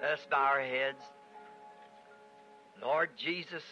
Let's bow our heads. Lord Jesus,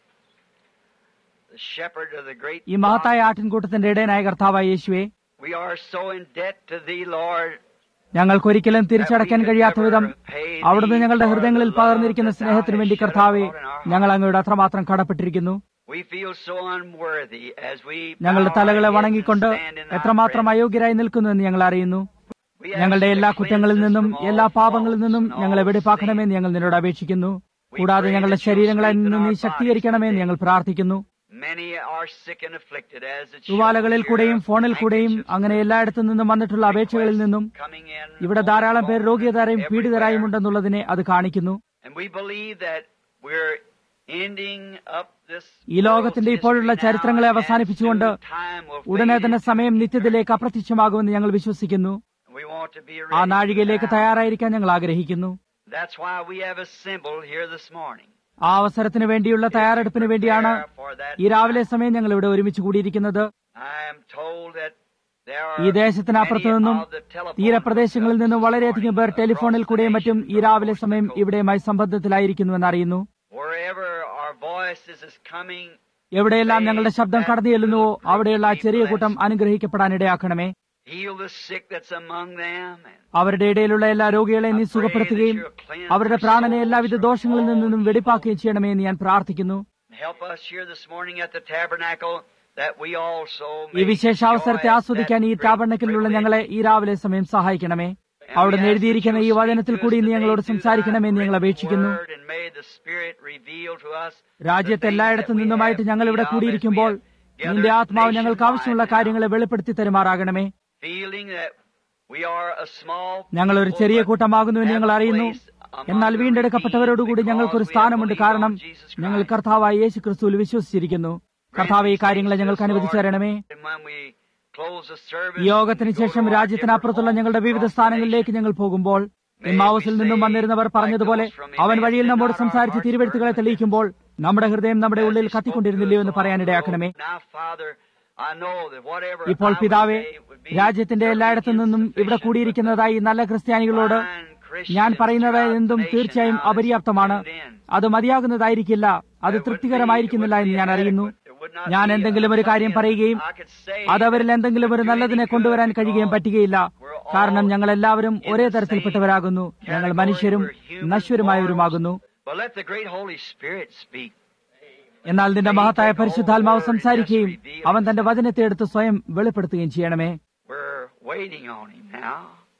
the shepherd of the great ഈ മഹത്തായ ആട്ടിൻകൂട്ടത്തിന്റെ ഇടയനായ കർത്താവായ യേശുവെ we are so in debt to thee, Lord. ഞങ്ങൾക്കൊരിക്കലും തിരിച്ചടയ്ക്കാൻ കഴിയാത്ത വിധം അവിടുന്ന് ഞങ്ങളുടെ ഹൃദയങ്ങളിൽ പകർന്നിരിക്കുന്ന സ്നേഹത്തിനു വേണ്ടി കർത്താവെ ഞങ്ങൾ അങ്ങയുടെ അത്രമാത്രം കടപ്പെട്ടിരിക്കുന്നു We feel so unworthy as we ഞങ്ങളുടെ bow our തലകളെ heads വണങ്ങിക്കൊണ്ട് and stand in thy എത്രമാത്രം presence. അയോഗ്യരായി നിൽക്കുന്നുവെന്ന് ഞങ്ങൾ അറിയുന്നു We ask ഞങ്ങളുടെ you to എല്ലാ cleanse കുറ്റങ്ങളിൽ us നിന്നും from all എല്ലാ പാപങ്ങളിൽ faults നിന്നും and all ഞങ്ങളെ sin. വെടിപ്പാക്കണമെന്ന് ഞങ്ങൾ നിന്നോട് അപേക്ഷിക്കുന്നു കൂടാതെ ഞങ്ങളുടെ ശരീരങ്ങളെ നിന്ന് നീ ശക്തീകരിക്കണമെന്ന് ഞങ്ങൾ പ്രാർത്ഥിക്കുന്നു Many are sick and afflicted as it തുവാലകളിൽ shows കൂടെയും here. ഫോണിൽ കൂടെയും അങ്ങനെ എല്ലായിടത്തു നിന്നും വന്നിട്ടുള്ള അപേക്ഷകളിൽ നിന്നും Coming in ഇവിടെ ധാരാളം പേർ രോഗിയതാരെയും പീഡിതരായും ഉണ്ടെന്നുള്ളതിനെ അത് കാണിക്കുന്നു And we believe that we're ending up this ഈ ലോകത്തിന്റെ ഇപ്പോഴുള്ള world's ചരിത്രങ്ങളെ history now, അവസാനിപ്പിച്ചുകൊണ്ട് and soon time will ഉടനെ fade തന്നെ into സമയം നിത്യത്തിലേക്ക് അപ്രത്യക്ഷമാകുമെന്ന് ഞങ്ങൾ വിശ്വസിക്കുന്നു We want to be ആ ready നാഴികയിലേക്ക് for that. തയ്യാറായിരിക്കാൻ ഞങ്ങൾ ആഗ്രഹിക്കുന്നു That's why we have assembled here this morning. ആ അവസരത്തിന് വേണ്ടിയുള്ള തയ്യാറെടുപ്പിന് വേണ്ടിയാണ് Prepare for that ഈ രാവിലെ സമയം ഞങ്ങൾ ഇവിടെ ഒരുമിച്ച് കൂടിയിരിക്കുന്നത് I am told that there are ഈ ദേശത്തിനപ്പുറത്തു many നിന്നും of the telephone തീരപ്രദേശങ്ങളിൽ hookups നിന്നും this വളരെയധികം പേർ morning ടെലിഫോണിൽ across the കൂടെയും മറ്റും nation ഈ from രാവിലെ coast to സമയം coast. ഇവിടെയുമായി സംബന്ധത്തിലായിരിക്കുന്നുവെന്ന് അറിയുന്നു Wherever our voices is coming, എവിടെയെല്ലാം ഞങ്ങളുടെ ശബ്ദം കടന്നു ചെല്ലുന്നുവോ അവിടെയുള്ള ആ ചെറിയ കൂട്ടം അനുഗ്രഹിക്കപ്പെടാൻ ഇടയാക്കണമേ heal the sick that's among them. And അവരുടെ ഇടയിലുള്ള എല്ലാ രോഗികളെയും നീ സുഖപ്പെടുത്തുകയും അവരുടെ പ്രാണനെ എല്ലാവിധ ദോഷങ്ങളിൽ നിന്നും വെടിപ്പാക്കുകയും ചെയ്യണമേ എന്ന് ഞാൻ പ്രാർത്ഥിക്കുന്നു help us here this morning at the tabernacle that we also ഈ may വിശേഷാവസരത്തെ enjoy ആസ്വദിക്കാൻ ഈ that great ടാബർണക്കിലുള്ള privilege. ഞങ്ങളെ ഈ രാവിലെ സമയം സഹായിക്കണമേ അവിടുന്ന് എഴുതിയിരിക്കുന്ന ഈ വചനത്തിൽ കൂടി നീ ഞങ്ങളോട് സംസാരിക്കണമെന്ന് ഞങ്ങൾ അപേക്ഷിക്കുന്നു And may the Spirit reveal to us രാജ്യത്ത് എല്ലായിടത്തു നിന്നുമായിട്ട് ഞങ്ങൾ ഇവിടെ കൂടിയിരിക്കുമ്പോൾ നിന്റെ ആത്മാവ് ഞങ്ങൾക്ക് ആവശ്യമുള്ള കാര്യങ്ങളെ വെളിപ്പെടുത്തി തരുമാറാകണമേ feeling that we are a small ഞങ്ങൾ ഒരു people, ചെറിയ but കൂട്ടമാകുന്നുവെന്ന് have ഞങ്ങൾ a അറിയുന്നു place among എന്നാൽ the വീണ്ടെടുക്കപ്പെട്ടവരോടുകൂടി redeemed ഞങ്ങൾക്കൊരു because we have സ്ഥാനമുണ്ട് believed കാരണം on Jesus ഞങ്ങൾ Christ. കർത്താവായ യേശു ക്രിസ്തുവിൽ വിശ്വസിച്ചിരിക്കുന്നു കർത്താവ് ഈ കാര്യങ്ങളെ ഞങ്ങൾക്ക് അനുവദിച്ചു തരണമേ And when we close the service, ഈ യോഗത്തിന് we go ശേഷം to our രാജ്യത്തിനപ്പുറത്തുള്ള different ഞങ്ങളുടെ വിവിധ homes സ്ഥാനങ്ങളിലേക്ക് ഞങ്ങൾ പോകുമ്പോൾ ഇമ്മാവസിൽ നിന്നും വന്നിരുന്നവർ പറഞ്ഞതുപോലെ അവൻ വഴിയിൽ നമ്മോട് സംസാരിച്ച് തിരുവെഴുത്തുകളെ തെളിയിക്കുമ്പോൾ നമ്മുടെ ഹൃദയം നമ്മുടെ ഉള്ളിൽ കത്തിക്കൊണ്ടിരുന്നില്ലയോ എന്ന് പറയാനിടയാക്കണമേ Now, Father, I know that whatever ഇപ്പോൾ I would പിതാവെ say would be രാജ്യത്തിന്റെ എല്ലായിടത്തു നിന്നും ഇവിടെ കൂടിയിരിക്കുന്നതായി നല്ല ക്രിസ്ത്യാനികളോട് ഞാൻ പറയുന്നത് എന്തും തീർച്ചയായും അപര്യാപ്തമാണ് അത് മതിയാകുന്നതായിരിക്കില്ല അത് തൃപ്തികരമായിരിക്കുന്നില്ല എന്ന് ഞാൻ അറിയുന്നു ഞാൻ എന്തെങ്കിലും ഒരു കാര്യം പറയുകയും അത് അവരിൽ എന്തെങ്കിലും ഒരു നല്ലതിനെ കൊണ്ടുവരാൻ കഴിയുകയും പറ്റുകയില്ല കാരണം ഞങ്ങൾ എല്ലാവരും ഒരേ തരത്തിൽപ്പെട്ടവരാകുന്നു ഞങ്ങൾ മനുഷ്യരും നശ്വരമായവരുമാകുന്നു But let the great Holy Spirit speak. എന്നാൽ നിന്റെ മഹത്തായ പരിശുദ്ധാത്മാവ് സംസാരിക്കുകയും അവൻ തന്റെ വചനത്തെ എടുത്ത് സ്വയം വെളിപ്പെടുത്തുകയും ചെയ്യണമേ We're waiting on him now.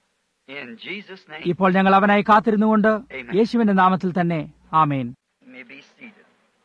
In Jesus' name. ഇപ്പോൾ ഞങ്ങൾ അവനായി കാത്തിരുന്നുകൊണ്ട് യേശുവിന്റെ നാമത്തിൽ തന്നെ ആമേൻ You may be seated.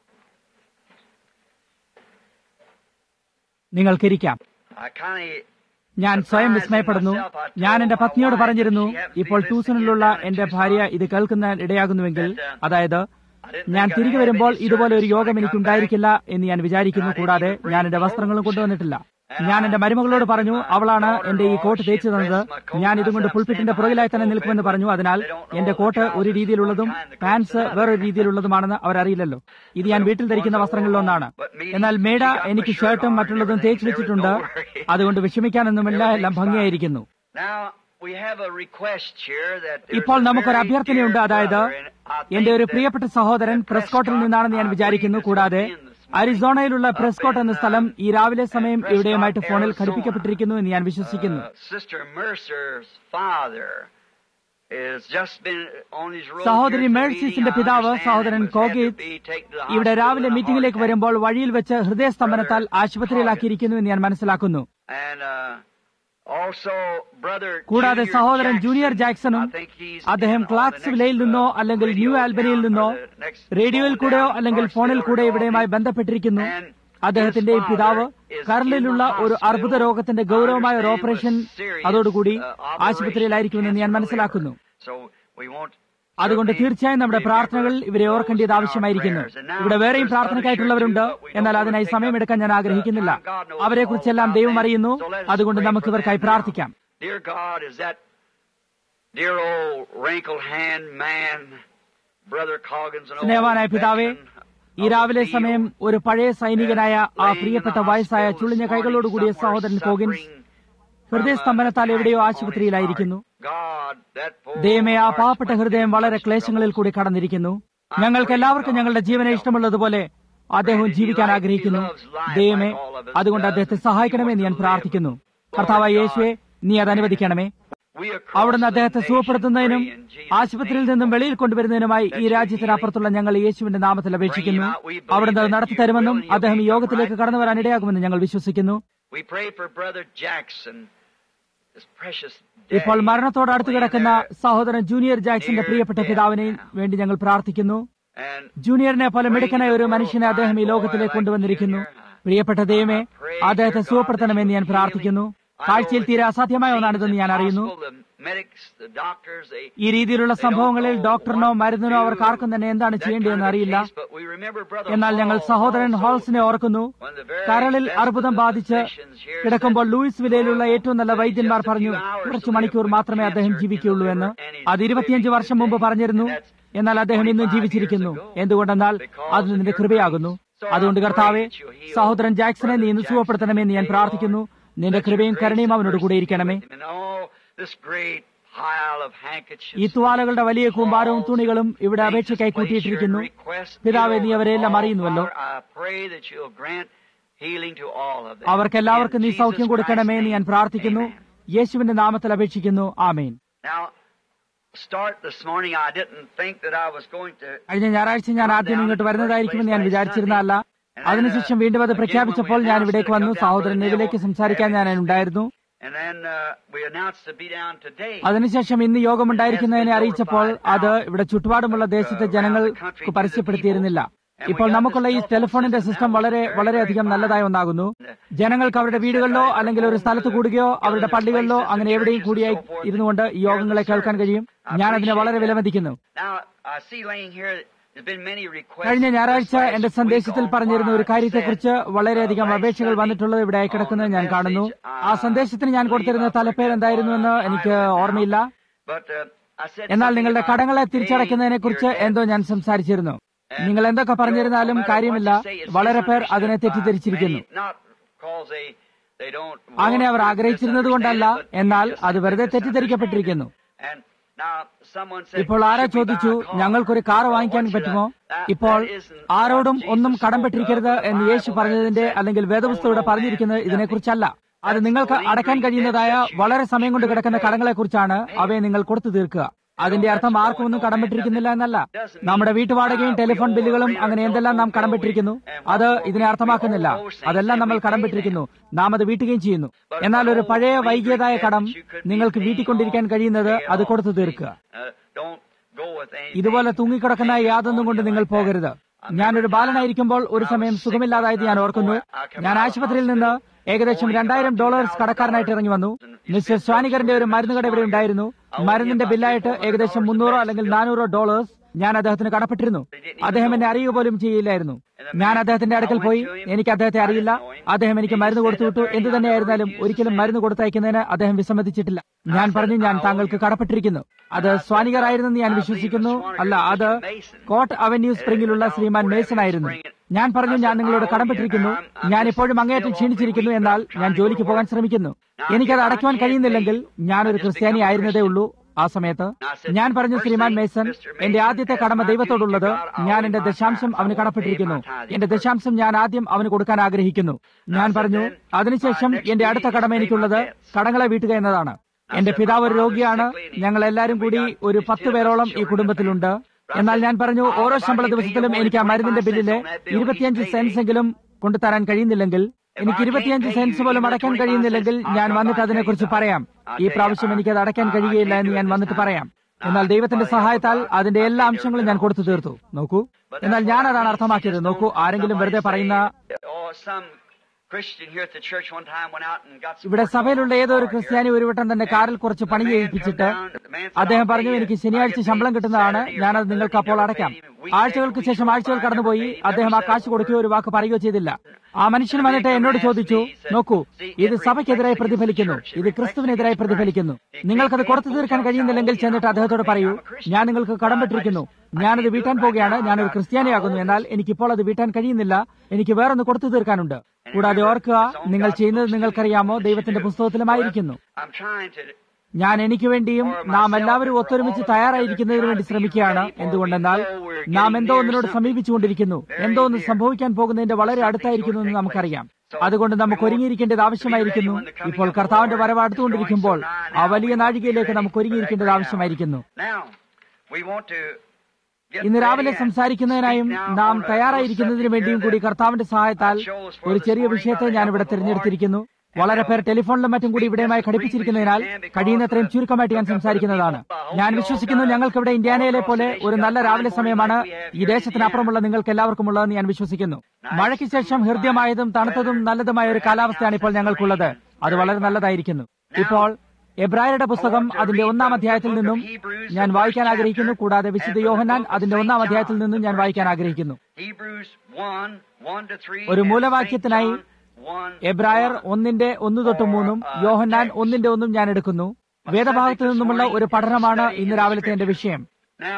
നിങ്ങൾക്കിരിക്കാം I kind of ഞാൻ സ്വയം വിസ്മയപ്പെടുന്നു ഞാൻ എന്റെ പത്നിയോട് പറഞ്ഞിരുന്നു ഇപ്പോൾ ട്യൂഷനിലുള്ള എന്റെ ഭാര്യ ഇത് കേൾക്കുന്ന ഇടയാകുന്നുവെങ്കിൽ അതായത് ഞാൻ തിരികെ വരുമ്പോൾ ഇതുപോലെ ഒരു യോഗം എനിക്കുണ്ടായിരിക്കില്ല എന്ന് ഞാൻ വിചാരിക്കുന്നു കൂടാതെ ഞാൻ എന്റെ വസ്ത്രങ്ങളും കൊണ്ടുവന്നിട്ടില്ല ഞാൻ എന്റെ മരുമകളോട് പറഞ്ഞു അവളാണ് എന്റെ ഈ കോട്ട് തേച്ചു തന്നത് ഞാൻ ഇതുകൊണ്ട് പുൾപിറ്റിന്റെ പുറകിലായി തന്നെ നിൽക്കുമെന്ന് പറഞ്ഞു അതിനാൽ എന്റെ കോട്ട് ഒരു രീതിയിലുള്ളതും പാൻസ് വേറൊരു രീതിയിലുള്ളതുമാണെന്ന് അവരറിയില്ലല്ലോ ഇത് ഞാൻ വീട്ടിൽ ധരിക്കുന്ന വസ്ത്രങ്ങളിലൊന്നാണ് എന്നാൽ മേഡ എനിക്ക് ഷർട്ടും മറ്റുള്ളതും തേച്ചു വെച്ചിട്ടുണ്ട് അതുകൊണ്ട് വിഷമിക്കാനൊന്നുമില്ല എല്ലാം ഭംഗിയായിരിക്കുന്നു Now, we have a request here that there's ഇപ്പോൾ a നമുക്കൊരു very അഭ്യർത്ഥനയുണ്ട് dear അതായത് brother, and I think എന്റെ ഒരു that പ്രിയപ്പെട്ട സഹോദരൻ പ്രസ്കോട്ടിൽ നിന്നാണെന്ന് ഞാൻ വിചാരിക്കുന്നു കൂടാതെ അരിസോണയിലുള്ള പ്രസ്കോട്ട് എന്ന സ്ഥലം ഈ രാവിലെ സമയം ഇവിടെയുമായിട്ട് ഫോണിൽ ഘടിപ്പിക്കപ്പെട്ടിരിക്കുന്നു എന്ന് ഞാൻ വിശ്വസിക്കുന്നു uh, Sister Mercer's father is just been on his road സഹോദരി here to the മേഴ്സീസിന്റെ meeting. I പിതാവ് understand സഹോദരൻ and was had to കോഗീത് be taken to the ഇവിടെ hospital രാവിലെ with a മീറ്റിംഗിലേക്ക് heart attack. വരുമ്പോൾ വഴിയിൽ വെച്ച് ഹൃദയസ്തംഭനത്താൽ ആശുപത്രിയിലാക്കിയിരിക്കുന്നു എന്ന് ഞാൻ മനസ്സിലാക്കുന്നു And uh, also brother കൂടാതെ Junior സഹോദരൻ ജൂനിയർ Jackson, ജാക്സണും I think he's അദ്ദേഹം in on the ക്ലാക്സ് next, വിലയിൽ നിന്നോ uh, അല്ലെങ്കിൽ radio ന്യൂ ആൽബനിയിൽ down നിന്നോ or the next റേഡിയോയിൽ phone കൂടെയോ down അല്ലെങ്കിൽ across ഫോണിൽ the കൂടെ road ഇവിടെയുമായി all ബന്ധപ്പെട്ടിരിക്കുന്നു And അദ്ദേഹത്തിന്റെ his പിതാവ് father is കർലിലുള്ള in the ഒരു hospital. അർബുദ രോഗത്തിന്റെ ഗൗരവമായ ഒരു I operation understand with serious, അതോടുകൂടി uh, operation ആശുപത്രിയിലായിരിക്കുമെന്ന് ഞാൻ cancer മനസ്സിലാക്കുന്നു liver. So we want അതുകൊണ്ട് certainly തീർച്ചയായും നമ്മുടെ remember പ്രാർത്ഥനകളിൽ ഇവരെ ഓർക്കേണ്ടത് those in our ആവശ്യമായിരിക്കുന്നു prayers. And now ഇവിടെ വേറെയും there's പ്രാർത്ഥനയ്ക്കായിട്ടുള്ളവരുണ്ട് other churches, but we എന്നാൽ don't അതിനായി want to സമയമെടുക്കാൻ ഞാൻ take up ആഗ്രഹിക്കുന്നില്ല the time. God knows അവരെക്കുറിച്ചെല്ലാം all ദൈവം about അറിയുന്നു them. So let us അതുകൊണ്ട് pray നമുക്ക് for ഇവർക്കായി them now. പ്രാർത്ഥിക്കാം Dear God, is that dear old wrinkled hand man, Brother Coggins, an old സ്നേഹവാനായ പിതാവേ veteran ഈ of the രാവിലെ field, സമയം ഒരു പഴയ സൈനികനായ ആ laying in പ്രിയപ്പെട്ട the വയസ്സായ hospital ചുളിഞ്ഞ this കൈകളോടുകൂടിയ morning somewhere സഹോദരൻ കോഗിൻസ് suffering ഹൃദയസ്തംഭനത്താൽ എവിടെയോ ആശുപത്രിയിലായിരിക്കുന്നു God, that poor ദൈവമേ ആ heart പാവപ്പെട്ട went ഹൃദയം through വളരെ much ക്ലേശങ്ങളിൽ trouble. കൂടി കടന്നിരിക്കുന്നു ഞങ്ങൾക്ക് എല്ലാവർക്കും ഞങ്ങളുടെ ജീവനെ ഇഷ്ടമുള്ളതുപോലെ അദ്ദേഹം ജീവിക്കാൻ ആഗ്രഹിക്കുന്നു ദൈവമേ അതുകൊണ്ട് അദ്ദേഹത്തെ സഹായിക്കണമെന്ന് ഞാൻ പ്രാർത്ഥിക്കുന്നു കർത്താവായ യേശുവെ നീ അത് അനുവദിക്കണമേ We across അവിടുന്ന് the അദ്ദേഹത്തെ nation സുഖപ്പെടുത്തുന്നതിനും pray in Jesus' ആശുപത്രിയിൽ name. നിന്നും വെളിയിൽ കൊണ്ടുവരുന്നതിനുമായി ഈ രാജ്യത്തിനപ്പുറത്തുള്ള ഞങ്ങൾ യേശുവിന്റെ നാമത്തിൽ അപേക്ഷിക്കുന്നു അവിടുന്ന് അത് നടത്തി തരുമെന്നും അദ്ദേഹം ഈ യോഗത്തിലേക്ക് കടന്നു വരാൻ ഇടയാകുമെന്ന് ഞങ്ങൾ വിശ്വസിക്കുന്നു We pray for Brother Jackson, his precious ഇപ്പോൾ daddy, മരണത്തോട് അടുത്ത് laying കിടക്കുന്ന there. സഹോദരൻ ജൂനിയർ ജാക്സന്റെ പ്രിയപ്പെട്ട പിതാവിനെ വേണ്ടി ഞങ്ങൾ പ്രാർത്ഥിക്കുന്നു And ജൂനിയറിനെ പോലെ മിടുക്കനായ ഒരു മനുഷ്യനെ അദ്ദേഹം ഈ ലോകത്തിലേക്ക് കൊണ്ടുവന്നിരിക്കുന്നു പ്രിയപ്പെട്ട ദൈവമേ അദ്ദേഹത്തെ സുഖപ്പെടുത്തണമെന്ന് ഞാൻ പ്രാർത്ഥിക്കുന്നു കാഴ്ചയിൽ തീരെ അസാധ്യമായ ഒന്നാണിതെന്ന് ഞാൻ അറിയുന്നു ഈ രീതിയിലുള്ള സംഭവങ്ങളിൽ ഡോക്ടറിനോ മരുന്നിനോ അവർക്ക് ആർക്കും തന്നെ എന്താണ് ചെയ്യേണ്ടതെന്ന് അറിയില്ല എന്നാൽ ഞങ്ങൾ സഹോദരൻ ഹോൾസിനെ ഓർക്കുന്നു കരളിൽ അർബുദം ബാധിച്ച് കിടക്കുമ്പോൾ ലൂയിസ് വിലയിലുള്ള ഏറ്റവും നല്ല വൈദ്യന്മാർ പറഞ്ഞു കുറച്ചു മണിക്കൂർ മാത്രമേ അദ്ദേഹം ജീവിക്കുകയുള്ളൂ എന്ന് അത് ഇരുപത്തിയഞ്ച് വർഷം മുമ്പ് പറഞ്ഞിരുന്നു എന്നാൽ അദ്ദേഹം ഇന്നും ജീവിച്ചിരിക്കുന്നു എന്തുകൊണ്ടെന്നാൽ അത് നിന്റെ കൃപയാകുന്നു അതുകൊണ്ട് കർത്താവെ സഹോദരൻ ജാക്സനെ നീ ഇന്ന് സുഖപ്പെടുത്തണമെന്ന് ഞാൻ പ്രാർത്ഥിക്കുന്നു നിന്റെ കൃപയും കരുണയും അവനോട് കൂടെ ഇരിക്കണമേ ഈ തുവാലകളുടെ വലിയ കൂമ്പാരവും തുണികളും ഇവിടെ അപേക്ഷയ്ക്കായി കൂട്ടിയിട്ടിരിക്കുന്നു പിതാവെ നീ അവരെല്ലാം അറിയുന്നുവല്ലോ അവർക്കെല്ലാവർക്കും നീ സൗഖ്യം കൊടുക്കണമേ എന്ന് ഞാൻ പ്രാർത്ഥിക്കുന്നു യേശുവിന്റെ നാമത്തിൽ അപേക്ഷിക്കുന്നു ആമേൻ കഴിഞ്ഞ ഞായറാഴ്ച ഞാൻ ആദ്യം ഇങ്ങോട്ട് വരുന്നതായിരിക്കുമെന്ന് ഞാൻ വിചാരിച്ചിരുന്നതല്ല അതിനുശേഷം വീണ്ടും അത് പ്രഖ്യാപിച്ചപ്പോൾ ഞാൻ ഇവിടേക്ക് വന്നു സഹോദരൻ നെവിലേക്ക് സംസാരിക്കാൻ ഞാൻ ഉണ്ടായിരുന്നു അതിനുശേഷം ഇന്ന് യോഗമുണ്ടായിരിക്കുന്നതിനെ അറിയിച്ചപ്പോൾ അത് ഇവിടെ ചുറ്റുപാടുമുള്ള ദേശത്തെ ജനങ്ങൾക്ക് പരസ്യപ്പെടുത്തിയിരുന്നില്ല ഇപ്പോൾ നമുക്കുള്ള ഈ ടെലിഫോണിന്റെ സിസ്റ്റം വളരെ വളരെയധികം നല്ലതായ ഒന്നാകുന്നു ജനങ്ങൾക്ക് അവരുടെ വീടുകളിലോ അല്ലെങ്കിൽ ഒരു സ്ഥലത്ത് കൂടുകയോ അവരുടെ പള്ളികളിലോ അങ്ങനെ എവിടെയും കൂടിയായി ഇരുന്നുകൊണ്ട് ഈ യോഗങ്ങളെ കേൾക്കാൻ കഴിയും ഞാൻ അതിനെ വളരെ വിലമതിക്കുന്നു കഴിഞ്ഞ ഞായറാഴ്ച എന്റെ സന്ദേശത്തിൽ പറഞ്ഞിരുന്ന ഒരു കാര്യത്തെക്കുറിച്ച് വളരെയധികം അപേക്ഷകൾ വന്നിട്ടുള്ളത് ഇവിടെ കിടക്കുന്നത് ഞാൻ കാണുന്നു ആ സന്ദേശത്തിന് ഞാൻ കൊടുത്തിരുന്ന തലപ്പേർ എന്തായിരുന്നുവെന്ന് എനിക്ക് ഓർമ്മയില്ല എന്നാൽ നിങ്ങളുടെ കടങ്ങളെ തിരിച്ചടയ്ക്കുന്നതിനെ കുറിച്ച് എന്തോ ഞാൻ സംസാരിച്ചിരുന്നു നിങ്ങൾ എന്തൊക്കെ പറഞ്ഞിരുന്നാലും കാര്യമില്ല വളരെ പേർ അതിനെ തെറ്റിദ്ധരിച്ചിരിക്കുന്നു അങ്ങനെ അവർ ആഗ്രഹിച്ചിരുന്നത് കൊണ്ടല്ല എന്നാൽ അത് വെറുതെ തെറ്റിദ്ധരിക്കപ്പെട്ടിരിക്കുന്നു ഇപ്പോൾ ആരാ ചോദിച്ചു ഞങ്ങൾക്കൊരു കാർ വാങ്ങിക്കാൻ പറ്റുമോ ഇപ്പോൾ ആരോടും ഒന്നും കടംപെട്ടിരിക്കരുത് എന്ന് യേശു പറഞ്ഞതിന്റെ അല്ലെങ്കിൽ വേദപുസ്തകയുടെ പറഞ്ഞിരിക്കുന്നത് ഇതിനെക്കുറിച്ചല്ല അത് നിങ്ങൾക്ക് അടയ്ക്കാൻ കഴിയുന്നതായ വളരെ സമയം കൊണ്ട് കിടക്കുന്ന കടങ്ങളെക്കുറിച്ചാണ് അവയെ നിങ്ങൾ കൊടുത്തു തീർക്കുക അതിന്റെ അർത്ഥം ആർക്കും ഒന്നും കടംപെട്ടിരിക്കുന്നില്ല എന്നല്ല നമ്മുടെ വീട്ടുവാടകയും ടെലിഫോൺ ബില്ലുകളും അങ്ങനെ എന്തെല്ലാം നാം കടംപെട്ടിരിക്കുന്നു അത് ഇതിനെ അർത്ഥമാക്കുന്നില്ല അതെല്ലാം നമ്മൾ കടംപെട്ടിരിക്കുന്നു നാം അത് വീട്ടുകയും ചെയ്യുന്നു എന്നാൽ ഒരു പഴയ വൈകിയതായ കടം നിങ്ങൾക്ക് വീട്ടിക്കൊണ്ടിരിക്കാൻ കഴിയുന്നത് അത് കൊടുത്തു തീർക്കുക ഇതുപോലെ തൂങ്ങിക്കിടക്കുന്ന യാതൊന്നും കൊണ്ട് നിങ്ങൾ പോകരുത് ഞാനൊരു ബാലനായിരിക്കുമ്പോൾ ഒരു സമയം സുഖമില്ലാതായത് ഞാൻ ഓർക്കുന്നു ഞാൻ ആശുപത്രിയിൽ നിന്ന് ഏകദേശം രണ്ടായിരം ഡോളേഴ്സ് കടക്കാരനായിട്ട് ഇറങ്ങി വന്നു മിസ്റ്റർ സ്വാനികറിന്റെ ഒരു മരുന്ന് കട ഇവിടെ ഉണ്ടായിരുന്നു മരുന്നിന്റെ ബില്ലായിട്ട് ഏകദേശം മുന്നൂറോ അല്ലെങ്കിൽ നാനൂറോ ഡോളേഴ്സ് ഞാൻ അദ്ദേഹത്തിന് കടപ്പെട്ടിരുന്നു അദ്ദേഹം എന്നെ അറിയുക പോലും ചെയ്യില്ലായിരുന്നു ഞാൻ അദ്ദേഹത്തിന്റെ അടുക്കൽ പോയി എനിക്ക് അദ്ദേഹത്തെ അറിയില്ല അദ്ദേഹം എനിക്ക് മരുന്ന് കൊടുത്തു വിട്ടു എന്തു തന്നെയായിരുന്നാലും ഒരിക്കലും മരുന്ന് കൊടുത്തയക്കുന്നതിന് അദ്ദേഹം വിസമ്മതിച്ചിട്ടില്ല ഞാൻ പറഞ്ഞു ഞാൻ താങ്കൾക്ക് കടപ്പെട്ടിരിക്കുന്നു അത് സ്വാനികർ ആയിരുന്നെന്ന് ഞാൻ വിശ്വസിക്കുന്നു അല്ല അത് കോട്ട് അവന്യൂ സ്പ്രിംഗിലുള്ള ശ്രീമാൻ മേസൺ ആയിരുന്നു ഞാൻ പറഞ്ഞു ഞാൻ നിങ്ങളോട് കടംപെട്ടിരിക്കുന്നു ഞാൻ ഇപ്പോഴും അങ്ങേയറ്റം ക്ഷീണിച്ചിരിക്കുന്നു എന്നാൽ ഞാൻ ജോലിക്ക് പോകാൻ ശ്രമിക്കുന്നു എനിക്കത് അടയ്ക്കുവാൻ കഴിയുന്നില്ലെങ്കിൽ ഞാനൊരു ക്രിസ്ത്യാനി ആയിരുന്നതേ ഉള്ളൂ ആ സമയത്ത് ഞാൻ പറഞ്ഞു ശ്രീമാൻ മേസൺ എന്റെ ആദ്യത്തെ കടമ ദൈവത്തോടുള്ളത് ഞാൻ എന്റെ ദശാംശം അവന് കടപ്പെട്ടിരിക്കുന്നു എന്റെ ദശാംശം ഞാൻ ആദ്യം അവന് കൊടുക്കാൻ ആഗ്രഹിക്കുന്നു ഞാൻ പറഞ്ഞു അതിനുശേഷം എന്റെ അടുത്ത കടമ എനിക്കുള്ളത് കടങ്ങളെ വീട്ടുക എന്നതാണ് എന്റെ പിതാവ് ഒരു രോഗിയാണ് ഞങ്ങൾ എല്ലാവരും കൂടി ഒരു പത്ത് പേരോളം ഈ കുടുംബത്തിലുണ്ട് എന്നാൽ ഞാൻ പറഞ്ഞു ഓരോ ശമ്പള ദിവസത്തിലും എനിക്ക് ആ മരുന്നിന്റെ ബില്ലില് ഇരുപത്തിയഞ്ച് സെൻസ് എങ്കിലും കൊണ്ടുതരാൻ കഴിയുന്നില്ലെങ്കിൽ എനിക്ക് ഇരുപത്തിയഞ്ച് സെൻസ് പോലും അടയ്ക്കാൻ കഴിയുന്നില്ലെങ്കിൽ ഞാൻ വന്നിട്ട് അതിനെക്കുറിച്ച് പറയാം ഈ പ്രാവശ്യം എനിക്ക് അത് അടയ്ക്കാൻ കഴിയുകയില്ല എന്ന് ഞാൻ വന്നിട്ട് പറയാം എന്നാൽ ദൈവത്തിന്റെ സഹായത്താൽ അതിന്റെ എല്ലാ അംശങ്ങളും ഞാൻ കൊടുത്തു തീർത്തു നോക്കൂ എന്നാൽ ഞാൻ അതാണ് അർത്ഥമാക്കിയത് നോക്കൂ ആരെങ്കിലും വെറുതെ പറയുന്ന ഇവിടെ സഭയിലുള്ള ഏതോ ഒരു ക്രിസ്ത്യാനി ഒരു വട്ടം തന്റെ കാറിൽ കുറച്ച് പണി ചെയ്യിപ്പിച്ചിട്ട് അദ്ദേഹം പറഞ്ഞു എനിക്ക് ശനിയാഴ്ച ശമ്പളം കിട്ടുന്നതാണ് ഞാനത് നിങ്ങൾക്ക് അപ്പോൾ അടയ്ക്കാം ആഴ്ചകൾക്ക് ശേഷം ആഴ്ചകൾ കടന്നുപോയി അദ്ദേഹം ആ കാശ് കൊടുക്കുകയോ ഒരു വാക്ക് പറയുകയോ ചെയ്തില്ല ആ മനുഷ്യൻ വന്നിട്ട് എന്നോട് ചോദിച്ചു നോക്കൂ ഇത് സഭയ്ക്കെതിരായി പ്രതിഫലിക്കുന്നു ഇത് ക്രിസ്തുവിനെതിരായി പ്രതിഫലിക്കുന്നു നിങ്ങൾക്കത് കൊടുത്തു തീർക്കാൻ കഴിയുന്നില്ലെങ്കിൽ ചെന്നിട്ട് അദ്ദേഹത്തോട് പറയൂ ഞാൻ നിങ്ങൾക്ക് കടംപെട്ടിരിക്കുന്നു ഞാനത് വീട്ടാൻ പോവുകയാണ് ഞാനൊരു ക്രിസ്ത്യാനിയാകുന്നു എന്നാൽ എനിക്കിപ്പോൾ അത് വീട്ടാൻ കഴിയുന്നില്ല എനിക്ക് വേറൊന്ന് കൊടുത്തു തീർക്കാനുണ്ട് കൂടാതെ ഓർക്കുക നിങ്ങൾ ചെയ്യുന്നത് നിങ്ങൾക്കറിയാമോ ദൈവത്തിന്റെ പുസ്തകത്തിലുമായിരിക്കുന്നു ഞാൻ എനിക്ക് വേണ്ടിയും നാം എല്ലാവരും ഒത്തൊരുമിച്ച് തയ്യാറായിരിക്കുന്നതിന് വേണ്ടി ശ്രമിക്കുകയാണ് എന്തുകൊണ്ടെന്നാൽ നാം എന്തോ ഒന്നിനോട് സമീപിച്ചുകൊണ്ടിരിക്കുന്നു എന്തോ ഒന്ന് സംഭവിക്കാൻ പോകുന്നതിന്റെ വളരെ അടുത്തായിരിക്കുന്നു എന്ന് നമുക്കറിയാം അതുകൊണ്ട് നമുക്ക് ഒരുങ്ങിയിരിക്കേണ്ടത് ആവശ്യമായിരിക്കുന്നു ഇപ്പോൾ കർത്താവിന്റെ വരവ് അടുത്തുകൊണ്ടിരിക്കുമ്പോൾ ആ വലിയ നാഴികയിലേക്ക് നമുക്ക് ഒരുങ്ങിയിരിക്കേണ്ടത് ആവശ്യമായിരിക്കുന്നു Now, we want to get ഇന്ന് രാവിലെ ready and സംസാരിക്കുന്നതിനായും speak now നാം on a തയ്യാറായിരിക്കുന്നതിന് little വേണ്ടിയും subject കൂടി here കർത്താവിന്റെ സഹായത്താൽ ഒരു ചെറിയ വിഷയത്തെ ഞാൻ ഇവിടെ തിരഞ്ഞെടുത്തിരിക്കുന്നു വളരെ പേർ ടെലിഫോണിലും മറ്റും കൂടി ഇവിടെയുമായി ഘടിപ്പിച്ചിരിക്കുന്നതിനാൽ കഴിയുന്നത്രയും ചുരുക്കമായിട്ട് ഞാൻ സംസാരിക്കുന്നതാണ് ഞാൻ വിശ്വസിക്കുന്നു ഞങ്ങൾക്ക് ഇവിടെ ഇന്ത്യാനയിലെ പോലെ ഒരു നല്ല രാവിലെ സമയമാണ് ഈ ദേശത്തിനപ്പുറമുള്ള നിങ്ങൾക്ക് എല്ലാവർക്കും ഉള്ളതെന്ന് ഞാൻ വിശ്വസിക്കുന്നു മഴയ്ക്ക് ശേഷം ഹൃദ്യമായതും തണുത്തതും നല്ലതുമായ ഒരു കാലാവസ്ഥയാണ് ഇപ്പോൾ ഞങ്ങൾക്കുള്ളത് അത് വളരെ നല്ലതായിരിക്കുന്നു ഇപ്പോൾ എബ്രായരുടെ പുസ്തകം അതിന്റെ ഒന്നാം അധ്യായത്തിൽ നിന്നും ഞാൻ വായിക്കാൻ ആഗ്രഹിക്കുന്നു കൂടാതെ വിശുദ്ധ യോഹന്നാൻ അതിന്റെ ഒന്നാം അധ്യായത്തിൽ നിന്നും ഞാൻ വായിക്കാൻ ആഗ്രഹിക്കുന്നു Hebrews 1, 1 to 3, ഒരു and മൂലവാക്യത്തിനായി Saint John 1, എബ്രായർ ഒന്നിന്റെ ഒന്ന് തൊട്ട് മൂന്നും യോഹന്നാൻ ഒന്നിന്റെ ഒന്നും ഞാൻ എടുക്കുന്നു വേദഭാഗത്തു നിന്നുമുള്ള ഒരു പഠനമാണ് ഇന്ന് രാവിലത്തെ എന്റെ വിഷയം Now,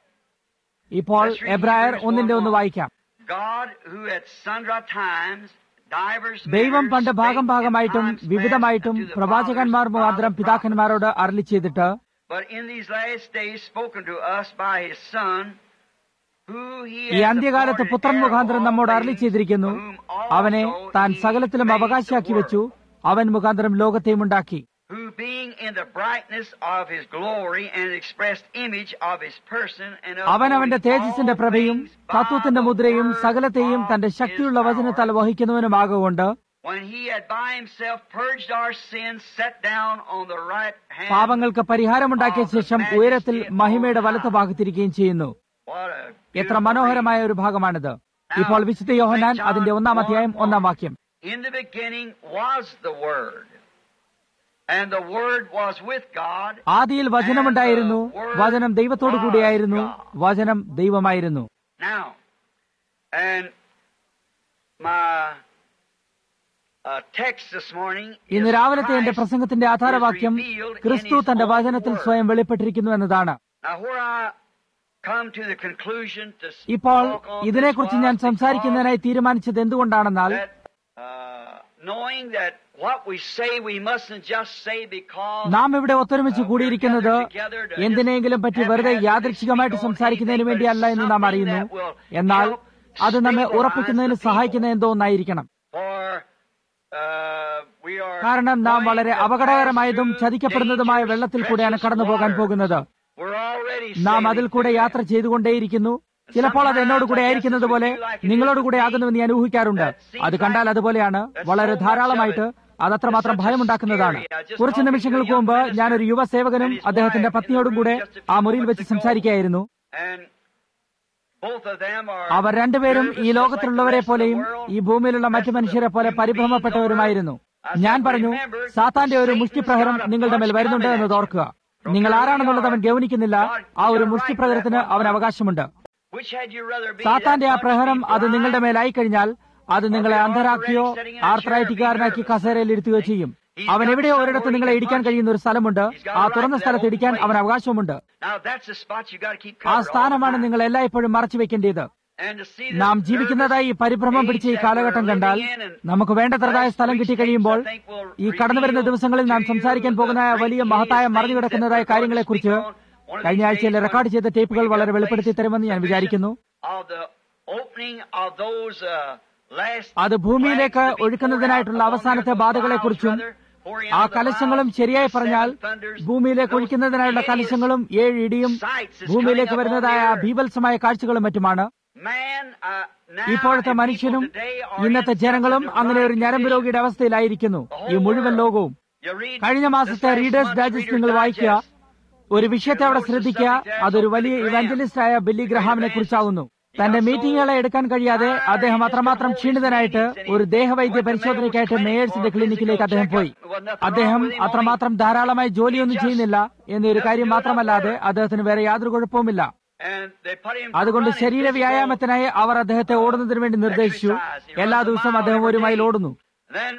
ഇപ്പോൾ എബ്രായർ ഒന്നിന്റെ ഒന്ന് വായിക്കാം God who at sundry times divers ദൈവം manners പണ്ട് ഭാഗം spake in ഭാഗമായിട്ടും times past വിവിധമായിട്ടും unto the പ്രവാചകന്മാർ fathers മുഖാന്തരം by the പിതാക്കന്മാരോട് അരളി ചെയ്തിട്ട് prophets, But in these last days spoken to us by his Son, who he ഈ hath അന്ത്യകാലത്ത് appointed പുത്രൻ heir of മുഖാന്തരം all നമ്മോട് അരളി things, ചെയ്തിരിക്കുന്നു whom also അവനെ താൻ he സകലത്തിലും made the അവകാശിയാക്കി വെച്ചു world, അവൻ മുഖാന്തരം ലോകത്തെയും ഉണ്ടാക്കി who being in the brightness of his glory and expressed image of his person and അവൻ അവന്റെ upholding തേജസ്സിന്റെ all പ്രഭയും things by തത്വത്തിന്റെ the മുദ്രയും word സകലത്തെയും of തന്റെ his ശക്തിയുള്ള power. വചനത്താൽ വഹിക്കുന്നവനുമാകൊണ്ട് When he had by himself purged our sins, sat down on the right hand. പാപങ്ങൾക്ക് പരിഹാരമുണ്ടാക്കിയ ശേഷം ഉയരത്തിൽ മഹിമയുടെ വലത്ത് ഭാഗത്തിരിക്കുകയും ചെയ്യുന്നു What a എത്ര beautiful മനോഹരമായ ഒരു ഭാഗമാണിത് ഇപ്പോൾ വിശുദ്ധ യോഹനാൻ അതിന്റെ ഒന്നാം അധ്യായം ഒന്നാം വാക്യം In the beginning was the Word, and the Word was with God. ആദിയിൽ വചനമുണ്ടായിരുന്നു വചനം ദൈവത്തോടു കൂടിയായിരുന്നു വചനം ദൈവമായിരുന്നു Now, and my uh, text this morning is ഇന്ന് രാവിലത്തെ എന്റെ Christ പ്രസംഗത്തിന്റെ ആധാരവാക്യം ക്രിസ്തു തന്റെ വചനത്തിൽ സ്വയം വെളിപ്പെട്ടിരിക്കുന്നു എന്നതാണ് Now, where I come to the conclusion to ഇപ്പോൾ talk on ഇതിനെക്കുറിച്ച് this ഞാൻ was സംസാരിക്കുന്നതിനായി തീരുമാനിച്ചത് എന്തുകൊണ്ടാണെന്നാൽ that, uh, knowing that what we say we mustn't just say because നാം ഇവിടെ ഒത്തൊരുമിച്ച് കൂടിയിരിക്കുന്നത് എന്തിനെങ്കിലും പറ്റി വെറുതെ യാദൃച്ഛികമായിട്ട് സംസാരിക്കുന്നതിന് വേണ്ടിയല്ല എന്ന് നാം അറിയുന്നു എന്നാൽ അത് നമ്മെ ഉറപ്പിക്കുന്നതിന് സഹായിക്കുന്ന എന്തോ ഒന്നായിരിക്കണം for, uh, we are കാരണം നാം going വളരെ to അപകടകരമായതും pass through ചതിക്കപ്പെടുന്നതുമായ dangerous, വെള്ളത്തിൽ കൂടെയാണ് treacherous കടന്നു പോകാൻ water. പോകുന്നത് We're already നാം sailing അതിൽ കൂടെ through യാത്ര that. ചെയ്തുകൊണ്ടേയിരിക്കുന്നു ചിലപ്പോൾ അത് എന്നോട് കൂടെ ആയിരിക്കുന്നത് പോലെ നിങ്ങളോട് കൂടെ ആകുന്നുവെന്ന് ഞാൻ ഊഹിക്കാറുണ്ട് അത് കണ്ടാൽ അതുപോലെയാണ് വളരെ ധാരാളമായിട്ട് അത് അത്രമാത്രം ഭയമുണ്ടാക്കുന്നതാണ് കുറച്ച് നിമിഷങ്ങൾക്ക് മുമ്പ് ഞാനൊരു യുവ സേവകനും അദ്ദേഹത്തിന്റെ പത്നിയോടും കൂടെ ആ മുറിയിൽ വെച്ച് സംസാരിക്കുകയായിരുന്നു And both of them are അവർ രണ്ടുപേരും ഈ nervous, just ലോകത്തിലുള്ളവരെ like the rest of the പോലെയും world. ഈ ഭൂമിയിലുള്ള മറ്റു മനുഷ്യരെ പോലെ പരിഭ്രമപ്പെട്ടവരുമായിരുന്നു ഞാൻ പറഞ്ഞു സാത്താന്റെ ഒരു മുഷ്ടിപ്രഹരം നിങ്ങളുടെ മേൽ വരുന്നുണ്ട് എന്നത് ഓർക്കുക നിങ്ങൾ ആരാണെന്നുള്ളത് അവൻ ഗൗനിക്കുന്നില്ല ആ ഒരു മുഷ്ടിപ്രഹരത്തിന് അവൻ അവകാശമുണ്ട് Which had you rather be സാത്താന്റെ ആ that പ്രഹരം much അത് നിങ്ങളുടെ blind? മേലായി കഴിഞ്ഞാൽ അത് നിങ്ങളെ അന്ധരാക്കിയോ ആർത്രൈറ്റിക്കാരനാക്കി കസേരയിൽ ഇരുത്തുകയോ ചെയ്യും അവൻ എവിടെയോ ഒരിടത്ത് നിങ്ങളെ ഇടിക്കാൻ കഴിയുന്ന ഒരു സ്ഥലമുണ്ട് ആ തുറന്ന സ്ഥലത്ത് ഇടിക്കാൻ അവൻ അവകാശമുണ്ട് Now that's the spot you got to keep ആ covered all സ്ഥാനമാണ് the time. നിങ്ങൾ എല്ലായ്പ്പോഴും മറച്ചു വെക്കേണ്ടത് And to see നാം this ജീവിക്കുന്നതായി ഈ പരിഭ്രമം nervous പിടിച്ച ഈ age കാലഘട്ടം that we're കണ്ടാൽ living in and നമുക്ക് വേണ്ടത്രതായ സ്ഥലം കിട്ടിക്കഴിയുമ്പോൾ ഈ കടന്നു വരുന്ന ദിവസങ്ങളിൽ നാം സംസാരിക്കാൻ പോകുന്ന വലിയ മഹത്തായ മറിഞ്ഞു കിടക്കുന്നതായ കാര്യങ്ങളെക്കുറിച്ച് കഴിഞ്ഞ ആഴ്ചയിൽ റെക്കോർഡ് ചെയ്ത ടേപ്പുകൾ വളരെ വെളിപ്പെടുത്തി തരുമെന്ന് ഞാൻ വിചാരിക്കുന്നു of the opening of those, uh, last അത് ഭൂമിയിലേക്ക് plagues to be ഒഴുക്കുന്നതിനായിട്ടുള്ള poured out അവസാനത്തെ upon the ബാധകളെക്കുറിച്ചും vials, rather, pouring ആ out the കലശങ്ങളും vials, ശരിയായി seven പറഞ്ഞാൽ thunders, ഭൂമിയിലേക്ക് those ഒഴിക്കുന്നതിനായുള്ള hideous കലശങ്ങളും ഏഴ് ഇടിയും sights is ഭൂമിയിലേക്ക് coming up വരുന്നതായ on the ആ earth. ഭീവത്സമായ കാഴ്ചകളും മറ്റുമാണ് Man, uh, now ഇപ്പോഴത്തെ and മനുഷ്യനും people today are ഇന്നത്തെ in ജനങ്ങളും such a അങ്ങനെ ഒരു neurotic ഞരമ്പ് condition. രോഗിയുടെ അവസ്ഥയിലായിരിക്കുന്നു ഈ മുഴുവൻ ലോകവും You read കഴിഞ്ഞ this മാസത്തെ last റീഡേഴ്സ് month's ഡൈജസ്റ്റ് നിങ്ങൾ Reader's വായിക്കുക Digest. ഒരു വിഷയത്തെ അവിടെ ശ്രദ്ധിക്കുക അതൊരു വലിയ ഇവാഞ്ചലിസ്റ്റ് ആയ ബില്ലി ഗ്രഹാമിനെ കുറിച്ചാവുന്നു തന്റെ മീറ്റിംഗുകളെ എടുക്കാൻ കഴിയാതെ അദ്ദേഹം അത്രമാത്രം ക്ഷീണിതനായിട്ട് ഒരു ദേഹവൈദ്യ പരിശോധനയ്ക്കായിട്ട് മേയേഴ്സിന്റെ ക്ലിനിക്കിലേക്ക് അദ്ദേഹം പോയി അദ്ദേഹം അത്രമാത്രം ധാരാളമായി ജോലിയൊന്നും ചെയ്യുന്നില്ല എന്നൊരു കാര്യം മാത്രമല്ലാതെ അദ്ദേഹത്തിന് വേറെ യാതൊരു കുഴപ്പവുമില്ല And they put him അതുകൊണ്ട് running ശരീര physical വ്യായാമത്തിനായി അവർ അദ്ദേഹത്തെ ഓടുന്നതിന് വേണ്ടി നിർദ്ദേശിച്ചു എല്ലാ ദിവസവും അദ്ദേഹം ഒരു മൈൽ ഓടുന്നു Then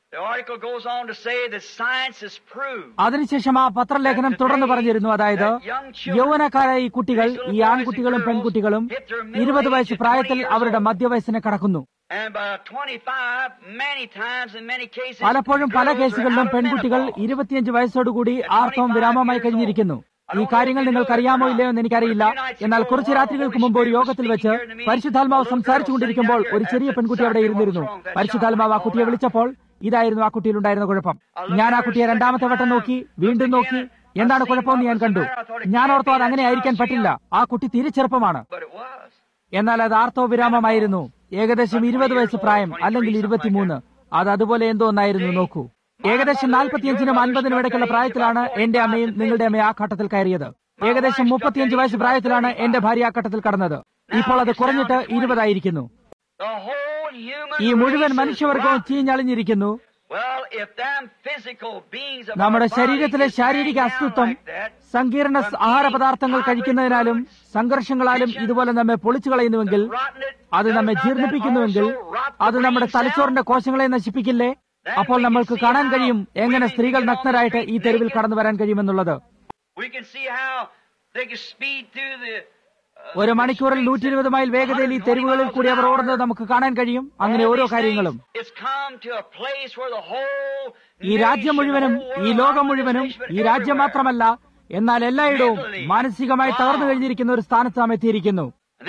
The article goes on to say that science has proved അതിനുശേഷം ആ പത്രലേഖനം തുടർന്ന് പറഞ്ഞിരുന്നു അതായത് യൗവനക്കാരായ ഈ കുട്ടികൾ ഈ ആൺകുട്ടികളും പെൺകുട്ടികളും ഇരുപത് വയസ്സ് പ്രായത്തിൽ അവരുടെ മധ്യവയസ്സിനെ കടക്കുന്നു and by 25, many times in many cases, പലപ്പോഴും പല girls are കേസുകളിലും out of പെൺകുട്ടികൾ menopause. ഇരുപത്തിയഞ്ച് വയസ്സോടുകൂടി ആർത്തവം വിരാമമായി കഴിഞ്ഞിരിക്കുന്നു ഈ കാര്യങ്ങൾ നിങ്ങൾക്കറിയാമോ ഇല്ലയോ എന്ന് എനിക്കറിയില്ല എന്നാൽ കുറച്ച് രാത്രികൾക്ക് മുമ്പ് ഒരു യോഗത്തിൽ വെച്ച് പരിശുദ്ധാത്മാവ് സംസാരിച്ചുകൊണ്ടിരിക്കുമ്പോൾ ഒരു ചെറിയ പെൺകുട്ടി അവിടെ ഇരുന്നിരുന്നു പരിശുദ്ധാത്മാവ് ആ കുട്ടിയെ വിളിച്ചപ്പോൾ ഇതായിരുന്നു ആ കുട്ടിയിലുണ്ടായിരുന്ന കുഴപ്പം ഞാൻ ആ കുട്ടിയെ രണ്ടാമത്തെ വട്ടം നോക്കി വീണ്ടും നോക്കി എന്താണ് കുഴപ്പമെന്ന് ഞാൻ കണ്ടു ഞാൻ ഓർത്തു അത് അങ്ങനെ ആയിരിക്കാൻ പറ്റില്ല ആ കുട്ടി തീരെ ചെറുപ്പമാണ് But it was. എന്നാൽ അത് ആർത്തവ വിരാമമായിരുന്നു ഏകദേശം ഇരുപത് വയസ്സ് പ്രായം അല്ലെങ്കിൽ ഇരുപത്തിമൂന്ന് അത് അതുപോലെ എന്തോ ഒന്നായിരുന്നു നോക്കൂ ഏകദേശം നാൽപ്പത്തിയഞ്ചിനും അൻപതിനും ഇടയ്ക്കുള്ള പ്രായത്തിലാണ് എന്റെ അമ്മയും നിങ്ങളുടെ അമ്മയും ആ ഘട്ടത്തിൽ കയറിയത് ഏകദേശം മുപ്പത്തിയഞ്ച് വയസ്സ് പ്രായത്തിലാണ് എന്റെ ഭാര്യ ആ ഘട്ടത്തിൽ കടന്നത് ഇപ്പോൾ അത് കുറഞ്ഞിട്ട് ഇരുപതായിരിക്കുന്നു The whole human ഈ മുഴുവൻ race is മനുഷ്യവർഗവും rotten. ചീഞ്ഞളിഞ്ഞിരിക്കുന്നു Well, if them physical beings of നമ്മുടെ our body ശരീരത്തിലെ is ശാരീരിക hanging down അസ്തിത്വം like that, സങ്കീർണ ആഹാര പദാർത്ഥങ്ങൾ കഴിക്കുന്നതിനാലും സംഘർഷങ്ങളാലും ഇതുപോലെ നമ്മെ പൊളിച്ചു കളയുന്നുവെങ്കിൽ rotten it, അത് നമ്മെ does not that ജീർണിപ്പിക്കുന്നുവെങ്കിൽ also rot the അത് നമ്മുടെ brain cell? തലച്ചോറിന്റെ കോശങ്ങളെ നശിപ്പിക്കില്ലേ അപ്പോൾ നമ്മൾക്ക് കാണാൻ കഴിയും എങ്ങനെ സ്ത്രീകൾ നഗ്നരായിട്ട് ഈ തെരുവിൽ കടന്നു വരാൻ കഴിയുമെന്നുള്ളത് We can see how they can speed through the uh, ഒരു മണിക്കൂറിൽ നൂറ്റി ഇരുപത് മൈൽ വേഗതയിൽ ഈ തെരുവുകളിൽ കൂടി അവർ ഓടുന്നത് നമുക്ക് കാണാൻ കഴിയും അങ്ങനെ ഓരോ കാര്യങ്ങളും It's come to a place where the whole ഈ രാജ്യം മുഴുവനും ഈ ലോകം മുഴുവനും ഈ രാജ്യം മാത്രമല്ല എന്നാൽ എല്ലായിടവും മാനസികമായി തകർന്നു കഴിഞ്ഞിരിക്കുന്ന ഒരു സ്ഥാനത്ത് നാം എത്തിയിരിക്കുന്നു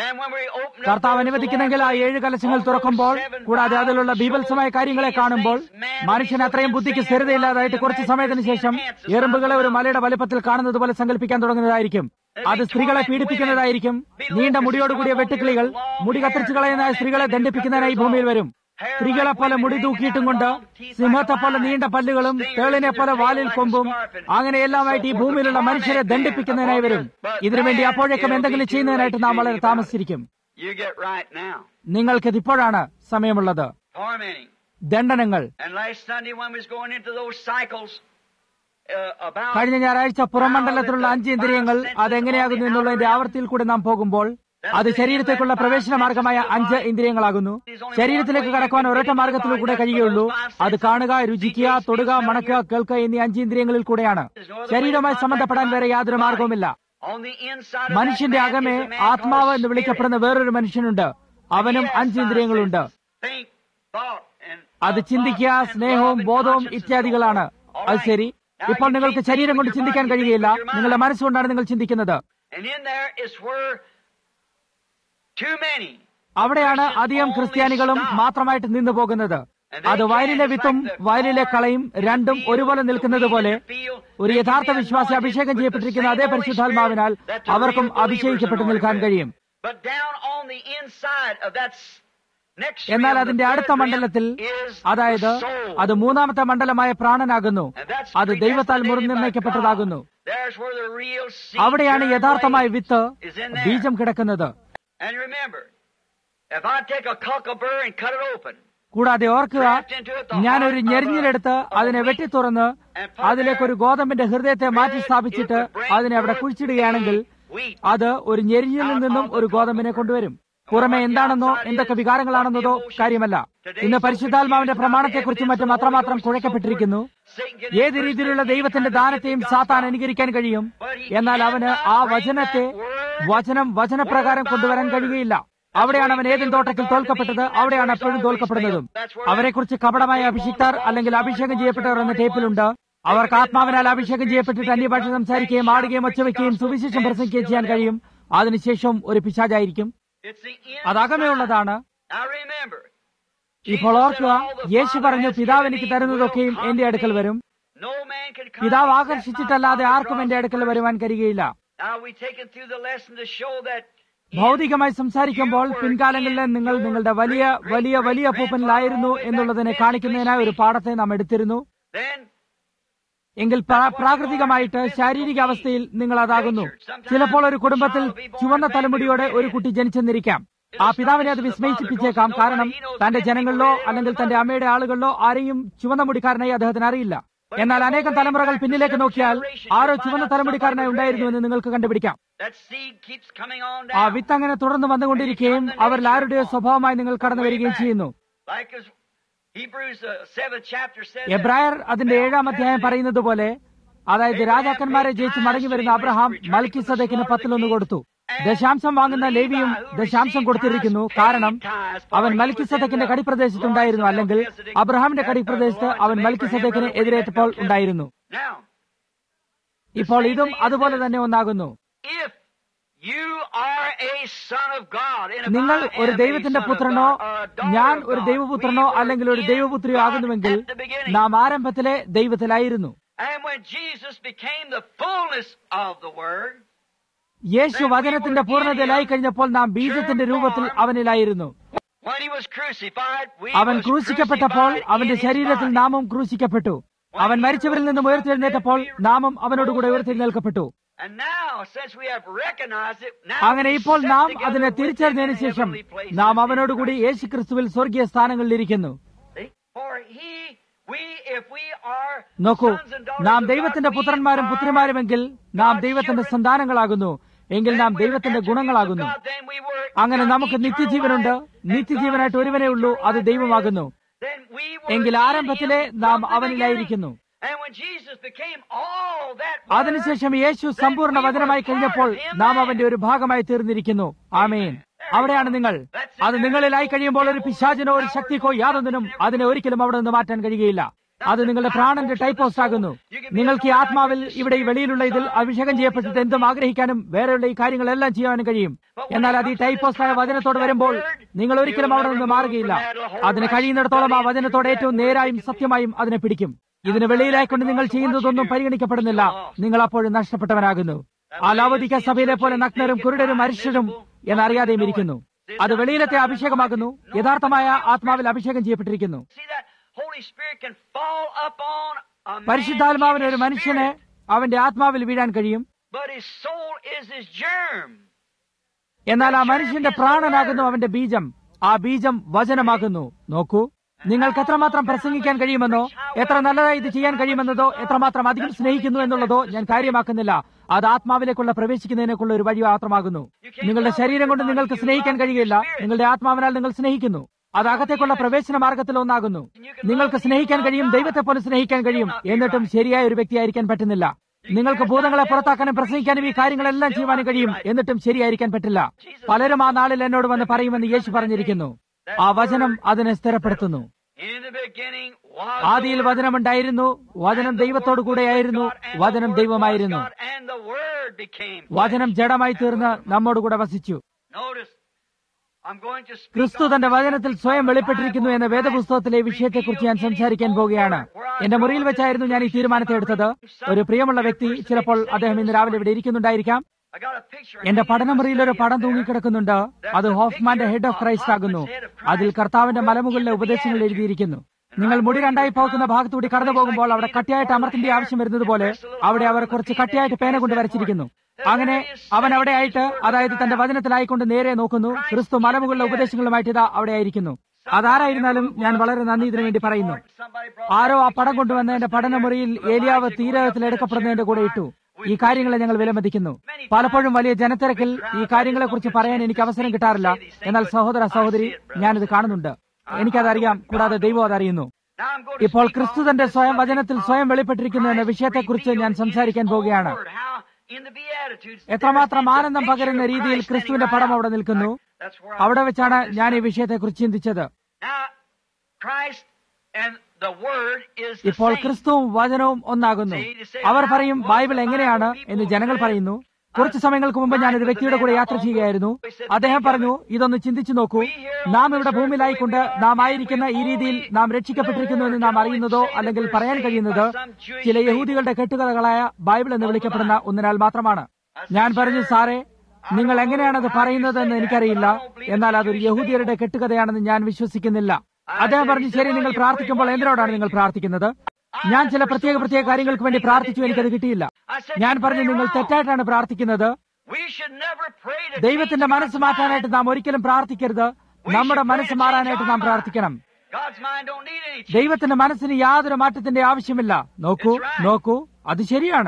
കർത്താവ് അനുവദിക്കുന്നെങ്കിൽ ആ ഏഴ് കലശങ്ങൾ തുറക്കുമ്പോൾ കൂടാതെ അതിലുള്ള ബീഭത്സമായ കാര്യങ്ങളെ കാണുമ്പോൾ മനുഷ്യൻ അത്രയും ബുദ്ധിക്ക് സ്ഥിരതയില്ലാതായിട്ട് കുറച്ച് സമയത്തിന് ശേഷം എറുമ്പുകളെ ഒരു മലയുടെ വലുപ്പത്തിൽ കാണുന്നത് പോലെ സങ്കല്പിക്കാൻ തുടങ്ങുന്നതായിരിക്കും അത് സ്ത്രീകളെ പീഡിപ്പിക്കുന്നതായിരിക്കും നീണ്ട മുടിയോടുകൂടിയ വെട്ടുക്കിളികൾ മുടി കത്തിരിച്ചു കളയുന്ന സ്ത്രീകളെ ദണ്ഡിപ്പിക്കുന്നതിനായി ഭൂമിയിൽ വരും സ്ത്രീകളെ പോലെ മുടി തൂക്കിയിട്ടും കൊണ്ട് സിംഹത്തെ പോലെ നീണ്ട പല്ലുകളും തേളിനെ പോലെ വാലിൽ കൊമ്പും അങ്ങനെയെല്ലാമായിട്ട് ഈ ഭൂമിയിലുള്ള മനുഷ്യരെ ദണ്ഡിപ്പിക്കുന്നതിനായി വരും ഇതിനുവേണ്ടി അപ്പോഴേക്കും എന്തെങ്കിലും ചെയ്യുന്നതിനായിട്ട് നാം വളരെ താമസിച്ചിരിക്കും You get right now. നിങ്ങൾക്കിത് ഇപ്പോഴാണ് സമയമുള്ളത് Tormenting. ദണ്ഡനങ്ങൾ And last Sunday when we was going into those cycles uh, about കഴിഞ്ഞ ഞായറാഴ്ച പുറമണ്ഡലത്തിലുള്ള അഞ്ച് ഇന്ദ്രിയങ്ങൾ അതെങ്ങനെയാകുന്നു എന്നുള്ളതിന്റെ ആവർത്തിയിൽ കൂടെ നാം പോകുമ്പോൾ അത് ശരീരത്തേക്കുള്ള പ്രവേശന മാർഗമായ അഞ്ച് ഇന്ദ്രിയങ്ങളാകുന്നു ശരീരത്തിലേക്ക് കടക്കുവാൻ ഒരൊറ്റ മാർഗത്തിലൂടെ കഴിയുള്ളൂ അത് കാണുക രുചിക്കുക തൊടുക മണക്കുക കേൾക്കുക എന്നീ അഞ്ച് ഇന്ദ്രിയങ്ങളിൽ കൂടെയാണ് ശരീരവുമായി സംബന്ധപ്പെടാൻ വേറെ യാതൊരു മാർഗവുമില്ല on the inside of മനുഷ്യന്റെ that man അകമേ is a man ആത്മാവ് called എന്ന് spirit. വിളിക്കപ്പെടുന്ന വേറൊരു മനുഷ്യനുണ്ട് അവനും അഞ്ച് ഇന്ദ്രിയങ്ങളുണ്ട് Think, thought, and അത് ചിന്തിക്കുക സ്നേഹവും ബോധവും ഇത്യാദികളാണ് അത് ശരി ഇപ്പോൾ നിങ്ങൾക്ക് ശരീരം കൊണ്ട് ചിന്തിക്കാൻ കഴിയുകയില്ല നിങ്ങളുടെ മനസ്സുകൊണ്ടാണ് നിങ്ങൾ ചിന്തിക്കുന്നത് And in there is where too many അവിടെയാണ് അധികം ക്രിസ്ത്യാനികളും മാത്രമായിട്ട് നിന്നു പോകുന്നത് അത് വയലിലെ വിത്തും വയലിലെ കളയും രണ്ടും ഒരുപോലെ നിൽക്കുന്നത് പോലെ ഒരു യഥാർത്ഥ വിശ്വാസി അഭിഷേകം ചെയ്യപ്പെട്ടിരിക്കുന്ന അതേ പരിശുദ്ധാത്മാവിനാൽ അവർക്കും അഭിഷേകിക്കപ്പെട്ട് നിൽക്കാൻ കഴിയും But down on the inside of that s- next എന്നാൽ realm, അതിന്റെ the അടുത്ത third മണ്ഡലത്തിൽ realm is അതായത് the soul. അത് മൂന്നാമത്തെ മണ്ഡലമായ പ്രാണനാകുന്നു And that's അത് ദൈവത്താൽ predestinated by മുറിനിർണയിക്കപ്പെട്ടതാകുന്നു God. There's where the real seed അവിടെയാണ് germ യഥാർത്ഥമായ lays, with is in there. ബീജം കിടക്കുന്നത് And remember, if I take a cockabur and cut it open, കൂടാതെ ഓർക്കുക ഞാൻ ഒരു ഞെരിഞ്ഞിലെടുത്ത് അതിനെ വെട്ടി തുറന്ന് അതിലേക്ക് ഒരു ഗോതമ്പിന്റെ ഹൃദയത്തെ മാറ്റി സ്ഥാപിച്ചിട്ട് അതിനെ അവിടെ കുഴിച്ചിടുകയാണെങ്കിൽ wheat, അത് ഒരു ഞെരിഞ്ഞിലിൽ നിന്നും ഒരു ഗോതമ്പിനെ കൊണ്ടുവരും പുറമെ എന്താണെന്നോ എന്തൊക്കെ വികാരങ്ങളാണെന്നതോ കാര്യമല്ല ഇന്ന് പരിശുദ്ധാത്മാവിന്റെ പ്രമാണത്തെക്കുറിച്ചും മറ്റും അത്രമാത്രം കുഴക്കപ്പെട്ടിരിക്കുന്നു Satan gets ഏത് രീതിയിലുള്ള ദൈവത്തിന്റെ ദാനത്തെയും സാത്താൻ അനുകരിക്കാൻ കഴിയും എന്നാൽ അവന് ആ വചനത്തെ വചനം വചനപ്രകാരം കൊണ്ടുവരാൻ കഴിയുകയില്ല അവിടെയാണ് അവൻ ഏതും തോട്ടത്തിൽ തോൽക്കപ്പെട്ടത് അവിടെയാണ് എപ്പോഴും തോൽക്കപ്പെടുന്നതും അവരെക്കുറിച്ച് കപടമായ അഭിഷിക്തർ അല്ലെങ്കിൽ അഭിഷേകം ചെയ്യപ്പെട്ടവർ എന്ന ടേപ്പിലുണ്ട് അവർക്ക് ആത്മാവിനാൽ അഭിഷേകം ചെയ്യപ്പെട്ടിട്ട് അന്യഭാഷ സംസാരിക്കുകയും ആടുകയും ഒച്ചവെക്കുകയും സുവിശേഷം പ്രസംഗിക്കുകയും ചെയ്യാൻ കഴിയും അതിനുശേഷം ഒരു പിശാചായിരിക്കും It's the അത് അകമയുള്ളതാണ് Now remember, ഇപ്പോൾ ഓർക്കുക യേശു പറഞ്ഞു പിതാവ് എനിക്ക് തരുന്നതൊക്കെയും എന്റെ അടുക്കൽ വരും no man can come പിതാവ് except my ആകർഷിച്ചിട്ടല്ലാതെ Father ആർക്കും draws എന്റെ അടുക്കൽ first. വരുവാൻ കഴിയുകയില്ല Now we take it through the lesson to show that ഭൗതികമായി സംസാരിക്കുമ്പോൾ പിൻകാലങ്ങളിൽ നിങ്ങൾ നിങ്ങളുടെ വലിയ വലിയ വലിയ പൂപ്പനിലായിരുന്നു എന്നുള്ളതിനെ കാണിക്കുന്നതിനായി ഒരു പാഠത്തെ നാം എടുത്തിരുന്നു then എങ്കിൽ പ്രാ- പ്രാകൃതികമായിട്ട് ശാരീരിക അവസ്ഥയിൽ നിങ്ങൾ അതാകുന്നു ചിലപ്പോൾ ഒരു കുടുംബത്തിൽ ചുവന്ന തലമുടിയോടെ ഒരു കുട്ടി ജനിച്ചെന്നിരിക്കാം ആ പിതാവിനെ അത് വിസ്മയിപ്പിച്ചേക്കാം കാരണം തന്റെ ജനങ്ങളിലോ അല്ലെങ്കിൽ തന്റെ അമ്മയുടെ ആളുകളിലോ ആരെയും ചുവന്ന മുടിക്കാരനായി അദ്ദേഹത്തിന് അറിയില്ല എന്നാൽ അനേകം തലമുറകൾ പിന്നിലേക്ക് നോക്കിയാൽ ആരോ ചുവന്ന തലമുടിക്കാരനായി ഉണ്ടായിരുന്നു എന്ന് നിങ്ങൾക്ക് കണ്ടുപിടിക്കാം that seed keeps coming on ആ down. വിത്ത് അങ്ങനെ തുടർന്ന് വന്നുകൊണ്ടിരിക്കുകയും അവരിൽ ആരുടെയോ സ്വഭാവമായി നിങ്ങൾ കടന്നു വരികയും ചെയ്യുന്നു Like as Hebrews uh, seventh chapter says that എബ്രായർ അതിന്റെ ഏഴാം അധ്യായം പറയുന്നത് പോലെ അതായത് രാജാക്കന്മാരെ ജയിച്ച് മടങ്ങി വരുന്ന അബ്രഹാം മൽക്കിസദക്കിന് പത്തിലൊന്ന് കൊടുത്തു ദശാംശം വാങ്ങുന്ന ലേവിയും ദശാംശം കൊടുത്തിരിക്കുന്നു കാരണം അവൻ മൽക്കിസദക്കിന്റെ കടിപ്രദേശത്തുണ്ടായിരുന്നു അല്ലെങ്കിൽ അബ്രഹാമിന്റെ കടിപ്രദേശത്ത് അവൻ മൽക്കിസദക്കിന് എതിരേറ്റപ്പോൾ ഉണ്ടായിരുന്നു Now, ഇപ്പോൾ ഇതും അതുപോലെ തന്നെ ഒന്നാകുന്നു if you are a son of God, and if നിങ്ങൾ I ഒരു am a ദൈവത്തിന്റെ son of പുത്രനോ God, or a daughter ഞാൻ of ഒരു God, ദൈവപുത്രനോ we were അല്ലെങ്കിൽ ഒരു in ദൈവപുത്രിയോ God ആകുന്നുവെങ്കിൽ at the beginning. നാം ആരംഭത്തിലെ ദൈവത്തിലായിരുന്നു And when Jesus became the fullness of the Word, യേശു വചനത്തിന്റെ പൂർണ്ണതയിലായി കഴിഞ്ഞപ്പോൾ നാം ബീജത്തിന്റെ രൂപത്തിൽ അവനിലായിരുന്നു when he was crucified, we അവൻ was ക്രൂശിക്കപ്പെട്ടപ്പോൾ crucified അവന്റെ in his ശരീരത്തിൽ body. നാമം ക്രൂശിക്കപ്പെട്ടു അവൻ മരിച്ചവരിൽ നിന്നും ഉയർത്തെഴുന്നേറ്റപ്പോൾ നാമം അവനോടുകൂടെ ഉയർത്തെഴുന്നേൽക്കപ്പെട്ടു And now, since we have recognized it, now അങ്ങനെ we ഇപ്പോൾ sit നാം together അതിനെ with him തിരിച്ചറിഞ്ഞതിന് in ശേഷം heavenly places നാം in അവനോടുകൂടി Christ. യേശു ക്രിസ്തുവിൽ സ്വർഗീയ സ്ഥാനങ്ങളിലിരിക്കുന്നു See? For he, we, if we are നോക്കൂ sons and daughters നാം of ദൈവത്തിന്റെ God, we പുത്രന്മാരും are പുത്രിമാരുമെങ്കിൽ നാം ദൈവത്തിന്റെ സന്താനങ്ങളാകുന്നു എങ്കിൽ നാം Then we're ദൈവത്തിന്റെ attributes ഗുണങ്ങളാകുന്നു of God, then we were അങ്ങനെ got നമുക്ക് eternal നിത്യജീവനുണ്ട് life, and നിത്യജീവനായിട്ട് God's ഒരുവനേ ഉള്ളൂ eternal അത് life ദൈവമാകുന്നു Then we were എങ്കിൽ in ആരംഭത്തിലെ him നാം from the അവനിലായിരിക്കുന്നു beginning. And when Jesus became all that അതിനുശേഷം യേശു സമ്പൂർണ്ണ വചനമായി കഴിഞ്ഞപ്പോൾ നാം അവന്റെ ഒരു ഭാഗമായി തീർന്നിരിക്കുന്നു ആമേൻ അവിടെയാണ് നിങ്ങൾ അത് നിങ്ങളിലായി കഴിയുമ്പോൾ ഒരു പിശാചിനോ ഒരു ശക്തിക്കോ യാതൊന്നിനും അതിനെ ഒരിക്കലും അവിടെ നിന്ന് മാറ്റാൻ കഴിയുകയില്ല അത് നിങ്ങളുടെ പ്രാണന്റെ ടൈപ്പോസ്റ്റ് ആകുന്നു നിങ്ങൾക്ക് ഈ ആത്മാവിൽ ഇവിടെ ഈ വെളിയിലുള്ള ഇതിൽ അഭിഷേകം ചെയ്യപ്പെട്ടിട്ട് എന്തും ആഗ്രഹിക്കാനും വേറെയുള്ള ഈ കാര്യങ്ങളെല്ലാം ചെയ്യാനും കഴിയും എന്നാൽ അത് ഈ ടൈപ്പോസ്റ്റായ വചനത്തോട് വരുമ്പോൾ നിങ്ങൾ ഒരിക്കലും അവിടെ നിന്ന് മാറുകയില്ല അതിന് കഴിയുന്നിടത്തോളം ആ വചനത്തോട് ഏറ്റവും നേരായും സത്യമായും അതിനെ പിടിക്കും ഇതിന് വെളിയിലായിക്കൊണ്ട് നിങ്ങൾ ചെയ്യുന്നതൊന്നും പരിഗണിക്കപ്പെടുന്നില്ല നിങ്ങൾ അപ്പോഴും നഷ്ടപ്പെട്ടവനാകുന്നു ആ ലാവതിക സഭയിലെ പോലെ നഗ്നരും കുരുടരും അരിഷ്ടരും എന്നറിയാതെയും ഇരിക്കുന്നു അത് വെളിയിലത്തെ അഭിഷേകമാകുന്നു യഥാർത്ഥമായ ആത്മാവിൽ അഭിഷേകം ചെയ്യപ്പെട്ടിരിക്കുന്നു See that Holy Spirit can fall upon a man പരിശുദ്ധാത്മാവിന് in ഒരു his മനുഷ്യന് spirit, അവന്റെ ആത്മാവിൽ വീഴാൻ കഴിയും but his soul is his germ. എന്നാൽ ആ മനുഷ്യന്റെ പ്രാണനാകുന്നു അവന്റെ ബീജം ആ ബീജം വചനമാകുന്നു നോക്കൂ നിങ്ങൾക്ക് എത്രമാത്രം പ്രസംഗിക്കാൻ കഴിയുമെന്നോ എത്ര നല്ലതായി ഇത് ചെയ്യാൻ കഴിയുമെന്നതോ എത്രമാത്രം അധികം സ്നേഹിക്കുന്നു എന്നുള്ളതോ ഞാൻ കാര്യമാക്കുന്നില്ല അത് ആത്മാവിലേക്കുള്ള പ്രവേശിക്കുന്നതിനേക്കുള്ള ഒരു വഴി മാത്രമാകുന്നു നിങ്ങളുടെ ശരീരം കൊണ്ട് നിങ്ങൾക്ക് സ്നേഹിക്കാൻ കഴിയുകയില്ല നിങ്ങളുടെ ആത്മാവിനാൽ നിങ്ങൾ സ്നേഹിക്കുന്നു അത് അകത്തേക്കുള്ള പ്രവേശന മാർഗത്തിൽ ഒന്നാകുന്നു നിങ്ങൾക്ക് സ്നേഹിക്കാൻ കഴിയും ദൈവത്തെ പോലെ സ്നേഹിക്കാൻ കഴിയും എന്നിട്ടും ശരിയായ ഒരു വ്യക്തിയായിരിക്കാൻ പറ്റുന്നില്ല നിങ്ങൾക്ക് ഭൂതങ്ങളെ പുറത്താക്കാനും പ്രസംഗിക്കാനും ഈ കാര്യങ്ങളെല്ലാം ചെയ്യുവാനും കഴിയും എന്നിട്ടും ശരിയായിരിക്കാൻ പറ്റില്ല പലരും ആ നാളിൽ എന്നോട് വന്ന് പറയുമെന്ന് യേശു പറഞ്ഞിരിക്കുന്നു ആ വചനം അതിനെ സ്ഥിരപ്പെടുത്തുന്നു In the beginning was ആദിയിൽ the Word, വചനമുണ്ടായിരുന്നു വചനം ദൈവത്തോടു കൂടെയായിരുന്നു വചനം ദൈവമായിരുന്നു and the Word became വചനം ജഡമായി തീർന്ന് നമ്മോടുകൂടെ വസിച്ചു Notice, I'm going to speak ക്രിസ്തു on തന്റെ this വചനത്തിൽ സ്വയം വെളിപ്പെട്ടിരിക്കുന്നു എന്ന വേദപുസ്തകത്തിലെ വിഷയത്തെക്കുറിച്ച് ഞാൻ സംസാരിക്കാൻ പോവുകയാണ് എന്റെ മുറിയിൽ വെച്ചായിരുന്നു ഞാൻ ഈ തീരുമാനത്തെ എടുത്തത് ഒരു പ്രിയമുള്ള വ്യക്തി ചിലപ്പോൾ അദ്ദേഹം ഇന്ന് രാവിലെ ഇവിടെ ഇരിക്കുന്നുണ്ടായിരിക്കാം I got a picture. എന്റെ പഠനമുറിയിൽ ഒരു പടം തൂങ്ങിക്കിടക്കുന്നുണ്ട് അത് ഹോഫ്മാന്റെ ഹെഡ് ഓഫ് ക്രൈസ്റ്റ് ആകുന്നു അതിൽ കർത്താവിന്റെ മലമുകളിലെ ഉപദേശങ്ങൾ എഴുതിയിരിക്കുന്നു നിങ്ങൾ മുടി രണ്ടായി പോക്കുന്ന ഭാഗത്തൂടി കടന്നു പോകുമ്പോൾ അവിടെ കട്ടിയായിട്ട് അമർത്തിന്റെ ആവശ്യം വരുന്നത് പോലെ അവിടെ അവർ കുറച്ച് കട്ടിയായിട്ട് പേന കൊണ്ട് വരച്ചിരിക്കുന്നു അങ്ങനെ അവൻ അവിടെ ആയിട്ട് അതായത് തന്റെ വചനത്തിലായിക്കൊണ്ട് നേരെ നോക്കുന്നു ക്രിസ്തു മലമുകളിലെ ഉപദേശങ്ങളുമായിട്ട് ഇതാ അവിടെ ആയിരിക്കുന്നു അതാരായിരുന്നാലും ഞാൻ വളരെ നന്ദി ഇതിനു വേണ്ടി പറയുന്നു Somebody brought ആരോ ആ പടം കൊണ്ടുവന്ന് എന്റെ പഠനമുറിയിൽ ഏലിയാവ് തീരത്തിൽ എടുക്കപ്പെടുന്നതിന്റെ കൂടെ ഇട്ടു ഈ കാര്യങ്ങളെ ഞങ്ങൾ വിലമതിക്കുന്നു പലപ്പോഴും വലിയ ജനത്തിരക്കിൽ ഈ കാര്യങ്ങളെക്കുറിച്ച് പറയാൻ എനിക്ക് അവസരം കിട്ടാറില്ല എന്നാൽ സഹോദര സഹോദരി ഞാനിത് കാണുന്നുണ്ട് എനിക്കതറിയാം കൂടാതെ ദൈവം അതറിയുന്നു Now I'm going to ഇപ്പോൾ speak ക്രിസ്തു on തന്റെ the സ്വയം subject വചനത്തിൽ of സ്വയം വെളിപ്പെട്ടിരിക്കുന്നു എന്ന Christ വിഷയത്തെക്കുറിച്ച് ഞാൻ revealed in സംസാരിക്കാൻ His പോവുകയാണ് own word. How in the Beatitudes എത്രമാത്രം there is ആനന്ദം a പകരുന്ന picture of രീതിയിൽ Christ ക്രിസ്തുവിന്റെ standing പടം right അവിടെ out. നിൽക്കുന്നു That's where I അവിടെ വെച്ചാണ് started this ഞാൻ ഈ subject. വിഷയത്തെക്കുറിച്ച് ചിന്തിച്ചത് Now, Christ and the Word is the ഇപ്പോൾ same. ക്രിസ്തുവും വചനവും ഒന്നാകുന്നു അവർ പറയും ബൈബിൾ എങ്ങനെയാണ് എന്ന് ജനങ്ങൾ പറയുന്നു കുറച്ചു സമയങ്ങൾക്ക് മുമ്പ് ഞാൻ ഒരു വ്യക്തിയുടെ കൂടെ യാത്ര ചെയ്യുകയായിരുന്നു അദ്ദേഹം പറഞ്ഞു ഇതൊന്ന് ചിന്തിച്ചു നോക്കൂ നാം ഇവിടെ ഭൂമിയിലായിക്കൊണ്ട് നാം ആയിരിക്കുന്ന ഈ രീതിയിൽ നാം രക്ഷിക്കപ്പെട്ടിരിക്കുന്നു എന്ന് നാം അറിയുന്നതോ അല്ലെങ്കിൽ പറയാൻ കഴിയുന്നത് ചില യഹൂദികളുടെ കെട്ടുകഥകളായ ബൈബിൾ എന്ന് വിളിക്കപ്പെടുന്ന ഒന്നിനാൽ മാത്രമാണ് ഞാൻ പറഞ്ഞു സാറേ നിങ്ങൾ എങ്ങനെയാണത് പറയുന്നതെന്ന് എനിക്കറിയില്ല എന്നാൽ അതൊരു യഹൂദിയരുടെ കെട്ടുകഥയാണെന്ന് ഞാൻ വിശ്വസിക്കുന്നില്ല അദ്ദേഹം പറഞ്ഞു ശരി നിങ്ങൾ പ്രാർത്ഥിക്കുമ്പോൾ എന്തിനോടാണ് നിങ്ങൾ പ്രാർത്ഥിക്കുന്നത് ഞാൻ ചില പ്രത്യേക പ്രത്യേക കാര്യങ്ങൾക്ക് വേണ്ടി പ്രാർത്ഥിച്ചു എനിക്കത് കിട്ടിയില്ല ഞാൻ പറഞ്ഞു നിങ്ങൾ തെറ്റായിട്ടാണ് പ്രാർത്ഥിക്കുന്നത് We should never pray to ദൈവത്തിന്റെ change മനസ്സ് God's മാറ്റാനായിട്ട് mind. നാം ഒരിക്കലും പ്രാർത്ഥിക്കരുത് നമ്മുടെ മനസ്സ് മാറാനായിട്ട് നാം പ്രാർത്ഥിക്കണം God's mind don't need any change. ദൈവത്തിന്റെ മനസ്സിന് യാതൊരു മാറ്റത്തിന്റെ ആവശ്യമില്ല നോക്കൂ നോക്കൂ അത് ശരിയാണ്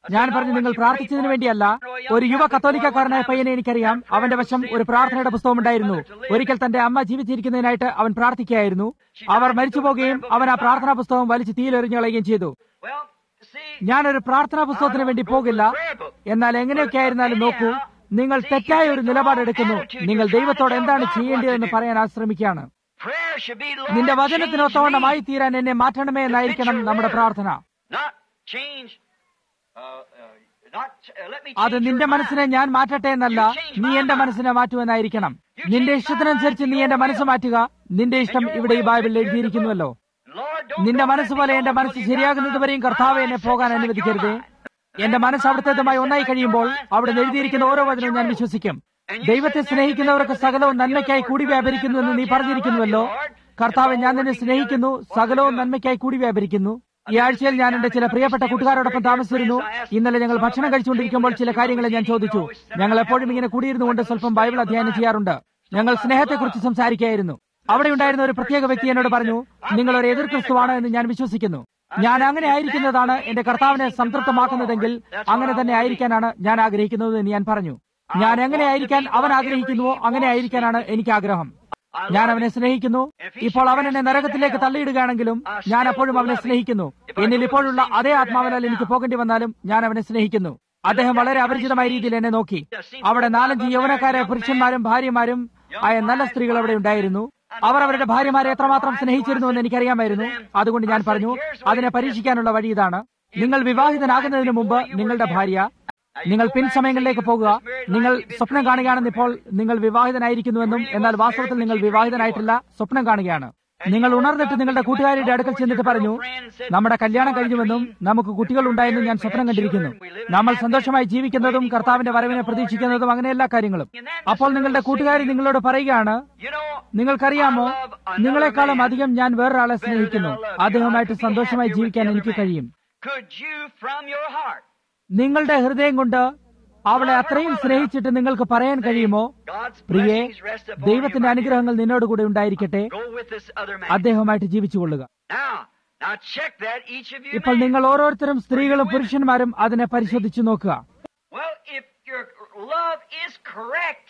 ഞാൻ പറഞ്ഞു നിങ്ങൾ പ്രാർത്ഥിച്ചതിന് വേണ്ടിയല്ല ഒരു യുവ കത്തോലിക്കക്കാരനായ പയ്യനെ എനിക്കറിയാം അവന്റെ വശം ഒരു പ്രാർത്ഥനയുടെ പുസ്തകം ഉണ്ടായിരുന്നു ഒരിക്കൽ തന്റെ അമ്മ ജീവിച്ചിരിക്കുന്നതിനായിട്ട് അവൻ പ്രാർത്ഥിക്കുകയായിരുന്നു അവർ മരിച്ചു പോകുകയും അവൻ ആ പ്രാർത്ഥനാ പുസ്തകം വലിച്ച് തീയിലെറിഞ്ഞു കളയുകയും ചെയ്തു Well, see, ഞാനൊരു പ്രാർത്ഥനാ പുസ്തകത്തിന് വേണ്ടി പോകില്ല എന്നാൽ എങ്ങനെയൊക്കെ ആയിരുന്നാലും നോക്കൂ നിങ്ങൾ തെറ്റായ ഒരു നിലപാടെടുക്കുന്നു നിങ്ങൾ ദൈവത്തോട് എന്താണ് ചെയ്യേണ്ടതെന്ന് പറയാൻ ആശ്രമിക്കുകയാണ് prayer should be, Lord, നിന്റെ change വചനത്തിനൊത്തവണ്ണമായി me. തീരാൻ എന്നെ മാറ്റണമേ എന്നായിരിക്കണം നമ്മുടെ പ്രാർത്ഥന Not change, uh, uh, not, uh, let me അത് change നിന്റെ your മനസ്സിനെ ഞാൻ മാറ്റട്ടെ എന്നല്ല നീ എന്റെ മനസ്സിനെ മാറ്റുമെന്നായിരിക്കണം നിന്റെ ഇഷ്ടത്തിനനുസരിച്ച് നീ എന്റെ മനസ്സ് മാറ്റുക നിന്റെ ഇഷ്ടം ഇവിടെ ഈ ബൈബിളിൽ എഴുതിയിരിക്കുന്നുവല്ലോ mind. Lord, don't നിന്റെ don't മനസ്സ് let me പോലെ go എന്റെ until മനസ്സ് you got ശരിയാകുന്നതുവരെയും my കർത്താവ് mind എന്നെ set പോകാൻ like അനുവദിക്കരുതേ your mind. എന്റെ മനസ്സ് അവിടുത്തേതുമായി ഒന്നായി കഴിയുമ്പോൾ അവിടെ എഴുതിയിരിക്കുന്ന ഓരോ വചനവും ഞാൻ വിശ്വസിക്കും ദൈവത്തെ സ്നേഹിക്കുന്നവർക്ക് സകലവും നന്മയ്ക്കായി കൂടി വ്യാപരിക്കുന്നു എന്ന് നീ പറഞ്ഞിരിക്കുന്നുവല്ലോ കർത്താവ് ഞാൻ നിന്നെ സ്നേഹിക്കുന്നു സകലവും നന്മയ്ക്കായി കൂടി വ്യാപരിക്കുന്നു ഈ ആഴ്ചയിൽ ഞാൻ എന്റെ ചില പ്രിയപ്പെട്ട കൂട്ടുകാരോടൊപ്പം താമസിച്ചിരുന്നു ഇന്നലെ ഞങ്ങൾ ഭക്ഷണം കഴിച്ചുകൊണ്ടിരിക്കുമ്പോൾ ചില കാര്യങ്ങളെ ഞാൻ ചോദിച്ചു ഞങ്ങൾ എപ്പോഴും ഇങ്ങനെ കൂടിയിരുന്നു കൊണ്ട് സ്വല്പം ബൈബിൾ അധ്യയനം ചെയ്യാറുണ്ട് ഞങ്ങൾ സ്നേഹത്തെക്കുറിച്ച് സംസാരിക്കുകയായിരുന്നു അവിടെ ഉണ്ടായിരുന്ന ഒരു പ്രത്യേക വ്യക്തി എന്നോട് പറഞ്ഞു നിങ്ങൾ ഒരു എതിർ ക്രിസ്തുവാണ് എന്ന് ഞാൻ വിശ്വസിക്കുന്നു ഞാൻ അങ്ങനെ ആയിരിക്കുന്നതാണ് എന്റെ കർത്താവിനെ സംതൃപ്തമാക്കുന്നതെങ്കിൽ അങ്ങനെ തന്നെ ആയിരിക്കാനാണ് ഞാൻ ആഗ്രഹിക്കുന്നത് എന്ന് ഞാൻ പറഞ്ഞു ഞാൻ എങ്ങനെ ആയിരിക്കാൻ അവൻ ആഗ്രഹിക്കുന്നുവോ അങ്ങനെ ആയിരിക്കാനാണ് എനിക്ക് ആഗ്രഹം ഞാൻ അവനെ സ്നേഹിക്കുന്നു ഇപ്പോൾ അവൻ എന്നെ നരകത്തിലേക്ക് തള്ളിയിടുകയാണെങ്കിലും ഞാൻ അപ്പോഴും അവനെ സ്നേഹിക്കുന്നു എന്നിൽ ഇപ്പോഴുള്ള അതേ ആത്മാവിനാൽ എനിക്ക് പോകേണ്ടി വന്നാലും ഞാൻ അവനെ സ്നേഹിക്കുന്നു അദ്ദേഹം വളരെ അപരിചിതമായ രീതിയിൽ എന്നെ നോക്കി അവിടെ നാലഞ്ച് യൗവനക്കാരെ പുരുഷന്മാരും ഭാര്യമാരും ആയ നല്ല സ്ത്രീകൾ അവിടെ ഉണ്ടായിരുന്നു അവർ അവരുടെ ഭാര്യമാരെ എത്രമാത്രം സ്നേഹിച്ചിരുന്നു എന്ന് എനിക്കറിയാമായിരുന്നു അതുകൊണ്ട് ഞാൻ പറഞ്ഞു അതിനെ പരീക്ഷിക്കാനുള്ള വഴി ഇതാണ് നിങ്ങൾ വിവാഹിതനാകുന്നതിന് മുമ്പ് നിങ്ങളുടെ ഭാര്യ നിങ്ങൾ പിൻസമയങ്ങളിലേക്ക് പോകുക നിങ്ങൾ സ്വപ്നം കാണുകയാണെന്ന് ഇപ്പോൾ നിങ്ങൾ വിവാഹിതനായിരിക്കുന്നുവെന്നും എന്നാൽ വാസ്തവത്തിൽ നിങ്ങൾ വിവാഹിതനായിട്ടില്ല സ്വപ്നം കാണുകയാണ് നിങ്ങൾ ഉണർന്നിട്ട് നിങ്ങളുടെ കൂട്ടുകാരുടെ അടുക്കൽ ചെന്നിട്ട് പറഞ്ഞു നമ്മുടെ കല്യാണം കഴിഞ്ഞുവെന്നും നമുക്ക് കുട്ടികൾ ഉണ്ടായെന്നും ഞാൻ സ്വപ്നം കണ്ടിരിക്കുന്നു നമ്മൾ സന്തോഷമായി ജീവിക്കുന്നതും കർത്താവിന്റെ വരവിനെ പ്രതീക്ഷിക്കുന്നതും അങ്ങനെ എല്ലാ കാര്യങ്ങളും അപ്പോൾ നിങ്ങളുടെ കൂട്ടുകാരി നിങ്ങളോട് പറയുകയാണ് You know, നിങ്ങൾക്കറിയാമോ നിങ്ങളെക്കാളും അധികം ഞാൻ വേറൊരാളെ സ്നേഹിക്കുന്നു അദ്ദേഹവുമായിട്ട് സന്തോഷമായി ജീവിക്കാൻ എനിക്ക് കഴിയും could you from your heart നിങ്ങളുടെ ഹൃദയം കൊണ്ട് അവളെ അത്രയും സ്നേഹിച്ചിട്ട് നിങ്ങൾക്ക് പറയാൻ കഴിയുമോ God's പ്രിയേ blessings rest upon ദൈവത്തിന്റെ you, my dear. അനുഗ്രഹങ്ങൾ നിന്നോട് കൂടെ ഉണ്ടായിരിക്കട്ടെ Go with this other man. അദ്ദേഹവുമായിട്ട് ജീവിച്ചുകൊള്ളുക Now, now check that each of you. ഇപ്പോൾ men. നിങ്ങൾ ഓരോരുത്തരും സ്ത്രീകളും പുരുഷന്മാരും അതിനെ പരിശോധിച്ചു നോക്കുക Well, if your love is correct,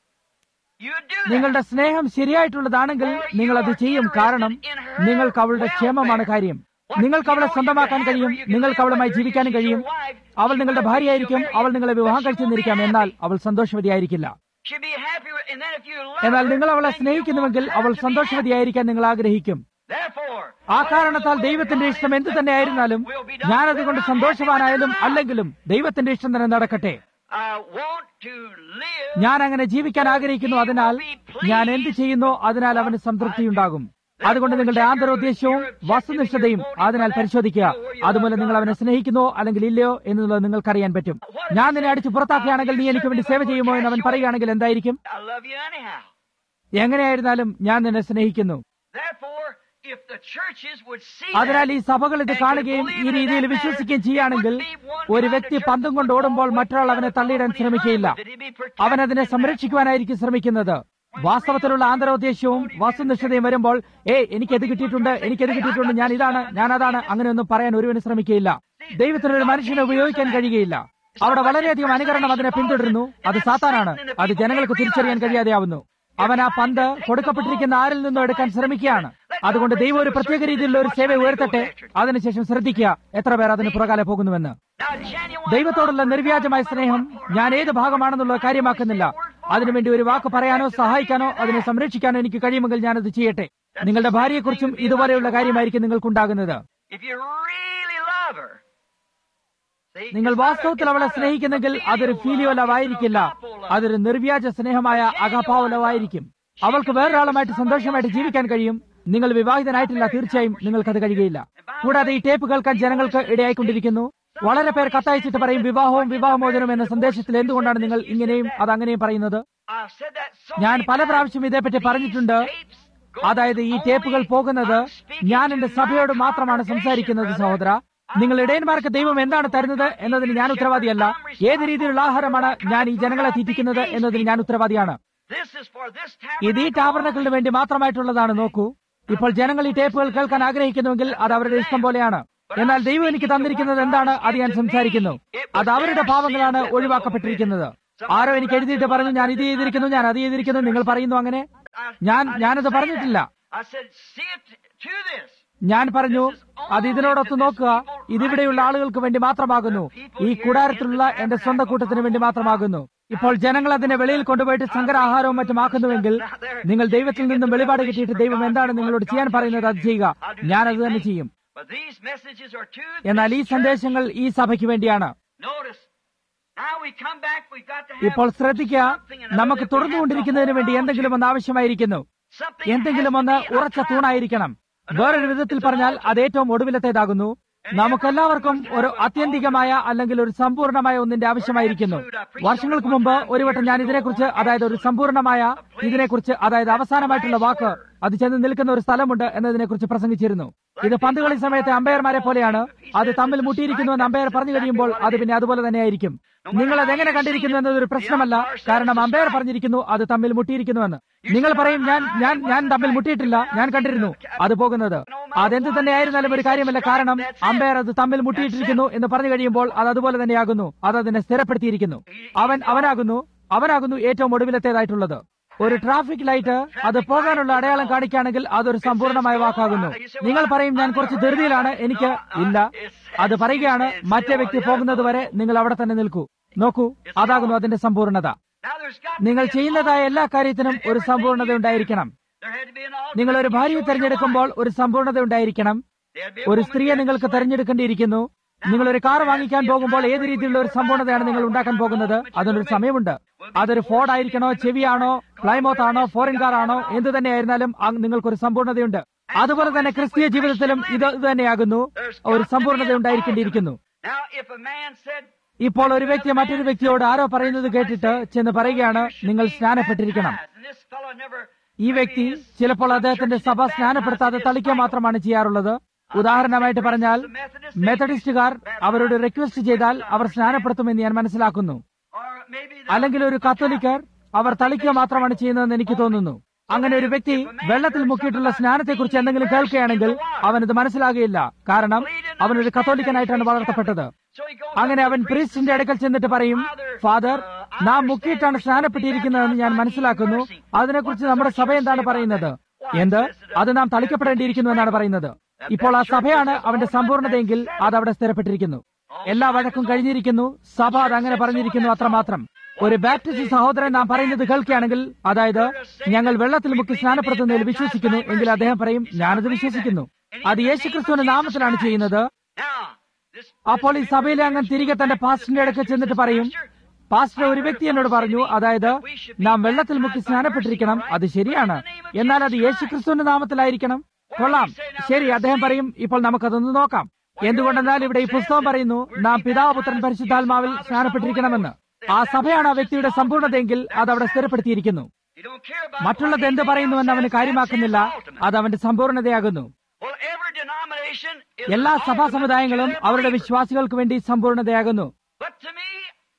you do that. നിങ്ങളുടെ സ്നേഹം ശരിയായിട്ടുള്ളതാണെങ്കിൽ നിങ്ങൾ അത് ചെയ്യും കാരണം നിങ്ങൾക്ക് അവളുടെ ക്ഷേമമാണ് കാര്യം നിങ്ങൾക്ക് അവളെ സ്വന്തമാക്കാൻ കഴിയും നിങ്ങൾക്ക് അവളുമായി ജീവിക്കാനും കഴിയും അവൾ നിങ്ങളുടെ ഭാര്യയായിരിക്കും അവൾ നിങ്ങളെ വിവാഹം കഴിച്ചെന്നിരിക്കാം എന്നാൽ അവൾ സന്തോഷവതിയായിരിക്കില്ല She'll be happy with, and then if you love എന്നാൽ her, നിങ്ങൾ അവളെ then you സ്നേഹിക്കുന്നുവെങ്കിൽ want her അവൾ to be സന്തോഷവതിയായിരിക്കാൻ നിങ്ങൾ ആഗ്രഹിക്കും happy. Therefore, ആ കാരണത്താൽ ദൈവത്തിന്റെ ഇഷ്ടം എന്ത് തന്നെ ആയിരുന്നാലും ഞാനതുകൊണ്ട് സന്തോഷവാനായാലും അല്ലെങ്കിലും ദൈവത്തിന്റെ ഇഷ്ടം തന്നെ നടക്കട്ടെ I want to live. ഞാൻ അങ്ങനെ ജീവിക്കാൻ ആഗ്രഹിക്കുന്നു അതിനാൽ ഞാൻ എന്ത് ചെയ്യുന്നോ അതിനാൽ അവന് സംതൃപ്തിയുണ്ടാകും അതുകൊണ്ട് നിങ്ങളുടെ ആന്തരോദ്ദേശവും വസ്തുനിഷ്ഠതയും അതിനാൽ പരിശോധിക്കുക അതുമൂലം നിങ്ങൾ അവനെ സ്നേഹിക്കുന്നോ അല്ലെങ്കിൽ ഇല്ലയോ എന്നുള്ളത് നിങ്ങൾക്കറിയാൻ പറ്റും ഞാൻ നിന്നെ അടിച്ച് പുറത്താക്കുകയാണെങ്കിൽ നീ എനിക്ക് വേണ്ടി സേവ ചെയ്യുമോ എന്ന് അവൻ പറയുകയാണെങ്കിൽ എന്തായിരിക്കും I love you anyhow. എങ്ങനെയായിരുന്നാലും ഞാൻ നിന്നെ സ്നേഹിക്കുന്നു Therefore, if the churches would see അതിനാൽ that, ഈ സഭകൾ ഇത് കാണുകയും ഈ രീതിയിൽ വിശ്വസിക്കുകയും ചെയ്യുകയാണെങ്കിൽ ഒരു വ്യക്തി പന്തും കൊണ്ട് ഓടുമ്പോൾ മറ്റൊരാൾ അവനെ തള്ളിയിടാൻ ശ്രമിക്കുകയില്ല അവൻ അതിനെ സംരക്ഷിക്കുവാനായിരിക്കും ശ്രമിക്കുന്നത് വാസ്തവത്തിലുള്ള ആന്തരോദ്ദേശ്യവും വസ്തുനിഷ്ഠതയും വരുമ്പോൾ ഏ എനിക്കത് കിട്ടിയിട്ടുണ്ട് എനിക്കത് കിട്ടിയിട്ടുണ്ട് ഞാൻ ഇതാണ് ഞാൻ അതാണ് അങ്ങനെയൊന്നും പറയാൻ ഒരുവന് ശ്രമിക്കുകയില്ല ദൈവത്തിന് ഒരു മനുഷ്യനെ ഉപയോഗിക്കാൻ കഴിയുകയില്ല അവിടെ വളരെയധികം അനുകരണം അതിനെ പിന്തുടരുന്നു അത് സാത്താനാണ് അത് ജനങ്ങൾക്ക് തിരിച്ചറിയാൻ കഴിയാതെയാവുന്നു അവൻ ആ പന്ത് കൊടുക്കപ്പെട്ടിരിക്കുന്ന ആരിൽ നിന്നും എടുക്കാൻ ശ്രമിക്കുകയാണ് അതുകൊണ്ട് ദൈവം ഒരു പ്രത്യേക രീതിയിലുള്ള ഒരു സേവ ഉയർത്തട്ടെ അതിനുശേഷം ശ്രദ്ധിക്കുക എത്ര പേർ അതിന് പുറകാലെ പോകുന്നുവെന്ന് Now, genuine ദൈവത്തോടുള്ള നിർവ്യാജമായ സ്നേഹം ഞാൻ ഏത് ഭാഗമാണെന്നുള്ളത് കാര്യമാക്കുന്നില്ല അതിനുവേണ്ടി ഒരു വാക്ക് പറയാനോ സഹായിക്കാനോ അതിനെ സംരക്ഷിക്കാനോ എനിക്ക് കഴിയുമെങ്കിൽ ഞാനത് ചെയ്യട്ടെ നിങ്ങളുടെ ഭാര്യയെക്കുറിച്ചും ഇതുപോലെയുള്ള കാര്യമായിരിക്കും നിങ്ങൾക്കുണ്ടാകുന്നത് if you really love her, see, നിങ്ങൾ it's not a- വാസ്തവത്തിൽ it's അവളെ not a സ്നേഹിക്കുന്നെങ്കിൽ അതൊരു filial ഫീലിയോ love, ലവ് it's ആയിരിക്കില്ല an agape love. അതൊരു നിർവ്യാജ സ്നേഹമായ അകപാവ ലവ് ആയിരിക്കും അവൾക്ക് വേറൊരാളുമായിട്ട് സന്തോഷമായിട്ട് ജീവിക്കാൻ കഴിയും നിങ്ങൾ വിവാഹിതനായിട്ടില്ല തീർച്ചയായും നിങ്ങൾക്കത് കഴിയുകയില്ല കൂടാതെ ഈ ടേപ്പ് കേൾക്കാൻ ജനങ്ങൾക്ക് ഇടയായിക്കൊണ്ടിരിക്കുന്നു വളരെ പേർ കത്തയച്ചിട്ട് പറയും വിവാഹവും വിവാഹമോചനവും എന്ന സന്ദേശത്തിൽ എന്തുകൊണ്ടാണ് നിങ്ങൾ ഇങ്ങനെയും അത് അങ്ങനെയും പറയുന്നത് I've said that so ഞാൻ many പല times. പ്രാവശ്യം ഇതേപ്പറ്റി പറഞ്ഞിട്ടുണ്ട് Tapes go അതായത് ഈ ടേപ്പുകൾ പോകുന്നത് I'm speaking ഞാൻ to എന്റെ my സഭയോട് മാത്രമാണ് congregation, സംസാരിക്കുന്നത് brother. സഹോദര നിങ്ങൾ ഇടയന്മാർക്ക് ദൈവം എന്താണ് തരുന്നത് എന്നതിന് ഞാൻ ഉത്തരവാദിയല്ല ഏത് രീതിയിലുള്ള ആഹാരമാണ് ഞാൻ ഈ ജനങ്ങളെ തീറ്റിക്കുന്നത് എന്നതിന് ഞാൻ ഉത്തരവാദിയാണ് This is for this ഇത് ഈ tabernacle. ടാബർണക്കളിന് വേണ്ടി മാത്രമായിട്ടുള്ളതാണ് നോക്കൂ ഇപ്പോൾ ജനങ്ങൾ ഈ ടേപ്പുകൾ കേൾക്കാൻ ആഗ്രഹിക്കുന്നുവെങ്കിൽ അത് അവരുടെ ഇഷ്ടം പോലെയാണ് എന്നാൽ ദൈവം എനിക്ക് തന്നിരിക്കുന്നത് എന്താണ് അത് ഞാൻ സംസാരിക്കുന്നു It അത് അവരുടെ പാവങ്ങളാണ് ഒഴിവാക്കപ്പെട്ടിരിക്കുന്നത് ആരോ എനിക്ക് എഴുതിയിട്ട് പറഞ്ഞു ഞാൻ ഇത് ചെയ്തിരിക്കുന്നു ഞാൻ അത് ചെയ്തിരിക്കുന്നു നിങ്ങൾ പറയുന്നു അങ്ങനെ ഞാൻ ഞാനത് പറഞ്ഞിട്ടില്ല I said, see it to this. ഞാൻ പറഞ്ഞു അത് ഇതിനോടൊത്ത് നോക്കുക ഇതിവിടെയുള്ള ആളുകൾക്ക് വേണ്ടി മാത്രമാകുന്നു ഈ കൂടാരത്തിലുള്ള എന്റെ സ്വന്തം കൂട്ടത്തിന് വേണ്ടി മാത്രമാകുന്നു ഇപ്പോൾ ജനങ്ങൾ അതിനെ വെളിയിൽ കൊണ്ടുപോയിട്ട് സങ്കരാഹാരവും മറ്റും ആക്കുന്നുവെങ്കിൽ നിങ്ങൾ ദൈവത്തിൽ നിന്നും വെളിപാട് കിട്ടിയിട്ട് ദൈവം എന്താണ് നിങ്ങളോട് ചെയ്യാൻ പറയുന്നത് അത് ചെയ്യുക ഞാൻ അത് തന്നെ ചെയ്യും But these messages are to എന്നാൽ ഈ this church. സന്ദേശങ്ങൾ ഈ സഭയ്ക്ക് വേണ്ടിയാണ് Notice, now we come back, we've got to have ഇപ്പോൾ ശ്രദ്ധിക്കുക something or നമുക്ക് other that we have to തുടർന്നുകൊണ്ടിരിക്കുന്നതിന് വേണ്ടി hold on എന്തെങ്കിലും to. ഒന്ന് ആവശ്യമായിരിക്കുന്നു Something എന്തെങ്കിലും has to ഒന്ന് be a ഉറച്ച tie. തൂണായിരിക്കണം വേറൊരു വിധത്തിൽ പറഞ്ഞാൽ അത് ഏറ്റവും ഒടുവിലത്തേതാകുന്നു നമുക്കെല്ലാവർക്കും ഒരു ആത്യന്തികമായ അല്ലെങ്കിൽ ഒരു സമ്പൂർണമായ ഒന്നിന്റെ ആവശ്യമായിരിക്കുന്നു വർഷങ്ങൾക്ക് മുമ്പ് ഒരു വട്ടം ഞാൻ ഇതിനെക്കുറിച്ച് അതായത് ഒരു സമ്പൂർണമായ ഇതിനെക്കുറിച്ച് അതായത് അവസാനമായിട്ടുള്ള വാക്ക് അത് ചെന്ന് നിൽക്കുന്ന ഒരു സ്ഥലമുണ്ട് എന്നതിനെക്കുറിച്ച് പ്രസംഗിച്ചിരുന്നു ഇത് പന്തുകളി സമയത്തെ അമ്പയർമാരെ പോലെയാണ് അത് തമ്മിൽ മുട്ടിയിരിക്കുന്നുവെന്ന് അമ്പയർ പറഞ്ഞു കഴിയുമ്പോൾ അത് പിന്നെ അതുപോലെ തന്നെയായിരിക്കും നിങ്ങൾ അത് എങ്ങനെ കണ്ടിരിക്കുന്നു എന്നതൊരു പ്രശ്നമല്ല കാരണം അമ്പയർ പറഞ്ഞിരിക്കുന്നു അത് തമ്മിൽ മുട്ടിയിരിക്കുന്നുവെന്ന് നിങ്ങൾ പറയും ഞാൻ ഞാൻ ഞാൻ തമ്മിൽ മുട്ടിയിട്ടില്ല ഞാൻ കണ്ടിരുന്നു അത് പോകുന്നത് അതെന്ത് തന്നെയായിരുന്നാലും ഒരു കാര്യമല്ല കാരണം അമ്പയർ അത് തമ്മിൽ മുട്ടിയിട്ടിരിക്കുന്നു എന്ന് പറഞ്ഞു കഴിയുമ്പോൾ അത് അതുപോലെ തന്നെയാകുന്നു അത് അതിനെ സ്ഥിരപ്പെടുത്തിയിരിക്കുന്നു അവൻ അവനാകുന്നു അവനാകുന്നു ഏറ്റവും ഒടുവിലത്തേതായിട്ടുള്ളത് ഒരു ട്രാഫിക് ലൈറ്റ് അത് പോകാനുള്ള അടയാളം കാണിക്കുകയാണെങ്കിൽ അതൊരു സമ്പൂർണമായ വാക്കാകുന്നു നിങ്ങൾ പറയും ഞാൻ കുറച്ച് ധൃതിയിലാണ് എനിക്ക് ഇല്ല അത് പറയുകയാണ് മറ്റേ വ്യക്തി പോകുന്നത് വരെ നിങ്ങൾ അവിടെ തന്നെ നിൽക്കൂ നോക്കൂ അതാകുന്നു അതിന്റെ സമ്പൂർണത Now there's got to നിങ്ങൾ be a ചെയ്യുന്നതായ എല്ലാ കാര്യത്തിനും ഒരു സമ്പൂർണത ഉണ്ടായിരിക്കണം There had to be an altar. നിങ്ങൾ ഒരു ഭാര്യയെ തെരഞ്ഞെടുക്കുമ്പോൾ ഒരു സമ്പൂർണത ഉണ്ടായിരിക്കണം There had to be a ഒരു woman സ്ത്രീയെ you നിങ്ങൾക്ക് had to select. തെരഞ്ഞെടുക്കേണ്ടിയിരിക്കുന്നു നിങ്ങൾ ഒരു കാർ വാങ്ങിക്കാൻ പോകുമ്പോൾ ഏത് രീതിയിലുള്ള ഒരു സമ്പൂർണതയാണ് നിങ്ങൾ ഉണ്ടാക്കാൻ പോകുന്നത് അതിനൊരു സമയമുണ്ട് അതൊരു ഫോർഡ് ആയിരിക്കണോ ചെവിയാണോ പ്ലൈമോത്ത് ആണോ ഫോറിൻ കാർ ആണോ എന്ത് തന്നെയായിരുന്നാലും ആ നിങ്ങൾക്കൊരു സമ്പൂർണതയുണ്ട് അതുപോലെ തന്നെ ക്രിസ്തീയ ജീവിതത്തിലും ഇത് ഇത് തന്നെയാകുന്നു There's ഒരു got to be സമ്പൂർണത an ഉണ്ടായിരിക്കേണ്ടിയിരിക്കുന്നു ultimate. Now, if a man said, ഇപ്പോൾ ഒരു വ്യക്തി മറ്റൊരു വ്യക്തിയോട് ആരോ പറയുന്നത് കേട്ടിട്ട് ചെന്ന് പറയുകയാണ് നിങ്ങൾ സ്നാനപ്പെട്ടിരിക്കണം and this fellow never, ഈ വ്യക്തി ചിലപ്പോൾ അദ്ദേഹത്തിന്റെ സഭ സ്നാനപ്പെടുത്താതെ തളിക്കുക മാത്രമാണ് ചെയ്യാറുള്ളത് ഉദാഹരണമായിട്ട് പറഞ്ഞാൽ മെത്തഡിസ്റ്റുകാർ അവരോട് റിക്വസ്റ്റ് ചെയ്താൽ അവർ സ്നാനപ്പെടുത്തുമെന്ന് ഞാൻ മനസ്സിലാക്കുന്നു or maybe the- അല്ലെങ്കിൽ ഒരു കത്തോലിക്കർ അവർ തളിക്കുക മാത്രമാണ് ചെയ്യുന്നതെന്ന് എനിക്ക് തോന്നുന്നു അങ്ങനെ ഒരു വ്യക്തി വെള്ളത്തിൽ മുക്കിയിട്ടുള്ള സ്നാനത്തെക്കുറിച്ച് എന്തെങ്കിലും കേൾക്കുകയാണെങ്കിൽ അവനത് മനസ്സിലാകുകയില്ല കാരണം അവനൊരു കത്തോലിക്കനായിട്ടാണ് വളർത്തപ്പെട്ടത് so he goes അങ്ങനെ up to അവൻ the priest പ്രീസ്റ്റിന്റെ അടുക്കൽ ചെന്നിട്ട് പറയും ഫാദർ നാം മുക്കിയിട്ടാണ് സ്നാനപ്പെട്ടിരിക്കുന്നതെന്ന് ഞാൻ മനസ്സിലാക്കുന്നു അതിനെക്കുറിച്ച് നമ്മുടെ സഭ എന്താണ് പറയുന്നത് എന്ത് അത് നാം തളിക്കപ്പെടേണ്ടിയിരിക്കുന്നു എന്നാണ് പറയുന്നത് ഇപ്പോൾ ആ സഭയാണ് അവന്റെ സമ്പൂർണ്ണതയെങ്കിൽ അത് അവിടെ സ്ഥിരപ്പെട്ടിരിക്കുന്നു എല്ലാ വഴക്കും കഴിഞ്ഞിരിക്കുന്നു സഭ അത് അങ്ങനെ പറഞ്ഞിരിക്കുന്നു അത്രമാത്രം ഒരു ബാപ്റ്റിസ്റ്റ് സഹോദരൻ നാം പറയുന്നത് കേൾക്കുകയാണെങ്കിൽ അതായത് ഞങ്ങൾ വെള്ളത്തിൽ മുക്കി സ്നാനപ്പെടുത്തുന്നതിൽ വിശ്വസിക്കുന്നു എങ്കിൽ അദ്ദേഹം പറയും ഞാനത് വിശ്വസിക്കുന്നു അത് യേശുക്രിസ്തുവിന്റെ നാമത്തിലാണ് ചെയ്യുന്നത് Now, this, അപ്പോൾ ഈ സഭയിലെ അംഗം തിരികെ തന്റെ പാസ്റ്ററിന്റെ അടുക്കൽ ചെന്നിട്ട് പറയും പാസ്റ്റർ ഒരു വ്യക്തി എന്നോട് പറഞ്ഞു അതായത് നാം വെള്ളത്തിൽ മുക്കി സ്നാനപ്പെട്ടിരിക്കണം അത് ശരിയാണ് എന്നാൽ അത് യേശുക്രിസ്തുവിന്റെ നാമത്തിലായിരിക്കണം കൊള്ളാം ശരി അദ്ദേഹം പറയും ഇപ്പോൾ നമുക്കതൊന്ന് നോക്കാം എന്തുകൊണ്ടെന്നാൽ ഇവിടെ ഈ പുസ്തകം പറയുന്നു നാം പിതാവ് പുത്രൻ പരിശുദ്ധാത്മാവിൽ സ്നാനപ്പെട്ടിരിക്കണമെന്ന് ആ സഭയാണ് ആ വ്യക്തിയുടെ സമ്പൂർണ്ണതയെങ്കിൽ അത് അവിടെ സ്ഥിരപ്പെടുത്തിയിരിക്കുന്നു you don't care about മറ്റുള്ളത് എന്ത് പറയുന്നുവെന്ന് അവന് കാര്യമാക്കുന്നില്ല അത് അവന്റെ സമ്പൂർണ്ണതയാകുന്നു Well, every denomination is എല്ലാ an സഭാ ultimate സമുദായങ്ങളും to their അവരുടെ believers. വിശ്വാസികൾക്ക് വേണ്ടി സമ്പൂർണ്ണതയാകുന്നു But to me,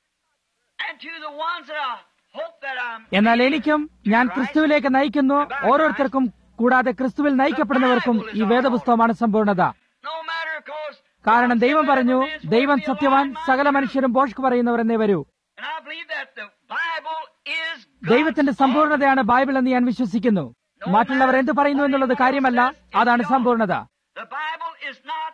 and to the ones that I hope that I'm എന്നാൽ എനിക്കും ഞാൻ ക്രിസ്തുവിലേക്ക് നയിക്കുന്നു ഓരോരുത്തർക്കും കൂടാതെ ക്രിസ്തുവിൽ നയിക്കപ്പെടുന്നവർക്കും ഈ വേദപുസ്തകമാണ് സമ്പൂർണ്ണത no matter cause കാരണം ദൈവം പറഞ്ഞു ദൈവം സത്യവാൻ സകല മനുഷ്യരും ബോഷ്ക്ക് പറയുന്നവർ എന്നേ വരൂ and I believe that the Bible is ദൈവത്തിന്റെ സമ്പൂർണ്ണതയാണ് ബൈബിൾ എന്ന് ഞാൻ വിശ്വസിക്കുന്നു മറ്റുള്ളവർ എന്ത് പറയുന്നു എന്നുള്ളത് കാര്യമല്ല അതാണ് സമ്പൂർണ്ണത The Bible is not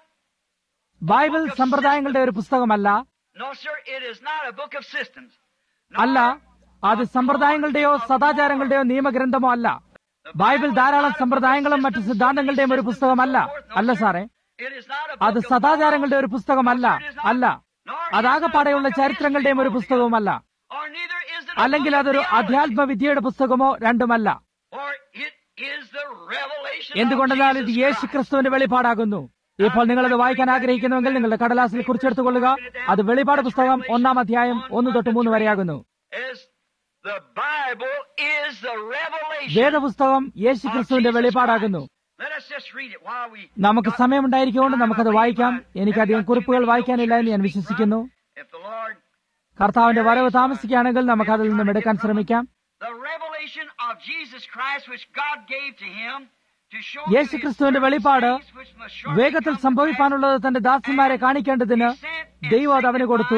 Bible സമ്പ്രദായങ്ങളുടെ ഒരു പുസ്തകമല്ല no sir, it is not a book of systems. അല്ല അത് സമ്പ്രദായങ്ങളുടെയോ സദാചാരങ്ങളുടെയോ നിയമഗ്രന്ഥമോ അല്ല ബൈബിൾ ധാരാളം സമ്പ്രദായങ്ങളും മറ്റു സിദ്ധാന്തങ്ങളുടെയും ഒരു പുസ്തകമല്ല അല്ല സാറേ It is not a book അത് of സദാചാരങ്ങളുടെ ഒരു പുസ്തകമല്ല അല്ല അതാകപ്പാടെയുള്ള ചരിത്രങ്ങളുടെയും ഒരു പുസ്തകവുമല്ല or neither is it a അല്ലെങ്കിൽ book of അതൊരു theology, അധ്യാത്മ വിദ്യയുടെ പുസ്തകമോ രണ്ടുമല്ല for it is the revelation എന്തുകൊണ്ടെന്നാൽ of ഇത് Jesus യേശു Christ. ക്രിസ്തുവിന്റെ വെളിപ്പാടാകുന്നു ഇപ്പോൾ നിങ്ങളത് വായിക്കാൻ ആഗ്രഹിക്കുന്നുവെങ്കിൽ നിങ്ങളുടെ കടലാസിൽ കുറിച്ചെടുത്തുകൊള്ളുക അത് വെളിപ്പാട് പുസ്തകം ഒന്നാം അധ്യായം ഒന്ന് തൊട്ട് മൂന്ന് വരെയാകുന്നു Is the Bible is the revelation. വേദപുസ്തകം യേശു of ക്രിസ്തുവിന്റെ Jesus വെളിപ്പാടാകുന്നു Christ. Let us just read it while we നമുക്ക് സമയമുണ്ടായിരിക്കുകൊണ്ട് നമുക്കത് വായിക്കാം എനിക്കധികം കുറിപ്പുകൾ വായിക്കാനില്ല എന്ന് ഞാൻ വിശ്വസിക്കുന്നു If the Lord കർത്താവിന്റെ വരവ് താമസിക്കുകയാണെങ്കിൽ നമുക്ക് അതിൽ നിന്നും എടുക്കാൻ ശ്രമിക്കാം the revelation of Jesus Christ which God gave to him to show യേശു ക്രിസ്തുവിന്റെ വെളിപ്പാട് വേഗത്തിൽ സംഭവിക്കാനുള്ളത് തന്റെ ദാസന്മാരെ കാണിക്കേണ്ടതിന് ദൈവം അത് അവന് കൊടുത്തു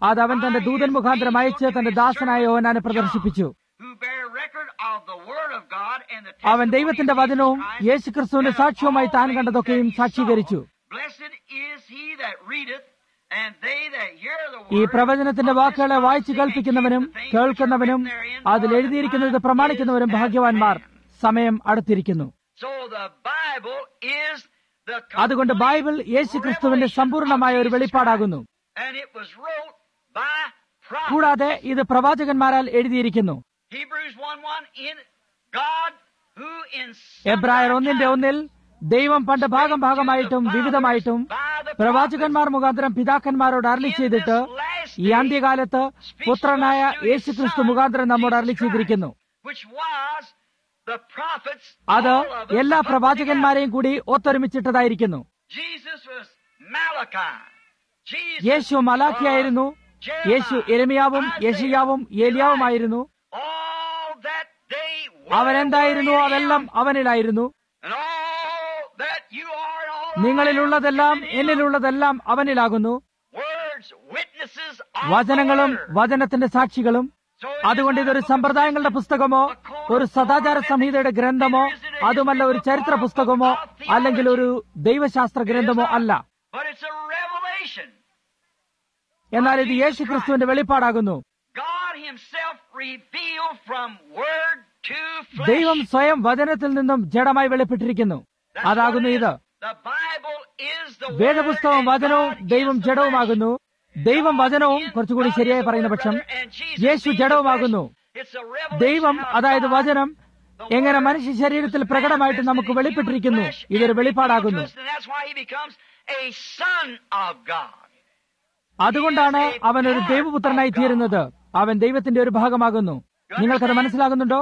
അത് അവൻ തന്റെ ദൂതൻ മുഖാന്തരം അയച്ച് തന്റെ ദാസനായ യോഹനാനെ പ്രദർശിപ്പിച്ചു who bear record of the word of God and the അവൻ testimony ദൈവത്തിന്റെ of Jesus വചനവും Christ, യേശുക്രിസ്തുവിന്റെ സാക്ഷ്യവുമായി താൻ കണ്ടതൊക്കെയും സാക്ഷീകരിച്ചു Blessed is he that readeth, and they that hear the ഈ word പ്രവചനത്തിന്റെ of this വാക്കുകളെ വായിച്ചു prophecy and കേൾപ്പിക്കുന്നവനും keep the things കേൾക്കുന്നവനും which are written therein, അതിൽ for the എഴുതിയിരിക്കുന്നത് time പ്രമാണിക്കുന്നവരും is at ഭാഗ്യവാന്മാർ hand. സമയം അടുത്തിരിക്കുന്നു So the Bible is the അതുകൊണ്ട് complete ബൈബിൾ യേശുക്രിസ്തുവിന്റെ revelation സമ്പൂർണമായ of ഒരു Jesus വെളിപ്പാടാകുന്നു Christ. And it was wrote by prophets. കൂടാതെ ഇത് പ്രവാചകന്മാരാൽ എഴുതിയിരിക്കുന്നു Hebrews 1:1 in God who in എബ്രായർ ഒന്നിന്റെ ഒന്നിൽ ദൈവം പണ്ട് ഭാഗം ഭാഗമായിട്ടും വിവിധമായിട്ടും പ്രവാചകന്മാർ മുഖാന്തരം പിതാക്കന്മാരോട് അരളി ചെയ്തിട്ട് ഈ അന്ത്യകാലത്ത് പുത്രനായ യേശുക്രിസ്തു മുഖാന്തരം നമ്മോട് അരളി ചെയ്തിരിക്കുന്നു which was the prophets അത് all of them എല്ലാ put പ്രവാചകന്മാരെയും കൂടി ഒത്തൊരുമിച്ചിട്ടതായിരിക്കുന്നു together. Jesus was Malachi. Jesus Yeshu മലാഖിയായിരുന്നു was Yeshu Jeremiah, എരമിയാവും Isaiah, യശിയാവും ഏലിയാവുമായിരുന്നു all that they were അവരെന്തായിരുന്നു were in അതെല്ലാം him. അവനിലായിരുന്നു And all that you are and all I നിങ്ങളിലുള്ളതെല്ലാം am is in him. എന്നിലുള്ളതെല്ലാം അവനിലാകുന്നു Words, witnesses of വചനങ്ങളും the word. വചനത്തിന്റെ സാക്ഷികളും So it is അതുകൊണ്ട് not ഇതൊരു a book of സമ്പ്രദായങ്ങളുടെ system, പുസ്തകമോ a code ഒരു of സദാചാര law, സംഹിതയുടെ ഗ്രന്ഥമോ neither is it a അതുമല്ല ഒരു history book ചരിത്ര or a പുസ്തകമോ book of theology. അല്ലെങ്കിൽ ഒരു ദൈവശാസ്ത്ര ഗ്രന്ഥമോ അല്ല But it's a revelation. എന്നാൽ ഇത് യേശു ക്രിസ്തുവിന്റെ വെളിപ്പാടാകുന്നു God Himself revealed from word to flesh. ദൈവം സ്വയം വചനത്തിൽ നിന്നും ജഡമായി വെളിപ്പെട്ടിരിക്കുന്നു That's what അതാകുന്നു it is. ഇത് The Bible is the word വേദപുസ്തകവും and വചനവും God ദൈവം is the ജഡവുമാകുന്നു ദൈവം വചനവും കുറച്ചുകൂടി ശരിയായി പറയുന്ന പക്ഷം യേശു ജഡവുമാകുന്നു ദൈവം അതായത് വചനം എങ്ങനെ മനുഷ്യ ശരീരത്തിൽ പ്രകടമായിട്ട് നമുക്ക് വെളിപ്പെട്ടിരിക്കുന്നു ഇതൊരു വെളിപ്പാടാകുന്നു അതുകൊണ്ടാണ് അവൻ ഒരു ദൈവപുത്രനായി തീരുന്നത് അവൻ ദൈവത്തിന്റെ ഒരു ഭാഗമാകുന്നു നിങ്ങൾക്കത് മനസ്സിലാകുന്നുണ്ടോ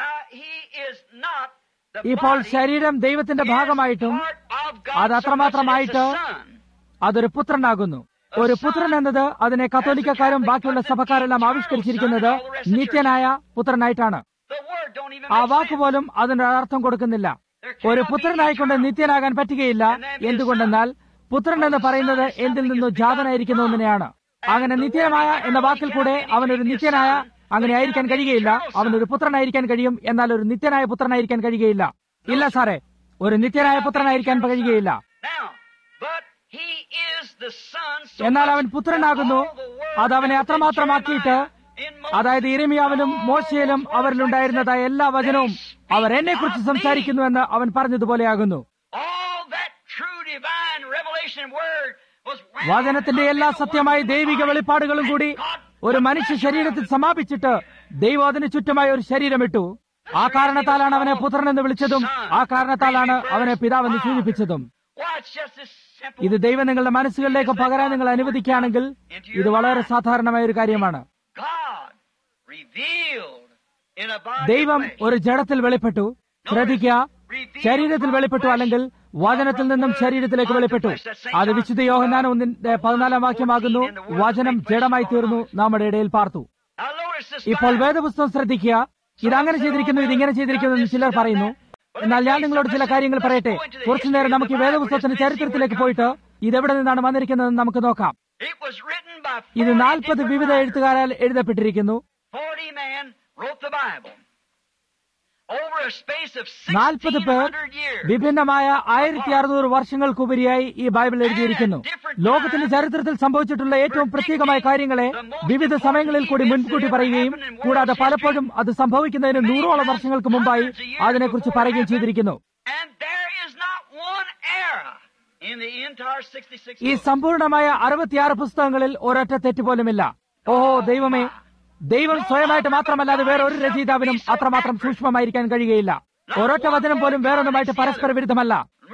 ഇപ്പോൾ ശരീരം ദൈവത്തിന്റെ ഭാഗമായിട്ടും അത് അത്രമാത്രമായിട്ട് അതൊരു പുത്രനാകുന്നു ഒരു പുത്രൻ എന്നത് അതിനെ കത്തോലിക്കക്കാരും ബാക്കിയുള്ള സഭക്കാരെല്ലാം ആവിഷ്കരിച്ചിരിക്കുന്നത് നിത്യനായ പുത്രനായിട്ടാണ് ആ വാക്ക് പോലും അതിനൊരു അർത്ഥം കൊടുക്കുന്നില്ല ഒരു പുത്രനായിക്കൊണ്ട് നിത്യനാകാൻ പറ്റുകയില്ല എന്തുകൊണ്ടെന്നാൽ പുത്രൻ എന്ന് പറയുന്നത് എന്തിൽ നിന്നു ജാതനായിരിക്കുന്ന ഒന്നിനെയാണ് അങ്ങനെ നിത്യമായ എന്ന വാക്കിൽ കൂടെ അവനൊരു നിത്യനായ അങ്ങനെ ആയിരിക്കാൻ കഴിയുകയില്ല അവനൊരു പുത്രനായിരിക്കാൻ കഴിയും എന്നാൽ ഒരു നിത്യനായ പുത്രനായിരിക്കാൻ കഴിയുകയില്ല ഇല്ല സാറേ ഒരു നിത്യനായ പുത്രനായിരിക്കാൻ കഴിയുകയില്ല എന്നാൽ അവൻ പുത്രനാകുന്നു അത് അവനെ അത്രമാത്രമാക്കിയിട്ട് അതായത് ഇരമിയാവിലും മോശയിലും അവരിലുണ്ടായിരുന്നതായ എല്ലാ വചനവും അവർ എന്നെ കുറിച്ച് സംസാരിക്കുന്നു എന്ന് അവൻ പറഞ്ഞതുപോലെയാകുന്നു വചനത്തിന്റെ എല്ലാ സത്യമായ ദൈവിക വെളിപ്പാടുകളും കൂടി ഒരു മനുഷ്യ ശരീരത്തിൽ സമാപിച്ചിട്ട് ദൈവം അതിന് ചുറ്റുമായി ഒരു ശരീരമിട്ടു ആ കാരണത്താലാണ് അവനെ പുത്രൻ എന്ന് വിളിച്ചതും ആ കാരണത്താലാണ് അവനെ പിതാവെന്ന് സൂചിപ്പിച്ചതും ഇത് ദൈവം നിങ്ങളുടെ മനസ്സുകളിലേക്ക് പകരാൻ നിങ്ങൾ അനുവദിക്കുകയാണെങ്കിൽ ഇത് വളരെ സാധാരണമായ ഒരു കാര്യമാണ് ദൈവം ഒരു ജഡത്തിൽ വെളിപ്പെട്ടു ശ്രദ്ധിക്കുക ശരീരത്തിൽ വെളിപ്പെട്ടു അല്ലെങ്കിൽ വചനത്തിൽ നിന്നും ശരീരത്തിലേക്ക് വെളിപ്പെട്ടു അത് വിശുദ്ധ യോഹന്നാൻ ഒന്നിന്റെ പതിനാലാം വാക്യമാകുന്നു വചനം ജഡമായി തീർന്നു നമ്മുടെ ഇടയിൽ പാർത്തു ഇപ്പോൾ വേദപുസ്തകം ശ്രദ്ധിക്കുക ഇതങ്ങനെ ചെയ്തിരിക്കുന്നു ഇതിങ്ങനെ ചെയ്തിരിക്കുന്നു എന്ന് ചിലർ പറയുന്നു എന്നാൽ ഞാൻ നിങ്ങളോട് ചില കാര്യങ്ങൾ പറയട്ടെ കുറച്ചു നേരം നമുക്ക് ഈ വേദപുസ്തകത്തിന്റെ ചരിത്രത്തിലേക്ക് പോയിട്ട് ഇതെവിടെ നിന്നാണ് വന്നിരിക്കുന്നതെന്ന് നമുക്ക് നോക്കാം ഇത് നാൽപ്പത് വിവിധ എഴുത്തുകാരാൽ എഴുതപ്പെട്ടിരിക്കുന്നു നാൽപ്പത് പേർ വിഭിന്നമായ ആയിരത്തി അറുന്നൂറ് വർഷങ്ങൾക്കുപരിയായി ഈ ബൈബിൾ എഴുതിയിരിക്കുന്നു ലോകത്തിന്റെ ചരിത്രത്തിൽ സംഭവിച്ചിട്ടുള്ള ഏറ്റവും പ്രത്യേകമായ കാര്യങ്ങളെ വിവിധ സമയങ്ങളിൽ കൂടി മുൻകൂട്ടി പറയുകയും കൂടാതെ പലപ്പോഴും അത് സംഭവിക്കുന്നതിന് നൂറോളം വർഷങ്ങൾക്ക് മുമ്പായി അതിനെക്കുറിച്ച് പറയുകയും ചെയ്തിരിക്കുന്നു ഈ സമ്പൂർണമായ അറുപത്തിയാറ് പുസ്തകങ്ങളിൽ ഒരൊറ്റ തെറ്റ് പോലുമില്ല ഓഹോ ദൈവമേ ദൈവം സ്വയമായിട്ട് മാത്രമല്ലാതെ വേറെ ഒരു രചയിതാവിനും അത്രമാത്രം സൂക്ഷ്മമായിരിക്കാൻ കഴിയുകയില്ല ഒരൊറ്റ വചനം പോലും വേറൊന്നുമായിട്ട് പരസ്പര വിരുദ്ധമല്ല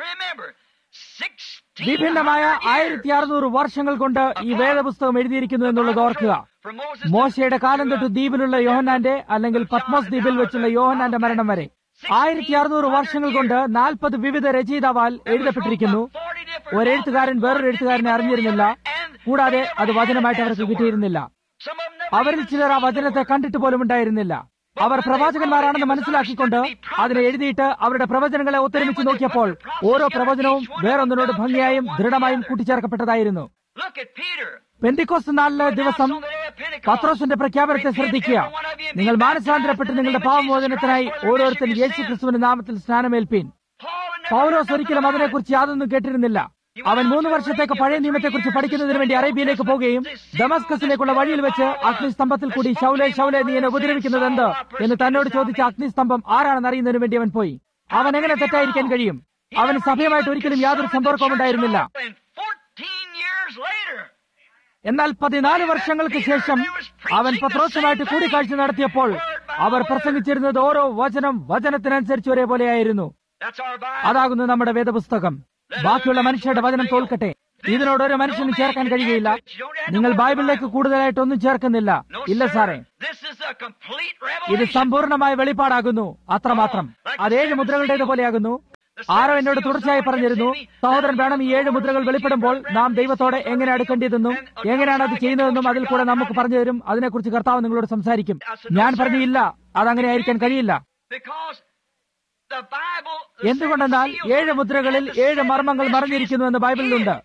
വിഭിന്നമായ ആയിരത്തി അറുന്നൂറ് വർഷങ്ങൾ കൊണ്ട് ഈ വേദപുസ്തകം എഴുതിയിരിക്കുന്നു എന്നുള്ളത് ഓർക്കുക മോശയുടെ കാലം തൊട്ട് ദ്വീപിലുള്ള യോഹന്നാന്റെ അല്ലെങ്കിൽ പത്മോസ് ദ്വീപിൽ വെച്ചുള്ള യോഹന്നാന്റെ മരണം വരെ ആയിരത്തി അറുന്നൂറ് വർഷങ്ങൾ കൊണ്ട് നാൽപ്പത് വിവിധ രചയിതാവാൽ എഴുതപ്പെട്ടിരിക്കുന്നു ഒരെഴുത്തുകാരൻ വേറൊരു എഴുത്തുകാരനെ അറിഞ്ഞിരുന്നില്ല കൂടാതെ അത് വചനമായിട്ട് അവർക്ക് കിട്ടിയിരുന്നില്ല അവരിൽ ചിലർ ആ വചനത്തെ കണ്ടിട്ട് പോലും ഉണ്ടായിരുന്നില്ല അവർ പ്രവാചകന്മാരാണെന്ന് മനസ്സിലാക്കിക്കൊണ്ട് അതിനെ എഴുതിയിട്ട് അവരുടെ പ്രവചനങ്ങളെ ഒത്തൊരുമിച്ച് നോക്കിയപ്പോൾ ഓരോ പ്രവചനവും വേറൊന്നിനോട് ഭംഗിയായും ദൃഢമായും കൂട്ടിച്ചേർക്കപ്പെട്ടതായിരുന്നു പെന്തിക്കോസ് നാളിലെ ദിവസം പത്രോസിന്റെ പ്രഖ്യാപനത്തെ ശ്രദ്ധിക്കുക നിങ്ങൾ മാനസാന്തരപ്പെട്ട് നിങ്ങളുടെ പാവമോചനത്തിനായി ഓരോരുത്തരും യേശു ക്രിസ്തുവിന്റെ നാമത്തിൽ സ്നാനമേൽപ്പീൻ പൗലോസ് ഒരിക്കലും അതിനെക്കുറിച്ച് യാതൊന്നും കേട്ടിരുന്നില്ല അവൻ മൂന്ന് വർഷത്തേക്ക് പഴയ നിയമത്തെക്കുറിച്ച് പഠിക്കുന്നതിന് വേണ്ടി അറേബ്യയിലേക്ക് പോവുകയും ഡമസ്കസിലേക്കുള്ള വഴിയിൽ വെച്ച് അഗ്നിസ്തംഭത്തിൽ കൂടി ശൗലെ ശൗലെ നീ എന്നെ ഉപദ്രവിക്കുന്നത് എന്ത് എന്ന് തന്നോട് ചോദിച്ച അഗ്നിസ്തംഭം ആരാണെന്ന് അറിയുന്നതിന് വേണ്ടി അവൻ പോയി അവൻ എങ്ങനെ തെറ്റായിരിക്കാൻ കഴിയും അവന് സഭയുമായിട്ട് ഒരിക്കലും യാതൊരു സമ്പർക്കവും ഉണ്ടായിരുന്നില്ല എന്നാൽ പതിനാല് വർഷങ്ങൾക്ക് ശേഷം അവൻ പത്രോസുമായിട്ട് കൂടിക്കാഴ്ച നടത്തിയപ്പോൾ അവർ പ്രസംഗിച്ചിരുന്നത് ഓരോ വചനം വചനത്തിനനുസരിച്ച് ഒരേപോലെയായിരുന്നു അതാകുന്നു നമ്മുടെ വേദപുസ്തകം ബാക്കിയുള്ള മനുഷ്യരുടെ വചനം തോൽക്കട്ടെ ഇതിനോട് ഒരു മനുഷ്യന് ചേർക്കാൻ കഴിയുകയില്ല നിങ്ങൾ ബൈബിളിലേക്ക് കൂടുതലായിട്ടൊന്നും ചേർക്കുന്നില്ല ഇല്ല സാറേ ഇത് സമ്പൂർണമായ വെളിപ്പാടാകുന്നു അത്രമാത്രം അത് ഏഴ് മുദ്രകളുടേതുപോലെയാകുന്നു ആരോ എന്നോട് തുടർച്ചയായി പറഞ്ഞിരുന്നു സഹോദരൻ വേണം ഈ ഏഴ് മുദ്രകൾ വെളിപ്പെടുമ്പോൾ നാം ദൈവത്തോടെ എങ്ങനെ അടുക്കേണ്ടതെന്നും എങ്ങനെയാണ് അത് ചെയ്യുന്നതെന്നും അതിൽ കൂടെ നമുക്ക് പറഞ്ഞു തരും അതിനെക്കുറിച്ച് കർത്താവ് നിങ്ങളോട് സംസാരിക്കും ഞാൻ പറഞ്ഞു ഇല്ല അതങ്ങനെ ആയിരിക്കാൻ കഴിയില്ല എന്തുകൊണ്ടെന്നാൽ ഏഴ് മുദ്രകളിൽ ഏഴ് മർമ്മങ്ങൾ മറിഞ്ഞിരിക്കുന്നു എന്ന് ബൈബിളിലുണ്ട്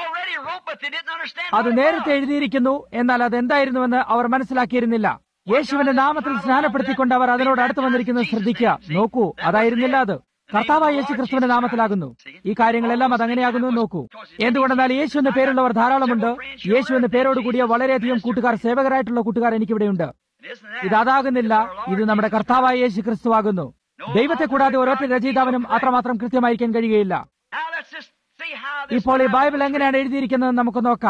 അത് നേരത്തെ എഴുതിയിരിക്കുന്നു എന്നാൽ അത് എന്തായിരുന്നുവെന്ന് അവർ മനസ്സിലാക്കിയിരുന്നില്ല യേശുവിന്റെ നാമത്തിൽ സ്നാനപ്പെടുത്തിക്കൊണ്ട് അവർ അതിനോട് അടുത്ത് വന്നിരിക്കുന്നത് ശ്രദ്ധിക്കുക നോക്കൂ അതായിരുന്നില്ല അത് കർത്താവായ യേശു ക്രിസ്തുവിന്റെ നാമത്തിലാകുന്നു ഈ കാര്യങ്ങളെല്ലാം അതങ്ങനെയാകുന്നു നോക്കൂ എന്തുകൊണ്ടെന്നാൽ യേശു എന്ന പേരുള്ളവർ ധാരാളമുണ്ട് യേശു എന്ന പേരോട് കൂടിയ വളരെയധികം കൂട്ടുകാർ സേവകരായിട്ടുള്ള കൂട്ടുകാർ എനിക്കിവിടെയുണ്ട് ഇത് അതാകുന്നില്ല ഇത് നമ്മുടെ കർത്താവായ യേശു ക്രിസ്തു ആകുന്നു ദൈവത്തെ കൂടാതെ ഒരൊറ്റ രചയിതാവിനും അത്രമാത്രം കൃത്യമായിരിക്കാൻ കഴിയുകയില്ല ഇപ്പോൾ ഈ ബൈബിൾ എങ്ങനെയാണ് എഴുതിയിരിക്കുന്നത് നമുക്ക് നോക്കാം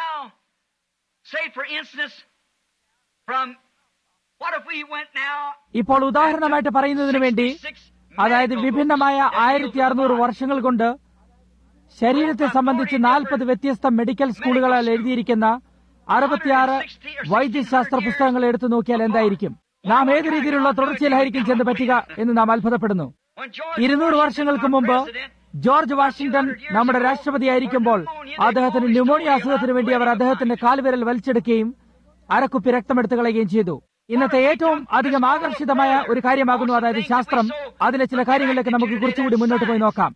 ഇപ്പോൾ ഉദാഹരണമായിട്ട് പറയുന്നതിന് വേണ്ടി അതായത് വിഭിന്നമായ ആയിരത്തി അറുന്നൂറ് വർഷങ്ങൾ കൊണ്ട് ശരീരത്തെ സംബന്ധിച്ച് നാൽപ്പത് വ്യത്യസ്ത മെഡിക്കൽ സ്കൂളുകളിൽ എഴുതിയിരിക്കുന്ന അറുപത്തിയാറ് വൈദ്യശാസ്ത്ര പുസ്തകങ്ങൾ എടുത്തു നോക്കിയാൽ എന്തായിരിക്കും നാം ഏത് രീതിയിലുള്ള തുടർച്ചയിലായിരിക്കും ചെന്ന് പറ്റുക എന്ന് നാം അത്ഭുതപ്പെടുന്നു ഇരുന്നൂറ് വർഷങ്ങൾക്ക് മുമ്പ് ജോർജ് വാഷിംഗ്ടൺ നമ്മുടെ രാഷ്ട്രപതിയായിരിക്കുമ്പോൾ അദ്ദേഹത്തിന് ന്യൂമോണിയ അസുഖത്തിന് വേണ്ടി അവർ അദ്ദേഹത്തിന്റെ കാൽവിരൽ വലിച്ചെടുക്കുകയും അരക്കുപ്പി രക്തമെടുത്ത് കളയുകയും ചെയ്തു ഇന്നത്തെ ഏറ്റവും അധികം ആകർഷിതമായ ഒരു കാര്യമാകുന്നു അതായത് ശാസ്ത്രം അതിലെ ചില കാര്യങ്ങളിലേക്ക് നമുക്ക് കുറച്ചുകൂടി മുന്നോട്ട് പോയി നോക്കാം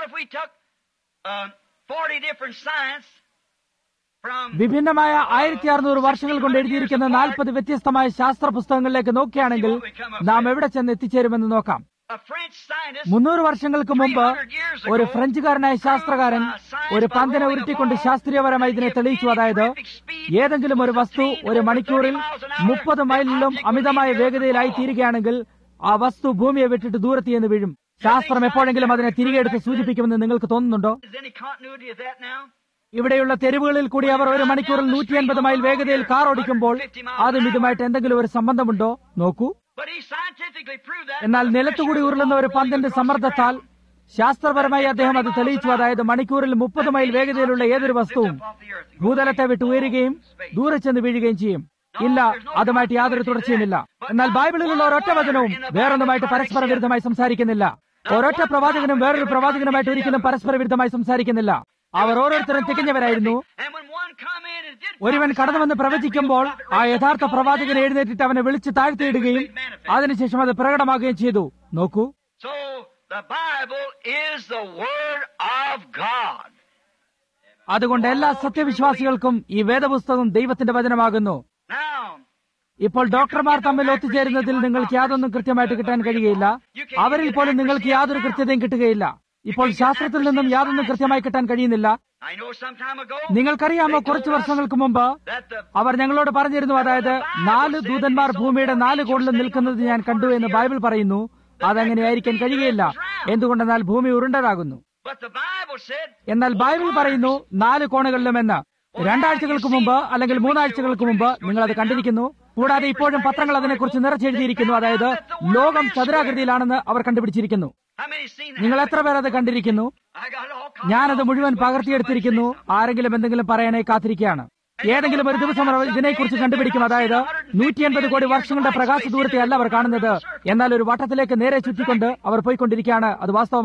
വിഭിന്നമായ ആയിരത്തി അറുന്നൂറ് വർഷങ്ങൾ കൊണ്ട് എഴുതിയിരിക്കുന്ന നാൽപ്പത് വ്യത്യസ്തമായ ശാസ്ത്ര പുസ്തകങ്ങളിലേക്ക് നോക്കുകയാണെങ്കിൽ നാം എവിടെ ചെന്ന് എത്തിച്ചേരുമെന്ന് നോക്കാം മുന്നൂറ് വർഷങ്ങൾക്ക് മുമ്പ് ഒരു ഫ്രഞ്ചുകാരനായ ശാസ്ത്രകാരൻ ഒരു പന്തിനെ ഉരുട്ടിക്കൊണ്ട് ശാസ്ത്രീയപരമായി ഇതിനെ തെളിയിച്ചു അതായത് ഏതെങ്കിലും ഒരു വസ്തു ഒരു മണിക്കൂറിൽ മുപ്പത് മൈലിലും അമിതമായ വേഗതയിലായി തീരുകയാണെങ്കിൽ ആ വസ്തു ഭൂമിയെ വിട്ടിട്ട് ദൂരത്തിയെന്ന് വീഴും ശാസ്ത്രം എപ്പോഴെങ്കിലും അതിനെ തിരികെ എടുത്ത് സൂചിപ്പിക്കുമെന്ന് നിങ്ങൾക്ക് തോന്നുന്നുണ്ടോ ഇവിടെയുള്ള തെരുവുകളിൽ കൂടി അവർ ഒരു മണിക്കൂറിൽ നൂറ്റി അൻപത് മൈൽ വേഗതയിൽ കാർ ഓടിക്കുമ്പോൾ അതും ഇതുമായിട്ട് എന്തെങ്കിലും ഒരു സംബന്ധമുണ്ടോ നോക്കൂ എന്നാൽ നിലത്തുകൂടി ഉരുളുന്ന ഒരു പന്തിന്റെ സമ്മർദ്ദത്താൽ ശാസ്ത്രപരമായി അദ്ദേഹം അത് തെളിയിച്ചു അതായത് മണിക്കൂറിൽ മുപ്പത് മൈൽ വേഗതയിലുള്ള ഏതൊരു വസ്തുവും ഭൂതലത്തെ വിട്ട് ഉയരുകയും ദൂരെ ചെന്ന് വീഴുകയും ചെയ്യും ഇല്ല അതുമായിട്ട് യാതൊരു തുടർച്ചയുമില്ല എന്നാൽ ബൈബിളിലുള്ള ഒരൊറ്റ വചനവും വേറൊന്നുമായിട്ട് പരസ്പര വിരുദ്ധമായി സംസാരിക്കുന്നില്ല ഒരൊറ്റ പ്രവാചകനും വേറൊരു പ്രവാചകനുമായിട്ട് ഒരിക്കലും പരസ്പര വിരുദ്ധമായി സംസാരിക്കുന്നില്ല അവർ ഓരോരുത്തരും തികഞ്ഞവരായിരുന്നു ഒരുവൻ കടന്നുവന്ന് പ്രവചിക്കുമ്പോൾ ആ യഥാർത്ഥ പ്രവാചകൻ എഴുന്നേറ്റിട്ട് അവനെ വിളിച്ച് താഴ്ത്തിയിടുകയും അതിനുശേഷം അത് പ്രകടമാകുകയും ചെയ്തു നോക്കൂ അതുകൊണ്ട് എല്ലാ സത്യവിശ്വാസികൾക്കും ഈ വേദപുസ്തകം ദൈവത്തിന്റെ വചനമാകുന്നു ഇപ്പോൾ ഡോക്ടർമാർ തമ്മിൽ ഒത്തുചേരുന്നതിൽ നിങ്ങൾക്ക് യാതൊന്നും കൃത്യമായിട്ട് കിട്ടാൻ കഴിയുകയില്ല അവരിൽ പോലും നിങ്ങൾക്ക് യാതൊരു കൃത്യതയും കിട്ടുകയില്ല ഇപ്പോൾ ശാസ്ത്രത്തിൽ നിന്നും യാതൊന്നും കൃത്യമായി കിട്ടാൻ കഴിയുന്നില്ല നിങ്ങൾക്കറിയാമോ കുറച്ചു വർഷങ്ങൾക്ക് മുമ്പ് അവർ ഞങ്ങളോട് പറഞ്ഞിരുന്നു അതായത് നാല് ദൂതന്മാർ ഭൂമിയുടെ നാല് കോണിലും നിൽക്കുന്നത് ഞാൻ കണ്ടു എന്ന് ബൈബിൾ പറയുന്നു അതങ്ങനെയായിരിക്കാൻ കഴിയുകയില്ല എന്തുകൊണ്ടെന്നാൽ ഭൂമി ഉരുണ്ടതാകുന്നു എന്നാൽ ബൈബിൾ പറയുന്നു നാല് കോണുകളിലുമെന്ന് രണ്ടാഴ്ചകൾക്ക് മുമ്പ് അല്ലെങ്കിൽ മൂന്നാഴ്ചകൾക്ക് മുമ്പ് നിങ്ങൾ അത് കണ്ടിരിക്കുന്നു കൂടാതെ ഇപ്പോഴും പത്രങ്ങൾ അതിനെക്കുറിച്ച് നിറച്ചെഴുതിയിരിക്കുന്നു അതായത് ലോകം ചതുരാകൃതിയിലാണെന്ന് അവർ കണ്ടുപിടിച്ചിരിക്കുന്നു നിങ്ങൾ എത്ര പേർ അത് കണ്ടിരിക്കുന്നു ഞാനത് മുഴുവൻ പകർത്തിയെടുത്തിരിക്കുന്നു ആരെങ്കിലും എന്തെങ്കിലും പറയാനായി കാത്തിരിക്കുകയാണ് ഏതെങ്കിലും ഒരു ദിവസം അവർ ഇതിനെക്കുറിച്ച് കണ്ടുപിടിക്കും അതായത് നൂറ്റി അൻപത് കോടി വർഷങ്ങളുടെ പ്രകാശ ദൂരത്തെ അല്ല അവർ കാണുന്നത് എന്നാൽ ഒരു വട്ടത്തിലേക്ക് നേരെ ചുറ്റിക്കൊണ്ട് അവർ പോയിക്കൊണ്ടിരിക്കുകയാണ് അത് വാസ്തവമാണ്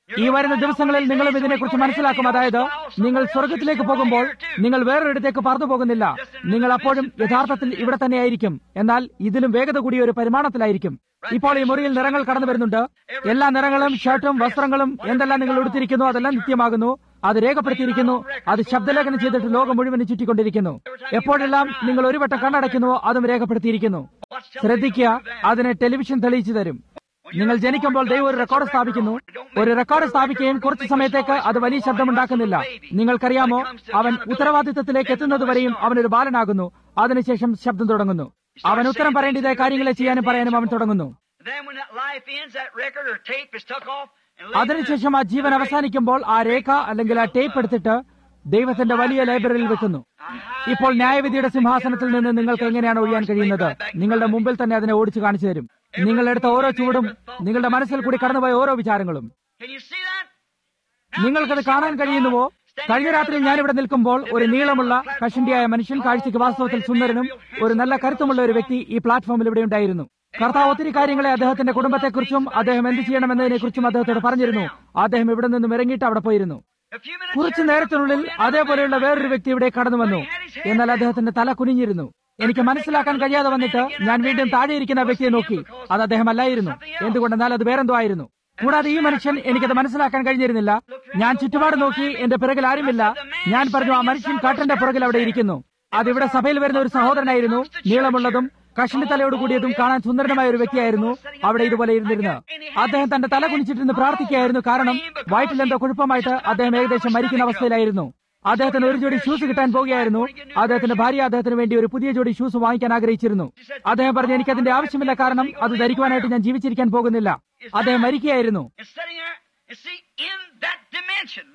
ഈ വരുന്ന ദിവസങ്ങളിൽ നിങ്ങളും ഇതിനെക്കുറിച്ച് മനസ്സിലാക്കും അതായത് നിങ്ങൾ സ്വർഗത്തിലേക്ക് പോകുമ്പോൾ നിങ്ങൾ വേറൊരിടത്തേക്ക് പറന്നു പോകുന്നില്ല നിങ്ങൾ അപ്പോഴും യഥാർത്ഥത്തിൽ ഇവിടെ തന്നെയായിരിക്കും എന്നാൽ ഇതിലും വേഗത കൂടിയ ഒരു പരിമാണത്തിലായിരിക്കും ഇപ്പോൾ ഈ മുറിയിൽ നിറങ്ങൾ കടന്നു വരുന്നുണ്ട് എല്ലാ നിറങ്ങളും ഷർട്ടും വസ്ത്രങ്ങളും എന്തെല്ലാം നിങ്ങൾ ഉടുത്തിരിക്കുന്നു അതെല്ലാം നിത്യമാകുന്നു അത് രേഖപ്പെടുത്തിയിരിക്കുന്നു അത് ശബ്ദലേഖനം ചെയ്തിട്ട് ലോകം മുഴുവനും ചുറ്റിക്കൊണ്ടിരിക്കുന്നു എപ്പോഴെല്ലാം നിങ്ങൾ ഒരു വട്ടം കണ്ണടയ്ക്കുന്നുവോ അതും രേഖപ്പെടുത്തിയിരിക്കുന്നു ശ്രദ്ധിക്കുക അതിന് ടെലിവിഷൻ തെളിയിച്ചു തരും നിങ്ങൾ ജനിക്കുമ്പോൾ ദൈവം ഒരു റെക്കോർഡ് സ്ഥാപിക്കുന്നു ഒരു റെക്കോർഡ് സ്ഥാപിക്കുകയും കുറച്ചു സമയത്തേക്ക് അത് വലിയ ശബ്ദമുണ്ടാക്കുന്നില്ല നിങ്ങൾക്കറിയാമോ അവൻ ഉത്തരവാദിത്തത്തിലേക്ക് എത്തുന്നതുവരെയും അവനൊരു ബാലനാകുന്നു അതിനുശേഷം ശബ്ദം തുടങ്ങുന്നു അവൻ ഉത്തരം പറയേണ്ടതായ കാര്യങ്ങളെ ചെയ്യാനും പറയാനും അവൻ തുടങ്ങുന്നു Then when that life ends, that record or tape is took off and laid in a- അതിനുശേഷം ആ ജീവൻ അവസാനിക്കുമ്പോൾ ആ രേഖ അല്ലെങ്കിൽ ആ ടേപ്പ് എടുത്തിട്ട് ദൈവത്തിന്റെ വലിയ ലൈബ്രറിയിൽ വെക്കുന്നു ഇപ്പോൾ ന്യായവിധിയുടെ സിംഹാസനത്തിൽ നിന്ന് നിങ്ങൾക്ക് എങ്ങനെയാണ് ഒഴിയാൻ കഴിയുന്നത് നിങ്ങളുടെ മുമ്പിൽ തന്നെ അതിനെ ഓടിച്ചു കാണിച്ചു തരും നിങ്ങളെടുത്ത ഓരോ ചൂടും നിങ്ങളുടെ മനസ്സിൽ കൂടി കടന്നുപോയ ഓരോ വിചാരങ്ങളും Can you see that? നിങ്ങൾക്കത് കാണാൻ കഴിയുന്നുവോ കഴിഞ്ഞ രാത്രി ഞാനിവിടെ നിൽക്കുമ്പോൾ ഒരു നീളമുള്ള കഷണ്ടിയായ മനുഷ്യൻ കാഴ്ചയ്ക്ക് വാസ്തവത്തിൽ സുന്ദരനും ഒരു നല്ല കരുത്തുമുള്ള ഒരു വ്യക്തി ഈ പ്ലാറ്റ്ഫോമിൽ ഇവിടെ ഉണ്ടായിരുന്നു കർത്താവ് ഒത്തിരി കാര്യങ്ങളെ അദ്ദേഹത്തിന്റെ കുടുംബത്തെക്കുറിച്ചും അദ്ദേഹം എന്ത് ചെയ്യണമെന്നതിനെക്കുറിച്ചും അദ്ദേഹത്തോട് പറഞ്ഞിരുന്നു അദ്ദേഹം ഇവിടെ നിന്നും ഇറങ്ങിയിട്ട് അവിടെ പോയിരുന്നു A few minutes കുറച്ചു later, നേരത്തിനുള്ളിൽ അതേപോലെയുള്ള വേറൊരു വ്യക്തി ഇവിടെ കടന്നു വന്നു എന്നാൽ അദ്ദേഹത്തിന്റെ തല കുനിഞ്ഞിരുന്നു എനിക്ക് മനസ്സിലാക്കാൻ കഴിയാതെ വന്നിട്ട് ഞാൻ വീണ്ടും താഴെ ഇരിക്കുന്ന ആ വ്യക്തിയെ നോക്കി അത് അദ്ദേഹം അല്ലായിരുന്നു എന്തുകൊണ്ടെന്നാൽ അത് വേറെന്തോ ആയിരുന്നു കൂടാതെ ഈ മനുഷ്യൻ എനിക്കത് മനസ്സിലാക്കാൻ കഴിഞ്ഞിരുന്നില്ല ഞാൻ ചുറ്റുപാട് നോക്കി എന്റെ പിറകിൽ ആരുമില്ല ഞാൻ പറഞ്ഞു ആ മനുഷ്യൻ കാട്ടന്റെ പുറകിൽ അവിടെ ഇരിക്കുന്നു അതിവിടെ സഭയിൽ വരുന്ന ഒരു സഹോദരനായിരുന്നു നീളമുള്ളതും കഷണ്ടി തലയോട് കൂടിയതും കാണാൻ സുന്ദരമായ ഒരു വ്യക്തിയായിരുന്നു അവിടെ ഇതുപോലെ ഇരുന്നിരുന്നു അദ്ദേഹം തന്റെ തല കുനിച്ചിട്ടിരുന്ന് പ്രാർത്ഥിക്കുകയായിരുന്നു കാരണം വയറ്റിൽ എന്തോ കുഴപ്പമായിട്ട് അദ്ദേഹം ഏകദേശം മരിക്കുന്ന അവസ്ഥയിലായിരുന്നു അദ്ദേഹത്തിന് ഒരു ജോഡി ഷൂസ് കിട്ടാൻ പോവുകയായിരുന്നു അദ്ദേഹത്തിന്റെ ഭാര്യ അദ്ദേഹത്തിന് വേണ്ടി ഒരു പുതിയ ജോഡി ഷൂസ് വാങ്ങിക്കാൻ ആഗ്രഹിച്ചിരുന്നു അദ്ദേഹം പറഞ്ഞു എനിക്ക് അതിന്റെ ആവശ്യമില്ല കാരണം അത് ധരിക്കുവാനായിട്ട് ഞാൻ ജീവിച്ചിരിക്കാൻ പോകുന്നില്ല അദ്ദേഹം മരിക്കുകയായിരുന്നു and sitting there, and see, in that dimension,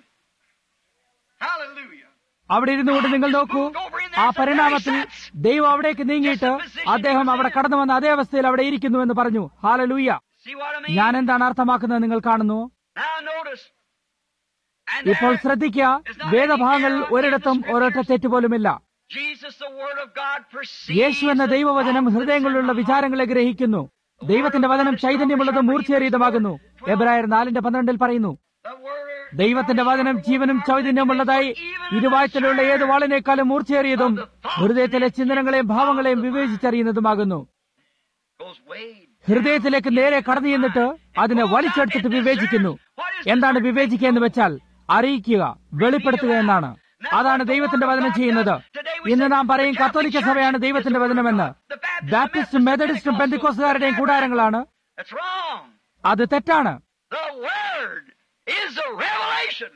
hallelujah. അവിടെ ഇരുന്നുകൊണ്ട് നിങ്ങൾ നോക്കൂ ആ പരിണാമത്തിൽ ദൈവം അവിടേക്ക് നീങ്ങിയിട്ട് അദ്ദേഹം അവിടെ കടന്നു വന്ന അതേ അവസ്ഥയിൽ അവിടെ ഇരിക്കുന്നു എന്ന് പറഞ്ഞു hallelujah See what I mean? ഞാൻ എന്താണ് അർത്ഥമാക്കുന്നത് നിങ്ങൾ കാണുന്നു Now notice. And ഇപ്പോൾ there, ശ്രദ്ധിക്കുക വേദഭാഗങ്ങളിൽ ഒരിടത്തും ഒരൊറ്റ തെറ്റുപോലുമില്ല Jesus, the Word of God, perceives യേശു എന്ന the ദൈവവചനം thoughts ഹൃദയങ്ങളിലുള്ള that's in the വിചാരങ്ങളെ ഗ്രഹിക്കുന്നു ദൈവത്തിന്റെ വചനം ചൈതന്യമുള്ളതും മൂർച്ചയേറിയതുമാകുന്നു എബ്രായർ നാലിന്റെ പന്ത്രണ്ടിൽ പറയുന്നു The Word ദൈവത്തിന്റെ വചനം ജീവനും ചൈതന്യമുള്ളതായി ഇരുവാഴ്ചയിലുള്ള ഏത് വാളിനേക്കാളും മൂർച്ചയേറിയതും ഹൃദയത്തിലെ ചിന്തനങ്ങളെയും ഭാവങ്ങളെയും വിവേചിച്ചറിയുന്നതുമാകുന്നു goes way ഹൃദയത്തിലേക്ക് നേരെ കടന്നു ചെന്നിട്ട് അതിനെ വലിച്ചെടുത്തിട്ട് വിവേചിക്കുന്നു എന്താണ് വിവേചിക്കുക എന്ന് വെച്ചാൽ അറിയിക്കുക വെളിപ്പെടുത്തുക എന്നാണ് അതാണ് ദൈവത്തിന്റെ വചനം ചെയ്യുന്നത് ഇന്ന് നാം പറയും കത്തോലിക്ക സഭയാണ് ദൈവത്തിന്റെ വചനമെന്ന് ബാപ്റ്റിസ്റ്റും മെത്തഡിസ്റ്റും പെന്തിക്കോസുകാരുടെയും കൂടാരങ്ങളാണ് That's wrong. അത് തെറ്റാണ് The Word is a revelation.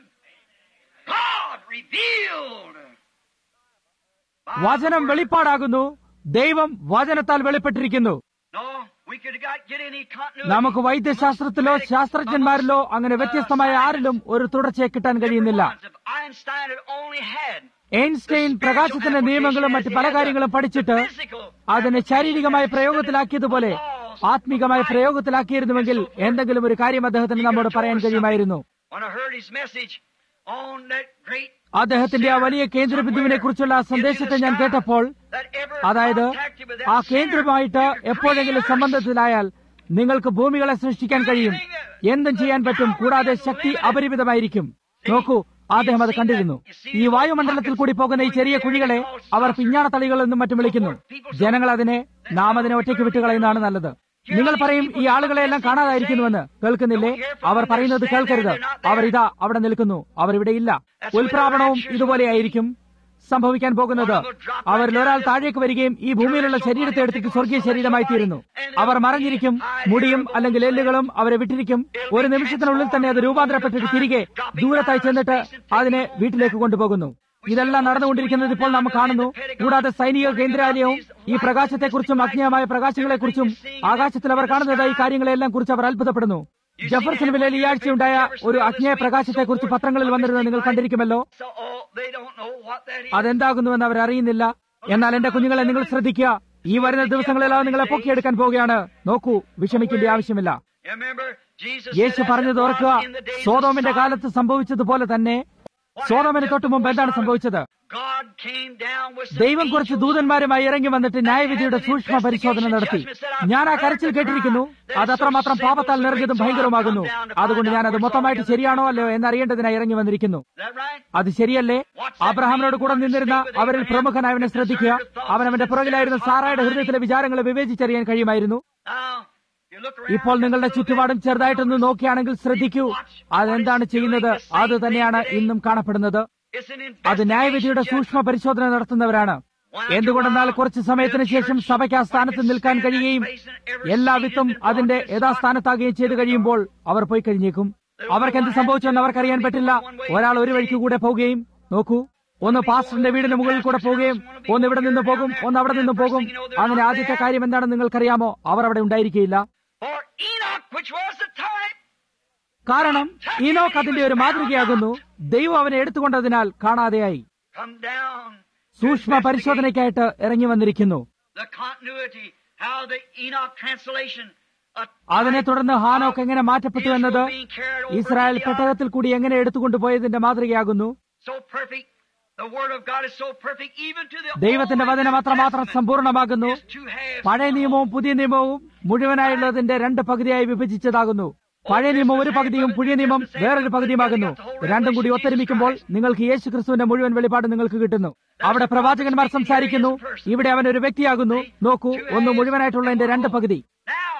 God revealed. by വചനം the Word. വെളിപ്പാടാകുന്നു ദൈവം വചനത്താൽ വെളിപ്പെട്ടിരിക്കുന്നു No, we could got get any continuity. നമുക്ക് വൈദ്യശാസ്ത്രത്തിലോ ശാസ്ത്രജ്ഞന്മാരിലോ അങ്ങനെ വ്യത്യസ്തമായ ആരിലും ഒരു തുടർച്ചയെ കിട്ടാൻ കഴിയുന്നില്ല If Einstein had only had എയിൻസ്റ്റൈൻ പ്രകാശത്തിന്റെ നിയമങ്ങളും മറ്റ് പല കാര്യങ്ങളും പഠിച്ചിട്ട് അതിനെ ശാരീരികമായ പ്രയോഗത്തിലാക്കിയതുപോലെ ആത്മീകമായ പ്രയോഗത്തിലാക്കിയിരുന്നുവെങ്കിൽ എന്തെങ്കിലും ഒരു കാര്യം അദ്ദേഹത്തിന് നമ്മോട് പറയാൻ കഴിയുമായിരുന്നു when I heard his message on that great അദ്ദേഹത്തിന്റെ ആ വലിയ കേന്ദ്രബിന്ദുവിനെ കുറിച്ചുള്ള സന്ദേശത്തെ ഞാൻ കേട്ടപ്പോൾ that ever അതായത് contacted with that ആ sinner, കേന്ദ്രമായിട്ട് you can എപ്പോഴെങ്കിലും create സംബന്ധത്തിലായാൽ നിങ്ങൾക്ക് ഭൂമികളെ സൃഷ്ടിക്കാൻ കഴിയും എന്തും ചെയ്യാൻ പറ്റും കൂടാതെ ശക്തി അപരിമിതമായിരിക്കും നോക്കൂ അദ്ദേഹം അത് കണ്ടിരുന്നു ഈ വായുമണ്ഡലത്തിൽ കൂടി പോകുന്ന ഈ ചെറിയ കുഴികളെ അവർ പിഞ്ഞാണത്തളികൾ എന്നും മറ്റും വിളിക്കുന്നു ജനങ്ങൾ അതിനെ നാം അതിനെ ഒറ്റയ്ക്ക് വിട്ടുകളയുന്നതാണ് നല്ലത് നിങ്ങൾ പറയും ഈ ആളുകളെല്ലാം കാണാതായിരിക്കുന്നുവെന്ന് കേൾക്കുന്നില്ലേ അവർ പറയുന്നത് കേൾക്കരുത് അവർ ഇതാ അവിടെ നിൽക്കുന്നു അവർ ഇവിടെ ഇല്ല ഉൽപ്രാപണവും ഇതുപോലെയായിരിക്കും സംഭവിക്കാൻ പോകുന്നത് അവരിൽ ഒരാൾ താഴേക്ക് വരികയും ഈ ഭൂമിയിലുള്ള ശരീരത്തെ എടുത്തിട്ട് സ്വർഗീയ ശരീരമായി തീരുന്നു അവർ മറഞ്ഞിരിക്കും മുടിയും അല്ലെങ്കിൽ എല്ലുകളും അവരെ വിട്ടിരിക്കും ഒരു നിമിഷത്തിനുള്ളിൽ തന്നെ അത് രൂപാന്തരപ്പെട്ടിട്ട് തിരികെ ദൂരത്തായി ചെന്നിട്ട് അതിനെ വീട്ടിലേക്ക് കൊണ്ടുപോകുന്നു ഇതെല്ലാം നടന്നുകൊണ്ടിരിക്കുന്നത് ഇപ്പോൾ നാം കാണുന്നു കൂടാതെ സൈനിക കേന്ദ്രാലയവും ഈ പ്രകാശത്തെക്കുറിച്ചും അജ്ഞേയമായ പ്രകാശങ്ങളെക്കുറിച്ചും ആകാശത്തിൽ അവർ കാണുന്നതായി കാര്യങ്ങളെല്ലാം കുറിച്ച് അവർ അത്ഭുതപ്പെടുന്നു ജഫർസൺ വിലയിൽ ഈ ആഴ്ചയുണ്ടായ ഒരു അജ്ഞേയ പ്രകാശത്തെക്കുറിച്ച് പത്രങ്ങളിൽ വന്നിരുന്നത് നിങ്ങൾ കണ്ടിരിക്കുമല്ലോ So, oh, they don't know what that is. അതെന്താകുന്നുവെന്ന് അവർ അറിയുന്നില്ല എന്നാൽ എന്റെ കുഞ്ഞുങ്ങളെ നിങ്ങൾ ശ്രദ്ധിക്കുക ഈ വരുന്ന ദിവസങ്ങളെല്ലാം നിങ്ങളെ പൊക്കിയെടുക്കാൻ പോവുകയാണ് നോക്കൂ വിഷമിക്കേണ്ട ആവശ്യമില്ല You remember, Jesus Yeshu said, പറഞ്ഞത് "As it ഓർക്കുക was in the days of സോതോമിന്റെ Sodom, കാലത്ത് സംഭവിച്ചതുപോലെ തന്നെ സോതമന് തൊട്ടു മുമ്പ് എന്താണ് സംഭവിച്ചത് God came down with some ദൈവം കുറച്ച് angels ദൂതന്മാരുമായി ഇറങ്ങി വന്നിട്ട് ന്യായവിധിയുടെ സൂക്ഷ്മ പരിശോധന നടത്തി ഞാൻ ആ കരച്ചിൽ കേട്ടിരിക്കുന്നു അത് അത്രമാത്രം പാപത്താൽ നിറഞ്ഞതും ഭയങ്കരമാകുന്നു അതുകൊണ്ട് ഞാൻ അത് മൊത്തമായിട്ട് ശരിയാണോ അല്ലയോ എന്നറിയേണ്ടതിനായി ഇറങ്ങി വന്നിരിക്കുന്നു Is that right? അത് ശരിയല്ലേ അബ്രഹാമിനോട് കൂടെ നിന്നിരുന്ന അവരിൽ പ്രമുഖനായവനെ ശ്രദ്ധിക്കുക അവൻ അവന്റെ പുറകിലായിരുന്ന സാറായുടെ ഹൃദയത്തിലെ വിചാരങ്ങളെ വിവേചിച്ചറിയാൻ കഴിയുമായിരുന്നു Now, you look around ഇപ്പോൾ നിങ്ങളുടെ just a little ചുറ്റുപാടും ചെറുതായിട്ടൊന്ന് നോക്കുകയാണെങ്കിൽ ശ്രദ്ധിക്കൂ അതെന്താണ് ചെയ്യുന്നത് അത് തന്നെയാണ് ഇന്നും കാണപ്പെടുന്നത് bit. It's an അത് ന്യായവിധിയുടെ investigation സൂക്ഷ്മ പരിശോധന നടത്തുന്നവരാണ് എന്തുകൊണ്ടെന്നാൽ കുറച്ച് സമയത്തിന് ശേഷം സഭയ്ക്ക് ആ സ്ഥാനത്ത് നിൽക്കാൻ കഴിയുകയും എല്ലാ വിത്തും അതിന്റെ യഥാസ്ഥാനത്താകുകയും ചെയ്തു കഴിയുമ്പോൾ അവർ പോയി കഴിഞ്ഞേക്കും അവർക്ക് എന്ത് സംഭവിച്ചെന്ന് അവർക്കറിയാൻ പറ്റില്ല ഒരാൾ ഒരു വഴിക്ക് കൂടെ പോവുകയും നോക്കൂ ഒന്ന് പാസ്റ്ററിന്റെ വീടിന് മുകളിൽ കൂടെ പോവുകയും ഒന്ന് ഇവിടെ നിന്ന് പോകും ഒന്ന് അവിടെ നിന്ന് പോകും അങ്ങനെ ആദ്യത്തെ കാര്യം എന്താണെന്ന് നിങ്ങൾക്കറിയാമോ അവർ അവിടെ ഉണ്ടായിരിക്കുകയില്ല For Enoch, which was the type, കാരണം ഈനോക്ക് അതിന്റെ ഒരു മാതൃകയാകുന്നു ദൈവം അവനെ എടുത്തുകൊണ്ടതിനാൽ കാണാതെയായി come down. to സൂക്ഷ്മ investigate പരിശോധനയ്ക്കായിട്ട് ഇറങ്ങി വന്നിരിക്കുന്നു The continuity, how the Enoch translation. a അതിനെ type തുടർന്ന് ഹാനോക്ക് എങ്ങനെ മാറ്റപ്പെട്ടു എന്നത് Israel being carried over Israel to the ark. പെട്ടകത്തിൽ കൂടി എങ്ങനെ എടുത്തുകൊണ്ടുപോയതിന്റെ മാതൃകയാകുന്നു So perfect. The word of God is so perfect, even to the ദൈവത്തിന്റെ Old and വചനം New അത്രമാത്രം Testament സമ്പൂർണ്ണമാകുന്നു is two halves. പഴയ നിയമവും പുതിയ നിയമവും മുഴുവനായുള്ളതിന്റെ രണ്ട് പകുതിയായി വിഭജിച്ചതാകുന്നു പഴയ നിയമം ഒരു പകുതിയും പുതിയ നിയമം വേറൊരു പകുതിയുമാകുന്നു രണ്ടും കൂടി ഒത്തൊരുമിക്കുമ്പോൾ നിങ്ങൾക്ക് യേശു ക്രിസ്തുവിന്റെ മുഴുവൻ വെളിപ്പാട് നിങ്ങൾക്ക് കിട്ടുന്നു അവിടെ പ്രവാചകന്മാർ സംസാരിക്കുന്നു ഇവിടെ അവൻ ഒരു വ്യക്തിയാകുന്നു നോക്കൂ ഒന്ന് മുഴുവനായിട്ടുള്ളതിന്റെ രണ്ട് പകുതി Now,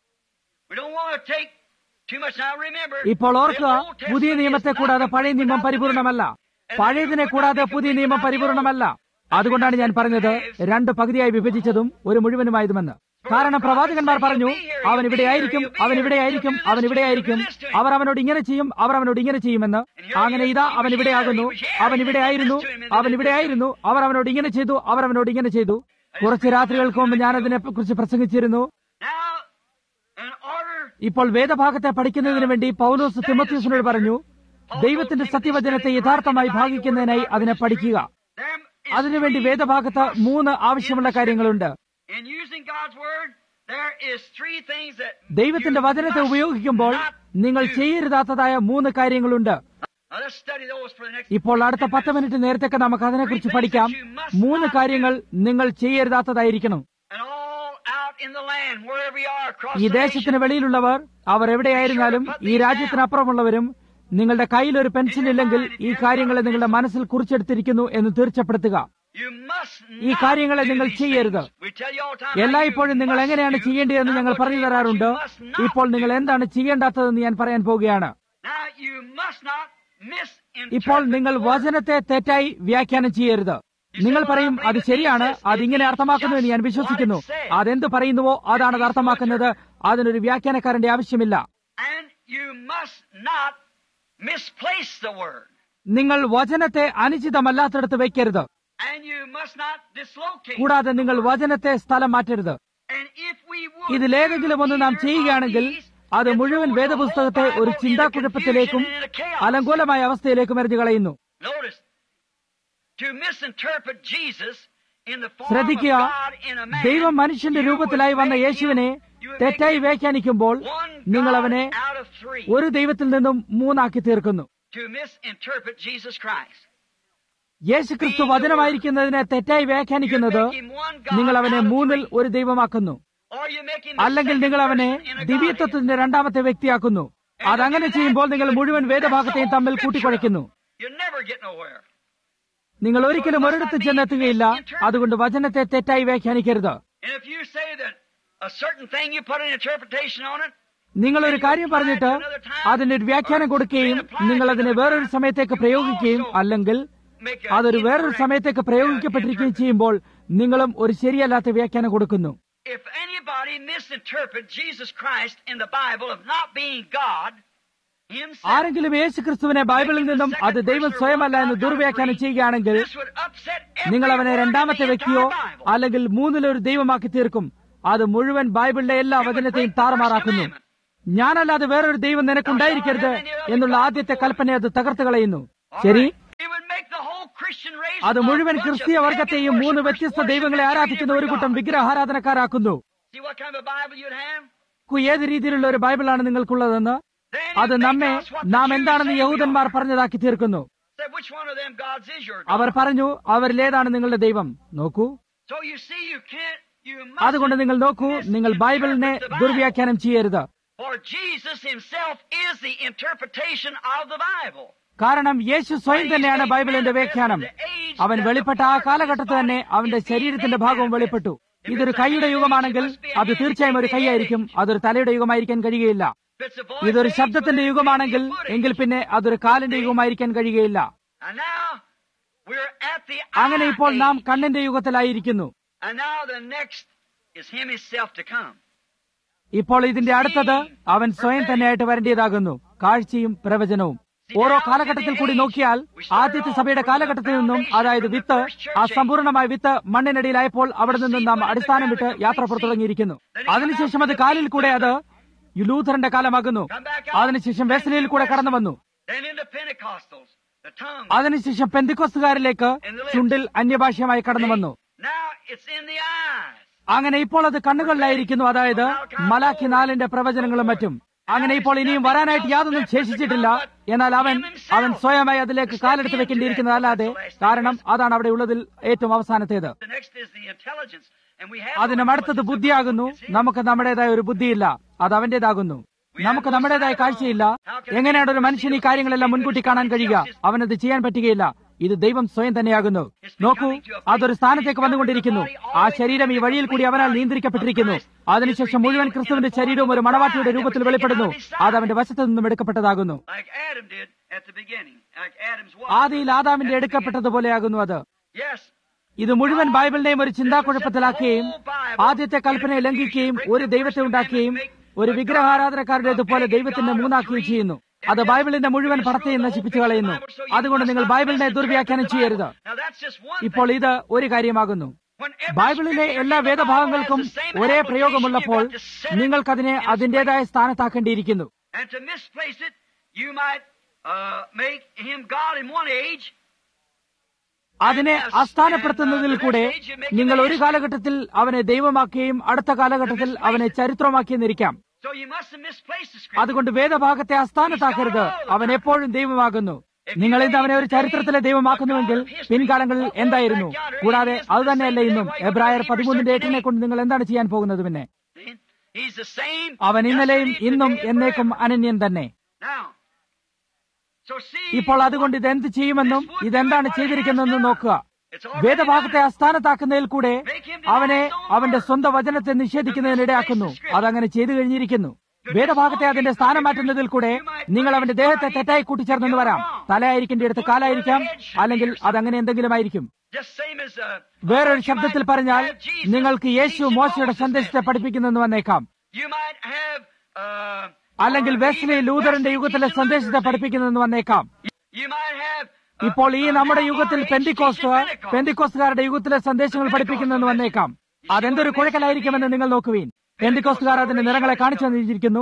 we don't want to take too much. Now remember, ഇപ്പോൾ ഓർക്കുക the Old Testament പുതിയ is നിയമത്തെ not കൂടാതെ complete പഴയ നിയമം without the New. പരിപൂർണമല്ല പഴയതിനെ കൂടാതെ പുതിയ നിയമം പരിപൂർണമല്ല അതുകൊണ്ടാണ് ഞാൻ പറഞ്ഞത് രണ്ട് പകുതിയായി വിഭജിച്ചതും ഒരു മുഴുവനുമായതുമെന്ന് കാരണം പ്രവാചകന്മാർ പറഞ്ഞു അവൻ ഇവിടെ ആയിരിക്കും അവൻ ഇവിടെ ആയിരിക്കും അവൻ ഇവിടെ ആയിരിക്കും അവർ അവനോട് ഇങ്ങനെ ചെയ്യും അവർ അവനോട് ഇങ്ങനെ ചെയ്യുമെന്ന് അങ്ങനെ ഇതാ അവൻ ഇവിടെ ആകുന്നു അവൻ ഇവിടെ ആയിരുന്നു അവൻ ഇവിടെ ആയിരുന്നു അവർ അവനോട് ഇങ്ങനെ ചെയ്തു അവർ അവനോട് ഇങ്ങനെ ചെയ്തു കുറച്ച് രാത്രികൾക്ക് മുമ്പ് ഞാൻ അതിനെ കുറിച്ച് പ്രസംഗിച്ചിരുന്നു Now, in order ഇപ്പോൾ വേദഭാഗത്തെ പഠിക്കുന്നതിന് വേണ്ടി പൗലോസ് തിമോത്യൂസിനോട് പറഞ്ഞു ദൈവത്തിന്റെ സത്യവചനത്തെ യഥാർത്ഥമായി ഭാഗിക്കുന്നതിനായി അതിനെ പഠിക്കുക there is അതിനുവേണ്ടി വേദഭാഗത്ത് മൂന്ന് ആവശ്യമുള്ള കാര്യങ്ങളുണ്ട് in using God's word, there is three things that ദൈവത്തിന്റെ you വചനത്തെ must ഉപയോഗിക്കുമ്പോൾ not നിങ്ങൾ do. ചെയ്യരുതാത്തതായ മൂന്ന് കാര്യങ്ങളുണ്ട് Now, let's study those for the next. ഇപ്പോൾ അടുത്ത പത്ത് മിനിറ്റ് നേരത്തേക്ക് നമുക്ക് അതിനെക്കുറിച്ച് പഠിക്കാം മൂന്ന് കാര്യങ്ങൾ നിങ്ങൾ ചെയ്യരുതാത്തതായിരിക്കണം And all out in the land, wherever you are, across ഈ the nation. ദേശത്തിന് വെളിയിലുള്ളവർ അവർ എവിടെയായിരുന്നാലും ഈ രാജ്യത്തിനപ്പുറമുള്ളവരും നിങ്ങളുടെ കയ്യിൽ ഒരു പെൻസിൽ ഇല്ലെങ്കിൽ ഈ കാര്യങ്ങളെ നിങ്ങളുടെ മനസ്സിൽ കുറിച്ചെടുത്തിരിക്കുന്നു എന്ന് തീർച്ചപ്പെടുത്തുക You must ഈ not കാര്യങ്ങളെ do നിങ്ങൾ these ചെയ്യരുത് things. We tell you all the time how എല്ലായ്പ്പോഴും you നിങ്ങൾ must എങ്ങനെയാണ് do. ചെയ്യേണ്ടതെന്ന് Now, ഞങ്ങൾ I'll പറഞ്ഞു tell you what തരാറുണ്ട് you must not ഇപ്പോൾ do. നിങ്ങൾ എന്താണ് ചെയ്യേണ്ടാത്തതെന്ന് ഞാൻ പറയാൻ പോവുകയാണ് Now, you must not ഇപ്പോൾ misinterpret നിങ്ങൾ the word. വചനത്തെ തെറ്റായി വ്യാഖ്യാനം ചെയ്യരുത് നിങ്ങൾ പറയും അത് ശരിയാണ് അതിങ്ങനെ അർത്ഥമാക്കുന്നു എന്ന് ഞാൻ വിശ്വസിക്കുന്നു അതെന്ത് പറയുന്നുവോ അതാണ് അത് അർത്ഥമാക്കുന്നത് അതിനൊരു വ്യാഖ്യാനക്കാരന്റെ ആവശ്യമില്ല And you must not misplace the word. നിങ്ങൾ വചനത്തെ അനുചിതമല്ലാത്തടത്ത് വയ്ക്കരുത് And you must not dislocate. കൂടാതെ നിങ്ങൾ വചനത്തെ സ്ഥലം മാറ്റരുത് And if we would ഇതിലേതെങ്കിലും ഒന്ന് നാം do ചെയ്യുകയാണെങ്കിൽ either of these, അത് it മുഴുവൻ throws the വേദപുസ്തകത്തെ whole ഒരു Bible ചിന്താക്കുഴപ്പത്തിലേക്കും into confusion and into chaos. അലങ്കോലമായ അവസ്ഥയിലേക്കും എറിഞ്ഞു കളയുന്നു Notice, to misinterpret Jesus in the form of ശ്രദ്ധിക്കുക God in a man, ദൈവം മനുഷ്യന്റെ you രൂപത്തിലായി would വന്ന make യേശുവിനെ him- you would തെറ്റായി make him വ്യാഖ്യാനിക്കുമ്പോൾ one നിങ്ങൾ God അവനെ out of three. ഒരു ദൈവത്തിൽ നിന്നും മൂന്നാക്കി തീർക്കുന്നു To misinterpret Jesus Christ. യേശു ക്രിസ്തു വചനമായിരിക്കുന്നതിനെ തെറ്റായി വ്യാഖ്യാനിക്കുന്നത് നിങ്ങൾ അവനെ മൂന്നിൽ ഒരു ദൈവമാക്കുന്നു Or you make him the അല്ലെങ്കിൽ second നിങ്ങൾ അവനെ person in a Godhead. ദിവ്യത്വത്തിന്റെ രണ്ടാമത്തെ വ്യക്തിയാക്കുന്നു അതങ്ങനെ ചെയ്യുമ്പോൾ നിങ്ങൾ മുഴുവൻ വേദഭാഗത്തെയും തമ്മിൽ കൂട്ടിക്കുഴയ്ക്കുന്നു You never get nowhere. നിങ്ങൾ ഒരിക്കലും ഒരിടത്ത് ചെന്നെത്തുകയില്ല അതുകൊണ്ട് വചനത്തെ തെറ്റായി വ്യാഖ്യാനിക്കരുത് And if you say that a certain thing you put an interpretation on it, നിങ്ങൾ ഒരു കാര്യം പറഞ്ഞിട്ട് അതിനൊരു വ്യാഖ്യാനം കൊടുക്കുകയും നിങ്ങൾ അതിനെ വേറൊരു സമയത്തേക്ക് പ്രയോഗിക്കുകയും അല്ലെങ്കിൽ make a അതൊരു വേറൊരു incorrect, സമയത്തേക്ക് uh, പ്രയോഗിക്കപ്പെട്ടിരിക്കുകയും interpret- ചെയ്യുമ്പോൾ നിങ്ങളും ഒരു ശരിയല്ലാത്ത വ്യാഖ്യാനം കൊടുക്കുന്നു If anybody misinterpret Jesus Christ in the Bible of not being God himself, ആരെങ്കിലും യേശു ക്രിസ്തുവിനെ ബൈബിളിൽ നിന്നും അത് ദൈവം സ്വയമല്ല എന്ന് ദുർവ്യാഖ്യാനം ചെയ്യുകയാണെങ്കിൽ this would upset every നിങ്ങൾ അവനെ word in രണ്ടാമത്തെ the വ്യക്തിയോ entire Bible. അല്ലെങ്കിൽ മൂന്നിലൊരു ദൈവമാക്കി തീർക്കും അത് മുഴുവൻ ബൈബിളിലെ എല്ലാ It would വചനത്തെയും break the first താറുമാറാക്കുന്നു commandment. ഞാനല്ലാതെ വേറൊരു ദൈവം നിനക്കുണ്ടായിരിക്കരുത് എന്നുള്ള ആദ്യത്തെ കൽപ്പന അത് തകർത്ത് കളയുന്നു ശരി It would make the whole Christian race അത് a മുഴുവൻ bunch of ക്രിസ്തീയ pagan വർഗത്തെയും മൂന്ന് worshipers വ്യത്യസ്ത worshiping ദൈവങ്ങളെ three ആരാധിക്കുന്ന ഒരു different കൂട്ടം gods. വിഗ്രഹാരാധനക്കാരാക്കുന്നു See what kind of a Bible you'd have? കു- ഏത് രീതിയിലുള്ള ഒരു ബൈബിളാണ് നിങ്ങൾക്കുള്ളതെന്ന് Then അത് you നമ്മെ make us what the നാം Jews എന്താണെന്ന് say we യഹൂദന്മാർ are. പറഞ്ഞതാക്കി തീർക്കുന്നു Say, said, which one of them gods is your God? അവർ പറഞ്ഞു അവരിലേതാണ് നിങ്ങളുടെ ദൈവം നോക്കൂ So you see, you can't, you അതുകൊണ്ട് must നിങ്ങൾ നോക്കൂ നിങ്ങൾ ബൈബിളിനെ ദുർവ്യാഖ്യാനം ചെയ്യരുത് For Jesus himself is the interpretation of the Bible. കാരണം യേശു സ്വയം തന്നെയാണ് ബൈബിളിന്റെ വ്യാഖ്യാനം അവൻ വെളിപ്പെട്ട ആ കാലഘട്ടത്തിൽ തന്നെ അവന്റെ ശരീരത്തിന്റെ ഭാഗവും വെളിപ്പെട്ടു ഇതൊരു കൈയുടെ യുഗമാണെങ്കിൽ അത് തീർച്ചയായും ഒരു കൈയായിരിക്കും അതൊരു തലയുടെ യുഗമായിരിക്കാൻ കഴിയുകയില്ല If it's a voice ഇതൊരു age, ശബ്ദത്തിന്റെ but യുഗമാണെങ്കിൽ it's footing. എങ്കിൽ പിന്നെ അതൊരു കാലിന്റെ യുഗമായിരിക്കാൻ കഴിയുകയില്ല And now we're at the അങ്ങനെ eye ഇപ്പോൾ നാം age. കണ്ണിന്റെ യുഗത്തിലായിരിക്കുന്നു And now the next is him himself to come. ഇപ്പോൾ ഇതിന്റെ അടുത്തത് അവൻ സ്വയം തന്നെയായിട്ട് വരേണ്ടതാകുന്നു കാഴ്ചയും പ്രവചനവും ഓരോ കാലഘട്ടത്തിൽ കൂടി നോക്കിയാൽ ആദ്യത്തെ സഭയുടെ കാലഘട്ടത്തിൽ നിന്നും അതായത് വിത്ത് ആ സമ്പൂർണമായ വിത്ത് മണ്ണിനടിയിലായപ്പോൾ അവിടെ നിന്നും നാം അടിസ്ഥാനം വിട്ട് യാത്ര പുറത്തുടങ്ങിയിരിക്കുന്നു അതിനുശേഷം അത് കാലിൽ കൂടെ അത് ലൂഥറിന്റെ കാലമാകുന്നു അതിനുശേഷം വെസ്ലിയിൽ കൂടെ കടന്നു വന്നു Then into Pentecostals, the tongue. അതിനുശേഷം പെന്തിക്കോസ്തുകാരിലേക്ക് ചുണ്ടിൽ അന്യഭാഷയമായി കടന്നു വന്നു Now it's in the eyes. അങ്ങനെ ഇപ്പോൾ അത് കണ്ണുകളിലായിരിക്കുന്നു അതായത് മലാഖി നാലിന്റെ പ്രവചനങ്ങളും മറ്റും അങ്ങനെ ഇപ്പോൾ ഇനിയും വരാനായിട്ട് യാതൊന്നും ശേഷിച്ചിട്ടില്ല എന്നാൽ അവൻ അവൻ സ്വയമായി അതിലേക്ക് കാലെടുത്ത് വെക്കേണ്ടിയിരിക്കുന്നതല്ലാതെ കാരണം അതാണ് അവിടെ ഉള്ളതിൽ ഏറ്റവും അവസാനത്തേത് The next is the intelligence. And we have അതിനും അടുത്തത് ബുദ്ധിയാകുന്നു നമുക്ക് നമ്മുടേതായ ഒരു ബുദ്ധിയില്ല അത് അവന്റേതാകുന്നു നമുക്ക് നമ്മുടേതായ കാഴ്ചയില്ല എങ്ങനെയാണ് ഒരു മനുഷ്യൻ ഈ കാര്യങ്ങളെല്ലാം മുൻകൂട്ടി കാണാൻ കഴിയുക അവനത് ചെയ്യാൻ പറ്റുകയില്ല ഇത് ദൈവം സ്വയം തന്നെയാകുന്നു നോക്കൂ അതൊരു സ്ഥാനത്തേക്ക് വന്നുകൊണ്ടിരിക്കുന്നു ആ ശരീരം ഈ വഴിയിൽ കൂടി അവനാൽ നിയന്ത്രിക്കപ്പെട്ടിരിക്കുന്നു അതിനുശേഷം മുഴുവൻ ക്രിസ്തുവിന്റെ ശരീരവും ഒരു മണവാട്ടിയുടെ രൂപത്തിൽ വെളിപ്പെടുന്നു അത് അവന്റെ വശത്തു നിന്നും എടുക്കപ്പെട്ടതാകുന്നു like Adam did at the beginning, like Adam's wife. ആദിയിൽ ആദാമിന്റെ എടുക്കപ്പെട്ടതുപോലെയാകുന്നു അത് Yes. ഇത് മുഴുവൻ ബൈബിളിനെയും ഒരു ചിന്താക്കുഴപ്പത്തിലാക്കുകയും ആദ്യത്തെ കൽപ്പനയെ ലംഘിക്കുകയും ഒരു ദൈവത്തെ ഉണ്ടാക്കുകയും ഒരു വിഗ്രഹാരാധനക്കാരുടേതുപോലെ ദൈവത്തിന്റെ മൂന്നാക്കുകയും ചെയ്യുന്നു അത് ബൈബിളിന്റെ മുഴുവൻ പടത്തെയും നശിപ്പിച്ചു കളയുന്നു അതുകൊണ്ട് നിങ്ങൾ ബൈബിളിനെ ദുർവ്യാഖ്യാനം ചെയ്യരുത് Now that's just one ഇപ്പോൾ ഇത് ഒരു കാര്യമാകുന്നു When every ബൈബിളിലെ scripture എല്ലാ in the Bible വേദഭാഗങ്ങൾക്കും has the same ഒരേ application, പ്രയോഗമുള്ളപ്പോൾ you've got to set it നിങ്ങൾക്കതിനെ in its അതിന്റേതായ സ്ഥാനത്താക്കേണ്ടിയിരിക്കുന്നു place. And to misplace it, you might uh, make him God in one age. അതിനെ അസ്ഥാനപ്പെടുത്തുന്നതിൽ കൂടെ നിങ്ങൾ ഒരു കാലഘട്ടത്തിൽ അവനെ ദൈവമാക്കുകയും അടുത്ത കാലഘട്ടത്തിൽ അവനെ ചരിത്രമാക്കിയെന്നിരിക്കാം So you mustn't misplace the scripture. അതുകൊണ്ട് വേദഭാഗത്തെ അസ്ഥാനത്താക്കരുത് അവൻ എപ്പോഴും ദൈവമാകുന്നു നിങ്ങൾ ഇന്ന് അവനെ ഒരു ചരിത്രത്തിലെ ദൈവമാക്കുന്നുവെങ്കിൽ പിൻകാലങ്ങളിൽ എന്തായിരുന്നു കൂടാതെ അത് തന്നെയല്ല ഇന്നും എബ്രായർ പതിമൂന്നിന്റെ എട്ടിനെ കൊണ്ട് നിങ്ങൾ എന്താണ് ചെയ്യാൻ പോകുന്നത് പിന്നെ See? He's the same. അവൻ ഇന്നലെയും yesterday, ഇന്നും today, എന്നേക്കും forever. അനന്യൻ തന്നെ Now, so see, ഇപ്പോൾ അതുകൊണ്ട് ഇതെന്ത് ചെയ്യുമെന്നും ഇതെന്താണ് ചെയ്തിരിക്കുന്നതെന്നും നോക്കുക വേദഭാഗത്തെ അസ്ഥാനത്താക്കുന്നതിൽ കൂടെ അവനെ അവന്റെ സ്വന്തം വചനത്തെ നിഷേധിക്കുന്നതിനിടയാക്കുന്നു അതങ്ങനെ ചെയ്തു കഴിഞ്ഞിരിക്കുന്നു വേദഭാഗത്തെ അതിന്റെ സ്ഥാനം മാറ്റുന്നതിൽ കൂടെ നിങ്ങൾ അവന്റെ ദേഹത്തെ തെറ്റായി കൂട്ടിച്ചേർന്നെന്ന് വരാം തലയായിരിക്കേണ്ട കാലായിരിക്കാം അല്ലെങ്കിൽ അതങ്ങനെ എന്തെങ്കിലും ആയിരിക്കും just same as uh, വേറൊരു you ശബ്ദത്തിൽ might പറഞ്ഞാൽ have Jesus നിങ്ങൾക്ക് യേശു teaching മോശയുടെ Moses സന്ദേശത്തെ this. പഠിപ്പിക്കുന്നെന്ന് വന്നേക്കാം You might have uh, അല്ലെങ്കിൽ or വെസ്ലി even ലൂതറിന്റെ Wesley യുഗത്തിലെ teaching സന്ദേശത്തെ Luther's പഠിപ്പിക്കുന്നെന്ന് വന്നേക്കാം You might have uh, ഇപ്പോൾ ഈ uh, നമ്മുടെ now യുഗത്തിൽ our age Pentecost teaching Pentecost. പെന്തിക്കോസ്തുകാരുടെ യുഗത്തിലെ സന്ദേശങ്ങൾ പഠിപ്പിക്കുന്നെന്ന് വന്നേക്കാം അതെന്തൊരു കുഴക്കലായിരിക്കുമെന്ന് നിങ്ങൾ നോക്കുവീൻ പെന്തിക്കോസ്തുകാർ അതിന്റെ നിറങ്ങളെ കാണിച്ചു തന്നിരിക്കുന്നു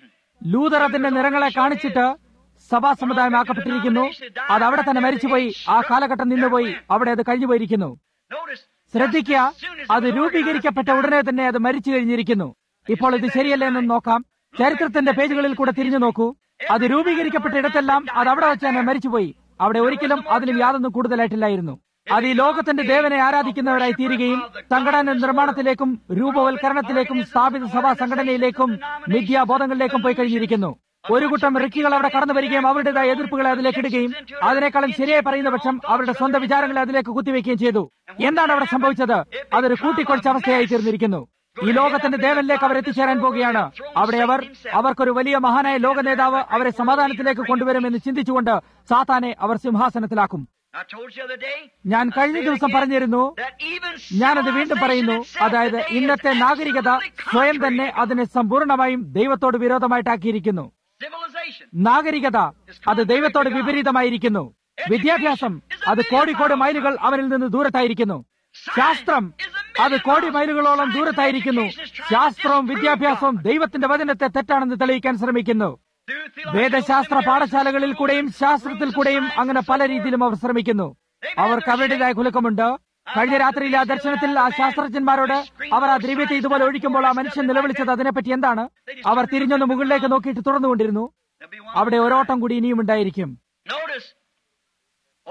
ലൂതർ അതിന്റെ നിറങ്ങളെ കാണിച്ചിട്ട് സഭാ സമുദായമാക്കപ്പെട്ടിരിക്കുന്നു അത് അവിടെ തന്നെ മരിച്ചുപോയി ആ കാലഘട്ടം നിന്നുപോയി അവിടെ അത് കഴിഞ്ഞുപോയിരിക്കുന്നു Notice, ശ്രദ്ധിക്കുക as soon as അത് it was രൂപീകരിക്കപ്പെട്ട ഉടനെ തന്നെ അത് മരിച്ചു കഴിഞ്ഞിരിക്കുന്നു ഇപ്പോൾ ഇത് ശരിയല്ലേ എന്ന് നോക്കാം ചരിത്രത്തിന്റെ പേജുകളിൽ കൂടെ തിരിഞ്ഞു നോക്കൂ അത് രൂപീകരിക്കപ്പെട്ട ഇടത്തെല്ലാം അത് അവിടെ വെച്ച് തന്നെ മരിച്ചുപോയി അവിടെ ഒരിക്കലും അതിലും യാതൊന്നും കൂടുതലായിട്ടില്ലായിരുന്നു അത് ഈ ലോകത്തിന്റെ ദേവനെ ആരാധിക്കുന്നവരായി തീരുകയും സംഘടന നിർമ്മാണത്തിലേക്കും രൂപവൽക്കരണത്തിലേക്കും സ്ഥാപിത സഭാ സംഘടനയിലേക്കും മിഥ്യാബോധങ്ങളിലേക്കും പോയി കഴിഞ്ഞിരിക്കുന്നു ഒരു കൂട്ടം റിക്കികൾ അവിടെ കടന്നു വരികയും അവരുടേതായ എതിർപ്പുകളെ അതിലേക്ക് ഇടുകയും അതിനേക്കാളും ശരിയായി പറയുന്ന പക്ഷം അവരുടെ സ്വന്തം വിചാരങ്ങളെ അതിലേക്ക് കുത്തിവെക്കുകയും ചെയ്തു എന്താണ് അവിടെ സംഭവിച്ചത് അതൊരു കൂട്ടിക്കൊഴിച്ച അവസ്ഥയായി തീർന്നിരിക്കുന്നു ഈ ലോകത്തിന്റെ ദേവനിലേക്ക് അവർ എത്തിച്ചേരാൻ പോകുകയാണ് അവിടെ അവർ അവർക്കൊരു വലിയ മഹാനായ ലോക നേതാവ് അവരെ സമാധാനത്തിലേക്ക് കൊണ്ടുവരുമെന്ന് ചിന്തിച്ചുകൊണ്ട് സാത്താനെ അവർ സിംഹാസനത്തിലാക്കും I told you the other day, ഞാൻ കഴിഞ്ഞ ദിവസം പറഞ്ഞിരുന്നു that even ഞാനത് വീണ്ടും പറയുന്നു civilization itself അതായത് today is ഇന്നത്തെ നാഗരികത absolutely സ്വയം തന്നെ contrary. അതിനെ സമ്പൂർണമായും ദൈവത്തോട് വിരോധമായിട്ടാക്കിയിരിക്കുന്നു Civilization. നാഗരികത അത് ദൈവത്തോട് വിപരീതമായിരിക്കുന്നു വിദ്യാഭ്യാസം അത് കോടി കോടി മൈലുകൾ അവനിൽ നിന്ന് ദൂരത്തായിരിക്കുന്നു ശാസ്ത്രം അത് കോടി മൈലുകളോളം ദൂരത്തായിരിക്കുന്നു ശാസ്ത്രവും വിദ്യാഭ്യാസവും ദൈവത്തിന്റെ വചനത്തെ തെറ്റാണെന്ന് തെളിയിക്കാൻ ശ്രമിക്കുന്നു Through theological വേദശാസ്ത്ര seminaries, പാഠശാലകളിൽ കൂടെയും ശാസ്ത്രത്തിൽ കൂടെയും അങ്ങനെ പല രീതിയിലും അവർ ശ്രമിക്കുന്നു അവർക്ക് അവരുടേതായ കുലുക്കമുണ്ട് കഴിഞ്ഞ രാത്രിയിലെ ആ ദർശനത്തിൽ ആ ശാസ്ത്രജ്ഞന്മാരോട് അവർ ആ ദ്രവ്യത്തെ ഇതുപോലെ ഒഴിക്കുമ്പോൾ ആ മനുഷ്യൻ നിലവിളിച്ചത് അതിനെപ്പറ്റി എന്താണ് അവർ തിരിഞ്ഞൊന്ന് മുകളിലേക്ക് നോക്കിയിട്ട് തുറന്നുകൊണ്ടിരുന്നു there'll be one അവിടെ ഒരോട്ടം കൂടി ഇനിയും ഉണ്ടായിരിക്കും Notice,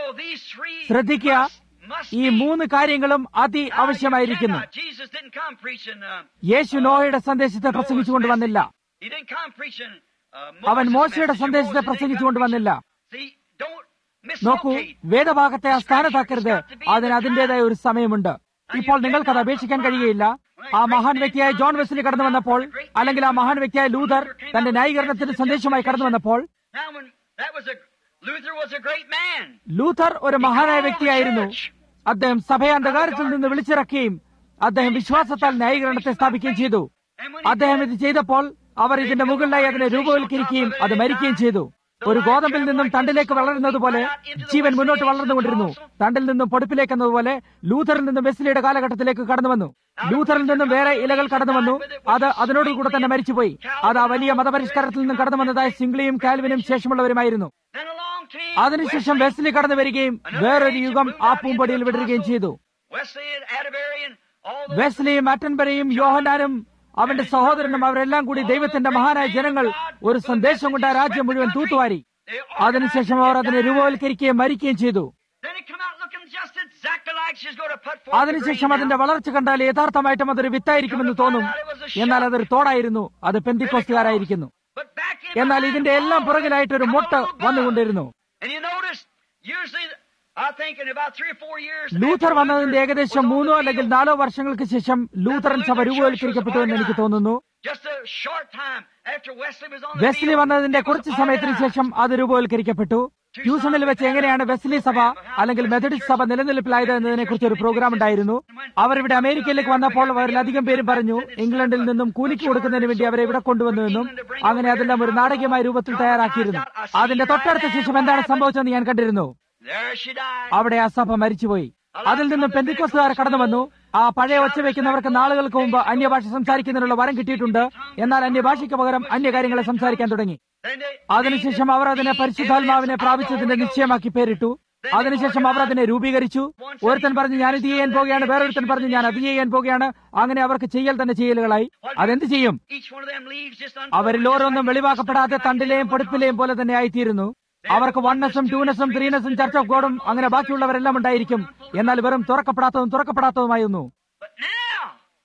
these three ശ്രദ്ധിക്കുക must, must ഈ be. മൂന്ന് കാര്യങ്ങളും അതി Now, you ആവശ്യമായിരിക്കുന്നു cannot- Jesus didn't come preaching. Uh, യേശു നോഹയുടെ സന്ദേശത്തെ പ്രസംഗിച്ചുകൊണ്ട് വന്നില്ല he didn't come preaching. Uh, അവൻ Moses' മോശയുടെ message. സന്ദേശത്തെ Moses didn't പ്രസംഗിച്ചുകൊണ്ട് come വന്നില്ല preaching. See, don't നോക്കൂ mislocate. വേദഭാഗത്തെ ആ സ്ഥാനത്താക്കരുത് അതിന് അതിന്റേതായ ഒരു സമയമുണ്ട് ഇപ്പോൾ നിങ്ങൾക്കത് അപേക്ഷിക്കാൻ കഴിയുകയില്ല ആ മഹാൻ വ്യക്തിയായ ജോൺ വെസ്ലി കടന്നു വന്നപ്പോൾ അല്ലെങ്കിൽ ആ മഹാൻ വ്യക്തിയായ ലൂതർ തന്റെ ന്യായീകരണത്തിന്റെ സന്ദേശമായി കടന്നു വന്നപ്പോൾ Now, when that was a Luther was a great man. Luther ഒരു മഹാനായ വ്യക്തിയായിരുന്നു അദ്ദേഹം സഭയെ അന്ധകാരത്തിൽ നിന്ന് വിളിച്ചിറക്കുകയും അദ്ദേഹം വിശ്വാസത്താൽ ന്യായീകരണത്തെ സ്ഥാപിക്കുകയും ചെയ്തു And when he അദ്ദേഹം ഇത് ചെയ്തപ്പോൾ അവർ ഇതിന്റെ മുകളിലായി അതിനെ രൂപവൽക്കരിക്കുകയും അത് മരിക്കുകയും ചെയ്തു ഒരു ഗോതമ്പിൽ നിന്നും തണ്ടിലേക്ക് വളരുന്നത് പോലെ ജീവൻ മുന്നോട്ട് വളർന്നുകൊണ്ടിരുന്നു തണ്ടിൽ നിന്നും പൊടിപ്പിലേക്ക് എന്നതുപോലെ ലൂഥറിൽ നിന്നും വെസ്ലിയുടെ കാലഘട്ടത്തിലേക്ക് കടന്നു വന്നു ലൂഥറിൽ നിന്നും വേറെ ഇലകൾ കടന്നു വന്നു അത് അതിനോട് കൂടെ തന്നെ മരിച്ചുപോയി അത് ആ വലിയ മതപരിഷ്കാരത്തിൽ നിന്നും കടന്നു വന്നതായ സിംഗ്ലിയും കാൽവിനും ശേഷമുള്ളവരുമായിരുന്നു then along came അതിനുശേഷം വെസ്ലി കടന്നു വരികയും വേറൊരു യുഗം ആ പൂമ്പടിയിൽ വിടരുകയും ചെയ്തു Wesley and Atterbury and all those വെസ്ലിയും അറ്റൻബരയും യോഹനാനും അവന്റെ സഹോദരനും അവരെല്ലാം കൂടി ദൈവത്തിന്റെ മഹാനായ ജനങ്ങൾ ഒരു സന്ദേശം കൊണ്ട് ആ രാജ്യം മുഴുവൻ തൂത്തുവാരി they അതിനുശേഷം അവർ അതിനെ രൂപവൽക്കരിക്കുകയും മരിക്കുകയും ചെയ്തു Then he come out looking just exactly like she's going to put forth the അതിനുശേഷം grain അതിന്റെ now. വളർച്ച കണ്ടാൽ യഥാർത്ഥമായിട്ടും അതൊരു വിത്തായിരിക്കുമെന്ന് തോന്നും എന്നാൽ അതൊരു തോടായിരുന്നു അത് പെന്തിക്കോസ്തുകാരായിരിക്കുന്നു But back in എന്നാൽ behind ഇതിന്റെ എല്ലാം all പുറകിലായിട്ട് ഒരു come a മുട്ട little bud. വന്നുകൊണ്ടിരുന്നു And you notice, usually, I think in about three or four years. Luther after വന്നതിന്റെ Luther ഏകദേശം was on മൂന്നോ the അല്ലെങ്കിൽ field, നാലോ വർഷങ്ങൾക്ക് ശേഷം ലൂഥറൻ സഭ രൂപവൽക്കരിക്കപ്പെട്ടു എന്ന് എനിക്ക് തോന്നുന്നു Just a short time after Wesley was on the Wesley field, വന്നതിന്റെ it was കുറച്ച് സമയത്തിന് organized. ശേഷം അത് രൂപവൽക്കരിക്കപ്പെട്ടു ട്യൂഷനിൽ വെച്ച് എങ്ങനെയാണ് വെസ്ലി സഭ അല്ലെങ്കിൽ മെത്തഡിസ്റ്റ് സഭ നിലനിൽപ്പിലായത് എന്നതിനെ കുറിച്ച് ഒരു പ്രോഗ്രാം ഉണ്ടായിരുന്നു അവർ ഇവിടെ അമേരിക്കയിലേക്ക് വന്നപ്പോൾ അവരിലധികം പേരും പറഞ്ഞു ഇംഗ്ലണ്ടിൽ നിന്നും കൂലിക്ക് കൊടുക്കുന്നതിന് വേണ്ടി അവരെ ഇവിടെ കൊണ്ടുവന്നുവെന്നും അങ്ങനെ അതെല്ലാം ഒരു നാടകീയമായ രൂപത്തിൽ തയ്യാറാക്കിയിരുന്നു അതിന്റെ തൊട്ടടുത്ത ശേഷം എന്താണ് സംഭവിച്ചതെന്ന് ഞാൻ കണ്ടിരുന്നു There she died. അവിടെ ആ സഭ മരിച്ചുപോയി അതിൽ നിന്നും പെന്തിക്കോസ്തുകാർ കടന്നു വന്നു ആ പഴയ ഒച്ച വെക്കുന്നവർക്ക് നാളുകൾക്ക് മുമ്പ് അന്യഭാഷ സംസാരിക്കുന്നതിനുള്ള വരം കിട്ടിയിട്ടുണ്ട് എന്നാൽ അന്യഭാഷയ്ക്ക് പകരം അന്യകാര്യങ്ങളെ സംസാരിക്കാൻ തുടങ്ങി Then they, അതിനുശേഷം അവർ അതിനെ പരിശുദ്ധാത്മാവിനെ പ്രാപിച്ചതിന്റെ നിശ്ചയമാക്കി പേരിട്ടു അതിനുശേഷം അവർ അതിനെ രൂപീകരിച്ചു ഒരുത്തൻ പറഞ്ഞു ഞാൻ ഇത് ചെയ്യാൻ പോകുകയാണ് വേറൊരുത്തൻ പറഞ്ഞു ഞാൻ അത് ചെയ്യാൻ പോകുകയാണ് അങ്ങനെ അവർക്ക് ചെയ്യൽ തന്നെ ചെയ്യലുകളായി അതെന്ത് ചെയ്യും each one of them leaves just അവരിൽ ഓരോന്നും വെളിവാക്കപ്പെടാതെ തണ്ടിലെയും പൊടിപ്പിലെയും പോലെ തന്നെ ആയിത്തീരുന്നു അവർക്ക് വണ്ണസും ടൂനസും ത്രീനസും ചർച്ച് ഓഫ് ഗോഡും അങ്ങനെ ബാക്കിയുള്ളവരെല്ലാം ഉണ്ടായിരിക്കും എന്നാൽ വെറും തുറക്കപ്പെടാത്തതും തുറക്കപ്പെടാത്തതുമായിരുന്നു But now,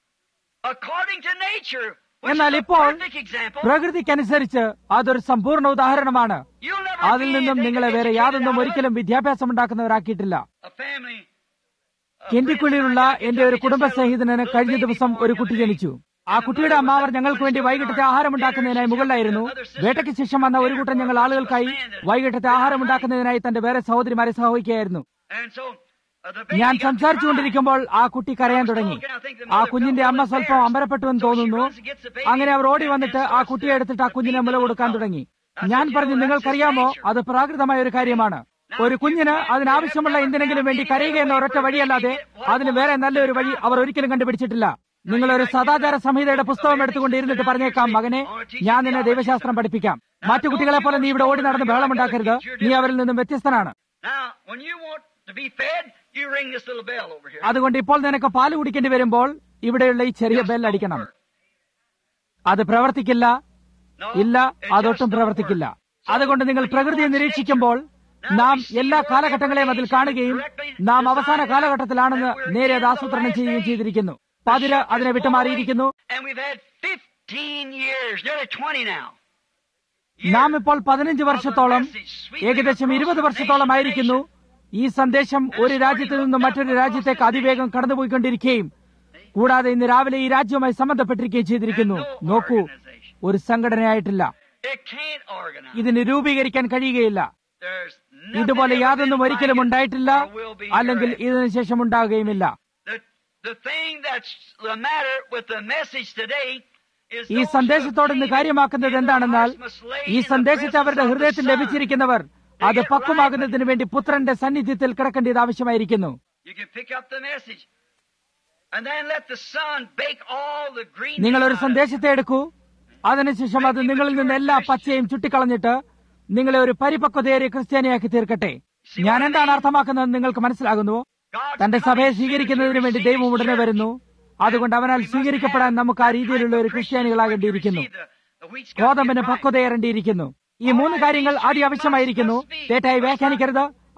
according to nature, which എന്നാൽ is a ഇപ്പോൾ perfect example, പ്രകൃതിക്കനുസരിച്ച് അതൊരു സമ്പൂർണ്ണ ഉദാഹരണമാണ് you'll never അതിൽ be നിന്നും taken നിങ്ങളെ വേറെ educated യാതൊന്നും out of it. ഒരിക്കലും വിദ്യാഭ്യാസം ഉണ്ടാക്കുന്നവരാക്കിയിട്ടില്ല A family, a കെന്തിക്കുള്ളിലുള്ള friend of mine എന്റെ ഒരു just കുടുംബ had a സ്നേഹിതന് little കഴിഞ്ഞ baby ദിവസം born ഒരു the കുട്ടി other day. ജനിച്ചു ആ കുട്ടിയുടെ അമ്മാവർ ഞങ്ങൾക്ക് വേണ്ടി വൈകിട്ടത്തെ ആഹാരം ഉണ്ടാക്കുന്നതിനായി മുകളിലായിരുന്നു വേട്ടയ്ക്ക് ശേഷം വന്ന ഒരു കൂട്ടം ഞങ്ങൾ ആളുകൾക്കായി വൈകിട്ടത്തെ ആഹാരം ഉണ്ടാക്കുന്നതിനായി തന്റെ വേറെ സഹോദരിമാരെ സഹായിക്കുകയായിരുന്നു And so, uh, the baby ഞാൻ got to സംസാരിച്ചുകൊണ്ടിരിക്കുമ്പോൾ ആ കുട്ടി കരയാൻ തുടങ്ങി ആ കുഞ്ഞിന്റെ അമ്മ സ്വല്പം അമ്പരപ്പെട്ടു എന്ന് തോന്നുന്നു അങ്ങനെ അവർ ഓടി വന്നിട്ട് ആ കുട്ടിയെ എടുത്തിട്ട് ആ കുഞ്ഞിനെ മുല കൊടുക്കാൻ തുടങ്ങി ഞാൻ പറഞ്ഞു നിങ്ങൾക്കറിയാമോ അത് പ്രാകൃതമായ ഒരു കാര്യമാണ് ഒരു കുഞ്ഞിന് അതിനാവശ്യമുള്ള എന്തിനെങ്കിലും വേണ്ടി കരയുക എന്ന ഒരൊറ്റ വഴിയല്ലാതെ അതിന് വേറെ നല്ലൊരു വഴി അവർ ഒരിക്കലും കണ്ടുപിടിച്ചിട്ടില്ല നിങ്ങൾ ഒരു സദാചാര സംഹിതയുടെ പുസ്തകം എടുത്തുകൊണ്ട് ഇരുന്നിട്ട് പറഞ്ഞേക്കാം മകനെ ഞാൻ നിന്നെ ദൈവശാസ്ത്രം പഠിപ്പിക്കാം മറ്റു കുട്ടികളെ പോലെ നീ ഇവിടെ ഓടി നടന്ന് ബഹളമുണ്ടാക്കരുത് നീ അവരിൽ നിന്നും വ്യത്യസ്തനാണ് Now, when you want to be fed, you ring this little bell over here. അതുകൊണ്ട് ഇപ്പോൾ നിനക്ക് പാല് കുടിക്കേണ്ടി വരുമ്പോൾ ഇവിടെയുള്ള ഈ ചെറിയ ബെൽ അടിക്കണം അത് പ്രവർത്തിക്കില്ല No, ഇല്ല it അതൊട്ടും just don't പ്രവർത്തിക്കില്ല work. അതുകൊണ്ട് നിങ്ങൾ പ്രകൃതിയെ നിരീക്ഷിക്കുമ്പോൾ നാം എല്ലാ കാലഘട്ടങ്ങളെയും അതിൽ കാണുകയും നാം അവസാന കാലഘട്ടത്തിലാണെന്ന് നേരെ അത് ആസൂത്രണം ചെയ്യുകയും ചെയ്തിരിക്കുന്നു പതിര് അതിനെ വിട്ടുമാറിയിരിക്കുന്നു And we've had 15 years, nearly 20 now. നാം ഇപ്പോൾ പതിനഞ്ച് വർഷത്തോളം ഏകദേശം ഇരുപത് വർഷത്തോളമായിരിക്കുന്നു ഈ സന്ദേശം ഒരു രാജ്യത്ത് നിന്നും മറ്റൊരു രാജ്യത്തേക്ക് അതിവേഗം കടന്നുപോയിക്കൊണ്ടിരിക്കുകയും കൂടാതെ ഇന്ന് രാവിലെ ഈ രാജ്യവുമായി സംബന്ധപ്പെട്ടിരിക്കുകയും ചെയ്തിരിക്കുന്നു നോക്കൂ ഒരു സംഘടനയായിട്ടില്ല It can't organize. ഇതിന് രൂപീകരിക്കാൻ കഴിയുകയില്ല There's ഇതുപോലെ nothing ever യാതൊന്നും been ഒരിക്കലും like it ഉണ്ടായിട്ടില്ല or will be അല്ലെങ്കിൽ hereafter. ഇതിനു ശേഷം ഉണ്ടാകുകയുമില്ല The, the thing that's the matter with the message today is ഈ those സന്ദേശത്തോട് ഇന്ന് who have കാര്യമാക്കുന്നത് believed in എന്താണെന്നാൽ their hearts must lay ഈ in the സന്ദേശത്തെ അവരുടെ presence of the ഹൃദയത്തിൽ Son. ലഭിച്ചിരിക്കുന്നവർ അത് പക്വമാകുന്നതിന് വേണ്ടി പുത്രന്റെ സന്നിധ്യത്തിൽ കിടക്കേണ്ടത് ആവശ്യമായിരിക്കുന്നു You can pick up the message. And then let the sun bake all the green നിങ്ങൾ ഒരു out of it. സന്ദേശത്തെ എടുക്കൂ അതിനുശേഷം അത് നിങ്ങളിൽ നിന്ന് എല്ലാ പച്ചയും ചുട്ടിക്കളഞ്ഞിട്ട് നിങ്ങളെ ഒരു പരിപക്വതയേറിയ ക്രിസ്ത്യാനിയാക്കി തീർക്കട്ടെ ഞാൻ എന്താണ് അർത്ഥമാക്കുന്നത് നിങ്ങൾക്ക് മനസ്സിലാകുന്നുവോ God's തന്റെ coming സഭയെ soon സ്വീകരിക്കുന്നതിന് to വേണ്ടി receive ദൈവം his ഉടനെ church. വരുന്നു അതുകൊണ്ട് അവനാൽ സ്വീകരിക്കപ്പെടാൻ നമുക്ക് ആ രീതിയിലുള്ള ഒരു ക്രിസ്ത്യാനികളാകേണ്ടിയിരിക്കുന്നു ഗോതമ്പിന് പക്വതയേറേണ്ടിയിരിക്കുന്നു ഈ മൂന്ന് കാര്യങ്ങൾ ആദ്യം ആവശ്യമായിരിക്കുന്നു തെറ്റായി വ്യാഖ്യാനിക്കരുത്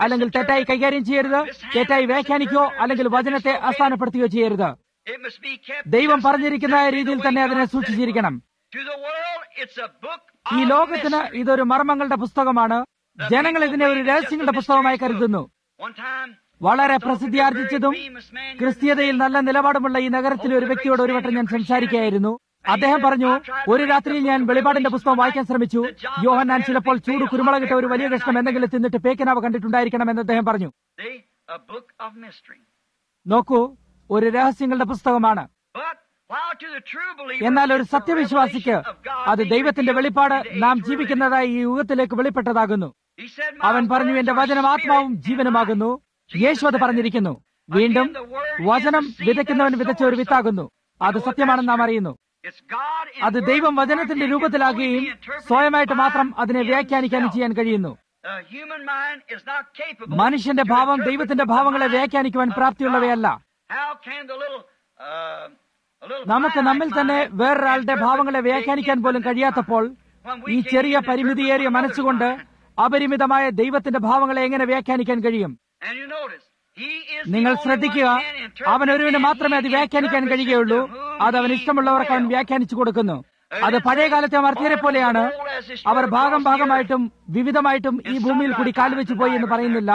അല്ലെങ്കിൽ തെറ്റായി കൈകാര്യം ചെയ്യരുത് തെറ്റായി വ്യാഖ്യാനിക്കുകയോ അല്ലെങ്കിൽ വചനത്തെ അസ്ഥാനപ്പെടുത്തുകയോ ചെയ്യരുത് It must be kept ദൈവം just പറഞ്ഞിരിക്കുന്ന exactly the രീതിയിൽ way തന്നെ God അതിനെ said it. സൂക്ഷിച്ചിരിക്കണം To the world, it's a book ഈ of ലോകത്തിന് mystery. ഇതൊരു മർമ്മങ്ങളുടെ പുസ്തകമാണ് ജനങ്ങൾ ഇതിനെ ഒരു രഹസ്യങ്ങളുടെ പുസ്തകമായി കരുതുന്നു One time, വളരെ പ്രസിദ്ധിയാർജിച്ചതും ക്രിസ്തീയതയിൽ നല്ല നിലപാടുമുള്ള ഈ നഗരത്തിലെ ഒരു വ്യക്തിയോട് ഒരു വട്ടം ഞാൻ സംസാരിക്കുകയായിരുന്നു അദ്ദേഹം പറഞ്ഞു ഒരു രാത്രിയിൽ ഞാൻ വെളിപാടിന്റെ പുസ്തകം വായിക്കാൻ ശ്രമിച്ചു യോഹൻ ഞാൻ ചിലപ്പോൾ ചൂട് കുരുമുളകിട്ട ഒരു വലിയ കഷ്ണം എന്തെങ്കിലും തിന്നിട്ട് പേക്കനാവ് കണ്ടിട്ടുണ്ടായിരിക്കണം എന്ന് അദ്ദേഹം പറഞ്ഞു see, a book of mystery. നോക്കൂ ഒരു രഹസ്യങ്ങളുടെ പുസ്തകമാണ് But while to the true believer, എന്നാൽ ഒരു it's the സത്യവിശ്വാസിക്ക് revelation of God അത് being ദൈവത്തിന്റെ revealed വെളിപ്പാട് in the നാം age we're ജീവിക്കുന്നതായി ഈ യുഗത്തിലേക്ക് വെളിപ്പെട്ടതാകുന്നു living. He said, "My അവൻ പറഞ്ഞു words എന്റെ are വചനം spirit ആത്മാവും and ജീവനുമാകുന്നു life." യേശു അത് പറഞ്ഞിരിക്കുന്നു വീണ്ടും വചനം വിതയ്ക്കുന്നവൻ വിതച്ച ഒരു വിത്താകുന്നു അത് സത്യമാണെന്ന് നാം അറിയുന്നു It's God in അത് word ദൈവം form വചനത്തിന്റെ and can രൂപത്തിലാകുകയും only be interpreted സ്വയമായിട്ട് by മാത്രം അതിനെ വ്യാഖ്യാനിക്കാനും himself. ചെയ്യാൻ കഴിയുന്നു The human mind is not capable മനുഷ്യന്റെ to ഭാവം interpret ദൈവത്തിന്റെ the ഭാവങ്ങളെ mind വ്യാഖ്യാനിക്കുവാൻ of പ്രാപ്തിയുള്ളവയല്ല God. How can the little, uh, a little നമുക്ക് finite നമ്മിൽ തന്നെ mind വേറൊരാളുടെ interpret ഭാവങ്ങളെ the വ്യാഖ്യാനിക്കാൻ പോലും infinite കഴിയാത്തപ്പോൾ mind? When we ഈ can't ചെറിയ even പരിമിതിയേറിയ interpret മനസ്സുകൊണ്ട് another's mind. അപരിമിതമായ ദൈവത്തിന്റെ ഭാവങ്ങളെ എങ്ങനെ വ്യാഖ്യാനിക്കാൻ കഴിയും And you notice, he is the നിങ്ങൾ only ശ്രദ്ധിക്കുക one can interpret അവൻ ഒരുവിന് and മാത്രമേ അത് he വ്യാഖ്യാനിക്കാൻ interprets കഴിയുകയുള്ളൂ to whom അത് അവൻ he ഇഷ്ടമുള്ളവർക്ക് അവൻ will. വ്യാഖ്യാനിച്ചു കൊടുക്കുന്നു അത് പഴയ കാലത്തെ മർത്യരെ പോലെയാണ് അവർ ഭാഗം ഭാഗമായിട്ടും വിവിധമായിട്ടും ഈ ഭൂമിയിൽ കൂടി കാലുവെച്ച് പോയി എന്ന് പറയുന്നില്ല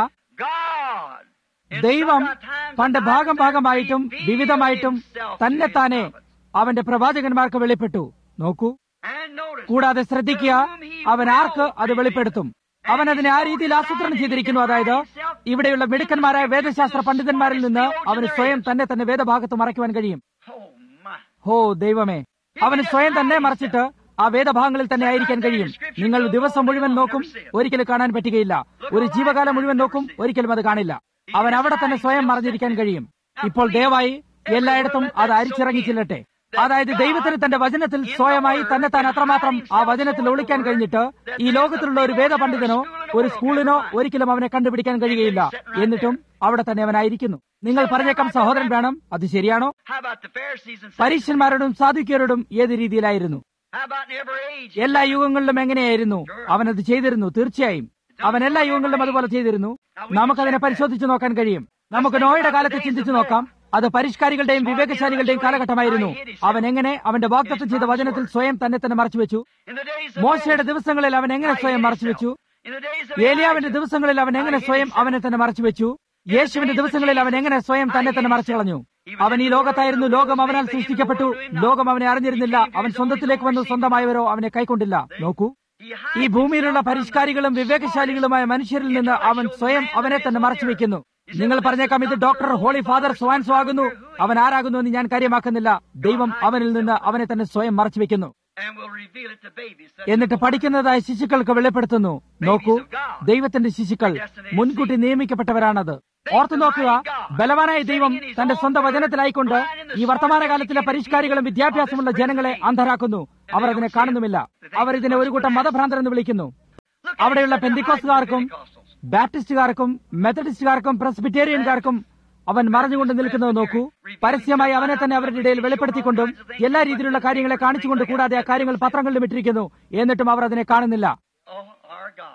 God, in ദൈവം several times പണ്ട് and ഭാഗം times ഭാഗമായിട്ടും revealed വിവിധമായിട്ടും himself to തന്നെത്താനെ his prophets. അവന്റെ പ്രവാചകന്മാർക്ക് വെളിപ്പെട്ടു നോക്കൂ And notice, കൂടാതെ ശ്രദ്ധിക്കുക to whom he അവൻ ആർക്ക് will അത് reveal. വെളിപ്പെടുത്തും അവൻ അതിനെ ആ രീതിയിൽ ആസൂത്രണം ചെയ്തിരിക്കുന്നു അതായത് ഇവിടെയുള്ള മിടുക്കന്മാരായ വേദശാസ്ത്ര പണ്ഡിതന്മാരിൽ നിന്ന് അവന് സ്വയം തന്നെ തന്നെ വേദഭാഗത്ത് മറയ്ക്കുവാൻ കഴിയും Oh my. ഹോ ദൈവമേ അവന് സ്വയം തന്നെ മറച്ചിട്ട് ആ വേദഭാഗങ്ങളിൽ തന്നെ ആയിരിക്കാൻ കഴിയും നിങ്ങൾ ദിവസം മുഴുവൻ നോക്കും ഒരിക്കലും കാണാൻ പറ്റുകയില്ല ഒരു ജീവകാലം മുഴുവൻ നോക്കും ഒരിക്കലും അത് കാണില്ല അവൻ അവിടെ തന്നെ സ്വയം മറഞ്ഞിരിക്കാൻ കഴിയും ഇപ്പോൾ ദയവായി എല്ലായിടത്തും അത് അരിച്ചിറങ്ങി ചെല്ലട്ടെ അതായത് ദൈവത്തിന് തന്റെ വചനത്തിൽ സ്വയമായി തന്നെ താൻ അത്രമാത്രം ആ വചനത്തിൽ ഒളിക്കാൻ കഴിഞ്ഞിട്ട് ഈ ലോകത്തിലുള്ള ഒരു വേദപണ്ഡിതനോ ഒരു സ്കൂളിനോ ഒരിക്കലും അവനെ കണ്ടുപിടിക്കാൻ കഴിയുകയില്ല എന്നിട്ടും അവിടെ തന്നെ അവനായിരിക്കുന്നു നിങ്ങൾ പറഞ്ഞേക്കാം സഹോദരൻ വേണം അത് ശരിയാണോ How about the Pharisees and പരീക്ഷന്മാരോടും സാധുക്യരോടും ഏത് രീതിയിലായിരുന്നു How about in every age? എല്ലാ യുഗങ്ങളിലും എങ്ങനെയായിരുന്നു അവനത് ചെയ്തിരുന്നു തീർച്ചയായും അവൻ എല്ലാ യുഗങ്ങളിലും അതുപോലെ ചെയ്തിരുന്നു നമുക്കതിനെ പരിശോധിച്ചു നോക്കാൻ കഴിയും നമുക്ക് നോയുടെ കാലത്തെ ചിന്തിച്ചു നോക്കാം അത് പരിഷ്കാരികളുടെയും വിവേകശാലികളുടെയും കാലഘട്ടമായിരുന്നു അവൻ എങ്ങനെ അവന്റെ വാഗ്ദത്തം ചെയ്ത വചനത്തിൽ സ്വയം തന്നെ തന്നെ മറച്ചുവെച്ചു In the days of മോശയുടെ Moses, ദിവസങ്ങളിൽ അവൻ എങ്ങനെ സ്വയം മറച്ചുവെച്ചു in the days of ഏലിയാവിന്റെ Elijah, ദിവസങ്ങളിൽ അവൻ എങ്ങനെ സ്വയം അവനെ തന്നെ മറച്ചുവെച്ചു യേശുവിന്റെ ദിവസങ്ങളിൽ അവൻ എങ്ങനെ സ്വയം തന്നെ തന്നെ മറച്ചു കളഞ്ഞു അവൻ ഈ ലോകത്തായിരുന്നു ലോകം അവനാൽ സൃഷ്ടിക്കപ്പെട്ടു ലോകം അവനെ അറിഞ്ഞിരുന്നില്ല അവൻ സ്വന്തത്തിലേക്ക് വന്നു സ്വന്തമായവരോ അവനെ കൈക്കൊണ്ടില്ല നോക്കൂ he ഈ hides ഭൂമിയിലുള്ള പരിഷ്കാരികളും വിവേകശാലികളുമായ മനുഷ്യരിൽ നിന്ന് അവൻ സ്വയം അവനെ തന്നെ മറച്ചുവെക്കുന്നു നിങ്ങൾ പറഞ്ഞേക്കാം ഇത് ഡോക്ടർ ഹോളി ഫാദർ സ്വാൻസോ ആകുന്നു അവൻ ആരാകുന്നു എന്ന് ഞാൻ കാര്യമാക്കുന്നില്ല ദൈവം അവനിൽ നിന്ന് അവനെ തന്നെ സ്വയം മറച്ചുവെക്കുന്നു and will reveal it to babies. such എന്നിട്ട് as പഠിക്കുന്നതായ ശിശുക്കൾക്ക് വെളിപ്പെടുത്തുന്നു നോക്കൂ ദൈവത്തിന്റെ ശിശുക്കൾ മുൻകൂട്ടി നിയമിക്കപ്പെട്ടവരാണത് ഓർത്തു നോക്കുക ബലവാനായ ദൈവം തന്റെ സ്വന്തം വചനത്തിലായിക്കൊണ്ട് ഈ വർത്തമാനകാലത്തിലെ പരിഷ്കാരികളും വിദ്യാഭ്യാസമുള്ള ജനങ്ങളെ അന്ധരാക്കുന്നു അവർ അതിനെ കാണുന്നുമില്ല അവർ ഇതിനെ ഒരു കൂട്ടം മതഭ്രാന്തർ എന്ന് വിളിക്കുന്നു Look at അവിടെയുള്ള it, such a high പെന്തിക്കോസുകാർക്കും Pentecostals. ബാപ്റ്റിസ്റ്റുകാർക്കും മെത്തഡിസ്റ്റുകാർക്കും പ്രസ്ബിറ്റേറിയൻകാർക്കും അവൻ മറഞ്ഞുകൊണ്ട് നിൽക്കുന്നത് നോക്കൂ പരസ്യമായി അവനെ തന്നെ അവരുടെ ഇടയിൽ വെളിപ്പെടുത്തിക്കൊണ്ടും എല്ലാ രീതിയിലുള്ള കാര്യങ്ങളെ കാണിച്ചുകൊണ്ട് കൂടാതെ ആ കാര്യങ്ങൾ പത്രങ്ങളിലും ഇട്ടിരിക്കുന്നു എന്നിട്ടും അവർ അതിനെ കാണുന്നില്ല Oh, our God.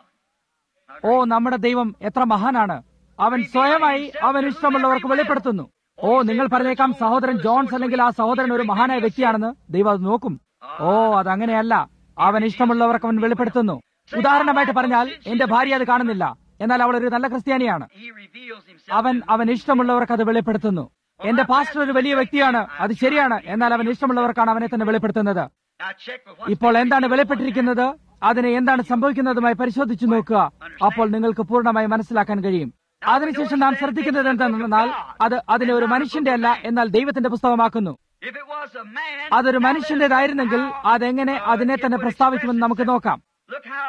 ഓ നമ്മുടെ ദൈവം എത്ര മഹാനാണ് അവൻ സ്വയമായി അവൻ ഇഷ്ടമുള്ളവർക്ക് വെളിപ്പെടുത്തുന്നു ഓ നിങ്ങൾ പറഞ്ഞേക്കാം സഹോദരൻ ജോൺസ് അല്ലെങ്കിൽ ആ സഹോദരൻ ഒരു മഹാനായ വ്യക്തിയാണെന്ന് ദൈവം അത് നോക്കും ഓ അതങ്ങനെയല്ല അവൻ ഇഷ്ടമുള്ളവർക്ക് അവൻ വെളിപ്പെടുത്തുന്നു ഉദാഹരണമായിട്ട് പറഞ്ഞാൽ എന്റെ ഭാര്യ അത് കാണുന്നില്ല എന്നാൽ അവൾ ഒരു നല്ല ക്രിസ്ത്യാനിയാണ് He reveals himself. അവൻ അവൻ ഇഷ്ടമുള്ളവർക്ക് അത് വെളിപ്പെടുത്തുന്നു എന്റെ പാസ്റ്റർ ഒരു വലിയ വ്യക്തിയാണ് അത് ശരിയാണ് എന്നാൽ അവൻ ഇഷ്ടമുള്ളവർക്കാണ് അവനെ തന്നെ വെളിപ്പെടുത്തുന്നത് Now check with what's ഇപ്പോൾ been എന്താണ് revealed. വെളിപ്പെട്ടിരിക്കുന്നത് അതിനെ എന്താണ് സംഭവിക്കുന്നതുമായി പരിശോധിച്ചു നോക്കുക അപ്പോൾ നിങ്ങൾക്ക് പൂർണ്ണമായി മനസ്സിലാക്കാൻ കഴിയും അതിനുശേഷം നാം ശ്രദ്ധിക്കുന്നത് എന്താണെന്നാൽ അത് അതിനെ ഒരു മനുഷ്യന്റെ അല്ല എന്നാൽ ദൈവത്തിന്റെ പുസ്തകമാക്കുന്നു If it was a man, അതൊരു മനുഷ്യന്റേതായിരുന്നെങ്കിൽ അതെങ്ങനെ അതിനെ തന്നെ പ്രസ്താവിക്കുമെന്ന് നമുക്ക് നോക്കാം look how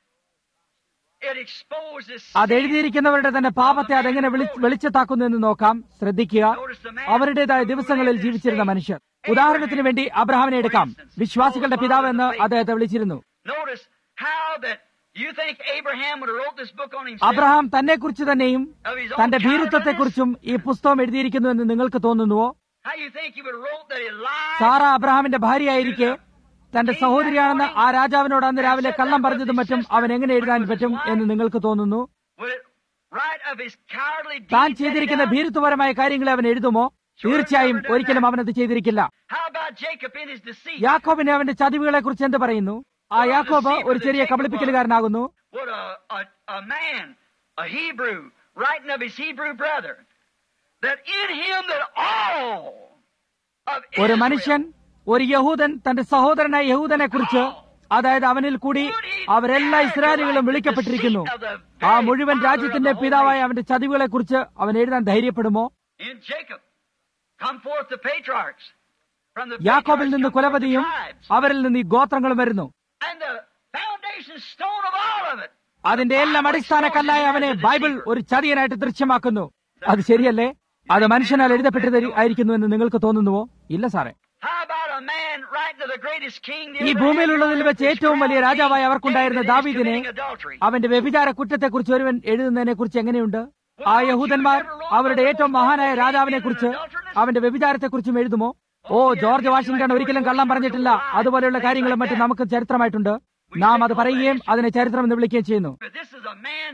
it exposes അത് എഴുതിയിരിക്കുന്നവരുടെ തന്നെ പാപത്തെ അതെങ്ങനെ വിളി- വെളിച്ചത്താക്കുന്നു എന്ന് നോക്കാം ശ്രദ്ധിക്കുക അവരുടേതായ ദിവസങ്ങളിൽ ജീവിച്ചിരുന്ന മനുഷ്യർ ഉദാഹരണത്തിന് വേണ്ടി അബ്രഹാമിനെ എടുക്കാം വിശ്വാസികളുടെ പിതാവ് എന്ന് അദ്ദേഹത്തെ വിളിച്ചിരുന്നു Notice how that you think Abraham would have wrote this book on himself. Abraham തന്നെക്കുറിച്ച് തന്നെയും തന്റെ ഭീരുത്വത്തെക്കുറിച്ചും ഈ പുസ്തകം എഴുതിയിരിക്കുന്നു എന്ന് നിങ്ങൾക്ക് തോന്നുന്നുവോ How you think he would have wrote that he lied? Sara അബ്രഹാമിന്റെ ഭാര്യയായിരിക്കെ തന്റെ സഹോദരിയാണെന്ന് ആ രാജാവിനോട് അന്ന് രാവിലെ കള്ളം പറഞ്ഞതും മറ്റും അവൻ എങ്ങനെ എഴുതാൻ പറ്റും എന്ന് നിങ്ങൾക്ക് തോന്നുന്നു Would it write of his cowardly താൻ deeds that he ചെയ്തിരിക്കുന്ന done? ഭീരുത്വപരമായ കാര്യങ്ങളെ അവൻ എഴുതുമോ തീർച്ചയായും ഒരിക്കലും അവനത് ചെയ്തിരിക്കില്ല How about Jacob in his deceit? യാക്കോബിനെ അവന്റെ ചതിവുകളെ കുറിച്ച് എന്ത് പറയുന്നു ആ യാക്കോബ് ഒരു ചെറിയ കബളിപ്പിക്കലുകാരനാകുന്നു What a, a, a man, a Hebrew, writing of his Hebrew brother, that in him that all of ഒരു Israel മനുഷ്യൻ ഒരു യഹൂദൻ തന്റെ സഹോദരനായ യഹൂദനെ കുറിച്ച് അതായത് അവനിൽ കൂടി അവരെല്ലാ ഇസ്രായേലുകളും വിളിക്കപ്പെട്ടിരിക്കുന്നു ആ മുഴുവൻ രാജ്യത്തിന്റെ പിതാവായ അവന്റെ ചതിവുകളെ കുറിച്ച് അവൻ എഴുതാൻ ധൈര്യപ്പെടുമോ in Jacob come forth the patriarchs. From the യാക്കോബിൽ patriarchs നിന്ന് come forth the കുലപതിയും tribes. അവരിൽ നിന്ന് ഈ ഗോത്രങ്ങളും വരുന്നു And the foundation stone of all of it. അതിന്റെ എല്ലാം അടിസ്ഥാന കല്ലായ അവനെ ബൈബിൾ ഒരു ചതിയനായിട്ട് ദൃശ്യമാക്കുന്നു അത് ശരിയല്ലേ അത് മനുഷ്യനാൽ എഴുതപ്പെട്ടത് ആയിരിക്കുന്നു എന്ന് നിങ്ങൾക്ക് തോന്നുന്നുവോ ഇല്ല സാറേ How about a man writing to the greatest king the ഈ ever ഭൂമിയിലുള്ളതിൽ had, വെച്ച് ഏറ്റവും വലിയ രാജാവായി അവർക്കുണ്ടായിരുന്ന David is ദാവീദിനെ committing adultery. അവന്റെ വ്യഭിചാര കുറ്റത്തെക്കുറിച്ച് ഒരുവൻ എഴുതുന്നതിനെ കുറിച്ച് എങ്ങനെയുണ്ട് ആ യഹൂദന്മാർ അവരുടെ ഏറ്റവും മഹാനായ രാജാവിനെ കുറിച്ച് അവന്റെ വ്യഭിചാരത്തെക്കുറിച്ചും എഴുതുമോ ഓ ജോർജ് വാഷിംഗ്ടൺ ഒരിക്കലും കള്ളം പറഞ്ഞിട്ടില്ല അതുപോലെയുള്ള കാര്യങ്ങളും മറ്റും നമുക്ക് ചരിത്രമായിട്ടുണ്ട് നാം അത് പറയുകയും അതിനെ ചരിത്രം എന്ന് വിളിക്കുകയും ചെയ്യുന്നു But this is a man,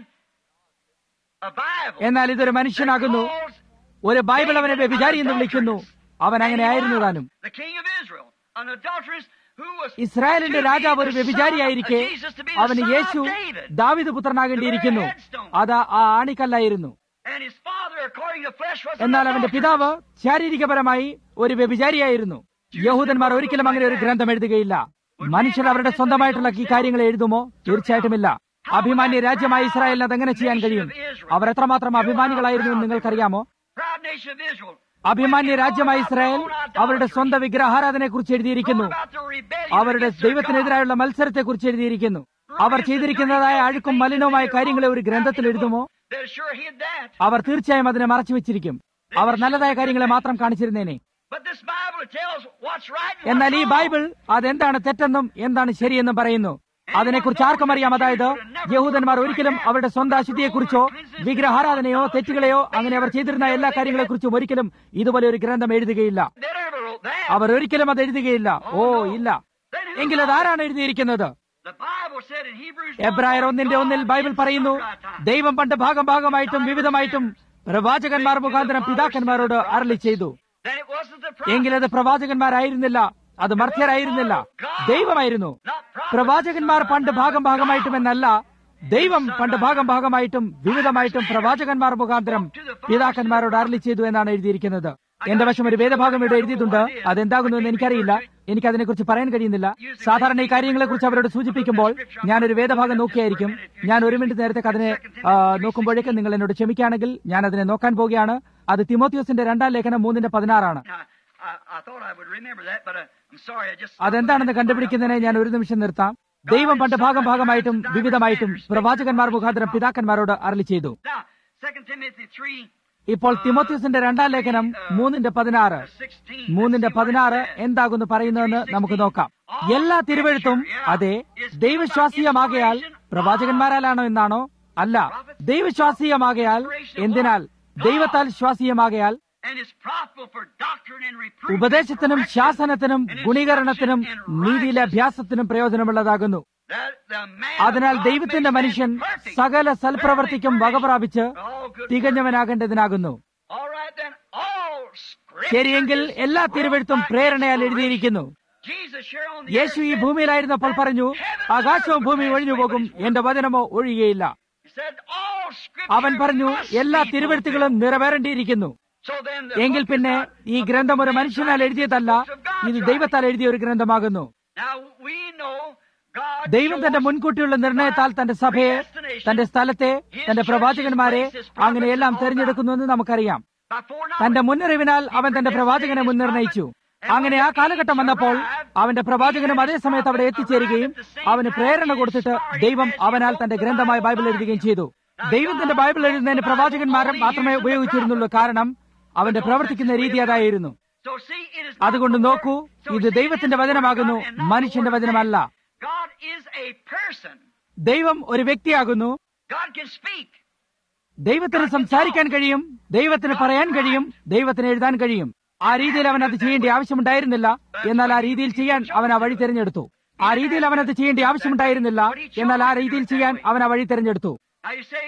a Bible. എന്നാൽ ഇതൊരു മനുഷ്യനാകുന്നു ഒരു ബൈബിൾ അവനെ വ്യഭിചാരി എന്ന് വിളിക്കുന്നു അവൻ അങ്ങനെ ആയിരുന്നു താനും The king of Israel, an adulteress who was ഇസ്രായേലിന്റെ to be രാജാവ് ഒരു the son of വ്യഭിചാരിയായിരിക്കെ Jesus, to be the അവന് son of Yeshu David. David പുത്രനാകേണ്ടിയിരിക്കുന്നു അത് ആ ആണിക്കല്ലായിരുന്നു And his father, according to flesh, was an എന്നാൽ അവന്റെ adulteress. പിതാവ് ശാരീരികപരമായി ഒരു വ്യഭിചാരിയായിരുന്നു യഹൂദന്മാർ ഒരിക്കലും അങ്ങനെ ഒരു ഗ്രന്ഥം എഴുതുകയില്ല മനുഷ്യർ അവരുടെ സ്വന്തമായിട്ടുള്ള ഈ കാര്യങ്ങൾ എഴുതുമോ തീർച്ചയായിട്ടുമില്ല അഭിമാന്യ രാജ്യമായ ഇസ്രായേലിന് അതെങ്ങനെ ചെയ്യാൻ കഴിയും അവർ എത്രമാത്രം അഭിമാനികളായിരുന്നു എന്ന് നിങ്ങൾക്കറിയാമോ Proud nation of Israel. അഭിമാന്യ രാജ്യമായ ഇസ്രായേൽ അവരുടെ സ്വന്തം വിഗ്രഹാരാധനയെ കുറിച്ച് എഴുതിയിരിക്കുന്നു About the rebellion അവരുടെ against their ദൈവത്തിനെതിരായുള്ള മത്സരത്തെ കുറിച്ച് എഴുതിയിരിക്കുന്നു അവർ ചെയ്തിരിക്കുന്നതായ അഴുക്കും മലിനവുമായ കാര്യങ്ങളെ ഒരു ഗ്രന്ഥത്തിൽ എഴുതുമോ God. They're sure hid that. അവർ തീർച്ചയായും അതിനെ മറച്ചു വെച്ചിരിക്കും അവർ നല്ലതായ കാര്യങ്ങളെ മാത്രം കാണിച്ചിരുന്നേനെ But this Bible tells what's right and എന്നാൽ ഈ what's wrong. ബൈബിൾ അതെന്താണ് തെറ്റെന്നും എന്താണ് ശരിയെന്നും പറയുന്നു അതിനെക്കുറിച്ച് ആർക്കും അറിയാം അതായത് യഹൂദന്മാർ ഒരിക്കലും അവരുടെ സ്വന്തം അശുദ്ധിയെക്കുറിച്ചോ വിഗ്രഹാരാധനയോ തെറ്റുകളെയോ അങ്ങനെ അവർ ചെയ്തിരുന്ന എല്ലാ കാര്യങ്ങളെക്കുറിച്ചും ഒരിക്കലും ഇതുപോലെ ഒരു ഗ്രന്ഥം എഴുതുകയില്ല They never wrote that. അവർ ഒരിക്കലും അത് എഴുതുകയില്ല ഓ ഇല്ല എങ്കിൽ അത് ആരാണ് എഴുതിയിരിക്കുന്നത് The Bible said in Hebrews എബ്രായർ ഒന്നിന്റെ ഒന്നിൽ ബൈബിൾ പറയുന്നു ദൈവം പണ്ട് ഭാഗം ഭാഗമായിട്ടും വിവിധമായിട്ടും പ്രവാചകന്മാർ മുഖാന്തരം പിതാക്കന്മാരോട് അരളി ചെയ്തു Then it wasn't the prophet. എങ്കിലത് പ്രവാചകന്മാരായിരുന്നില്ല അത് മർത്യരായിരുന്നില്ല ദൈവമായിരുന്നു പ്രവാചകന്മാർ പണ്ട് ഭാഗം ഭാഗമായിട്ടും എന്നല്ല ദൈവം പണ്ട് ഭാഗം ഭാഗമായിട്ടും വിവിധമായിട്ടും പ്രവാചകന്മാർ മുഖാന്തരം പിതാക്കന്മാരോട് അരളി ചെയ്തു എന്നാണ് എഴുതിയിരിക്കുന്നത് എന്റെ വശം ഒരു വേദഭാഗം ഇവിടെ എഴുതിയിട്ടുണ്ട് അതെന്താകുന്നു എന്ന് എനിക്കറിയില്ല എനിക്ക് അതിനെക്കുറിച്ച് പറയാൻ കഴിയുന്നില്ല സാധാരണ ഈ കാര്യങ്ങളെക്കുറിച്ച് അവരോട് സൂചിപ്പിക്കുമ്പോൾ ഞാൻ ഒരു വേദഭാഗം നോക്കിയായിരിക്കും ഞാൻ ഒരു മിനിറ്റ് നേരത്തെ അതിനെ ആ, നോക്കുമ്പോഴേക്കും നിങ്ങൾ എന്നോട് ക്ഷമിക്കുകയാണെങ്കിൽ ഞാൻ അതിനെ നോക്കാൻ പോവുകയാണ് അത് തിമോത്തിയോസിന്റെ രണ്ടാം ലേഖനം മൂന്നിന്റെ പതിനാറാണ് Now, I, I thought I would remember that, but uh, I'm sorry, I just. അതെന്താണെന്ന് കണ്ടുപിടിക്കുന്നതിനെ ഞാൻ ഒരു നിമിഷം നിർത്താം ദൈവം പണ്ട് ഭാഗം ഭാഗമായിട്ടും വിവിധമായിട്ടും പ്രവാചകന്മാർ മുഖാന്തരം പിതാക്കന്മാരോട് അരളി ചെയ്തു Now, 2 Timothy 3, ഇപ്പോൾ തിമോത്യോസിന്റെ രണ്ടാം ലേഖനം മൂന്നിന്റെ പതിനാറ് 16. മൂന്നിന്റെ പതിനാറ് എന്താകുന്നു പറയുന്നതെന്ന് നമുക്ക് നോക്കാം എല്ലാ തിരുവഴുത്തും അതെ ദൈവശ്വാസീയമാകയാൽ പ്രവാചകന്മാരാലാണോ എന്നാണോ അല്ല ദൈവശ്വാസീയമാകയാൽ എന്തിനാൽ ദൈവത്താൽ ശ്വാസീയമാകയാൽ And is profitable for doctrine and reproof. ഉപദേശത്തിനും correction, ശാസനത്തിനും and ഗുണീകരണത്തിനും instruction in നീതിയിലെ righteousness. അഭ്യാസത്തിനും പ്രയോജനമുള്ളതാകും That the man അതിനാൽ of God ദൈവത്തിന്റെ may മനുഷ്യൻ stand perfect, സകല സൽപ്രവർത്തിക്കും verily വകപ്രാപിച്ച് furnished for all good works. തികഞ്ഞവനാകേണ്ടതിനാകുന്നു All right, then, all scripture ശരിയെങ്കിൽ is എല്ലാ wrote തിരുവഴുത്തും by പ്രേരണയാൽ inspiration. എഴുതിയിരിക്കുന്നു Jesus here on the യേശു ഈ earth said ഭൂമിയിലായിരുന്നപ്പോൾ that പറഞ്ഞു heaven and ആകാശവും earth ഭൂമി would ഒഴിഞ്ഞു pass away, പോകും but his word എന്റെ വചനമോ ഒഴിയുകയില്ല He said, all scripture അവൻ പറഞ്ഞു must എല്ലാ be തിരുവഴുത്തുകളും fulfilled. നിറവേറേണ്ടിയിരിക്കുന്നു So then the എങ്കിൽ book is പിന്നെ not ഈ a ഗ്രന്ഥം ഒരു man's മനുഷ്യനാൽ writing, എഴുതിയതല്ല it's the books of God's ഇത് writing. ദൈവത്താൽ എഴുതിയ ഒരു ഗ്രന്ഥമാകുന്നു Now we know God ദൈവം തന്റെ chose മുൻകൂട്ടിയുള്ള നിർണയത്താൽ തന്റെ സഭയെ തന്റെ സ്ഥലത്തെ തന്റെ പ്രവാചകന്മാരെ അങ്ങനെയെല്ലാം തെരഞ്ഞെടുക്കുന്നുവെന്ന് നമുക്കറിയാം by foreknowledge. തന്റെ മുന്നറിവിനാൽ അവൻ തന്റെ പ്രവാചകനെ മുൻനിർണയിച്ചു അങ്ങനെ ആ കാലഘട്ടം വന്നപ്പോൾ അവന്റെ പ്രവാചകനും അതേ സമയത്ത് അവിടെ എത്തിച്ചേരുകയും അവന് പ്രേരണ കൊടുത്തിട്ട് ദൈവം അവനാൽ തന്റെ ഗ്രന്ഥമായ ബൈബിൾ എഴുതുകയും ചെയ്തു ദൈവത്തിന്റെ ബൈബിൾ എഴുതുന്നതിന് പ്രവാചകന്മാരെ മാത്രമേ ഉപയോഗിച്ചിരുന്നുള്ളൂ കാരണം അവന്റെ പ്രവർത്തിക്കുന്ന രീതി അതായിരുന്നു So see, it is not അതുകൊണ്ട് the നോക്കൂ word. So ഇത് see, it ദൈവത്തിന്റെ is the word of വചനമാകുന്നു God and not the മനുഷ്യന്റെ word of man. വചനമല്ല God is a person. ദൈവം ഒരു വ്യക്തിയാകുന്നു God can speak. ദൈവത്തിന് സംസാരിക്കാൻ കഴിയും ദൈവത്തിന് പറയാൻ കഴിയും ദൈവത്തിന് എഴുതാൻ കഴിയും ആ രീതിയിൽ അവൻ അത് ചെയ്യേണ്ട ആവശ്യമുണ്ടായിരുന്നില്ല എന്നാൽ ആ രീതിയിൽ ചെയ്യാൻ അവൻ ആ വഴി തിരഞ്ഞെടുത്തു ആ രീതിയിൽ അവൻ അത് ചെയ്യേണ്ട ആവശ്യമുണ്ടായിരുന്നില്ല എന്നാൽ ആ രീതിയിൽ ചെയ്യാൻ അവൻ ആ വഴി തിരഞ്ഞെടുത്തു Now you say,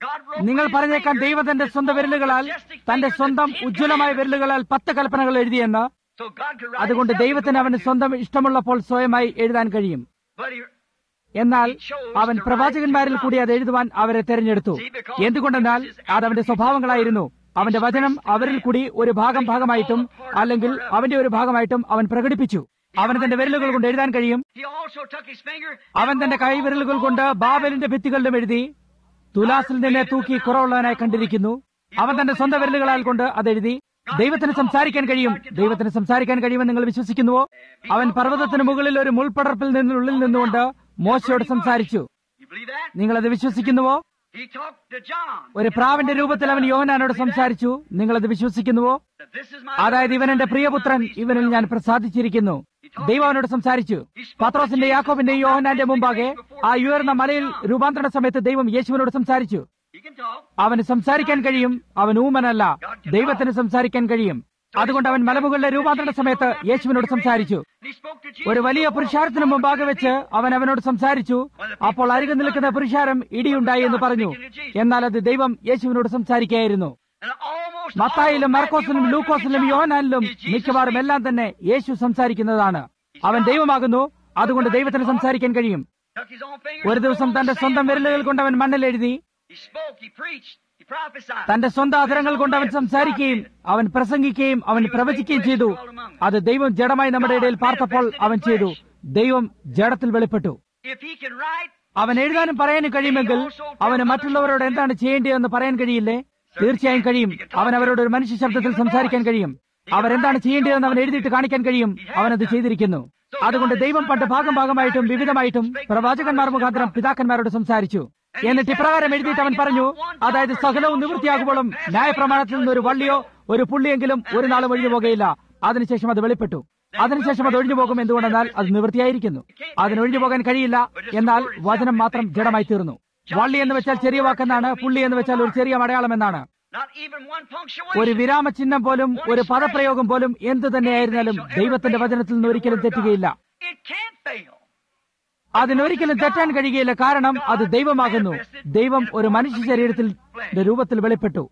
നിങ്ങൾ പറഞ്ഞേക്കാൻ ദൈവം തന്റെ സ്വന്തം വിരലുകളാൽ തന്റെ സ്വന്തം ഉജ്ജ്വലമായ വിരലുകളാൽ പത്ത് കൽപ്പനകൾ എഴുതിയെന്ന് അതുകൊണ്ട് ദൈവത്തിന് അവന് സ്വന്തം ഇഷ്ടമുള്ളപ്പോൾ സ്വയമായി എഴുതാൻ കഴിയും എന്നാൽ അവൻ പ്രവാചകന്മാരിൽ കൂടി അത് എഴുതുവാൻ അവരെ തെരഞ്ഞെടുത്തു എന്തുകൊണ്ടെന്നാൽ അത് അവന്റെ സ്വഭാവങ്ങളായിരുന്നു അവന്റെ വചനം അവരിൽ കൂടി ഒരു ഭാഗം ഭാഗമായിട്ടും അല്ലെങ്കിൽ അവന്റെ ഒരു ഭാഗമായിട്ടും അവൻ പ്രകടിപ്പിച്ചു അവന് തന്റെ വിരലുകൾ കൊണ്ട് എഴുതാൻ കഴിയും അവൻ തന്റെ കൈവിരലുകൾ കൊണ്ട് ബാബലിന്റെ ഭിത്തികളിലും എഴുതി തുലാസിൽ നിന്നെ തൂക്കി കുറവുള്ളവനായി കണ്ടിരിക്കുന്നു അവൻ തന്റെ സ്വന്തം വിരലുകളാൽ കൊണ്ട് അതെഴുതി ദൈവത്തിന് സംസാരിക്കാൻ കഴിയും ദൈവത്തിന് സംസാരിക്കാൻ കഴിയുമെന്ന് നിങ്ങൾ വിശ്വസിക്കുന്നുവോ അവൻ പർവ്വതത്തിന് മുകളിൽ ഒരു മുൾപടർപ്പിൽ നിന്നുള്ളിൽ നിന്നുകൊണ്ട് മോശയോട് സംസാരിച്ചു നിങ്ങളത് വിശ്വസിക്കുന്നുവോ ഒരു പ്രാവിന്റെ രൂപത്തിൽ അവൻ യോഹനാനോട് സംസാരിച്ചു നിങ്ങളത് വിശ്വസിക്കുന്നുവോ അതായത് ഇവൻ എന്റെ പ്രിയപുത്രൻ ഇവനിൽ ഞാൻ പ്രസാദിച്ചിരിക്കുന്നു ദൈവം അവനോട് സംസാരിച്ചു പത്രോസിന്റെ യാക്കോബിന്റെ യോഹനാന്റെ മുമ്പാകെ ആ ഉയർന്ന മലയിൽ രൂപാന്തരണ സമയത്ത് ദൈവം യേശുവിനോട് സംസാരിച്ചു അവന് സംസാരിക്കാൻ കഴിയും അവൻ ഊമനല്ല ദൈവത്തിന് സംസാരിക്കാൻ കഴിയും അതുകൊണ്ട് അവൻ മലമുകളിലെ രൂപാന്തരണ സമയത്ത് യേശുവിനോട് സംസാരിച്ചു ഒരു വലിയ പുരുഷാരത്തിന് മുമ്പാകെ വെച്ച് അവൻ അവനോട് സംസാരിച്ചു അപ്പോൾ അരികെ നിൽക്കുന്ന പുരുഷാരം ഇടിയുണ്ടായി എന്ന് പറഞ്ഞു എന്നാൽ അത് ദൈവം യേശുവിനോട് സംസാരിക്കുകയായിരുന്നു മത്തായിലും മർക്കോസിലും ലൂക്കോസിലും യോഹനാനിലും മിക്കവാറും എല്ലാം തന്നെ യേശു സംസാരിക്കുന്നതാണ് അവൻ ദൈവമാകുന്നു അതുകൊണ്ട് ദൈവത്തിന് സംസാരിക്കാൻ കഴിയും ഒരു ദിവസം തന്റെ സ്വന്തം വിരലുകൾ കൊണ്ട് അവൻ മണ്ണിൽ എഴുതി തന്റെ സ്വന്തം അധരങ്ങൾ കൊണ്ട് അവൻ സംസാരിക്കുകയും അവൻ പ്രസംഗിക്കുകയും അവൻ പ്രവചിക്കുകയും ചെയ്തു അത് ദൈവം ജഡമായി നമ്മുടെ ഇടയിൽ പാർത്തപ്പോൾ അവൻ ചെയ്തു ദൈവം ജഡത്തിൽ വെളിപ്പെട്ടു അവൻ എഴുതാനും പറയാനും കഴിയുമെങ്കിൽ അവന് മറ്റുള്ളവരോട് എന്താണ് ചെയ്യേണ്ടതെന്ന് പറയാൻ കഴിയില്ലേ തീർച്ചയായും കഴിയും അവൻ അവരോട് ഒരു മനുഷ്യ ശബ്ദത്തിൽ സംസാരിക്കാൻ കഴിയും അവരെന്താണ് ചെയ്യേണ്ടതെന്ന് അവൻ എഴുതിയിട്ട് കാണിക്കാൻ കഴിയും അവനത് ചെയ്തിരിക്കുന്നു അതുകൊണ്ട് ദൈവം പണ്ട് ഭാഗം ഭാഗമായിട്ടും വിവിധമായിട്ടും പ്രവാചകന്മാർ മുഖാന്തരം പിതാക്കന്മാരോട് സംസാരിച്ചു എന്നിട്ട് ഇപ്രകാരം എഴുതിയിട്ട് അവൻ പറഞ്ഞു അതായത് സകലവും നിവൃത്തിയാകുമ്പോഴും ന്യായപ്രമാണത്തിൽ നിന്ന് ഒരു വള്ളിയോ ഒരു പുള്ളിയെങ്കിലും ഒരു നാളും ഒഴിഞ്ഞു പോകുകയില്ല അതിനുശേഷം അത് വെളിപ്പെട്ടു അതിനുശേഷം അത് ഒഴിഞ്ഞു പോകും എന്തുകൊണ്ടെന്നാൽ അത് നിവൃത്തിയായിരിക്കുന്നു അതിനൊഴിഞ്ഞു പോകാൻ കഴിയില്ല എന്നാൽ വചനം മാത്രം ജഡമായി തീർന്നു വള്ളി എന്ന് വെച്ചാൽ ചെറിയ വാക്കെന്നാണ് പുള്ളി എന്ന് വെച്ചാൽ ഒരു ചെറിയ അടയാളം എന്നാണ് ഒരു വിരാമ ചിഹ്നം പോലും ഒരു പദപ്രയോഗം പോലും എന്തു തന്നെയായിരുന്നാലും ദൈവത്തിന്റെ വചനത്തിൽ നിന്ന് ഒരിക്കലും തെറ്റുകയില്ല അതിനൊരിക്കലും തെറ്റാൻ കഴിയുകയില്ല കാരണം അത് ദൈവമാകുന്നു ദൈവം ഒരു മനുഷ്യ ശരീരത്തിൽ രൂപത്തിൽ വെളിപ്പെട്ടു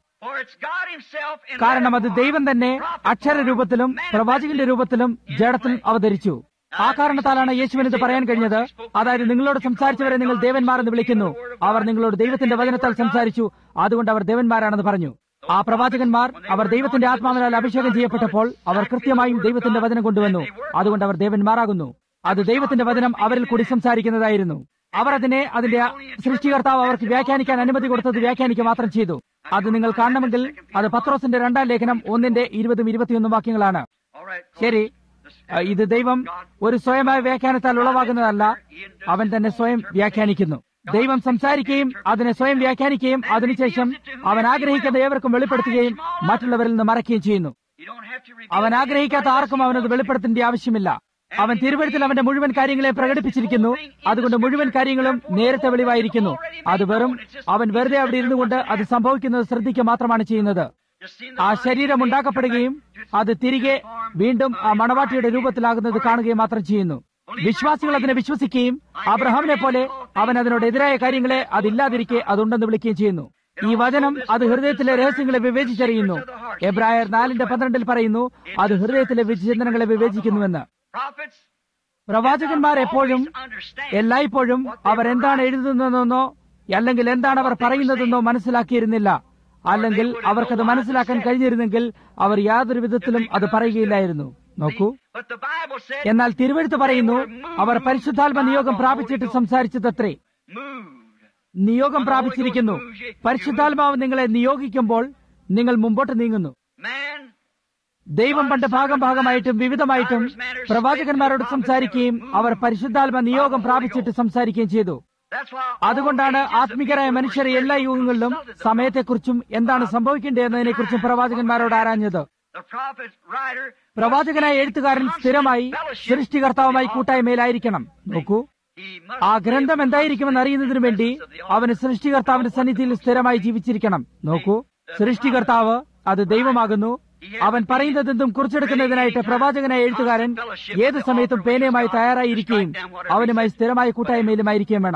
കാരണം അത് ദൈവം തന്നെ അക്ഷര രൂപത്തിലും പ്രവാചകന്റെ രൂപത്തിലും ജഡത്തിലും അവതരിച്ചു ആ കാരണത്താലാണ് യേശുവിന് ഇത് പറയാൻ കഴിഞ്ഞത് അതായത് നിങ്ങളോട് സംസാരിച്ചവരെ നിങ്ങൾ ദേവന്മാർ എന്ന് വിളിക്കുന്നു അവർ നിങ്ങളോട് ദൈവത്തിന്റെ വചനത്താൽ സംസാരിച്ചു അതുകൊണ്ട് അവർ ദേവന്മാരാണെന്ന് പറഞ്ഞു ആ പ്രവാചകന്മാർ അവർ ദൈവത്തിന്റെ ആത്മാവിനാൽ അഭിഷേകം ചെയ്യപ്പെട്ടപ്പോൾ അവർ കൃത്യമായും ദൈവത്തിന്റെ വചനം കൊണ്ടുവന്നു അതുകൊണ്ട് അവർ ദേവന്മാരാകുന്നു അത് ദൈവത്തിന്റെ വചനം അവരിൽ കൂടി സംസാരിക്കുന്നതായിരുന്നു അവർ അതിനെ അതിന്റെ സൃഷ്ടികർത്താവ് അവർക്ക് വ്യാഖ്യാനിക്കാൻ അനുമതി കൊടുത്തത് വ്യാഖ്യാനിക്കുക മാത്രം ചെയ്തു അത് നിങ്ങൾ കാണണമെങ്കിൽ അത് പത്രോസിന്റെ രണ്ടാം ലേഖനം ഒന്നിന്റെ ഇരുപതും ഇരുപത്തിയൊന്നും വാക്യങ്ങളാണ് ശരി ഇത് ദൈവം ഒരു സ്വയമായ വ്യാഖ്യാനത്താൽ ഉളവാകുന്നതല്ല അവൻ തന്നെ സ്വയം വ്യാഖ്യാനിക്കുന്നു ദൈവം സംസാരിക്കുകയും അതിനെ സ്വയം വ്യാഖ്യാനിക്കുകയും അതിനുശേഷം അവൻ ആഗ്രഹിക്കുന്ന ഏവർക്കും വെളിപ്പെടുത്തുകയും മറ്റുള്ളവരിൽ നിന്ന് മറയ്ക്കുകയും ചെയ്യുന്നു അവൻ ആഗ്രഹിക്കാത്ത ആർക്കും അവനത് വെളിപ്പെടുത്തേണ്ട ആവശ്യമില്ല അവൻ തിരുവഴുത്തിൽ അവന്റെ മുഴുവൻ കാര്യങ്ങളെ പ്രകടിപ്പിച്ചിരിക്കുന്നു അതുകൊണ്ട് മുഴുവൻ കാര്യങ്ങളും നേരത്തെ വെളിവായിരിക്കുന്നു അത് വെറും അവൻ വെറുതെ അവിടെ ഇരുന്നു കൊണ്ട് അത് സംഭവിക്കുന്നത് ശ്രദ്ധിക്കുക മാത്രമാണ് ചെയ്യുന്നത് ആ ശരീരം ഉണ്ടാക്കപ്പെടുകയും അത് തിരികെ വീണ്ടും ആ മണവാട്ടിയുടെ രൂപത്തിലാകുന്നത് കാണുകയും മാത്രം ചെയ്യുന്നു വിശ്വാസികൾ അതിനെ വിശ്വസിക്കുകയും അബ്രഹാമിനെ പോലെ അവൻ അതിനോട് എതിരായ കാര്യങ്ങളെ അതില്ലാതിരിക്കെ അതുണ്ടെന്ന് വിളിക്കുകയും ചെയ്യുന്നു ഈ വചനം അത് ഹൃദയത്തിലെ രഹസ്യങ്ങളെ വിവേചിച്ചറിയുന്നു എബ്രായർ നാലിന്റെ പന്ത്രണ്ടിൽ പറയുന്നു അത് ഹൃദയത്തിലെ വിചിന്തനങ്ങളെ വിവേചിക്കുന്നുവെന്ന് പ്രവാചകന്മാർ എപ്പോഴും എല്ലായ്പ്പോഴും അവർ എന്താണ് എഴുതുന്നതെന്നോ അല്ലെങ്കിൽ എന്താണ് അവർ പറയുന്നതെന്നോ മനസ്സിലാക്കിയിരുന്നില്ല അല്ലെങ്കിൽ അവർക്കത് മനസ്സിലാക്കാൻ കഴിഞ്ഞിരുന്നെങ്കിൽ അവർ യാതൊരു വിധത്തിലും അത് പറയുകയില്ലായിരുന്നു നോക്കൂ എന്നാൽ തിരുവഴുത്ത് പറയുന്നു അവർ പരിശുദ്ധാത്മ നിയോഗം പ്രാപിച്ചിട്ട് സംസാരിച്ചതത്രേ നിയോഗം പ്രാപിച്ചിരിക്കുന്നു പരിശുദ്ധാത്മാവ് നിങ്ങളെ നിയോഗിക്കുമ്പോൾ നിങ്ങൾ മുമ്പോട്ട് നീങ്ങുന്നു ദൈവം പണ്ട് ഭാഗം ഭാഗമായിട്ടും വിവിധമായിട്ടും പ്രവാചകന്മാരോട് സംസാരിക്കുകയും അവർ പരിശുദ്ധാത്മ നിയോഗം പ്രാപിച്ചിട്ട് സംസാരിക്കുകയും ചെയ്തു അതുകൊണ്ടാണ് ആത്മികരായ മനുഷ്യർ എല്ലാ യുഗങ്ങളിലും സമയത്തെക്കുറിച്ചും എന്താണ് സംഭവിക്കേണ്ടതെന്നതിനെക്കുറിച്ചും പ്രവാചകന്മാരോട് ആരാഞ്ഞത് പ്രവാചകനായ എഴുത്തുകാരൻ സ്ഥിരമായി സൃഷ്ടികർത്താവുമായി കൂട്ടായ്മയിലായിരിക്കണം നോക്കൂ ആ ഗ്രന്ഥം എന്തായിരിക്കുമെന്ന് അറിയുന്നതിനു വേണ്ടി അവന് സൃഷ്ടികർത്താവിന്റെ സന്നിധിയിൽ സ്ഥിരമായി ജീവിച്ചിരിക്കണം നോക്കൂ സൃഷ്ടികർത്താവ് അത് ദൈവമാകുന്നു അവൻ പറയുന്നതെന്തും കുറിച്ചെടുക്കുന്നതിനായിട്ട് പ്രവാചകനായ എഴുത്തുകാരൻ ഏത് സമയത്തും പേനയുമായി തയ്യാറായിരിക്കുകയും അവനുമായി സ്ഥിരമായ കൂട്ടായ്മയിലുമായിരിക്കുകയും വേണം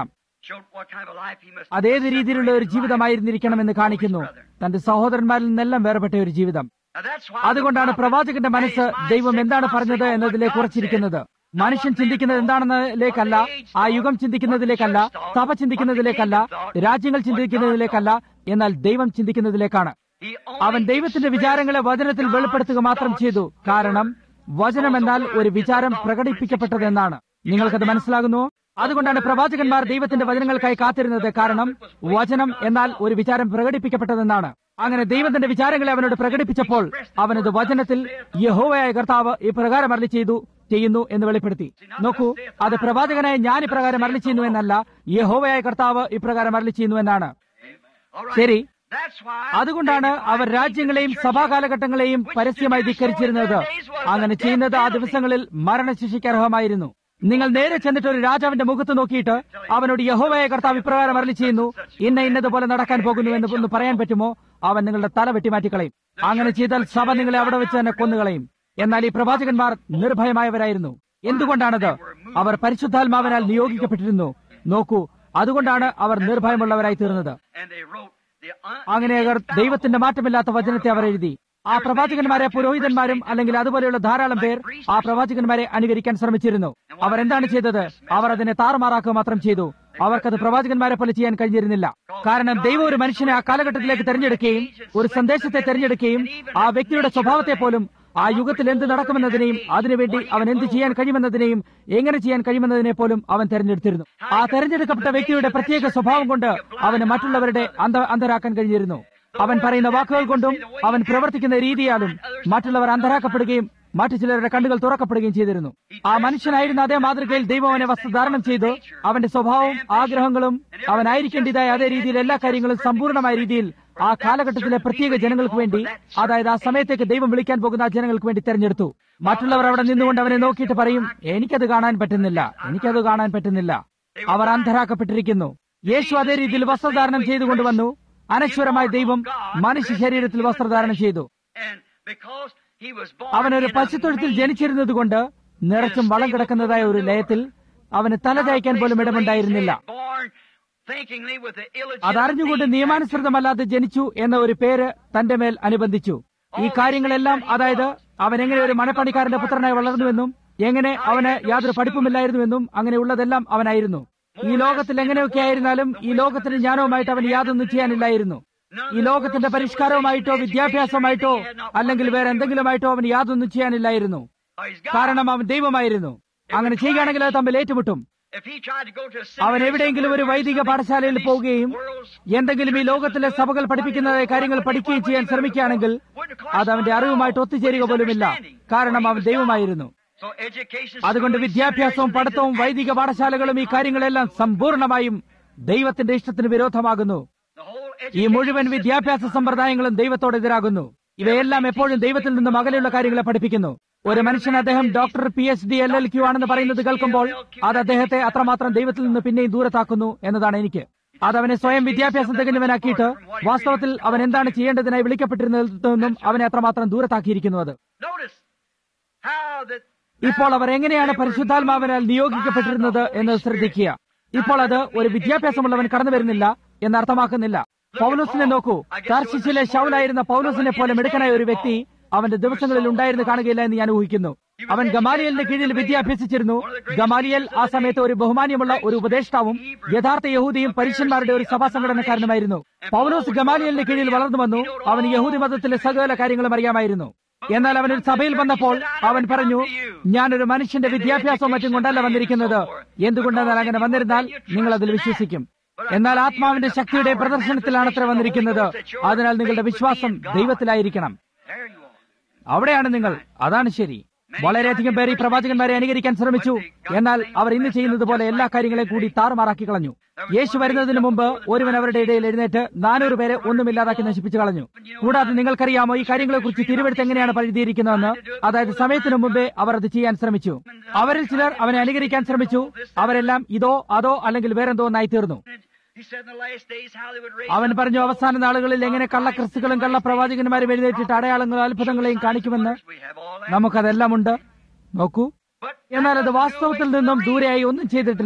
showed what kind of a life he must അതേത് രീതിയിലുള്ള ഒരു ജീവിതമായിരുന്നിരിക്കണമെന്ന് കാണിക്കുന്നു തന്റെ സഹോദരന്മാരിൽ നിന്നെല്ലാം വേർപെട്ട ഒരു ജീവിതം Now that's why അതുകൊണ്ടാണ് the prophet പ്രവാചകന്റെ മനസ്സ് made his mind ദൈവം set എന്താണ് പറഞ്ഞത് constantly on what എന്നതിലേക്ക് God ഉറച്ചിരിക്കുന്നത് said. മനുഷ്യൻ ചിന്തിക്കുന്നത് എന്താണെന്നതിലേക്കല്ല ആ യുഗം ചിന്തിക്കുന്നതിലേക്കല്ല സഭ ചിന്തിക്കുന്നതിലേക്കല്ല രാജ്യങ്ങൾ ചിന്തിക്കുന്നതിലേക്കല്ല എന്നാൽ ദൈവം ചിന്തിക്കുന്നതിലേക്കാണ് He അവൻ only ദൈവത്തിന്റെ വിചാരങ്ങളെ വചനത്തിൽ വെളിപ്പെടുത്തുക മാത്രം ചെയ്തു കാരണം വചനം എന്നാൽ ഒരു വിചാരം പ്രകടിപ്പിക്കപ്പെട്ടതെന്നാണ് നിങ്ങൾക്കത് മനസ്സിലാകുന്നുവോ അതുകൊണ്ടാണ് പ്രവാചകന്മാർ ദൈവത്തിന്റെ വചനങ്ങൾക്കായി കാത്തിരുന്നത് കാരണം വചനം എന്നാൽ ഒരു വിചാരം പ്രകടിപ്പിക്കപ്പെട്ടതെന്നാണ് അങ്ങനെ ദൈവത്തിന്റെ വിചാരങ്ങളെ അവനോട് പ്രകടിപ്പിച്ചപ്പോൾ അവനത് വചനത്തിൽ യഹോവയായ കർത്താവ് ഇപ്രകാരം അരളി ചെയ്തു ചെയ്യുന്നു എന്ന് വെളിപ്പെടുത്തി നോക്കൂ അത് പ്രവാചകനായ ഞാൻ ഇപ്രകാരം അരളി ചെയ്യുന്നു എന്നല്ല യഹോവയായ കർത്താവ് ഇപ്രകാരം അരളി ചെയ്യുന്നു എന്നാണ് All right. ശരി That's why അതുകൊണ്ടാണ് അവർ രാജ്യങ്ങളെയും സഭാകാലഘട്ടങ്ങളെയും പരസ്യമായി ധിക്കരിച്ചിരുന്നത് അങ്ങനെ ചെയ്യുന്നത് ആ ദിവസങ്ങളിൽ മരണശിക്ഷയ്ക്ക് അർഹമായിരുന്നു നിങ്ങൾ നേരെ ചെന്നിട്ട് ഒരു രാജാവിന്റെ മുഖത്ത് നോക്കിയിട്ട് അവനോട് യഹോവയ കർത്താവ് ഇപ്രകാരം അരളി ചെയ്യുന്നു ഇന്ന ഇന്നതുപോലെ നടക്കാൻ പോകുന്നു എന്ന് ഒന്ന് പറയാൻ പറ്റുമോ അവൻ നിങ്ങളുടെ തല വെട്ടിമാറ്റിക്കളയും അങ്ങനെ ചെയ്താൽ സഭ നിങ്ങളെ അവിടെ വെച്ച് തന്നെ കൊന്നുകളയും എന്നാൽ ഈ പ്രവാചകന്മാർ നിർഭയമായവരായിരുന്നു എന്തുകൊണ്ടാണത് അവർ പരിശുദ്ധാത്മാവിനാൽ നിയോഗിക്കപ്പെട്ടിരുന്നു നോക്കൂ അതുകൊണ്ടാണ് അവർ നിർഭയമുള്ളവരായി തീർന്നത് and they wrote the un- അങ്ങനെ അവർ ദൈവത്തിന്റെ മാറ്റമില്ലാത്ത വചനത്തെ അവർ എഴുതി ആ പ്രവാചകന്മാരെ പുരോഹിതന്മാരും അല്ലെങ്കിൽ അതുപോലെയുള്ള ധാരാളം പേർ ആ പ്രവാചകന്മാരെ അനുകരിക്കാൻ ശ്രമിച്ചിരുന്നു അവർ എന്താണ് ചെയ്തത് അവർ അതിനെ താറുമാറാക്കുക മാത്രം ചെയ്തു അവർക്കത് പ്രവാചകന്മാരെ പോലെ ചെയ്യാൻ കഴിഞ്ഞിരുന്നില്ല കാരണം ദൈവം ഒരു മനുഷ്യനെ ആ കാലഘട്ടത്തിലേക്ക് തെരഞ്ഞെടുക്കുകയും ഒരു സന്ദേശത്തെ തെരഞ്ഞെടുക്കുകയും ആ വ്യക്തിയുടെ സ്വഭാവത്തെ പോലും ആ യുഗത്തിൽ എന്ത് നടക്കുമെന്നതിനെയും അതിനുവേണ്ടി അവൻ എന്ത് ചെയ്യാൻ കഴിയുമെന്നതിനെയും എങ്ങനെ ചെയ്യാൻ കഴിയുമെന്നതിനെ പോലും അവൻ തെരഞ്ഞെടുത്തിരുന്നു ആ തെരഞ്ഞെടുക്കപ്പെട്ട വ്യക്തിയുടെ പ്രത്യേക സ്വഭാവം കൊണ്ട് അവന് മറ്റുള്ളവരുടെ അന്ധ അന്ധരാക്കാൻ കഴിഞ്ഞിരുന്നു അവൻ പറയുന്ന വാക്കുകൾ കൊണ്ടും അവൻ പ്രവർത്തിക്കുന്ന രീതിയാലും മറ്റുള്ളവർ അന്ധരാക്കപ്പെടുകയും മറ്റു ചിലരുടെ കണ്ണുകൾ തുറക്കപ്പെടുകയും ചെയ്തിരുന്നു ആ മനുഷ്യനായിരുന്ന അതേ മാതൃകയിൽ ദൈവം അവനെ വസ്ത്രധാരണം ചെയ്തു അവന്റെ സ്വഭാവവും ആഗ്രഹങ്ങളും അവനായിരിക്കേണ്ടതായ അതേ രീതിയിൽ എല്ലാ കാര്യങ്ങളും സമ്പൂർണ്ണമായ രീതിയിൽ ആ കാലഘട്ടത്തിലെ പ്രത്യേക ജനങ്ങൾക്ക് വേണ്ടി അതായത് ആ സമയത്തേക്ക് ദൈവം വിളിക്കാൻ പോകുന്ന ആ ജനങ്ങൾക്ക് വേണ്ടി തെരഞ്ഞെടുത്തു മറ്റുള്ളവർ അവിടെ നിന്നുകൊണ്ട് അവനെ നോക്കിയിട്ട് പറയും എനിക്കത് കാണാൻ പറ്റുന്നില്ല എനിക്കത് കാണാൻ പറ്റുന്നില്ല അവർ അന്ധരാക്കപ്പെട്ടിരിക്കുന്നു യേശു അതേ രീതിയിൽ വസ്ത്രധാരണം ചെയ്തുകൊണ്ടുവന്നു അനശ്വരമായ ദൈവം മനുഷ്യ ശരീരത്തിൽ വസ്ത്രധാരണം ചെയ്തു and because he was born അവനൊരു in a പശുത്തൊഴുത്തിൽ manger, ജനിച്ചിരുന്നത് കൊണ്ട് നിറച്ചും വളം കിടക്കുന്നതായ ഒരു ലയത്തിൽ അവന് തല ചായ്ക്കാൻ പോലും ഇടമുണ്ടായിരുന്നില്ല born thinkingly with the illegitimate അതറിഞ്ഞുകൊണ്ട് name. നിയമാനുസൃതമല്ലാതെ ജനിച്ചു എന്ന ഒരു പേര് തന്റെ മേൽ അനുബന്ധിച്ചു ഈ കാര്യങ്ങളെല്ലാം അതായത് അവൻ എങ്ങനെ ഒരു മണപ്പണിക്കാരന്റെ പുത്രനായി വളർന്നുവെന്നും എങ്ങനെ അവന് യാതൊരു പഠിപ്പുമില്ലായിരുന്നുവെന്നും അങ്ങനെയുള്ളതെല്ലാം അവനായിരുന്നു ഈ ലോകത്തിൽ എങ്ങനെയൊക്കെ ആയിരുന്നാലും ഈ ലോകത്തിന് ജ്ഞാനവുമായിട്ട് അവൻ യാതൊന്നും ചെയ്യാനില്ലായിരുന്നു ഈ ലോകത്തിന്റെ പരിഷ്കാരവുമായിട്ടോ വിദ്യാഭ്യാസമായിട്ടോ അല്ലെങ്കിൽ വേറെ എന്തെങ്കിലുമായിട്ടോ അവൻ യാതൊന്നും ചെയ്യാനില്ലായിരുന്നു Oh, he's God. കാരണം അവൻ ദൈവമായിരുന്നു അങ്ങനെ ചെയ്യുകയാണെങ്കിൽ അത് തമ്മിൽ ഏറ്റുമുട്ടും If he tried to go to a അവൻ seminary എവിടെയെങ്കിലും ഒരു somewhere, വൈദിക something പാഠശാലയിൽ these പോവുകയും world's എന്തെങ്കിലും ഈ ലോകത്തിലെ സഭകൾ പഠിപ്പിക്കുന്ന കാര്യങ്ങൾ പഠിക്കുകയും ചെയ്യാൻ ശ്രമിക്കുകയാണെങ്കിൽ അത് അവന്റെ അറിവുമായിട്ട് ഒത്തുചേരുക പോലുമില്ല കാരണം അവൻ ദൈവമായിരുന്നു So education, അതുകൊണ്ട് schooling, വിദ്യാഭ്യാസവും seminaries, പഠിത്തവും and വൈദിക പാഠശാലകളും ഈ കാര്യങ്ങളെല്ലാം സമ്പൂർണമായും ദൈവത്തിന്റെ ഇഷ്ടത്തിന് വിരോധമാകുന്നു the whole ഈ education മുഴുവൻ system വിദ്യാഭ്യാസ സമ്പ്രദായങ്ങളും ദൈവത്തോടെതിരാകുന്നു ഇവയെല്ലാം എപ്പോഴും ദൈവത്തിൽ നിന്നും അകലെയുള്ള കാര്യങ്ങളെ പഠിപ്പിക്കുന്നു ഒരു മനുഷ്യൻ അദ്ദേഹം doctor P H D L L Q ആണെന്ന് പറയുന്നത് കേൾക്കുമ്പോൾ അത് അദ്ദേഹത്തെ അത്രമാത്രം ദൈവത്തിൽ നിന്ന് പിന്നെയും ദൂരത്താക്കുന്നു എന്നതാണ് എനിക്ക് അത് അവനെ സ്വയം വിദ്യാഭ്യാസം തികഞ്ഞവനാക്കിയിട്ട് വാസ്തവത്തിൽ അവൻ എന്താണ് ചെയ്യേണ്ടതിനായി വിളിക്കപ്പെട്ടിരുന്നതിൽ നിന്നും അവനെ അത്രമാത്രം ദൂരത്താക്കിയിരിക്കുന്നു അത് Notice how that ഇപ്പോൾ അവർ എങ്ങനെയാണ് പരിശുദ്ധാത്മാവിനാൽ നിയോഗിക്കപ്പെട്ടിരുന്നത് എന്ന് ശ്രദ്ധിക്കുക ഇപ്പോൾ അത് ഒരു വിദ്യാഭ്യാസമുള്ളവൻ കടന്നു വരുന്നില്ല എന്ന് അർത്ഥമാക്കുന്നില്ല പൗലോസിനെ നോക്കൂ താർശിച്ചിലെ ഷൗലായിരുന്ന പൗലോസിനെ പോലെ മിടുക്കനായ ഒരു വ്യക്തി അവന്റെ ദിവസങ്ങളിൽ ഉണ്ടായിരുന്നു കാണുകയില്ല എന്ന് ഞാൻ ഊഹിക്കുന്നു അവൻ ഗമാലിയലിന്റെ കീഴിൽ വിദ്യ അഭ്യസിച്ചിരുന്നു ഗമാലിയൽ ആ സമയത്ത് ഒരു ബഹുമാന്യമുള്ള ഒരു ഉപദേഷ്ടാവും യഥാർത്ഥ യഹൂദിയും പരീക്ഷന്മാരുടെ ഒരു സഭാ സംഘടനക്കാരനുമായിരുന്നു പൗലോസ് ഗമാലിയലിന്റെ കീഴിൽ വളർന്നു വന്നു അവൻ യഹൂദി മതത്തിലെ സകല കാര്യങ്ങളും അറിയാമായിരുന്നു എന്നാൽ അവൻ ഒരു സഭയിൽ വന്നപ്പോൾ അവൻ പറഞ്ഞു ഞാനൊരു മനുഷ്യന്റെ വിദ്യാഭ്യാസവും മറ്റും കൊണ്ടല്ല വന്നിരിക്കുന്നത് എന്തുകൊണ്ടെന്നാൽ അങ്ങനെ വന്നിരുന്നാൽ നിങ്ങൾ അതിൽ വിശ്വസിക്കും എന്നാൽ ആത്മാവിന്റെ ശക്തിയുടെ പ്രദർശനത്തിലാണ് അത്ര വന്നിരിക്കുന്നത് അതിനാൽ നിങ്ങളുടെ വിശ്വാസം ദൈവത്തിലായിരിക്കണം there you are. അവിടെയാണ് നിങ്ങൾ അതാണ് ശരി വളരെയധികം പേർ ഈ പ്രവാചകന്മാരെ അനുകരിക്കാൻ ശ്രമിച്ചു എന്നാൽ അവർ ഇന്ന് ചെയ്യുന്നത് പോലെ എല്ലാ കാര്യങ്ങളെയും കൂടി താറുമാറാക്കി കളഞ്ഞു യേശു വരുന്നതിന് മുമ്പ് ഒരുവൻ അവരുടെ ഇടയിൽ എഴുന്നേറ്റ് നാനൂറ് പേരെ ഒന്നുമില്ലാതാക്കി നശിപ്പിച്ചു കളഞ്ഞു കൂടാതെ നിങ്ങൾക്കറിയാമോ ഈ കാര്യങ്ങളെക്കുറിച്ച് തിരുവെടുത്ത് എങ്ങനെയാണ് പഴുതിയിരിക്കുന്നതെന്ന് അതായത് സമയത്തിനു മുമ്പേ അവർ അത് ചെയ്യാൻ ശ്രമിച്ചു അവരിൽ ചിലർ അവനെ അനുകരിക്കാൻ ശ്രമിച്ചു അവരെല്ലാം ഇതോ അതോ അല്ലെങ്കിൽ വേറെന്തോ ഒന്നായി തീർന്നു He said in the last days how they would raise അവൻ up പറഞ്ഞു അവസാന നാളുകളിൽ എങ്ങനെ കള്ളക്രിസ്തുക്കളും കള്ളപ്രവാചകന്മാരും എഴുന്നേറ്റിട്ട് അടയാളങ്ങളും അത്ഭുതങ്ങളെയും കാണിക്കുമെന്ന് We have all that. നമുക്കതെല്ലാം ഉണ്ട് നോക്കൂ But എന്നാൽ അത് വാസ്തവത്തിൽ നിന്നും ദൂരെയായി ഒന്നും ചെയ്തിട്ടില്ല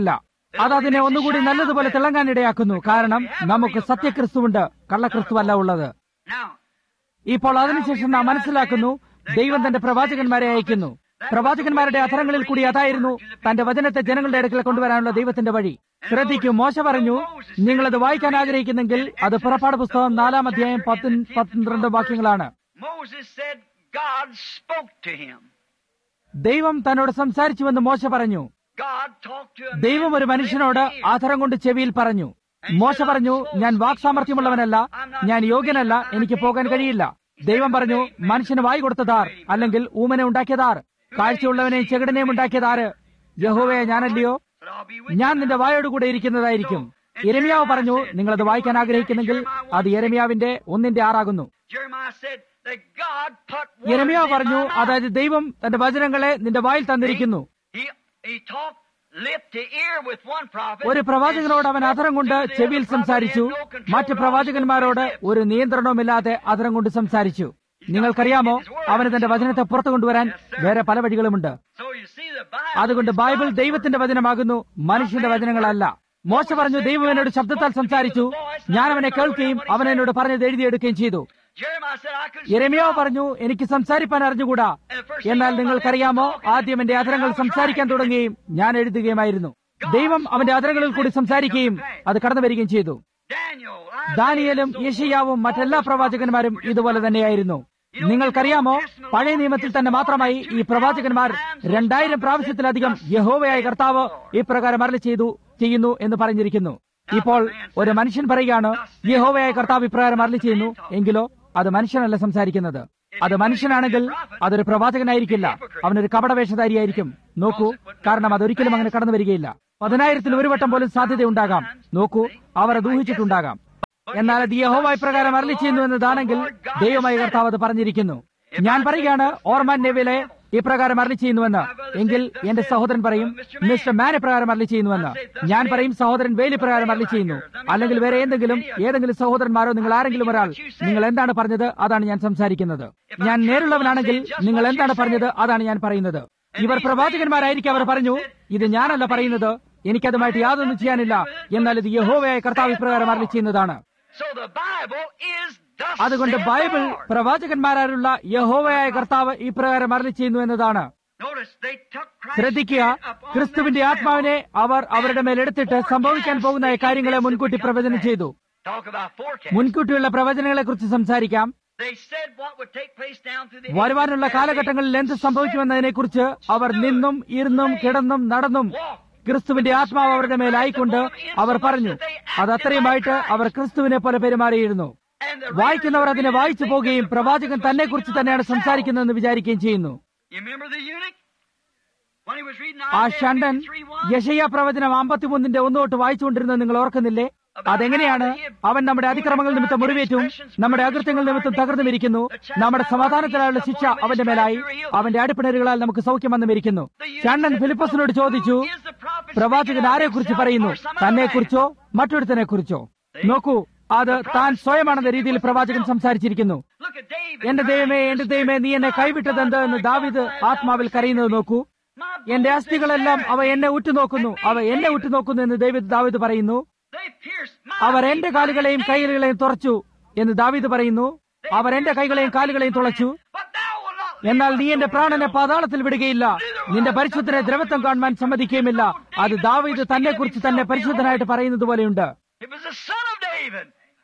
അത് അതിനെ ഒന്നുകൂടി നല്ലതുപോലെ തിളങ്ങാനിടയാക്കുന്നു കാരണം നമുക്ക് സത്യക്രിസ്തുവുണ്ട് കള്ളക്രിസ്തുവല്ല ഉള്ളത് Now, ഇപ്പോൾ അതിനുശേഷം നാം മനസ്സിലാക്കുന്നു ദൈവം തന്റെ പ്രവാചകന്മാരെ അയക്കുന്നു പ്രവാചകന്മാരുടെ അധരങ്ങളിൽ കൂടി അതായിരുന്നു തന്റെ വചനത്തെ ജനങ്ങളുടെ അടുക്കൽ കൊണ്ടുവരാനുള്ള ദൈവത്തിന്റെ വഴി ശ്രദ്ധിക്കൂ മോശ പറഞ്ഞു നിങ്ങളത് വായിക്കാൻ ആഗ്രഹിക്കുന്നെങ്കിൽ അത് പുറപ്പാട് പുസ്തകം നാലാം അധ്യായം പത്ത് പന്ത്രണ്ട് വാക്യങ്ങളാണ് Moses said God spoke to him. ദൈവം തന്നോട് സംസാരിച്ചുവെന്ന് മോശ പറഞ്ഞു God talked to a ദൈവം ഒരു man മനുഷ്യനോട് with his ear. ആധാരം കൊണ്ട് ചെവിയിൽ പറഞ്ഞു മോശ പറഞ്ഞു ഞാൻ വാക്സാമർത്ഥ്യമുള്ളവനല്ല ഞാൻ യോഗ്യനല്ല എനിക്ക് പോകാൻ കഴിയില്ല ദൈവം പറഞ്ഞു മനുഷ്യന് വായി കൊടുത്തതാർ അല്ലെങ്കിൽ ഊമനെ ഉണ്ടാക്കിയതാർ കാഴ്ചയുള്ളവനെയും ചെകിടനെയും ഉണ്ടാക്കിയതാര് യഹോവയെ ഞാനല്ലയോ But I'll be with ഞാൻ you. നിന്റെ വായോടുകൂടെ ഇരിക്കുന്നതായിരിക്കും യരമിയാവ് പറഞ്ഞു നിങ്ങളത് വായിക്കാൻ ആഗ്രഹിക്കുന്നെങ്കിൽ അത് യരമിയാവിന്റെ ഒന്നിന്റെ ആറാകുന്നു Jeremiah said that God put words യരമിയാവ് in പറഞ്ഞു my mouth. അതായത് ദൈവം തന്റെ വചനങ്ങളെ നിന്റെ വായിൽ തന്നിരിക്കുന്നു He, he talked lip to ear with one prophet. ഒരു പ്രവാചകനോട് അവൻ and അധരം കൊണ്ട് spoke to the ചെവിയിൽ other prophet സംസാരിച്ചു and no control മറ്റ് over പ്രവാചകന്മാരോട് his lips. ഒരു നിയന്ത്രണവുമില്ലാതെ അധരം കൊണ്ട് സംസാരിച്ചു നിങ്ങൾക്കറിയാമോ അവന് തന്റെ വചനത്തെ പുറത്തു കൊണ്ടുവരാൻ വേറെ പല വഴികളുമുണ്ട് So you see the Bible. അതുകൊണ്ട് is ബൈബിൾ God's ദൈവത്തിന്റെ വചനമാകുന്നു മനുഷ്യന്റെ വചനങ്ങളല്ല മോശ പറഞ്ഞു ദൈവം എന്നോട് ശബ്ദത്താൽ സംസാരിച്ചു ഞാൻ അവനെ കേൾക്കുകയും അവൻ എന്നോട് പറഞ്ഞത് എഴുതിയെടുക്കുകയും ചെയ്തു word. Jeremiah said, I could യെരമിയാവ് പറഞ്ഞു എനിക്ക് സംസാരിപ്പാൻ അറിഞ്ഞുകൂടാ എന്നാൽ നിങ്ങൾക്കറിയാമോ ആദ്യം എന്റെ അധരങ്ങൾ സംസാരിക്കാൻ തുടങ്ങുകയും ഞാൻ എഴുതുകയുമായിരുന്നു ദൈവം അവന്റെ അധരങ്ങളിൽ കൂടി സംസാരിക്കുകയും അത് കടന്നു വരികയും ചെയ്തു Daniel, ദാനിയലും യശയ്യാവും മറ്റെല്ലാ പ്രവാചകന്മാരും ഇതുപോലെ തന്നെയായിരുന്നു നിങ്ങൾക്കറിയാമോ പഴയ നിയമത്തിൽ തന്നെ മാത്രമായി ഈ പ്രവാചകന്മാർ രണ്ടായിരം പ്രാവശ്യത്തിലധികം യഹോവയായ കർത്താവ് ഇപ്രകാരം അരളി ചെയ്തു ചെയ്യുന്നു എന്ന് പറഞ്ഞിരിക്കുന്നു ഇപ്പോൾ ഒരു മനുഷ്യൻ പറയുകയാണ് യഹോവയായ കർത്താവ് ഇപ്രകാരം അരളി ചെയ്യുന്നു എങ്കിലോ അത് മനുഷ്യനല്ല സംസാരിക്കുന്നത് അത് മനുഷ്യനാണെങ്കിൽ അതൊരു പ്രവാചകനായിരിക്കില്ല അവനൊരു കപടവേഷധാരിയായിരിക്കും നോക്കൂ കാരണം അതൊരിക്കലും അങ്ങനെ കടന്നു വരികയില്ല പതിനായിരത്തിൽ ഒരു വട്ടം പോലും സാധ്യതയുണ്ടാകാം നോക്കൂ അവർ അത് ഊഹിച്ചിട്ടുണ്ടാകാം എന്നാൽ അത് യഹോവ ഇപ്രകാരം അരളി ചെയ്യുന്നു എന്നതാണെങ്കിൽ ദൈവമായ കർത്താവ് അത് പറഞ്ഞിരിക്കുന്നു ഞാൻ പറയുകയാണ് ഓർമാൻ നെവിലെ ഇപ്രകാരം അരളി ചെയ്യുന്നുവെന്ന് എങ്കിൽ എന്റെ സഹോദരൻ പറയും മിസ്റ്റർ മാൻ ഇപ്രകാരം അരളി ചെയ്യുന്നുവെന്ന് ഞാൻ പറയും സഹോദരൻ വേലി പ്രകാരം അരളി ചെയ്യുന്നു അല്ലെങ്കിൽ വേറെ എന്തെങ്കിലും ഏതെങ്കിലും സഹോദരന്മാരോ നിങ്ങൾ ആരെങ്കിലും ഒരാൾ നിങ്ങൾ എന്താണ് പറഞ്ഞത് അതാണ് ഞാൻ സംസാരിക്കുന്നത് ഞാൻ നേരുള്ളവനാണെങ്കിൽ നിങ്ങൾ എന്താണ് പറഞ്ഞത് അതാണ് ഞാൻ പറയുന്നത് ഇവർ പ്രവാചകന്മാരായിരിക്കും അവർ പറഞ്ഞു ഇത് ഞാനല്ല പറയുന്നത് എനിക്കതുമായിട്ട് യാതൊന്നും ചെയ്യാനില്ല എന്നാൽ ഇത് യഹോവയായ കർത്താവ് ഇപ്രകാരം അരളി ചെയ്യുന്നതാണ് So the Bible is thus അതുകൊണ്ട് saith the ബൈബിൾ Lord. പ്രവാചകന്മാരായുള്ള യഹോവയായ കർത്താവ് ഇപ്രകാരം അരളി ചെയ്യുന്നു എന്നതാണ് Notice they took Christ's ശ്രദ്ധിക്കുക spirit upon ക്രിസ്തുവിന്റെ themselves. ആത്മാവിനെ അവർ അവരുടെ മേൽ എടുത്തിട്ട് സംഭവിക്കാൻ പോകുന്ന കാര്യങ്ങളെ മുൻകൂട്ടി പ്രവചനം ചെയ്തു Talk about forecast. മുൻകൂട്ടിയുള്ള പ്രവചനങ്ങളെ കുറിച്ച് സംസാരിക്കാം They said what would take place down through the വരുവാനുള്ള ages. കാലഘട്ടങ്ങളിൽ എന്ത് സംഭവിക്കുമെന്നതിനെക്കുറിച്ച് അവർ നിന്നും ഇരുന്നും കിടന്നും നടന്നും ക്രിസ്തുവിന്റെ ആത്മാവ് അവരുടെ മേലായിക്കൊണ്ട് അവർ പറഞ്ഞു അത് അത്രയുമായിട്ട് അവർ ക്രിസ്തുവിനെ പോലെ പെരുമാറിയിരുന്നു And the വായിക്കുന്നവർ readers അതിനെ read it, വായിച്ചു they പോകുകയും think the പ്രവാചകൻ prophet was തന്നെ speaking കുറിച്ച് of തന്നെയാണ് himself. സംസാരിക്കുന്നതെന്ന് വിചാരിക്കുകയും ചെയ്യുന്നു You remember the eunuch? When he was reading ആ Isaiah ഷണ്ടൻ 53:1? യശയ്യ പ്രവചനം അമ്പത്തിമൂന്നിന്റെ ഒന്നോട്ട് വായിച്ചുകൊണ്ടിരുന്നത് നിങ്ങൾ ഓർക്കുന്നില്ലേ അതെങ്ങനെയാണ് അവൻ നമ്മുടെ അതിക്രമങ്ങൾ നിമിത്തം മുറിവേറ്റും നമ്മുടെ അകൃത്യങ്ങൾ നിമിത്തം തകർന്നുമിരിക്കുന്നു നമ്മുടെ സമാധാനത്തിനായുള്ള ശിക്ഷ അവന്റെ മേലായി അവന്റെ അടിപ്പിണരുകളാൽ നമുക്ക് സൗഖ്യം വന്നുമിരിക്കുന്നു ഷണ്ടൻ ഫിലിപ്പസിനോട് ചോദിച്ചു പ്രവാചകൻ ആരെക്കുറിച്ച് പറയുന്നു തന്നെ കുറിച്ചോ മറ്റൊരുത്തനെ കുറിച്ചോ നോക്കൂ അത് താൻ സ്വയമാണെന്ന രീതിയിൽ പ്രവാചകൻ സംസാരിച്ചിരിക്കുന്നു Look at David. എന്റെ ദൈവമേ എന്റെ ദൈവമേ നീ എന്നെ കൈവിട്ടതെന്ത് എന്ന് ദാവിദ് ആത്മാവിൽ കരയുന്നത് നോക്കൂ My എന്റെ bones അസ്ഥികളെല്ലാം is അവ എന്നെ ഉറ്റുനോക്കുന്നു അവ എന്നെ ഉറ്റുനോക്കുന്നു എന്ന് ദൈവദ് ദാവിദ് പറയുന്നു They pierced my അവർ എന്റെ കാലുകളെയും കൈകളെയും തുറച്ചു എന്ന് ദാവീദ് പറയുന്നു അവർ എന്റെ കൈകളെയും കാലുകളെയും തുളച്ചു But thou wilt not എന്നാൽ നീ എന്റെ പ്രാണനെ പാതാളത്തിൽ വിടുകയില്ല നിന്റെ പരിശുദ്ധനെ ദ്രവത്വം കാണുവാൻ സമ്മതിക്കുകയുമില്ല അത് ദാവീദ് തന്നെ കുറിച്ച് തന്നെ പരിശുദ്ധനായിട്ട് പറയുന്നത് പോലെയുണ്ട് It was the son of David.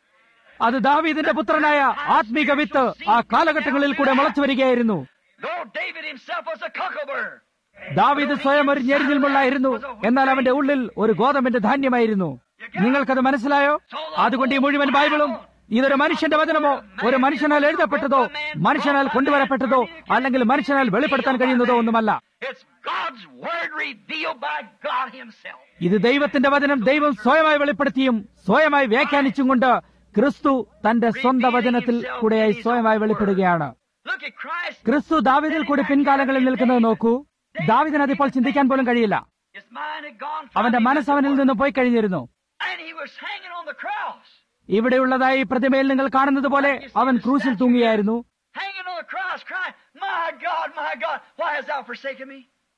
അത് ദാവീദിന്റെ പുത്രനായ ആത്മീക വിത്ത് ആ കാലഘട്ടങ്ങളിൽ കൂടെ മുളച്ചു വരികയായിരുന്നു Though David himself was a cockleburr. ദാവീദ് സ്വയം ഒരു ഞെരിഞ്ഞിൽമുള്ളായിരുന്നു എന്നാൽ അവന്റെ ഉള്ളിൽ ഒരു ഗോതമ്പിന്റെ ധാന്യമായിരുന്നു നിങ്ങൾക്കത് മനസ്സിലായോ അതുകൊണ്ട് ഈ മുഴുവൻ ബൈബിളും ഇതൊരു മനുഷ്യന്റെ വചനമോ ഒരു മനുഷ്യനാൽ എഴുതപ്പെട്ടതോ മനുഷ്യനാൽ കൊണ്ടുവരപ്പെട്ടതോ അല്ലെങ്കിൽ മനുഷ്യനാൽ വെളിപ്പെടുത്താൻ കഴിയുന്നതോ ഒന്നുമല്ല It's God's word revealed by God himself. ഇത് ദൈവത്തിന്റെ വചനം ദൈവം സ്വയമായി വെളിപ്പെടുത്തിയും സ്വയമായി വ്യാഖ്യാനിച്ചും കൊണ്ട് ക്രിസ്തു തന്റെ സ്വന്തം വചനത്തിൽ കൂടെയായി സ്വയമായി വെളിപ്പെടുകയാണ് Look at Christ. ക്രിസ്തു ദാവിദിൽ കൂടി പിൻകാലങ്ങളിൽ നിൽക്കുന്നത് നോക്കൂ ദാവിദിന് അതിപ്പോൾ ചിന്തിക്കാൻ പോലും കഴിയില്ല His mind had gone from അവന്റെ him മനസ്സ് അവനിൽ നിന്ന് പോയി കഴിഞ്ഞിരുന്നു and he was hanging on the cross. ഇവിടെയുള്ളതായി പ്രതിമയിൽ നിങ്ങൾ കാണുന്നത് പോലെ അവൻ ക്രൂശിൽ തൂങ്ങിയായിരുന്നു Hanging on the cross, crying, My God, my God, why hast thou forsaken me?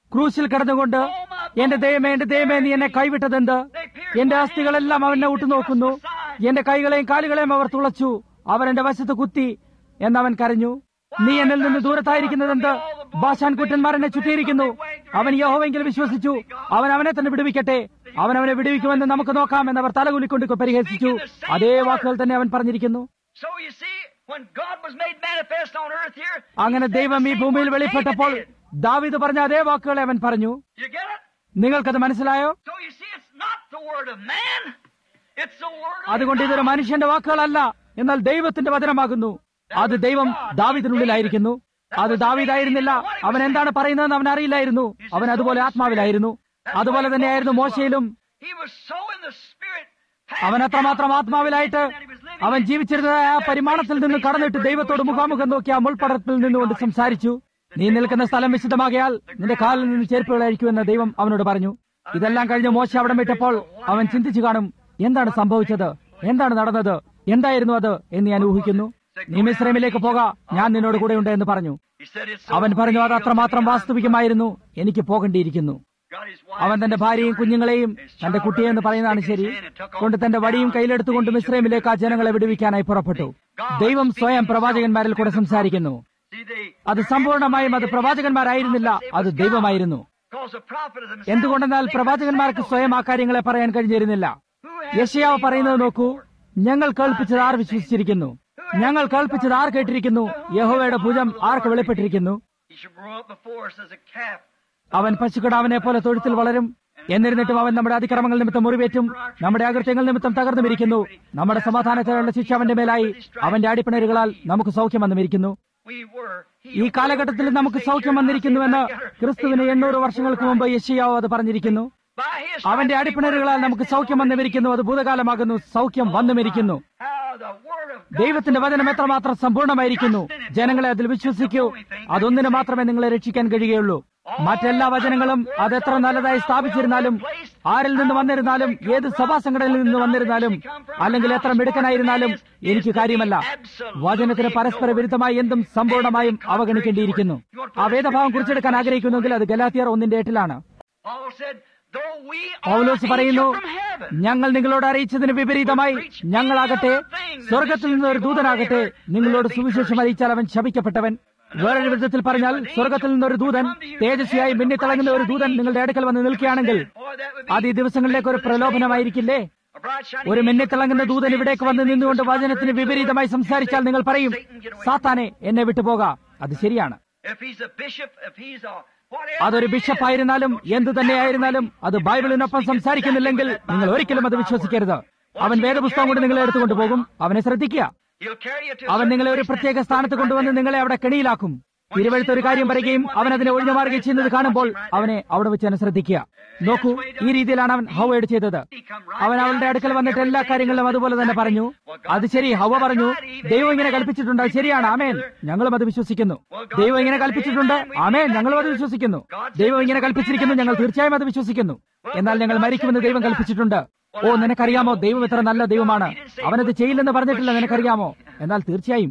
ക്രൂശിൽ കിടന്നുകൊണ്ട് എന്റെ ദൈവമേ എന്റെ ദൈവമേ നീ എന്നെ കൈവിട്ടതെന്ത് എന്റെ അസ്ഥികളെല്ലാം അവനെ ഉറ്റുനോക്കുന്നു എന്റെ കൈകളെയും കാലുകളെയും അവർ തുളച്ചു അവൻ എന്റെ വശത്ത് കുത്തി എന്നവൻ കരഞ്ഞു നീ എന്നിൽ നിന്ന് ദൂരത്തായിരിക്കുന്നതെന്ത് ബാഷാൻ കുറ്റന്മാർ എന്നെ ചുറ്റിയിരിക്കുന്നു അവൻ യഹോവെങ്കിൽ വിശ്വസിച്ചു അവൻ അവനെ തന്നെ വിടുവിക്കട്ടെ അവൻ അവനെ വിടുവിക്കുമെന്ന് നമുക്ക് നോക്കാം എന്നവർ തലകുലിക്കൊണ്ട് പരിഹസിച്ചു അതേ വാക്കുകൾ തന്നെ അവൻ പറഞ്ഞിരിക്കുന്നു So you see, when God was made manifest on earth here, അങ്ങനെ ദൈവം ഈ ഭൂമിയിൽ വെളിപ്പെട്ടപ്പോൾ ദാവീദ് പറഞ്ഞ അതേ വാക്കുകളെ അവൻ പറഞ്ഞു you get it? നിങ്ങൾക്കത് മനസ്സിലായോ So you see, it's not the word of man, it's the word of അതുകൊണ്ട് ഇതൊരു God. മനുഷ്യന്റെ വാക്കുകളല്ല എന്നാൽ ദൈവത്തിന്റെ വചനമാകുന്നു അത് ദൈവം ദാവീദിനുള്ളിലായിരിക്കുന്നു അത് ദാവീദായിരുന്നില്ല അവൻ എന്താണ് പറയുന്നതെന്ന് അവൻ അറിയില്ലായിരുന്നു അവൻ അതുപോലെ ആത്മാവിലായിരുന്നു അതുപോലെ തന്നെയായിരുന്നു മോശയിലും He was so in the spirit. അവൻ അത്രമാത്രം ആത്മാവിലായിട്ട് അവൻ ജീവിച്ചിരുന്ന ആ പരിമാണത്തിൽ നിന്ന് കടന്നിട്ട് ദൈവത്തോട് മുഖാമുഖം നോക്കി ആ മുൾപ്പടത്തിൽ നിന്നുകൊണ്ട് സംസാരിച്ചു നീ നിൽക്കുന്ന സ്ഥലം വിശുദ്ധമാകിയാൽ നിന്റെ കാലിൽ നിന്ന് ചെരുപ്പുകൾ അഴിക്കുമെന്ന് ദൈവം അവനോട് പറഞ്ഞു ഇതെല്ലാം കഴിഞ്ഞ് മോശ അവിടെ വിട്ടപ്പോൾ അവൻ ചിന്തിച്ചു കാണും എന്താണ് സംഭവിച്ചത് എന്താണ് നടന്നത് എന്തായിരുന്നു അത് എന്ന് ഞാൻ ഊഹിക്കുന്നു നീ മിശ്രമിലേക്ക് പോക ഞാൻ നിന്നോട് കൂടെയുണ്ട് എന്ന് പറഞ്ഞു He said it's അവൻ പറഞ്ഞു അത് അത്രമാത്രം വാസ്തവികമായിരുന്നു എനിക്ക് പോകേണ്ടിയിരിക്കുന്നു got his wife അവൻ തന്റെ ഭാര്യയും കുഞ്ഞുങ്ങളെയും തന്റെ കുട്ടിയെ എന്ന് പറയുന്നതാണ് ശരി കൊണ്ട് തന്റെ വടിയും കയ്യിലെടുത്തുകൊണ്ട് മിശ്രമിലേക്ക് ആ ജനങ്ങളെ വിടുവിക്കാനായി പുറപ്പെട്ടു ദൈവം സ്വയം പ്രവാചകന്മാരിൽ കൂടെ സംസാരിക്കുന്നു See, they, അത് സമ്പൂർണമായും അത് പ്രവാചകന്മാരായിരുന്നില്ല അത് ദൈവമായിരുന്നു because the prophet of themselves, എന്തുകൊണ്ടെന്നാൽ they could പ്രവാചകന്മാർക്ക് say സ്വയം ആ കാര്യങ്ങളെ പറയാൻ കഴിഞ്ഞിരുന്നില്ല Who has യശയാവ് believed പറയുന്നത് our നോക്കൂ report? ഞങ്ങൾ കേൾപ്പിച്ചത് ആർ വിശ്വസിച്ചിരിക്കുന്നു ഞങ്ങൾ കേൾപ്പിച്ചത് ആർ കേട്ടിരിക്കുന്നു യഹോവയുടെ ഭുജം ആർക്ക് വെളിപ്പെട്ടിരിക്കുന്നു He should grow up before us as a calf. അവൻ പശുക്കിടാവിനെ പോലെ തൊഴുത്തിൽ വളരും എന്നിരുന്നിട്ടും അവൻ നമ്മുടെ അതിക്രമങ്ങൾ നിമിത്തം മുറിവേറ്റും നമ്മുടെ അകൃത്യങ്ങൾ നിമിത്തം തകർന്നുമിരിക്കുന്നു നമ്മുടെ സമാധാനത്തിലുള്ള ശിക്ഷ അവന്റെ മേലായി അവന്റെ അടിപ്പിണരുകളാൽ നമുക്ക് സൗഖ്യം വന്നുമിരിക്കുന്നു We were. ഈ കാലഘട്ടത്തിൽ നമുക്ക് സൗഖ്യം വന്നിരിക്കുന്നുവെന്ന് ക്രിസ്തുവിന് എണ്ണൂറ് വർഷങ്ങൾക്ക് മുമ്പ് യശയാവ് അത് പറഞ്ഞിരിക്കുന്നു By his അവന്റെ അടിപ്പിണരുകളാൽ നമുക്ക് സൗഖ്യം വന്നുമിരിക്കുന്നു അത് ഭൂതകാലമാകുന്നു സൗഖ്യം വന്നുമിരിക്കുന്നു how the word of God ദൈവത്തിന്റെ വചനം എത്രമാത്രം സമ്പൂർണ്ണമായിരിക്കുന്നു ജനങ്ങളെ അതിൽ വിശ്വസിക്കൂ അതൊന്നിനു മാത്രമേ നിങ്ങളെ രക്ഷിക്കാൻ കഴിയുകയുള്ളൂ മറ്റെല്ലാ വചനങ്ങളും അതെത്ര നല്ലതായി സ്ഥാപിച്ചിരുന്നാലും ആരിൽ നിന്ന് വന്നിരുന്നാലും ഏത് സഭാ സംഘടനയിൽ നിന്ന് വന്നിരുന്നാലും അല്ലെങ്കിൽ എത്ര മിടുക്കനായിരുന്നാലും എനിക്ക് കാര്യമല്ല വചനത്തിന് പരസ്പര വിരുദ്ധമായി എന്തും സമ്പൂർണ്ണമായും അവഗണിക്കേണ്ടിയിരിക്കുന്നു ആ വേദഭാവം കുറിച്ചെടുക്കാൻ ആഗ്രഹിക്കുന്നെങ്കിൽ അത് ഗലാത്തിയർ ഒന്നിന്റെ എട്ടിലാണ് Paul said, though we are Paulose an പറയുന്നു angel from heaven, ഞങ്ങൾ നിങ്ങളോട് അറിയിച്ചതിന് വിപരീതമായി ഞങ്ങളാകട്ടെ സ്വർഗത്തിൽ നിന്ന് ഒരു ദൂതനാകട്ടെ നിങ്ങളോട് സുവിശേഷം അറിയിച്ചാൽ അവൻ ശപിക്കപ്പെട്ടവൻ വേറൊരു വിധത്തിൽ പറഞ്ഞാൽ സ്വർഗത്തിൽ നിന്ന് ഒരു ദൂതൻ തേജസ്വിയായി മിന്നിത്തിളങ്ങുന്ന ഒരു ദൂതൻ നിങ്ങളുടെ അടുക്കൽ വന്ന് നിൽക്കുകയാണെങ്കിൽ boy, that would അത് be ഈ ദിവസങ്ങളിലേക്ക് ഒരു പ്രലോഭനമായിരിക്കില്ലേ a bright shining ഒരു angel മിന്നിത്തിളങ്ങുന്ന from ദൂതൻ heaven ഇവിടേക്ക് വന്ന് standing നിന്നുകൊണ്ട് between വചനത്തിന് us and വിപരീതമായി the Lord. സംസാരിച്ചാൽ നിങ്ങൾ പറയും Satan, get away. സാത്താനെ എന്നെ വിട്ടുപോക അത് ശരിയാണ് If he's a bishop, if he's a whatever അതൊരു he is, ബിഷപ്പായിരുന്നാലും എന്തു തന്നെയായിരുന്നാലും അത് ബൈബിളിനൊപ്പം സംസാരിക്കുന്നില്ലെങ്കിൽ നിങ്ങൾ ഒരിക്കലും അത് വിശ്വസിക്കരുത് അവൻ വേദപുസ്തകം കൊണ്ട് നിങ്ങളെ എടുത്തുകൊണ്ട് പോകും അവനെ ശ്രദ്ധിക്കുക he'll carry you to a അവൻ certain നിങ്ങളെ ഒരു place പ്രത്യേക and സ്ഥാനത്ത് put you കൊണ്ടുവന്ന് right there. നിങ്ങളെ അവിടെ കെണിയിലാക്കും തിരുവഴുത്ത് ഒരു കാര്യം പറയുകയും അവൻ അതിനെ ഒഴിഞ്ഞു മാറുകയും ചെയ്യുന്നത് കാണുമ്പോൾ അവനെ അവിടെ വെച്ച് തന്നെ ശ്രദ്ധിക്കുക നോക്കൂ ഈ രീതിയിലാണ് അവൻ ഹവയോട് ചെയ്തത് അവൻ അവളുടെ അടുക്കൽ വന്നിട്ട് എല്ലാ കാര്യങ്ങളിലും അതുപോലെ തന്നെ പറഞ്ഞു അത് ശരി ഹവ പറഞ്ഞു ദൈവം ഇങ്ങനെ കൽപ്പിച്ചിട്ടുണ്ട് അത് ശരിയാണ് ആമേൻ ഞങ്ങളും അത് വിശ്വസിക്കുന്നു ദൈവം ഇങ്ങനെ കൽപ്പിച്ചിട്ടുണ്ട് ആമേൻ ഞങ്ങളും അത് വിശ്വസിക്കുന്നു ദൈവം ഇങ്ങനെ കൽപ്പിച്ചിരിക്കുന്നു ഞങ്ങൾ തീർച്ചയായും അത് വിശ്വസിക്കുന്നു എന്നാൽ ഞങ്ങൾ മരിക്കുമെന്ന് ദൈവം കൽപ്പിച്ചിട്ടുണ്ട് ഓ നിനക്കറിയാമോ ദൈവം എത്ര നല്ല ദൈവമാണ് അവനത് ചെയ്യില്ലെന്ന് പറഞ്ഞിട്ടില്ല നിനക്കറിയാമോ എന്നാൽ തീർച്ചയായും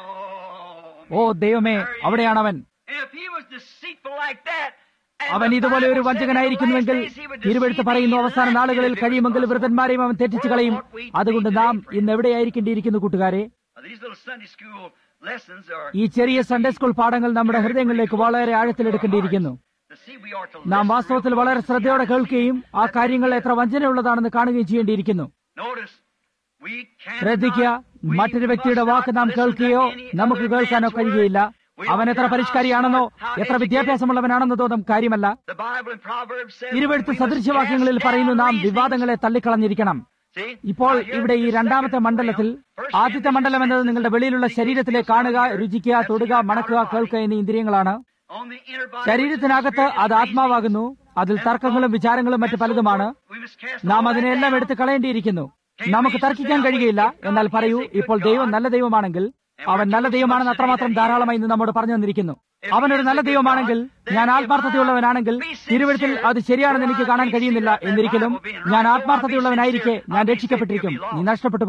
Oh, ഓ ദൈവമേ അവിടെയാണവൻ if he was deceitful like that, and അവൻ the ഇതുപോലെ ഒരു Bible said in the വഞ്ചകനായിരിക്കുന്നുവെങ്കിൽ last days he would തിരുവെടുത്ത് deceive പറയുന്നു thee അവസാന and നാളുകളിൽ if it was കഴിയുമെങ്കിൽ possible. വൃതന്മാരെയും അവൻ തെറ്റിച്ചു കളയും അതുകൊണ്ട് നാം ഇന്ന് എവിടെയായിരിക്കേണ്ടിയിരിക്കുന്നു കൂട്ടുകാരെ Now, These little Sunday school lessons are ഈ ചെറിയ സൺഡേ സ്കൂൾ പാഠങ്ങൾ നമ്മുടെ ഹൃദയങ്ങളിലേക്ക് വളരെ ആഴത്തിലെടുക്കേണ്ടിയിരിക്കുന്നു to see we are to നാം listen വാസ്തവത്തിൽ real വളരെ close. ശ്രദ്ധയോടെ കേൾക്കുകയും ആ കാര്യങ്ങൾ എത്ര വഞ്ചനയുള്ളതാണെന്ന് കാണുകയും ചെയ്യേണ്ടിയിരിക്കുന്നു Notice, we cannot- ശ്രദ്ധിക്കുക we മറ്റൊരു വ്യക്തിയുടെ must വാക്ക് not നാം listen to കേൾക്കുകയോ any നമുക്ക് other കേൾക്കാനോ man's കഴിയുകയില്ല word. We don't അവൻ എത്ര care how പരിഷ്കാരിയാണെന്നോ smart, how എത്ര educated. വിദ്യാഭ്യാസമുള്ളവനാണെന്നോ തോന്നും കാര്യമല്ല The Bible in Proverbs says തിരുവെഴുത്ത് we must സദൃശവാക്യങ്ങളിൽ cast പറയുന്നു down നാം reasonings. വിവാദങ്ങളെ തള്ളിക്കളഞ്ഞിരിക്കണം See? ഇപ്പോൾ Now, here's ഇവിടെ ഈ the രണ്ടാമത്തെ second മണ്ഡലത്തിൽ realm. First ആദ്യത്തെ മണ്ഡലം എന്നത് നിങ്ങളുടെ വെളിയിലുള്ള ശരീരത്തിലെ കാണുക രുചിക്കുക തൊടുക മണക്കുക കേൾക്കുക എന്നീ ഇന്ദ്രിയങ്ങളാണ് On the inner body, ശരീരത്തിനകത്ത് which is the അത് spirit, ആത്മാവാകുന്നു അതിൽ തർക്കങ്ങളും വിചാരങ്ങളും മറ്റു പലതുമാണ് we must cast നാം all that അതിനെല്ലാം down. എടുത്ത് കളയേണ്ടിയിരിക്കുന്നു നമുക്ക് തർക്കിക്കാൻ കഴിയുകയില്ല എന്നാൽ പറയൂ ഇപ്പോൾ ദൈവം നല്ല ദൈവമാണെങ്കിൽ അവൻ നല്ല ദൈവമാണെന്ന് അത്രമാത്രം ധാരാളമായി ഇന്ന് നമ്മോട് പറഞ്ഞു തന്നിരിക്കുന്നു അവനൊരു നല്ല ദൈവമാണെങ്കിൽ ഞാൻ ആത്മാർത്ഥതയുള്ളവനാണെങ്കിൽ തിരുവഴുത്തിൽ അത് ശരിയാണെന്ന് എനിക്ക് കാണാൻ കഴിയുന്നില്ല എന്നിരിക്കലും ഞാൻ ആത്മാർത്ഥതയുള്ളവനായിരിക്കെ ഞാൻ രക്ഷിക്കപ്പെട്ടിരിക്കും നീ നഷ്ടപ്പെട്ടു പോകും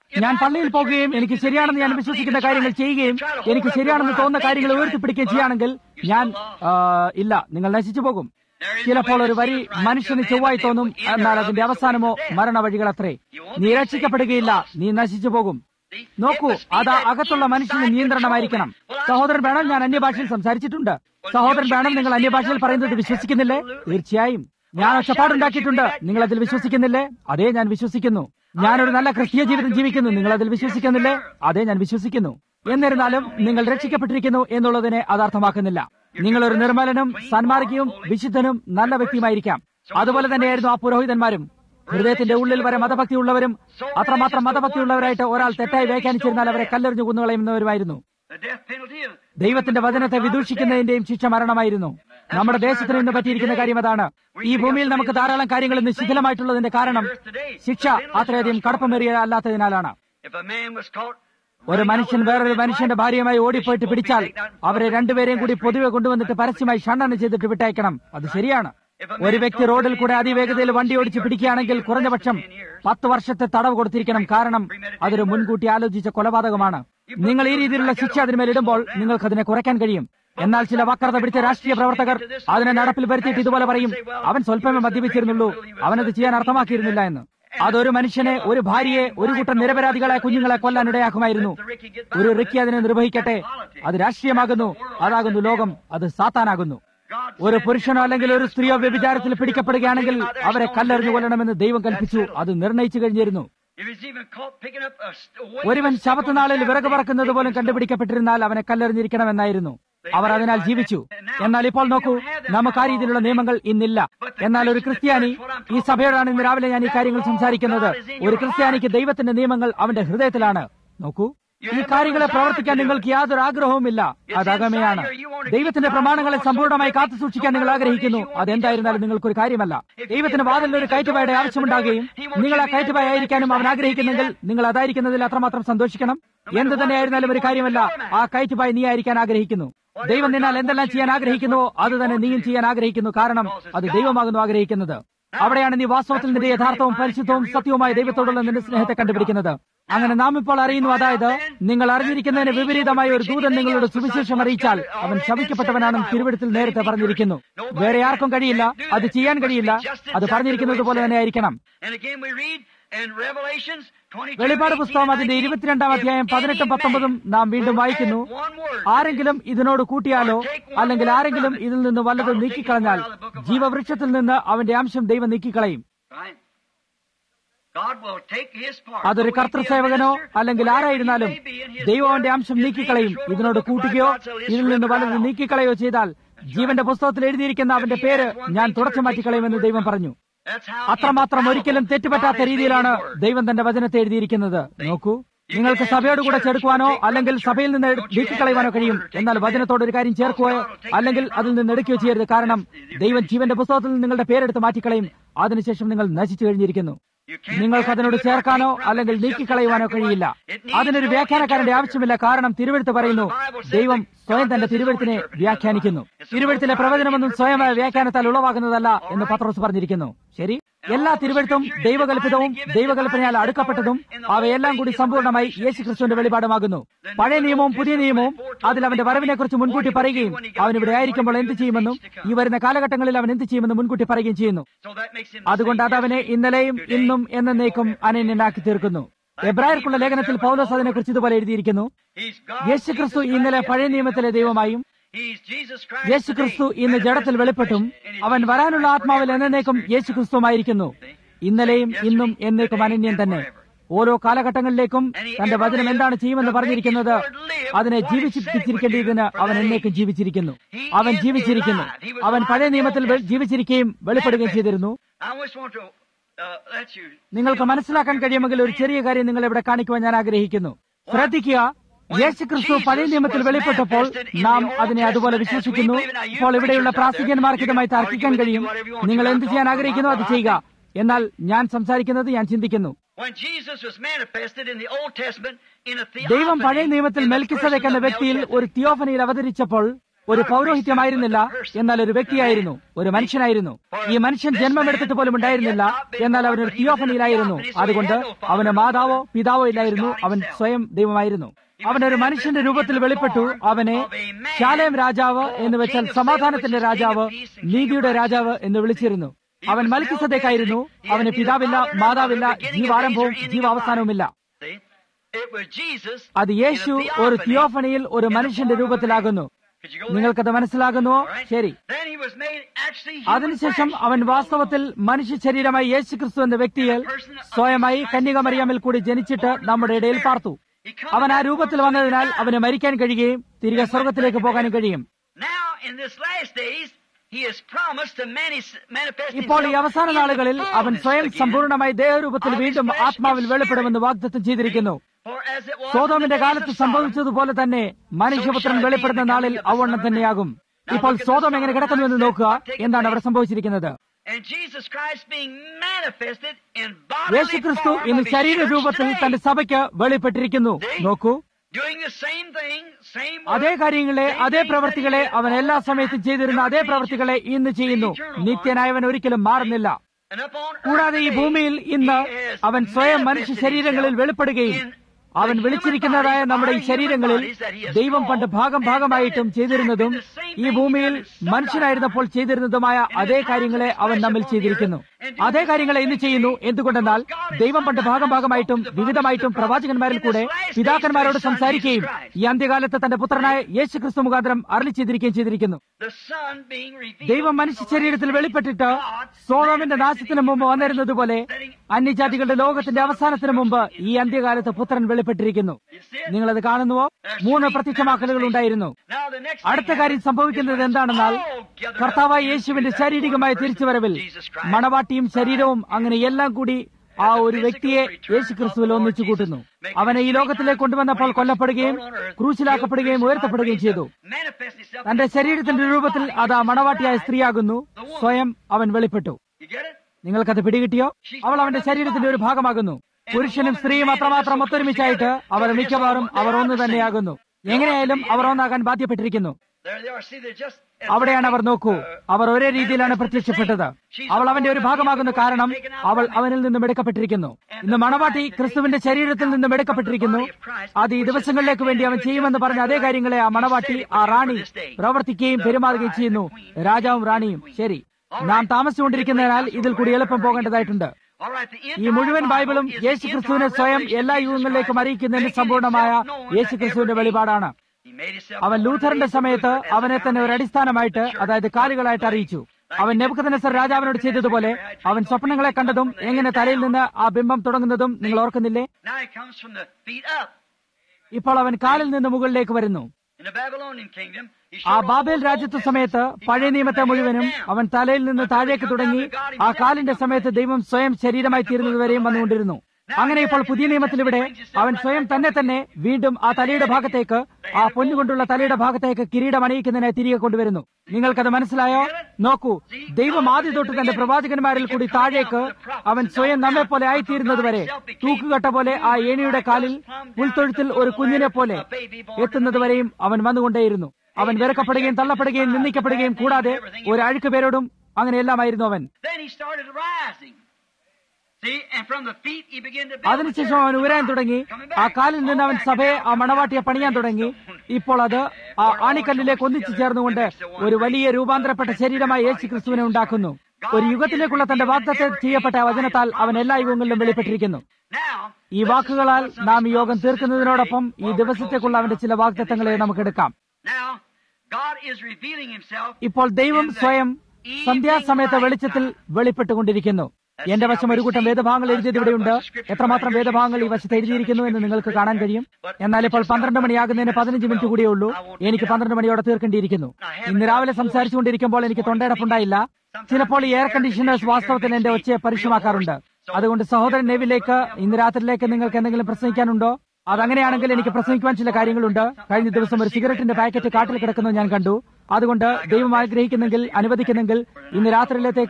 ഞാൻ പള്ളിയിൽ പോകുകയും എനിക്ക് ശരിയാണെന്ന് ഞാൻ വിശ്വസിക്കുന്ന കാര്യങ്ങൾ ചെയ്യുകയും എനിക്ക് ശരിയാണെന്ന് തോന്നുന്ന കാര്യങ്ങൾ ഉയർത്തിപ്പിടിക്കുകയും ചെയ്യുകയാണെങ്കിൽ ഞാൻ ആ, ഇല്ല നിങ്ങൾ നശിച്ചു പോകും ചിലപ്പോൾ ഒരു വരി മനുഷ്യന് ചൊവ്വായി തോന്നും എന്നാൽ അതിന്റെ അവസാനമോ മരണ വഴികളത്രേ നീ രക്ഷിക്കപ്പെടുകയില്ല നീ നശിച്ചു പോകും നോക്കൂ അത് അകത്തുള്ള മനുഷ്യന് നിയന്ത്രണമായിരിക്കണം സഹോദരൻ വേണം ഞാൻ അന്യഭാഷയിൽ സംസാരിച്ചിട്ടുണ്ട് സഹോദരൻ വേണം നിങ്ങൾ അന്യഭാഷയിൽ പറയുന്നത് വിശ്വസിക്കുന്നില്ലേ തീർച്ചയായും ഞാൻ ഒച്ചപ്പാടുണ്ടാക്കിയിട്ടുണ്ട് നിങ്ങൾ അതിൽ വിശ്വസിക്കുന്നില്ലേ അതേ ഞാൻ വിശ്വസിക്കുന്നു ഞാനൊരു നല്ല ക്രിസ്തീയ ജീവിതം ജീവിക്കുന്നു നിങ്ങൾ അതിൽ വിശ്വസിക്കുന്നില്ലേ അതേ ഞാൻ വിശ്വസിക്കുന്നു എന്നിരുന്നാലും നിങ്ങൾ രക്ഷിക്കപ്പെട്ടിരിക്കുന്നു എന്നുള്ളതിനെ അത് അർത്ഥമാക്കുന്നില്ല നിങ്ങൾ ഒരു നിർമ്മലനും സന്മാർഗിയും വിശുദ്ധനും നല്ല വ്യക്തിയുമായിരിക്കാം അതുപോലെ തന്നെയായിരുന്നു ആ പുരോഹിതന്മാരും ഹൃദയത്തിന്റെ ഉള്ളിൽ വരെ മതഭക്തിയുള്ളവരും അത്രമാത്രം മതഭക്തിയുള്ളവരായിട്ട് ഒരാൾ തെറ്റായി വ്യാഖ്യാനിച്ചിരുന്നാൽ അവരെ കല്ലെറിഞ്ഞു കുന്നുകളയുന്നവരുമായിരുന്നു The death penalty is ദൈവത്തിന്റെ വചനത്തെ വിദൂഷിക്കുന്നതിന്റെയും ശിക്ഷ മരണമായിരുന്നു നമ്മുടെ ദേശത്തിന് ഇന്ന് പറ്റിയിരിക്കുന്ന കാര്യം അതാണ് ഈ ഭൂമിയിൽ നമുക്ക് ധാരാളം കാര്യങ്ങൾ ഇന്ന് ശിഥിലമായിട്ടുള്ളതിന്റെ കാരണം ശിക്ഷ അത്രയധികം കടപ്പമേറിയ അല്ലാത്തതിനാലാണ് if a man was caught ഒരു മനുഷ്യൻ വേറൊരു മനുഷ്യന്റെ ഭാര്യയുമായി ഓടിപ്പോയിട്ട് പിടിച്ചാൽ അവരെ രണ്ടുപേരെയും കൂടി പൊതുവെ കൊണ്ടുവന്നിട്ട് പരസ്യമായി ഷണ്ണന ചെയ്തിട്ട് വിട്ടയക്കണം അത് ശരിയാണ് ഒരു വ്യക്തി റോഡിൽ കൂടെ അതിവേഗതയിൽ വണ്ടി ഓടിച്ച് പിടിക്കുകയാണെങ്കിൽ കുറഞ്ഞപക്ഷം പത്ത് വർഷത്തെ തടവ് കൊടുത്തിരിക്കണം കാരണം അതൊരു മുൻകൂട്ടി ആലോചിച്ച കൊലപാതകമാണ് നിങ്ങൾ ഈ രീതിയിലുള്ള ശിക്ഷ അതിന്മേൽ ഇടുമ്പോൾ നിങ്ങൾക്ക് അതിനെ കുറയ്ക്കാൻ കഴിയും എന്നാൽ ചില വക്രത പിടിച്ച രാഷ്ട്രീയ പ്രവർത്തകർ അതിനെ നടപ്പിൽ വരുത്തിയിട്ട് ഇതുപോലെ പറയും അവൻ സ്വല്പമേ മദ്യപിച്ചിരുന്നുള്ളൂ അവനത് ചെയ്യാൻ അർത്ഥമാക്കിയിരുന്നില്ല എന്ന് അതൊരു മനുഷ്യനെ ഒരു ഭാര്യയെ ഒരു കൂട്ടം നിരപരാധികളെ കുഞ്ഞുങ്ങളെ കൊല്ലാൻ ഇടയാക്കുമായിരുന്നു ഒരു റിക്കി അതിനെ നിർവഹിക്കട്ടെ അത് രാഷ്ട്രീയമാകുന്നു അതാകുന്നു ലോകം അത് സാത്താനാകുന്നു ഒരു പുരുഷനോ അല്ലെങ്കിൽ ഒരു സ്ത്രീയോ വ്യഭിചാരത്തിൽ പിടിക്കപ്പെടുകയാണെങ്കിൽ അവരെ കല്ലെറിഞ്ഞു കൊല്ലണമെന്ന് ദൈവം കൽപ്പിച്ചു അത് നിർണയിച്ചു കഴിഞ്ഞിരുന്നു if he's even caught picking up a st- ഒരുവൻ ശബത്തുനാളിൽ വിറക് പറക്കുന്നത് പോലും കണ്ടുപിടിക്കപ്പെട്ടിരുന്നാൽ അവനെ കല്ലെറിഞ്ഞിരിക്കണമെന്നായിരുന്നു അവർ അതിനാൽ ജീവിച്ചു എന്നാൽ ഇപ്പോൾ നോക്കൂ നമുക്ക് ആ രീതിയിലുള്ള നിയമങ്ങൾ ഇന്നില്ല എന്നാൽ ഒരു ക്രിസ്ത്യാനി ഈ സഭയോടാണ് ഇന്ന് രാവിലെ ഞാൻ ഈ കാര്യങ്ങൾ സംസാരിക്കുന്നത് ഒരു ക്രിസ്ത്യാനിക്ക് ദൈവത്തിന്റെ നിയമങ്ങൾ അവന്റെ ഹൃദയത്തിലാണ് നോക്കൂ ഈ കാര്യങ്ങളെ പ്രവർത്തിക്കാൻ നിങ്ങൾക്ക് യാതൊരു ആഗ്രഹവുമില്ല അത് അകമയാണ് ദൈവത്തിന്റെ പ്രമാണങ്ങളെ സമ്പൂർണ്ണമായി കാത്തു സൂക്ഷിക്കാൻ നിങ്ങൾ ആഗ്രഹിക്കുന്നു അതെന്തായിരുന്നാലും നിങ്ങൾക്കൊരു കാര്യമല്ല ദൈവത്തിന് വാതിലിൽ ഒരു കയറ്റുപായുടെ ആവശ്യമുണ്ടാകുകയും നിങ്ങൾ ആ കയറ്റുപായ ആയിരിക്കാനും അവൻ ആഗ്രഹിക്കുന്നെങ്കിൽ നിങ്ങൾ അതായിരിക്കുന്നതിൽ അത്രമാത്രം സന്തോഷിക്കണം എന്ത് തന്നെയായിരുന്നാലും ഒരു കാര്യമല്ല ആ കയറ്റുപായ നീ ആയിരിക്കാൻ ആഗ്രഹിക്കുന്നു ദൈവം നിന്നാൽ എന്തെല്ലാം ചെയ്യാൻ ആഗ്രഹിക്കുന്നുവോ അത് തന്നെ നീയും ചെയ്യാൻ ആഗ്രഹിക്കുന്നു കാരണം അത് ദൈവമാകുന്നു ആഗ്രഹിക്കുന്നത് അവിടെയാണ് നീ വാസ്തവത്തിൽ നിന്റെ യഥാർത്ഥവും പരിശുദ്ധവും സത്യവുമായ ദൈവത്തോടുള്ള നിന്റെ സ്നേഹത്തെ കണ്ടുപിടിക്കുന്നത് അങ്ങനെ നാം ഇപ്പോൾ അറിയുന്നു അതായത് നിങ്ങൾ അറിഞ്ഞിരിക്കുന്നതിന് വിപരീതമായ ഒരു ദൂതൻ നിങ്ങളുടെ സുവിശേഷം അറിയിച്ചാൽ അവൻ ശവിക്കപ്പെട്ടവനാണെന്ന് തിരുവഴുത്തിൽ നേരത്തെ പറഞ്ഞിരിക്കുന്നു വേറെ ആർക്കും കഴിയില്ല അത് ചെയ്യാൻ കഴിയില്ല അത് പറഞ്ഞിരിക്കുന്നത് പോലെ തന്നെ ആയിരിക്കണം And again we read in Revelations 22, വെളിപ്പാട് പുസ്തകം 18, അതിന്റെ ഇരുപത്തിരണ്ടാം അധ്യായം പതിനെട്ടും പത്തൊമ്പതും നാം വീണ്ടും വായിക്കുന്നു ആരെങ്കിലും ഇതിനോട് കൂട്ടിയാലോ അല്ലെങ്കിൽ ആരെങ്കിലും ഇതിൽ നിന്ന് വല്ലതും നീക്കിക്കളഞ്ഞാൽ ജീവവൃക്ഷത്തിൽ നിന്ന് അവന്റെ അംശം ദൈവം നീക്കിക്കളയും Right? God will take his part. അതൊരു കർത്തൃസേവകനോ അല്ലെങ്കിൽ ആരായിരുന്നാലും ദൈവം അവന്റെ അംശം നീക്കിക്കളയും ഇതിനോട് കൂട്ടുകയോ ഇതിൽ നിന്ന് വല്ലതും നീക്കിക്കളയോ ചെയ്താൽ ജീവന്റെ പുസ്തകത്തിൽ എഴുതിയിരിക്കുന്ന അവന്റെ പേര് ഞാൻ തുടച്ചു മാറ്റിക്കളയുമെന്ന് ദൈവം പറഞ്ഞു That's how അത്രമാത്രം ഒരിക്കലും തെറ്റുപറ്റാത്ത രീതിയിലാണ് ദൈവം തന്റെ വചനത്തെ എഴുതിയിരിക്കുന്നത് നോക്കൂ നിങ്ങൾക്ക് സഭയോട് കൂടെ ചേർക്കുവാനോ അല്ലെങ്കിൽ സഭയിൽ നിന്ന് എടു- നീക്കിക്കളയുവാനോ കഴിയും എന്നാൽ വചനത്തോട് ഒരു കാര്യം ചേർക്കുകയോ അല്ലെങ്കിൽ അതിൽ നിന്ന് എടുക്കുകയോ ചെയ്യരുത് കാരണം ദൈവം ജീവന്റെ പുസ്തകത്തിൽ നിന്ന് നിങ്ങളുടെ പേരെടുത്ത് മാറ്റിക്കളയും അതിനുശേഷം നിങ്ങൾ നശിച്ചു കഴിഞ്ഞിരിക്കുന്നു നിങ്ങൾക്ക് അതിനോട് ചേർക്കാനോ അല്ലെങ്കിൽ നീക്കിക്കളയുവാനോ കഴിയില്ല അതിനൊരു വ്യാഖ്യാനക്കാരന്റെ ആവശ്യമില്ല കാരണം തിരുവെഴുത്ത് പറയുന്നു ദൈവം സ്വയം തന്റെ തിരുവെഴുത്തിനെ വ്യാഖ്യാനിക്കുന്നു തിരുവെഴുത്തിലെ പ്രവചനമൊന്നും സ്വയമായ വ്യാഖ്യാനത്താൽ ഉളവാകുന്നതല്ല എന്ന് പത്രോസ് പറഞ്ഞിരിക്കുന്നു ശരി എല്ലാ തിരുവെഴുത്തും ദൈവകൽപിതവും ദൈവകൽപ്പനയാൽ അടുക്കപ്പെട്ടതും അവയെല്ലാം കൂടി സമ്പൂർണ്ണമായി യേശു ക്രിസ്തുവിന്റെ വെളിപാടുമാകുന്നു പഴയ നിയമവും പുതിയ നിയമവും അതിൽ അവന്റെ വരവിനെ കുറിച്ച് മുൻകൂട്ടി പറയുകയും അവൻ ഇവിടെ ആയിരിക്കുമ്പോൾ എന്ത് ചെയ്യുമെന്നും ഈ വരുന്ന കാലഘട്ടങ്ങളിൽ അവൻ എന്ത് ചെയ്യുമെന്ന് മുൻകൂട്ടി പറയുകയും ചെയ്യുന്നു So that makes him അതുകൊണ്ട് അത് അവനെ ഇന്നലെയും ഇന്നും എന്നേക്കും അനന്യനാക്കി തീർക്കുന്നു എബ്രായർക്കുള്ള ലേഖനത്തിൽ പൗലോസ് അതിനെക്കുറിച്ച് ഇതുപോലെ എഴുതിയിരിക്കുന്നു He's God. യേശു ക്രിസ്തു ഇന്നലെ പഴയ നിയമത്തിലെ ദൈവമായും He's Jesus Christ. യേശു ക്രിസ്തു ഇന്ന് ജഡത്തിൽ വെളിപ്പെട്ടും അവൻ വരാനുള്ള ആത്മാവിൽ എന്നേക്കും യേശു ക്രിസ്തുവായിരിക്കുന്നു ഇന്നലെയും ഇന്നും എന്നേക്കും അനന്യം തന്നെ ഓരോ കാലഘട്ടങ്ങളിലേക്കും തന്റെ വചനം എന്താണ് ചെയ്യുമെന്ന് പറഞ്ഞിരിക്കുന്നത് അതിനെ ജീവിച്ചിരിക്കേണ്ടതിന് അവൻ എന്നേക്കും ജീവിച്ചിരിക്കുന്നു അവൻ ജീവിച്ചിരിക്കുന്നു അവൻ പഴയ നിയമത്തിൽ വെ- ജീവിച്ചിരിക്കുകയും വെളിപ്പെടുകയും ചെയ്തിരുന്നു I always want to uh, let you. നിങ്ങൾക്ക് മനസ്സിലാക്കാൻ കഴിയുമെങ്കിൽ ഒരു ചെറിയ കാര്യം നിങ്ങൾ ഇവിടെ കാണിക്കുവാൻ ഞാൻ ആഗ്രഹിക്കുന്നു ശ്രദ്ധിക്കുക യേശു ക്രിസ്തു പഴയ നിയമത്തിൽ വെളിപ്പെട്ടപ്പോൾ നാം അതിനെ അതുപോലെ വിശ്വസിക്കുന്നു ഇപ്പോൾ ഇവിടെയുള്ള പ്രാസികന്മാർക്ക് ഇതുമായി തർക്കിക്കാൻ കഴിയും നിങ്ങൾ എന്ത് ചെയ്യാൻ ആഗ്രഹിക്കുന്നു അത് ചെയ്യുക എന്നാൽ ഞാൻ സംസാരിക്കുന്നത് ഞാൻ ചിന്തിക്കുന്നു When Jesus was manifested in the Old Testament in a ദൈവം പഴയ theophany, നിയമത്തിൽ in the മെൽക്കിസദെക്ക് എന്ന person of വ്യക്തിയിൽ Melchizedek, ഒരു തിയോഫനിയിൽ അവതരിച്ചപ്പോൾ ഒരു പൗരോഹിത്യമായിരുന്നില്ല എന്നാൽ ഒരു വ്യക്തിയായിരുന്നു ഒരു മനുഷ്യനായിരുന്നു ഈ മനുഷ്യൻ ജന്മമെടുത്തിട്ട് പോലും ഉണ്ടായിരുന്നില്ല എന്നാൽ അവനൊരു തിയോഫനിയിലായിരുന്നു അതുകൊണ്ട് അവന് മാതാവോ പിതാവോ ഇല്ലായിരുന്നു അവൻ സ്വയം ദൈവമായിരുന്നു അവനൊരു മനുഷ്യന്റെ രൂപത്തിൽ വെളിപ്പെട്ടു അവനെ ശാലേം രാജാവ് എന്ന് വെച്ചാൽ സമാധാനത്തിന്റെ രാജാവ് നീതിയുടെ രാജാവ് എന്ന് വിളിച്ചിരുന്നു അവൻ മൽക്കിസദേക്കായിരുന്നു അവന് പിതാവില്ല മാതാവില്ല ജീവാരംഭവും ജീവാവസാനവുമില്ല അത് യേശു ഒരു തിയോഫണിയിൽ ഒരു മനുഷ്യന്റെ രൂപത്തിലാകുന്നു നിങ്ങൾക്കത് മനസ്സിലാകുന്നുവോ ശരി അതിനുശേഷം അവൻ വാസ്തവത്തിൽ മനുഷ്യ ശരീരമായി യേശു ക്രിസ്തു എന്ന വ്യക്തിയിൽ സ്വയമായി കന്യകമറിയാമിൽ കൂടി ജനിച്ചിട്ട് നമ്മുടെ ഇടയിൽ പാർത്തു അവൻ ആ രൂപത്തിൽ വന്നതിനാൽ അവന് മരിക്കാൻ കഴിയുകയും തിരികെ സ്വർഗത്തിലേക്ക് പോകാനും കഴിയും ഇപ്പോൾ ഈ അവസാന നാളുകളിൽ അവൻ സ്വയം സമ്പൂർണ്ണമായി ദേഹരൂപത്തിൽ വീണ്ടും ആത്മാവിൽ വെളിപ്പെടുമെന്ന് വാഗ്ദത്തം ചെയ്തിരിക്കുന്നു സോതോമിന്റെ കാലത്ത് സംഭവിച്ചതുപോലെ തന്നെ മനുഷ്യപുത്രൻ വെളിപ്പെടുന്ന നാളിൽ അവണ്ണം തന്നെയാകും ഇപ്പോൾ സോതോം എങ്ങനെ കിടക്കുന്നുവെന്ന് നോക്കുക എന്താണ് അവിടെ സംഭവിച്ചിരിക്കുന്നത് യേശുക്രിസ്തു ഇന്ന് ശരീര രൂപത്തിൽ തന്റെ സഭയ്ക്ക് വെളിപ്പെട്ടിരിക്കുന്നു നോക്കൂ അതേ കാര്യങ്ങളെ അതേ പ്രവർത്തികളെ അവൻ എല്ലാ സമയത്തും ചെയ്തിരുന്ന അതേ പ്രവർത്തികളെ ഇന്ന് ചെയ്യുന്നു നിത്യനായവൻ ഒരിക്കലും മാറുന്നില്ല കൂടാതെ ഈ ഭൂമിയിൽ ഇന്ന് അവൻ സ്വയം മനുഷ്യ ശരീരങ്ങളിൽ വെളിപ്പെടുകയും അവൻ വിളിച്ചിരിക്കുന്നതായ നമ്മുടെ ഈ ശരീരങ്ങളിൽ ദൈവം പണ്ട് ഭാഗം ഭാഗമായിട്ടും ചെയ്തിരുന്നതും ഈ ഭൂമിയിൽ മനുഷ്യനായിരുന്നപ്പോൾ ചെയ്തിരുന്നതുമായ അതേ കാര്യങ്ങളെ അവൻ നമ്മിൽ ചെയ്തിരിക്കുന്നു അതേ കാര്യങ്ങളെ ഇന്ന് ചെയ്യുന്നു എന്തുകൊണ്ടെന്നാൽ ദൈവം പണ്ട് ഭാഗം ഭാഗമായിട്ടും വിവിധമായിട്ടും പ്രവാചകന്മാരിൽ കൂടെ പിതാക്കന്മാരോട് സംസാരിക്കുകയും ഈ അന്ത്യകാലത്ത് തന്റെ പുത്രനായ യേശു ക്രിസ്തു മുഖാന്തരം അരളി ചെയ്തിരിക്കുകയും ചെയ്തിരിക്കുന്നു ദൈവം മനുഷ്യ ശരീരത്തിൽ വെളിപ്പെട്ടിട്ട് സോളോമിന്റെ നാശത്തിന് മുമ്പ് വന്നിരുന്നതുപോലെ അന്യജാതികളുടെ ലോകത്തിന്റെ അവസാനത്തിന് മുമ്പ് ഈ അന്ത്യകാലത്ത് പുത്രൻ വെളിപ്പെട്ടിരിക്കുന്നു നിങ്ങളത് കാണുന്നുവോ മൂന്ന് പ്രത്യക്ഷമാക്കലുകൾ ഉണ്ടായിരുന്നു അടുത്ത കാര്യം സംഭവിക്കുന്നത് എന്താണെന്നാൽ കർത്താവായ യേശുവിന്റെ ശാരീരികമായ തിരിച്ചുവരവിൽ മണവാട്ടിയും ശരീരവും അങ്ങനെ എല്ലാം കൂടി ആ ഒരു വ്യക്തിയെ യേശു ക്രിസ്തുവിൽ ഒന്നിച്ചു കൂട്ടുന്നു അവനെ ഈ ലോകത്തിലേക്ക് കൊണ്ടുവന്നപ്പോൾ കൊല്ലപ്പെടുകയും ക്രൂശിലാക്കപ്പെടുകയും ഉയർത്തപ്പെടുകയും ചെയ്തു തന്റെ ശരീരത്തിന്റെ രൂപത്തിൽ അത് ആ മണവാട്ടിയായ സ്ത്രീയാകുന്നു സ്വയം അവൻ വെളിപ്പെട്ടു നിങ്ങൾക്കത് പിടികിട്ടിയോ അവൾ അവന്റെ ശരീരത്തിന്റെ ഒരു ഭാഗമാകുന്നു പുരുഷനും സ്ത്രീയും അത്രമാത്രം ഒത്തൊരുമിച്ചായിട്ട് അവർ മിക്കവാറും അവർ ഒന്ന് തന്നെയാകുന്നു എങ്ങനെയായാലും അവർ ഒന്നാകാൻ ബാധ്യപ്പെട്ടിരിക്കുന്നു അവിടെയാണ് അവർ നോക്കൂ അവർ ഒരേ രീതിയിലാണ് പ്രത്യക്ഷപ്പെട്ടത് അവൾ അവന്റെ ഒരു ഭാഗമാകുന്നു കാരണം അവൾ അവനിൽ നിന്നും എടുക്കപ്പെട്ടിരിക്കുന്നു ഇന്ന് മണവാട്ടി ക്രിസ്തുവിന്റെ ശരീരത്തിൽ നിന്നും എടുക്കപ്പെട്ടിരിക്കുന്നു അത് ഈ ദിവസങ്ങളിലേക്ക് വേണ്ടി അവൻ ചെയ്യുമെന്ന് പറഞ്ഞ അതേ കാര്യങ്ങളെ ആ മണവാട്ടി ആ റാണി പ്രവർത്തിക്കുകയും പെരുമാറുകയും ചെയ്യുന്നു രാജാവും റാണിയും ശരി നാം താമസിച്ചുകൊണ്ടിരിക്കുന്നതിനാൽ ഇതിൽ കൂടി എളുപ്പം പോകേണ്ടതായിട്ടുണ്ട് ഈ മുഴുവൻ ബൈബിളും യേശു ക്രിസ്തുവിനെ സ്വയം എല്ലാ യുഗങ്ങളിലേക്കും അറിയിക്കുന്നതിന് സമ്പൂർണമായ യേശു ക്രിസ്തുവിന്റെ വെളിപാടാണ് അവൻ ലൂഥറിന്റെ സമയത്ത് അവനെ തന്നെ ഒരു അടിസ്ഥാനമായിട്ട് അതായത് കാലുകളായിട്ട് അറിയിച്ചു അവൻ നെബുക്കദനസർ രാജാവിനോട് ചെയ്തതുപോലെ അവൻ സ്വപ്നങ്ങളെ കണ്ടതും എങ്ങനെ തലയിൽ നിന്ന് ആ ബിംബം തുടങ്ങുന്നതും നിങ്ങൾ ഓർക്കുന്നില്ലേ ഇപ്പോൾ അവൻ കാലിൽ നിന്ന് മുകളിലേക്ക് വരുന്നു ആ ബാബേൽ രാജ്യത്വ സമയത്ത് പഴയ നിയമത്തെ മുഴുവനും അവൻ തലയിൽ നിന്ന് താഴേക്ക് തുടങ്ങി ആ കാലിന്റെ സമയത്ത് ദൈവം സ്വയം ശരീരമായി തീരുന്നതുവരെയും വന്നുകൊണ്ടിരുന്നു അങ്ങനെ ഇപ്പോൾ പുതിയ നിയമത്തിൽ ഇവിടെ അവൻ സ്വയം തന്നെ തന്നെ വീണ്ടും ആ തലയുടെ ഭാഗത്തേക്ക് ആ പൊന്നുകൊണ്ടുള്ള തലയുടെ ഭാഗത്തേക്ക് കിരീടം അണിയിക്കുന്നതിനെ തിരികെ കൊണ്ടുവരുന്നു നിങ്ങൾക്കത് മനസ്സിലായോ നോക്കൂ ദൈവം ആദ്യ തൊട്ട് തന്റെ പ്രവാചകന്മാരിൽ കൂടി താഴേക്ക് അവൻ സ്വയം നമ്മെ പോലെ ആയിത്തീരുന്നതുവരെ തൂക്കുകട്ട പോലെ ആ ഏണിയുടെ കാലിൽ പുൽത്തൊഴുത്തിൽ ഒരു കുഞ്ഞിനെ പോലെ എത്തുന്നതുവരെയും അവൻ വന്നുകൊണ്ടേയിരുന്നു അവൻ വെറുക്കപ്പെടുകയും തള്ളപ്പെടുകയും നിന്ദിക്കപ്പെടുകയും കൂടാതെ ഒരു അഴുക്ക് പേരോടും അങ്ങനെയെല്ലാമായിരുന്നു അവൻ അതിനുശേഷം അവൻ ഉയരാൻ തുടങ്ങി ആ കാലിൽ നിന്ന് അവൻ സഭയെ ആ മണവാട്ടിയെ പണിയാൻ തുടങ്ങി ഇപ്പോൾ അത് ആ ആണിക്കല്ലിലേക്ക് ഒന്നിച്ചു ചേർന്നുകൊണ്ട് ഒരു വലിയ രൂപാന്തരപ്പെട്ട ശരീരമായി യേശു ക്രിസ്തുവിനെ ഉണ്ടാക്കുന്നു ഒരു യുഗത്തിലേക്കുള്ള തന്റെ വാഗ്ദത്തെ ചെയ്യപ്പെട്ട വചനത്താൽ അവൻ എല്ലാ യുഗങ്ങളിലും വെളിപ്പെട്ടിരിക്കുന്നു ഈ വാക്കുകളാൽ നാം ഈ യോഗം തീർക്കുന്നതിനോടൊപ്പം ഈ ദിവസത്തേക്കുള്ള അവന്റെ ചില വാഗ്ദത്തങ്ങളെ നമുക്കെടുക്കാം ഇപ്പോൾ ദൈവം സ്വയം സന്ധ്യാസമയത്തെ വെളിച്ചത്തിൽ വെളിപ്പെട്ടുകൊണ്ടിരിക്കുന്നു എന്റെ വശം ഒരു കൂട്ടം വേദഭാഗങ്ങൾ എഴുതിയത് ഇവിടെയുണ്ട് എത്രമാത്രം വേദഭാഗങ്ങൾ ഈ വശത്ത് എഴുതിയിരിക്കുന്നു എന്ന് നിങ്ങൾക്ക് കാണാൻ കഴിയും എന്നാൽ ഇപ്പോൾ പന്ത്രണ്ട് മണിയാകുന്നതിന് പതിനഞ്ച് മിനിറ്റ് കൂടിയേ ഉള്ളൂ എനിക്ക് പന്ത്രണ്ട് മണിയോടെ തീർക്കേണ്ടിയിരിക്കുന്നു ഇന്ന് രാവിലെ സംസാരിച്ചുകൊണ്ടിരിക്കുമ്പോൾ എനിക്ക് തൊണ്ടയടപ്പുണ്ടായില്ല ചിലപ്പോൾ ഈ എയർ കണ്ടീഷണേഴ്സ് വാസ്തവത്തിൽ എന്റെ ഒച്ചയെ പരുഷമാക്കാറുണ്ട് അതുകൊണ്ട് സഹോദരൻ നെവിലേക്ക് ഇന്ന് രാത്രിയിലേക്ക് നിങ്ങൾക്ക് എന്തെങ്കിലും പ്രസംഗിക്കാനുണ്ടോ അതങ്ങനെയാണെങ്കിൽ എനിക്ക് പ്രസംഗിക്കുവാൻ ചില കാര്യങ്ങളുണ്ട് കഴിഞ്ഞ ദിവസം ഒരു സിഗരറ്റിന്റെ പാക്കറ്റ് കാട്ടിൽ കിടക്കുന്നത് ഞാൻ കണ്ടു അതുകൊണ്ട് ദൈവം ആഗ്രഹിക്കുന്നെങ്കിൽ അനുവദിക്കുന്നെങ്കിൽ ഇന്ന് രാത്രിയിലത്തേക്ക്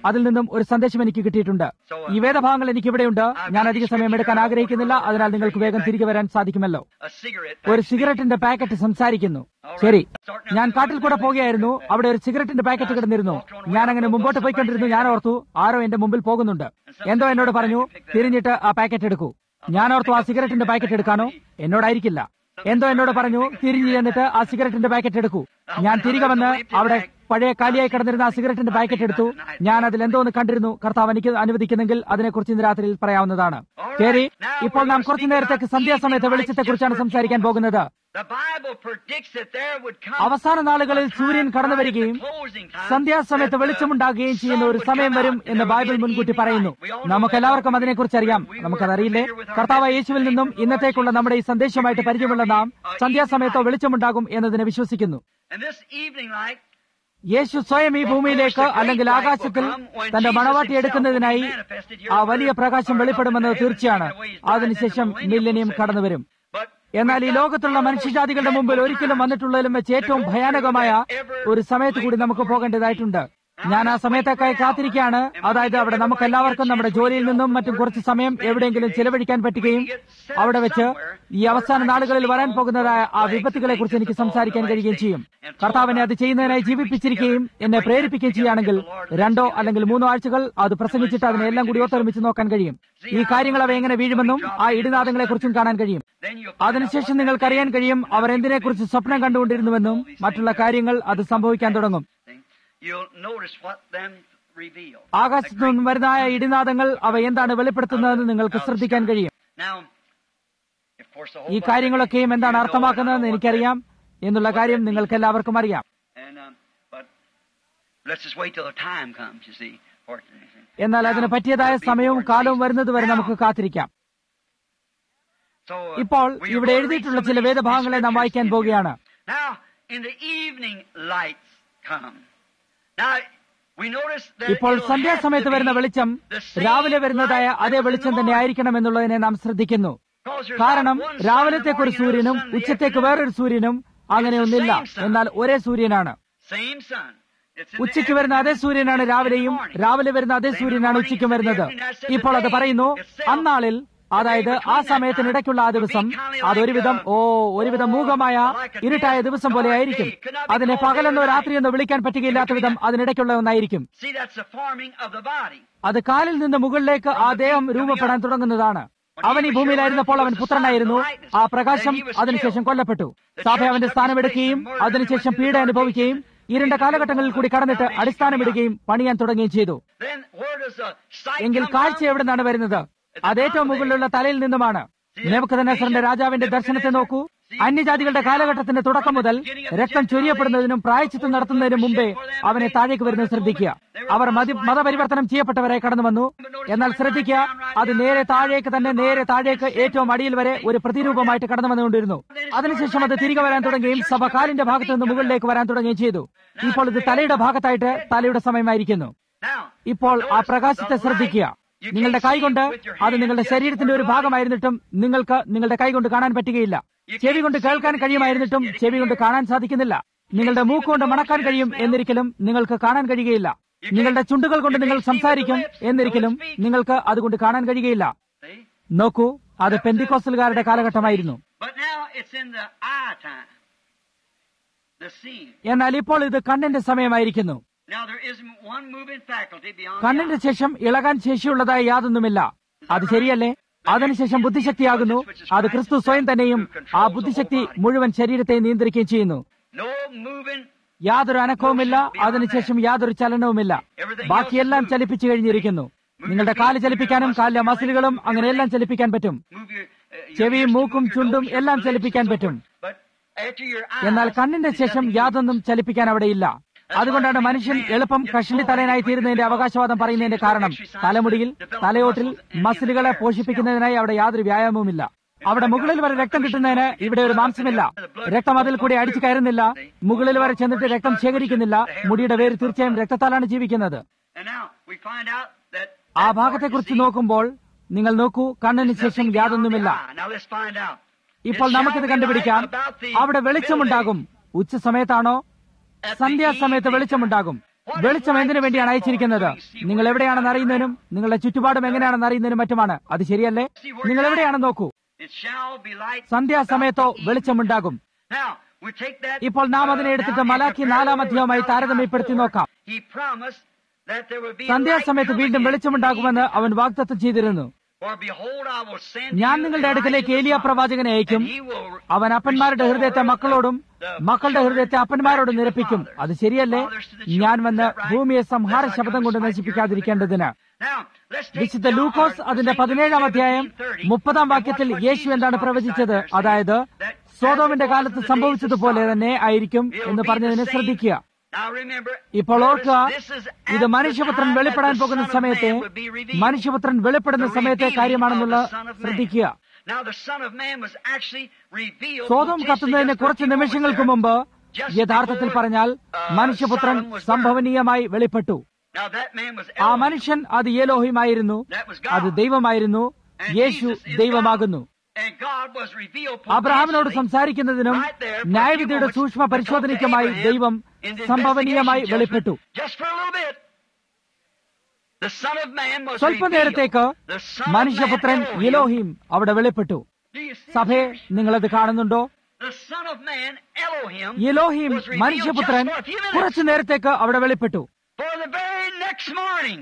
അതിൽ നിന്നും ഒരു സന്ദേശം എനിക്ക് കിട്ടിയിട്ടുണ്ട് ഈ വേദഭാഗങ്ങൾ എനിക്ക് ഇവിടെയുണ്ട് ഞാൻ അധിക സമയം എടുക്കാൻ ആഗ്രഹിക്കുന്നില്ല അതിനാൽ നിങ്ങൾക്ക് വേഗം തിരികെ വരാൻ സാധിക്കുമല്ലോ A cigarette. ഒരു സിഗരറ്റിന്റെ പാക്കറ്റ് സംസാരിക്കുന്നു ശരി ഞാൻ കാട്ടിൽ കൂടെ പോകുകയായിരുന്നു അവിടെ ഒരു സിഗരറ്റിന്റെ പാക്കറ്റ് കിടന്നിരുന്നു ഞാൻ അങ്ങനെ മുമ്പോട്ട് പോയിക്കൊണ്ടിരുന്നു ഞാൻ ഓർത്തു ആരോ എന്റെ മുമ്പിൽ പോകുന്നുണ്ട് എന്തോ എന്നോട് പറഞ്ഞു തിരിഞ്ഞിട്ട് ആ പാക്കറ്റ് എടുക്കൂ ഞാൻ ഓർത്തു ആ സിഗരറ്റിന്റെ പാക്കറ്റ് എടുക്കാനോ എന്നോടായിരിക്കില്ല എന്തോ എന്നോട് പറഞ്ഞു തിരിഞ്ഞു ചെന്നിട്ട് ആ സിഗരറ്റിന്റെ പാക്കറ്റ് എടുക്കൂ ഞാൻ തിരികെ വന്ന് അവിടെ പഴയ കാലിയായി കിടന്നിരുന്ന ആ സിഗരറ്റിന്റെ പാക്കറ്റ് എടുത്തു ഞാൻ അതിൽ എന്തോ ഒന്ന് കണ്ടിരുന്നു കർത്താവ് എനിക്ക് അനുവദിക്കുന്നെങ്കിൽ അതിനെക്കുറിച്ച് ഇന്ന് രാത്രിയിൽ പറയാവുന്നതാണ് ശരി ഇപ്പോൾ നാം കുറച്ചു നേരത്തേക്ക് സന്ധ്യാസമയത്തെ വെളിച്ചത്തെക്കുറിച്ചാണ് സംസാരിക്കാൻ പോകുന്നത് The Bible predicts that there would come അവസാന നാളുകളിൽ സൂര്യൻ കടന്നു വരികയും closing time സന്ധ്യാസമയത്ത് വെളിച്ചമുണ്ടാകുകയും ചെയ്യുന്ന ഒരു സമയം വരും എന്ന് ബൈബിൾ മുൻകൂട്ടി പറയുന്നു നമുക്കെല്ലാവർക്കും അതിനെക്കുറിച്ച് അറിയാം നമുക്കതറിയില്ലേ കർത്താവ് യേശുവിൽ നിന്നും ഇന്നത്തേക്കുള്ള നമ്മുടെ ഈ സന്ദേശമായിട്ട് പരിചയമുള്ള നാം സന്ധ്യാസമയത്തോ വെളിച്ചമുണ്ടാകും എന്നതിനെ വിശ്വസിക്കുന്നു And this evening light യേശു സ്വയം ഈ ഭൂമിയിലേക്ക് അല്ലെങ്കിൽ ആകാശത്തിൽ തന്റെ മണവാട്ടി എടുക്കുന്നതിനായി ആ വലിയ പ്രകാശം വെളിപ്പെടുമെന്നത് തീർച്ചയാണ് അതിനുശേഷം മില്ലനിയം കടന്നുവരും but എന്നാൽ ഈ ലോകത്തുള്ള മനുഷ്യജാതികളുടെ മുമ്പിൽ ഒരിക്കലും വന്നിട്ടുള്ളതിലും വെച്ച് ഏറ്റവും ഭയാനകമായ ഒരു സമയത്ത് കൂടി നമുക്ക് പോകേണ്ടതായിട്ടുണ്ട് ഞാൻ ആ സമയത്തേക്കായി കാത്തിരിക്കുകയാണ് അതായത് അവിടെ നമുക്ക് എല്ലാവർക്കും നമ്മുടെ ജോലിയിൽ നിന്നും മറ്റും കുറച്ച് സമയം എവിടെയെങ്കിലും ചിലവഴിക്കാൻ പറ്റുകയും അവിടെ വെച്ച് ഈ അവസാന നാളുകളിൽ വരാൻ പോകുന്നതായ ആ വിപത്തുകളെ കുറിച്ച് എനിക്ക് സംസാരിക്കാൻ കഴിയുകയും ചെയ്യും കർത്താവിനെ അത് ചെയ്യുന്നതിനായി ജീവിപ്പിച്ചിരിക്കുകയും എന്നെ പ്രേരിപ്പിക്കുകയും ചെയ്യുകയാണെങ്കിൽ രണ്ടോ അല്ലെങ്കിൽ മൂന്നോ ആഴ്ചകൾ അത് പ്രസംഗിച്ചിട്ട് അതിനെ എല്ലാം കൂടി ഒത്തൊരുമിച്ച് നോക്കാൻ കഴിയും ഈ കാര്യങ്ങൾ അവ എങ്ങനെ വീഴുമെന്നും ആ ഇടിനാദങ്ങളെ കുറിച്ചും കാണാൻ കഴിയും then you'll അതിനുശേഷം നിങ്ങൾക്കറിയാൻ കഴിയും അവർ എന്തിനെക്കുറിച്ച് സ്വപ്നം കണ്ടുകൊണ്ടിരുന്നുവെന്നും മറ്റുള്ള കാര്യങ്ങൾ അത് സംഭവിക്കാൻ തുടങ്ങും thing, you'll notice what them reveal. ആകാശത്തു നിന്നും വരുന്ന ആ ഇടിനാദങ്ങൾ അവ എന്താണ് വെളിപ്പെടുത്തുന്നതെന്ന് നിങ്ങൾക്ക് ശ്രദ്ധിക്കാൻ കഴിയും Now, of course, the whole ഈ കാര്യങ്ങളൊക്കെയും എന്താണ് അർത്ഥമാക്കുന്നതെന്ന് എനിക്കറിയാം എന്നുള്ള കാര്യം നിങ്ങൾക്ക് എല്ലാവർക്കും അറിയാം And um, but let's just wait till the time comes. You see, for എന്നാൽ അതിന് പറ്റിയതായ സമയവും കാലവും വരുന്നത് വരെ നമുക്ക് കാത്തിരിക്കാം so. uh, ഇപ്പോൾ we are ഇവിടെ going to എഴുതിയിട്ടുള്ള read ചില some of these വേദഭാഗങ്ങളെ നാം വായിക്കാൻ scriptures. പോവുകയാണ് Now, in the evening lights come. Now, we notice that ഇപ്പോൾ it'll സന്ധ്യാസമയത്ത് have to വരുന്ന be വെളിച്ചം the same രാവിലെ വരുന്നതായ light അതേ that was in വെളിച്ചം the തന്നെ morning. ആയിരിക്കണം എന്നുള്ളതിനെ നാം ശ്രദ്ധിക്കുന്നു Because there's കാരണം not one sun in the രാവിലത്തേക്ക് ഒരു morning, another സൂര്യനും sun in the ഉച്ചത്തേക്ക് afternoon. വേറൊരു സൂര്യനും അങ്ങനെയൊന്നില്ല എന്നാൽ ഒരേ സൂര്യനാണ് Same sun. It's in the ഉച്ചയ്ക്ക് വരുന്ന അതേ സൂര്യനാണ് രാവിലെയും രാവിലെ വരുന്ന അതേ സൂര്യനാണ് ഉച്ചയ്ക്കും വരുന്നത് ഇപ്പോൾ അത് പറയുന്നു അന്നാളിൽ അതായത് ആ സമയത്തിനിടയ്ക്കുള്ള ആ ദിവസം അതൊരുവിധം ഓ ഒരുവിധം മൂകമായ ഇരുട്ടായ ദിവസം പോലെ ആയിരിക്കും അതിനെ പകലെന്നോ രാത്രിയെന്നോ വിളിക്കാൻ പറ്റുകയില്ലാത്ത വിധം അതിനിടയ്ക്കുള്ള ഒന്നായിരിക്കും See, that's the forming of the body. അത് കാലിൽ നിന്ന് മുകളിലേക്ക് ആ ദേഹം രൂപപ്പെടാൻ തുടങ്ങുന്നതാണ് അവൻ ഈ ഭൂമിയിലായിരുന്നപ്പോൾ അവൻ പുത്രനായിരുന്നു ആ പ്രകാശം അതിനുശേഷം കൊല്ലപ്പെട്ടു സഭ അവന്റെ സ്ഥാനമെടുക്കുകയും അതിനുശേഷം പീഡ അനുഭവിക്കുകയും ഇരുണ്ട കാലഘട്ടങ്ങളിൽ കൂടി കടന്നിട്ട് അടിസ്ഥാനമിടുകയും പണിയാൻ തുടങ്ങുകയും ചെയ്തു Then where does the sight എങ്കിൽ come കാഴ്ച from? എവിടെ നിന്നാണ് വരുന്നത് അത് ഏറ്റവും മുകളിലുള്ള തലയിൽ നിന്നുമാണ് നെബുക്കദനസറിന്റെ രാജാവിന്റെ ദർശനത്തെ നോക്കൂ അന്യജാതികളുടെ കാലഘട്ടത്തിന്റെ തുടക്കം മുതൽ രക്തം ചൊരിയപ്പെടുന്നതിനും പ്രായച്ചിത്തം നടത്തുന്നതിനും മുമ്പേ അവനെ താഴേക്ക് വരുന്നത് ശ്രദ്ധിക്കുക അവർ മതി- മതപരിവർത്തനം ചെയ്യപ്പെട്ടവരെ കടന്നു വന്നു എന്നാൽ ശ്രദ്ധിക്കുക അത് നേരെ താഴേക്ക് തന്നെ നേരെ താഴേക്ക് ഏറ്റവും അടിയിൽ വരെ ഒരു പ്രതിരൂപമായിട്ട് കടന്നു വന്നുകൊണ്ടിരുന്നു അതിനുശേഷം അത് തിരികെ വരാൻ തുടങ്ങുകയും സഭ കാലിന്റെ ഭാഗത്ത് നിന്ന് മുകളിലേക്ക് വരാൻ തുടങ്ങുകയും ചെയ്തു ഇപ്പോൾ ഇത് തലയുടെ ഭാഗത്തായിട്ട് തലയുടെ സമയമായിരിക്കുന്നു Now, ഇപ്പോൾ ആ പ്രകാശത്തെ ശ്രദ്ധിക്കുക നിങ്ങളുടെ കൈകൊണ്ട് അത് നിങ്ങളുടെ ശരീരത്തിന്റെ ഒരു ഭാഗമായിരുന്നിട്ടും നിങ്ങൾക്ക് നിങ്ങളുടെ കൈകൊണ്ട് കാണാൻ പറ്റുകയില്ല ചെവി കൊണ്ട് കേൾക്കാൻ കഴിയുമായിരുന്നിട്ടും ചെവി കൊണ്ട് കാണാൻ സാധിക്കുന്നില്ല നിങ്ങളുടെ മൂക്കുകൊണ്ട് മണക്കാൻ കഴിയും എന്നിരിക്കലും നിങ്ങൾക്ക് കാണാൻ കഴിയുകയില്ല നിങ്ങളുടെ ചുണ്ടുകൾ കൊണ്ട് നിങ്ങൾ സംസാരിക്കും എന്നിരിക്കലും നിങ്ങൾക്ക് അതുകൊണ്ട് കാണാൻ കഴിയുകയില്ല see? നോക്കൂ അത് പെന്തിക്കോസ്റ്റലുകാരുടെ കാലഘട്ടമായിരുന്നു But now it's in the eye time. The seeing. എന്നാൽ ഇപ്പോൾ ഇത് കണ്ണിന്റെ സമയമായിരിക്കുന്നു Now there isn't one moving faculty beyond the കണ്ണിന്റെ eye. ശേഷം ഇളകാൻ ശേഷിയുള്ളതായി യാതൊന്നുമില്ല അത് ശരിയല്ലേ അതിനുശേഷം ബുദ്ധിശക്തിയാകുന്നു അത് ക്രിസ്തു സ്വയം തന്നെയും ആ ബുദ്ധിശക്തി മുഴുവൻ ശരീരത്തെ നിയന്ത്രിക്കുകയും ചെയ്യുന്നു No moving. യാതൊരു അനക്കവുമില്ല അതിനുശേഷം യാതൊരു ചലനവുമില്ല ബാക്കിയെല്ലാം ചലിപ്പിച്ചു കഴിഞ്ഞിരിക്കുന്നു നിങ്ങളുടെ കാല് ചലിപ്പിക്കാനും കാലിലെ മസിലുകളും അങ്ങനെയെല്ലാം ചലിപ്പിക്കാൻ പറ്റും Move your, uh, your ചെവിയും ears to മൂക്കും move your ചുണ്ടും nose, your എല്ലാം lips, ചലിപ്പിക്കാൻ and so പറ്റും forth. But after your എന്നാൽ eyes, കണ്ണിന്റെ there's ശേഷം nothing യാതൊന്നും ചലിപ്പിക്കാൻ അവിടെയില്ല അതുകൊണ്ടാണ് മനുഷ്യൻ എളുപ്പം കഷണ്ടി തലയനായി തീരുന്നതിന്റെ അവകാശവാദം പറയുന്നതിന്റെ കാരണം തലമുടിയിൽ തലയോട്ടിൽ മസിലുകളെ പോഷിപ്പിക്കുന്നതിനായി അവിടെ യാതൊരു വ്യായാമവുമില്ല അവിടെ മുകളിൽ വരെ രക്തം കിട്ടുന്നതിന് ഇവിടെ ഒരു മാംസമില്ല രക്തം അതിൽ കൂടി അടിച്ചു കയറുന്നില്ല മുകളിൽ വരെ ചെന്നിട്ട് രക്തം ശേഖരിക്കുന്നില്ല മുടിയുടെ വേര് തീർച്ചയായും രക്തത്താലാണ് ജീവിക്കുന്നത് And now we find out that ആ that part, ഭാഗത്തെക്കുറിച്ച് you see, നോക്കുമ്പോൾ നിങ്ങൾ നോക്കൂ കണ്ണിന് there's ശേഷം nothing beyond the യാതൊന്നുമില്ല eye. Now let's find out. ഇപ്പോൾ It നമുക്കിത് shall be കണ്ടുപിടിക്കാം light about the അവിടെ വെളിച്ചമുണ്ടാകും ഉച്ച സമയത്താണോ at the സന്ധ്യാസമയത്ത് evening വെളിച്ചമുണ്ടാകും വെളിച്ചം എന്തിനു വേണ്ടിയാണ് അയച്ചിരിക്കുന്നത് നിങ്ങൾ എവിടെയാണെന്ന് അറിയുന്നതിനും നിങ്ങളുടെ ചുറ്റുപാടും എങ്ങനെയാണെന്ന് അറിയുന്നതിനും മറ്റുമാണ് അത് ശരിയല്ലേ നിങ്ങൾ എവിടെയാണെന്ന് നോക്കൂ It shall be light. സന്ധ്യാസമയത്തോ വെളിച്ചമുണ്ടാകും Now, we take that. ഇപ്പോൾ നാം അതിനെ എടുത്തിട്ട് മലാക്കി നാലാം അധ്യായവുമായി താരതമ്യപ്പെടുത്തി നോക്കാം He promised that there would be a സന്ധ്യാസമയത്ത് light വീണ്ടും coming വെളിച്ചമുണ്ടാകുമെന്ന് അവൻ വാഗ്ദത്തം ചെയ്തിരുന്നു For behold, I will send ഞാൻ you നിങ്ങളുടെ അടുക്കലേക്ക് Elijah ഏലിയ the prophet, പ്രവാചകനെ അയക്കും and he will അവൻ അപ്പന്മാരുടെ ഹൃദയത്തെ മക്കളോടും മക്കളുടെ ഹൃദയത്തെ അപ്പന്മാരോടും നിരപ്പിക്കും അത് ശരിയല്ലേ ഞാൻ വന്ന് ഭൂമിയെ സംഹാര ശബ്ദം കൊണ്ട് നശിപ്പിക്കാതിരിക്കേണ്ടതിന് Now, let's take വിശുദ്ധ John, ലൂക്കോസ് or അതിന്റെ St. പതിനേഴാം Luke അധ്യായം 17:30. മുപ്പതാം വാക്യത്തിൽ And what യേശു Jesus എന്താണ് prophesied പ്രവചിച്ചത് there, saying അതായത് that സോതോമിന്റെ as it was കാലത്ത് in the days of സംഭവിച്ചതുപോലെ Sodom, തന്നെ ആയിരിക്കും it'll എന്ന് be പറഞ്ഞതിനെ the same. ശ്രദ്ധിക്കുക Now remember, ഇപ്പോൾ ഓർക്കുക this is at ഇത് the മനുഷ്യപുത്രൻ time വെളിപ്പെടാൻ that the പോകുന്ന Son of സമയത്തെ Man would be revealed. മനുഷ്യപുത്രൻ വെളിപ്പെടുന്ന The സമയത്തെ revealing കാര്യമാണെന്നുള്ള of the Son of Man. ശ്രദ്ധിക്കുക Now the Son of Man was actually revealed സോതം potentially കത്തുന്നതിന് just a കുറച്ച് few moments നിമിഷങ്ങൾക്ക് there. മുമ്പ് Just യഥാർത്ഥത്തിൽ before, പറഞ്ഞാൽ uh, മനുഷ്യപുത്രൻ Sodom was burned. സംഭവനീയമായി വെളിപ്പെട്ടു Now that man was ആ Elohim. മനുഷ്യൻ അത് ഏലോഹിമായിരുന്നു That was God. അത് ദൈവമായിരുന്നു And Yeshu Jesus is ദൈവമാകുന്നു God. And God was revealed അബ്രഹാമിനോട് potentially സംസാരിക്കുന്നതിനും right there for a few ന്യായവിധിയുടെ moments സൂക്ഷ്മ to talk to പരിശോധനയ്ക്കുമായി Abraham ദൈവം in the സംഭവനീയമായി investigation വെളിപ്പെട്ടു judgment, Just for a little bit. The Son of Man was സ്വല്പ revealed. നേരത്തേക്ക് The Son of മനുഷ്യപുത്രൻ Man, Elohim. ഇലോഹിം അവിടെ വെളിപ്പെട്ടു Do you see സഭയെ this? നിങ്ങളത് കാണുന്നുണ്ടോ The Son of Man, Elohim, ഇലോഹിം was revealed മനുഷ്യപുത്രൻ just for a few minutes. കുറച്ചു നേരത്തേക്ക് അവിടെ വെളിപ്പെട്ടു For the very next morning,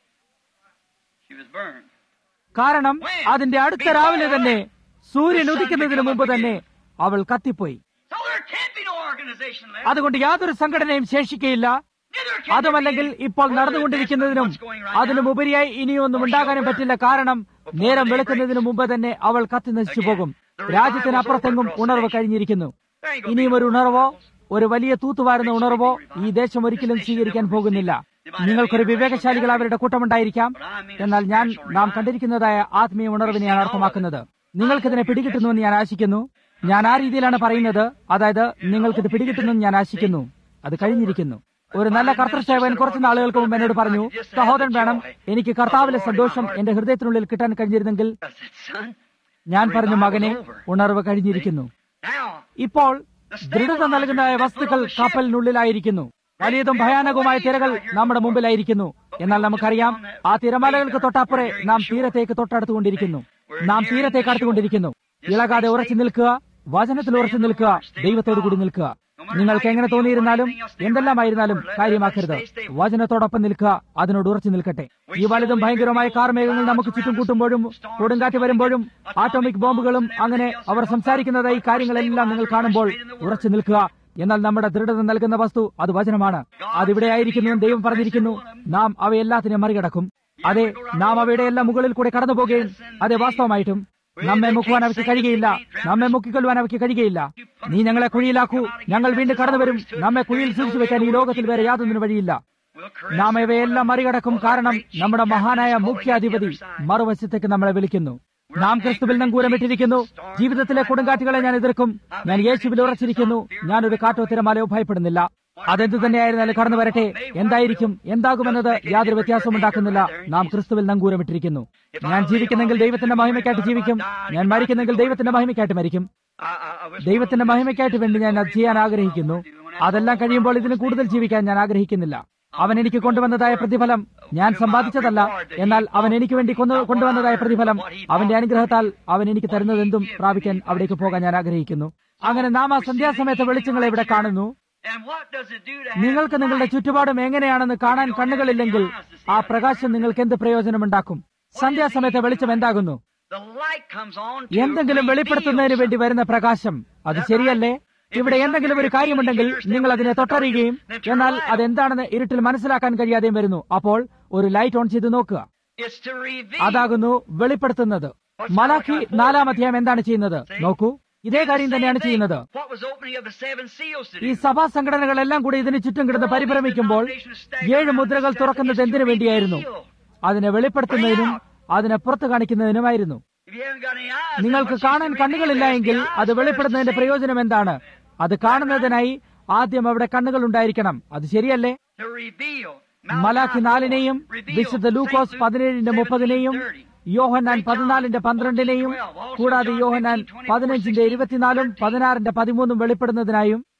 she was burned. കാരണം അതിന്റെ അടുത്ത രാവിലെ തന്നെ സൂര്യൻ ഉദിക്കുന്നതിന് മുമ്പ് തന്നെ അവൾ കത്തിപ്പോയി So there can't be no organization left. അതുകൊണ്ട് യാതൊരു സംഘടനയും ശേഷിക്കയില്ല Neither can there അതുമല്ലെങ്കിൽ be ഇപ്പോൾ further നടന്നുകൊണ്ടിരിക്കുന്നതിനും advancement of what's going right അതിനും now. ഉപരിയായി ഇനിയൊന്നും ഉണ്ടാകാനും പറ്റില്ല കാരണം നേരം വെളുക്കുന്നതിന് മുമ്പ് തന്നെ അവൾ കത്തി നശിച്ചു പോകും രാജ്യത്തിനപ്പുറത്തെങ്ങും ഉണർവ് കഴിഞ്ഞിരിക്കുന്നു There ain't gonna be ഇനിയും ഒരു no ഉണർവോ revivals. ഒരു വലിയ തൂത്തുവാരുന്ന ഉണർവോ ഈ ദേശം ഒരിക്കലും സ്വീകരിക്കാൻ പോകുന്നില്ല നിങ്ങൾക്കൊരു വിവേകശാലികൾ അവരുടെ കൂട്ടമുണ്ടായിരിക്കാം എന്നാൽ ഞാൻ നാം കണ്ടിരിക്കുന്നതായ ആത്മീയ ഉണർവിനെയാണ് അർത്ഥമാക്കുന്നത് നിങ്ങൾക്കിതിനെ പിടികിട്ടുന്നുവെന്ന് ഞാൻ ആശിക്കുന്നു ഞാൻ ആ രീതിയിലാണ് പറയുന്നത് അതായത് നിങ്ങൾക്കിത് പിടികിട്ടുന്നെന്ന് ഞാൻ ആശിക്കുന്നു അത് കഴിഞ്ഞിരിക്കുന്നു ഒരു നല്ല കർത്തൃസേവകൻ കുറച്ച് നാളുകൾക്ക് മുമ്പ് എന്നോട് പറഞ്ഞു സഹോദരൻ വേണം എനിക്ക് കർത്താവിലെ സന്തോഷം എന്റെ ഹൃദയത്തിനുള്ളിൽ കിട്ടാൻ കഴിഞ്ഞിരുന്നെങ്കിൽ I said, son, ഞാൻ പറഞ്ഞു മകനെ ഉണർവ് കഴിഞ്ഞിരിക്കുന്നു now, ഇപ്പോൾ ദൃഢത നൽകുന്ന വസ്തുക്കൾ കപ്പലിനുള്ളിലായിരിക്കുന്നു വലിയതും ഭയാനകവുമായ തിരകൾ നമ്മുടെ മുമ്പിലായിരിക്കുന്നു എന്നാൽ നമുക്കറിയാം ആ തിരമാലകൾക്ക് തൊട്ടപ്പുറേ നാം തീരത്തേക്ക് തൊട്ടടുത്തുകൊണ്ടിരിക്കുന്നു നാം തീരത്തേക്ക് അടുത്തുകൊണ്ടിരിക്കുന്നു ഇളകാതെ ഉറച്ചു നിൽക്കുക വചനത്തിൽ ഉറച്ചു നിൽക്കുക ദൈവത്തോടു കൂടി നിൽക്കുക നിങ്ങൾക്ക് എങ്ങനെ തോന്നിയിരുന്നാലും എന്തെല്ലാമായിരുന്നാലും കാര്യമാക്കരുത് വചനത്തോടൊപ്പം നിൽക്കുക അതിനോട് ഉറച്ചു നിൽക്കട്ടെ ഈ വലുതും ഭയങ്കരമായ കാർമേഘങ്ങൾ നമുക്ക് ചുറ്റും കൂട്ടുമ്പോഴും കൊടുങ്കാറ്റ് വരുമ്പോഴും ആറ്റോമിക് ബോംബുകളും അങ്ങനെ അവർ സംസാരിക്കുന്നതായി കാര്യങ്ങളെല്ലാം നിങ്ങൾ കാണുമ്പോൾ ഉറച്ചു നിൽക്കുക എന്നാൽ നമ്മുടെ ദൃഢത നൽകുന്ന വസ്തു അത് വചനമാണ് അതിവിടെ ആയിരിക്കുന്നു എന്ന് ദൈവം പറഞ്ഞിരിക്കുന്നു നാം അവയെല്ലാത്തിനെയും മറികടക്കും അതെ നാം അവയുടെ എല്ലാം മുകളിൽ കൂടെ കടന്നു പോകുകയും അതെ വാസ്തവമായിട്ടും നമ്മെ മുക്കുവാൻ അവയ്ക്ക് കഴിയുകയില്ല നമ്മെ മുക്കിക്കൊള്ളുവാൻ അവയ്ക്ക് കഴിയുകയില്ല നീ ഞങ്ങളെ കുഴിയിലാക്കൂ ഞങ്ങൾ വീണ്ടും കടന്നു വരും നമ്മെ കുഴിയിൽ സൂക്ഷിച്ചു വെക്കാൻ ഈ ലോകത്തിൽ വേറെ യാതൊന്നിനും വഴിയില്ല we'll നാം caress ഇവയെല്ലാം മറികടക്കും കാരണം നമ്മുടെ മഹാനായ മുഖ്യാധിപതി മറുവശത്തേക്ക് നമ്മളെ വിളിക്കുന്നു നാം ക്രിസ്തുവിൽ നങ്കൂരമിട്ടിരിക്കുന്നു ജീവിതത്തിലെ കൊടുങ്കാറ്റുകളെ ഞാൻ എതിർക്കും ഞാൻ യേശുവിൽ ഉറച്ചിരിക്കുന്നു ഞാനൊരു കാറ്റോ തിരമാലയോ ഭയപ്പെടുന്നില്ല അതെന്തു തന്നെയായിരുന്നാലും കടന്നു വരട്ടെ എന്തായിരിക്കും എന്താകുമെന്നത് യാതൊരു വ്യത്യാസവും ഉണ്ടാക്കുന്നില്ല നാം ക്രിസ്തുവിൽ നങ്കൂരമിട്ടിരിക്കുന്നു ഞാൻ ജീവിക്കുന്നെങ്കിൽ ദൈവത്തിന്റെ മഹിമയ്ക്കായിട്ട് ജീവിക്കും ഞാൻ മരിക്കുന്നെങ്കിൽ ദൈവത്തിന്റെ മഹിമയ്ക്കായിട്ട് മരിക്കും I, I, I wish ദൈവത്തിന്റെ മഹിമയ്ക്കായിട്ട് വേണ്ടി ഞാൻ അത് ചെയ്യാൻ ആഗ്രഹിക്കുന്നു അതെല്ലാം കഴിയുമ്പോൾ ഇതിന് കൂടുതൽ ജീവിക്കാൻ ഞാൻ ആഗ്രഹിക്കുന്നില്ല അവൻ എനിക്ക് കൊണ്ടുവന്നതായ പ്രതിഫലം ഞാൻ സമ്പാദിച്ചതല്ല എന്നാൽ അവൻ എനിക്ക് വേണ്ടി കൊന്നു- കൊണ്ടുവന്നതായ പ്രതിഫലം അവന്റെ അനുഗ്രഹത്താൽ അവൻ എനിക്ക് തരുന്നത് എന്തും പ്രാപിക്കാൻ അവിടേക്ക് പോകാൻ ഞാൻ ആഗ്രഹിക്കുന്നു അങ്ങനെ നാം ആ സന്ധ്യാസമയത്തെ വെളിച്ചങ്ങളെ ഇവിടെ കാണുന്നു And what does it do to നിങ്ങൾക്ക് have നിങ്ങളുടെ light? ചുറ്റുപാടും എങ്ങനെയാണെന്ന് കാണാൻ കണ്ണുകളില്ലെങ്കിൽ ആ പ്രകാശം നിങ്ങൾക്ക് എന്ത് പ്രയോജനമുണ്ടാക്കും സന്ധ്യാസമയത്തെ വെളിച്ചം എന്താകുന്നു The light comes on to എന്തെങ്കിലും വെളിപ്പെടുത്തുന്നതിന് വേണ്ടി വരുന്ന പ്രകാശം അത് ശരിയല്ലേ ഇവിടെ എന്തെങ്കിലും ഒരു കാര്യമുണ്ടെങ്കിൽ നിങ്ങൾ അതിനെ തൊട്ടറിയുകയും എന്നാൽ അതെന്താണെന്ന് ഇരുട്ടിൽ മനസ്സിലാക്കാൻ കഴിയാതെയും വരുന്നു അപ്പോൾ ഒരു ലൈറ്റ് ഓൺ ചെയ്ത് നോക്കുക It's to reveal. അതാകുന്നു വെളിപ്പെടുത്തുന്നത് മലാഖി നാലാം അധ്യായം എന്താണ് ചെയ്യുന്നത് നോക്കൂ ഇതേ കാര്യം തന്നെയാണ് ചെയ്യുന്നത് What was opening of the seven seals to ഈ do? സഭാ സംഘടനകളെല്ലാം കൂടി ഇതിന് ചുറ്റും കിടന്ന് പരിഭ്രമിക്കുമ്പോൾ ഏഴ് മുദ്രകൾ തുറക്കുന്നത് എന്തിനു വേണ്ടിയായിരുന്നു അതിനെ വെളിപ്പെടുത്തുന്നതിനും അതിനെ പുറത്തു കാണിക്കുന്നതിനുമായിരുന്നു If you haven't got any eyes, നിങ്ങൾക്ക് then what's കാണാൻ used to കണ്ണുകളില്ല reveal എങ്കിൽ is the അത് eyes വെളിപ്പെടുന്നതിന്റെ first, പ്രയോജനം എന്താണ് അത് കാണുന്നതിനായി ആദ്യം അവിടെ കണ്ണുകൾ ഉണ്ടായിരിക്കണം അത് ശരിയല്ലേ to reveal. മലാഖി നാലിനെയും Reveal. വിശുദ്ധ ലൂക്കോസ് Saint Luke പതിനേഴിന്റെ മുപ്പതിനെയും 17:30. യോഹന്നാൻ പതിനാലിന്റെ പന്ത്രണ്ടിനെയും കൂടാതെ യോഹന്നാൻ പതിനഞ്ചിന്റെ ഇരുപത്തിനാലും പതിനാറിന്റെ പതിമൂന്നും വെളിപ്പെടുന്നതിനായും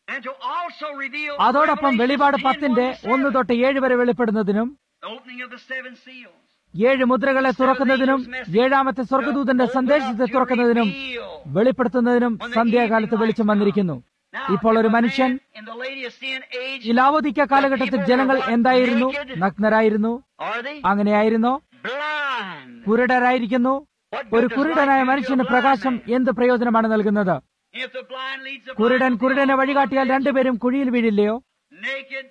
and to also reveal അതോടൊപ്പം വെളിപാട് Revelation പത്തിന്റെ 10, 1, ഒന്ന് തൊട്ട് ഏഴ് വരെ വെളിപ്പെടുന്നതിനും the opening of the seven seals. ഏഴ് മുദ്രകളെ തുറക്കുന്നതിനും ഏഴാമത്തെ സ്വർഗദൂതന്റെ സന്ദേശത്തെ തുറക്കുന്നതിനും വെളിപ്പെടുത്തുന്നതിനും സന്ധ്യാകാലത്ത് വെളിച്ചം വന്നിരിക്കുന്നു ഇപ്പോൾ ഒരു മനുഷ്യൻ in the Laodicean age, ഈ ലാവോദിക്ക കാലഘട്ടത്തിൽ ജനങ്ങൾ എന്തായിരുന്നു നഗ്നരായിരുന്നു are they അങ്ങനെയായിരുന്നോ blind? കുരുടരായിരിക്കുന്നു ഒരു കുരുടനായ മനുഷ്യന് പ്രകാശം എന്ത് പ്രയോജനമാണ് നൽകുന്നത് If the blind leads the കുരുടൻ blind, കുരുടനെ വഴികാട്ടിയാൽ രണ്ടുപേരും കുഴിയിൽ വീഴില്ലയോ naked,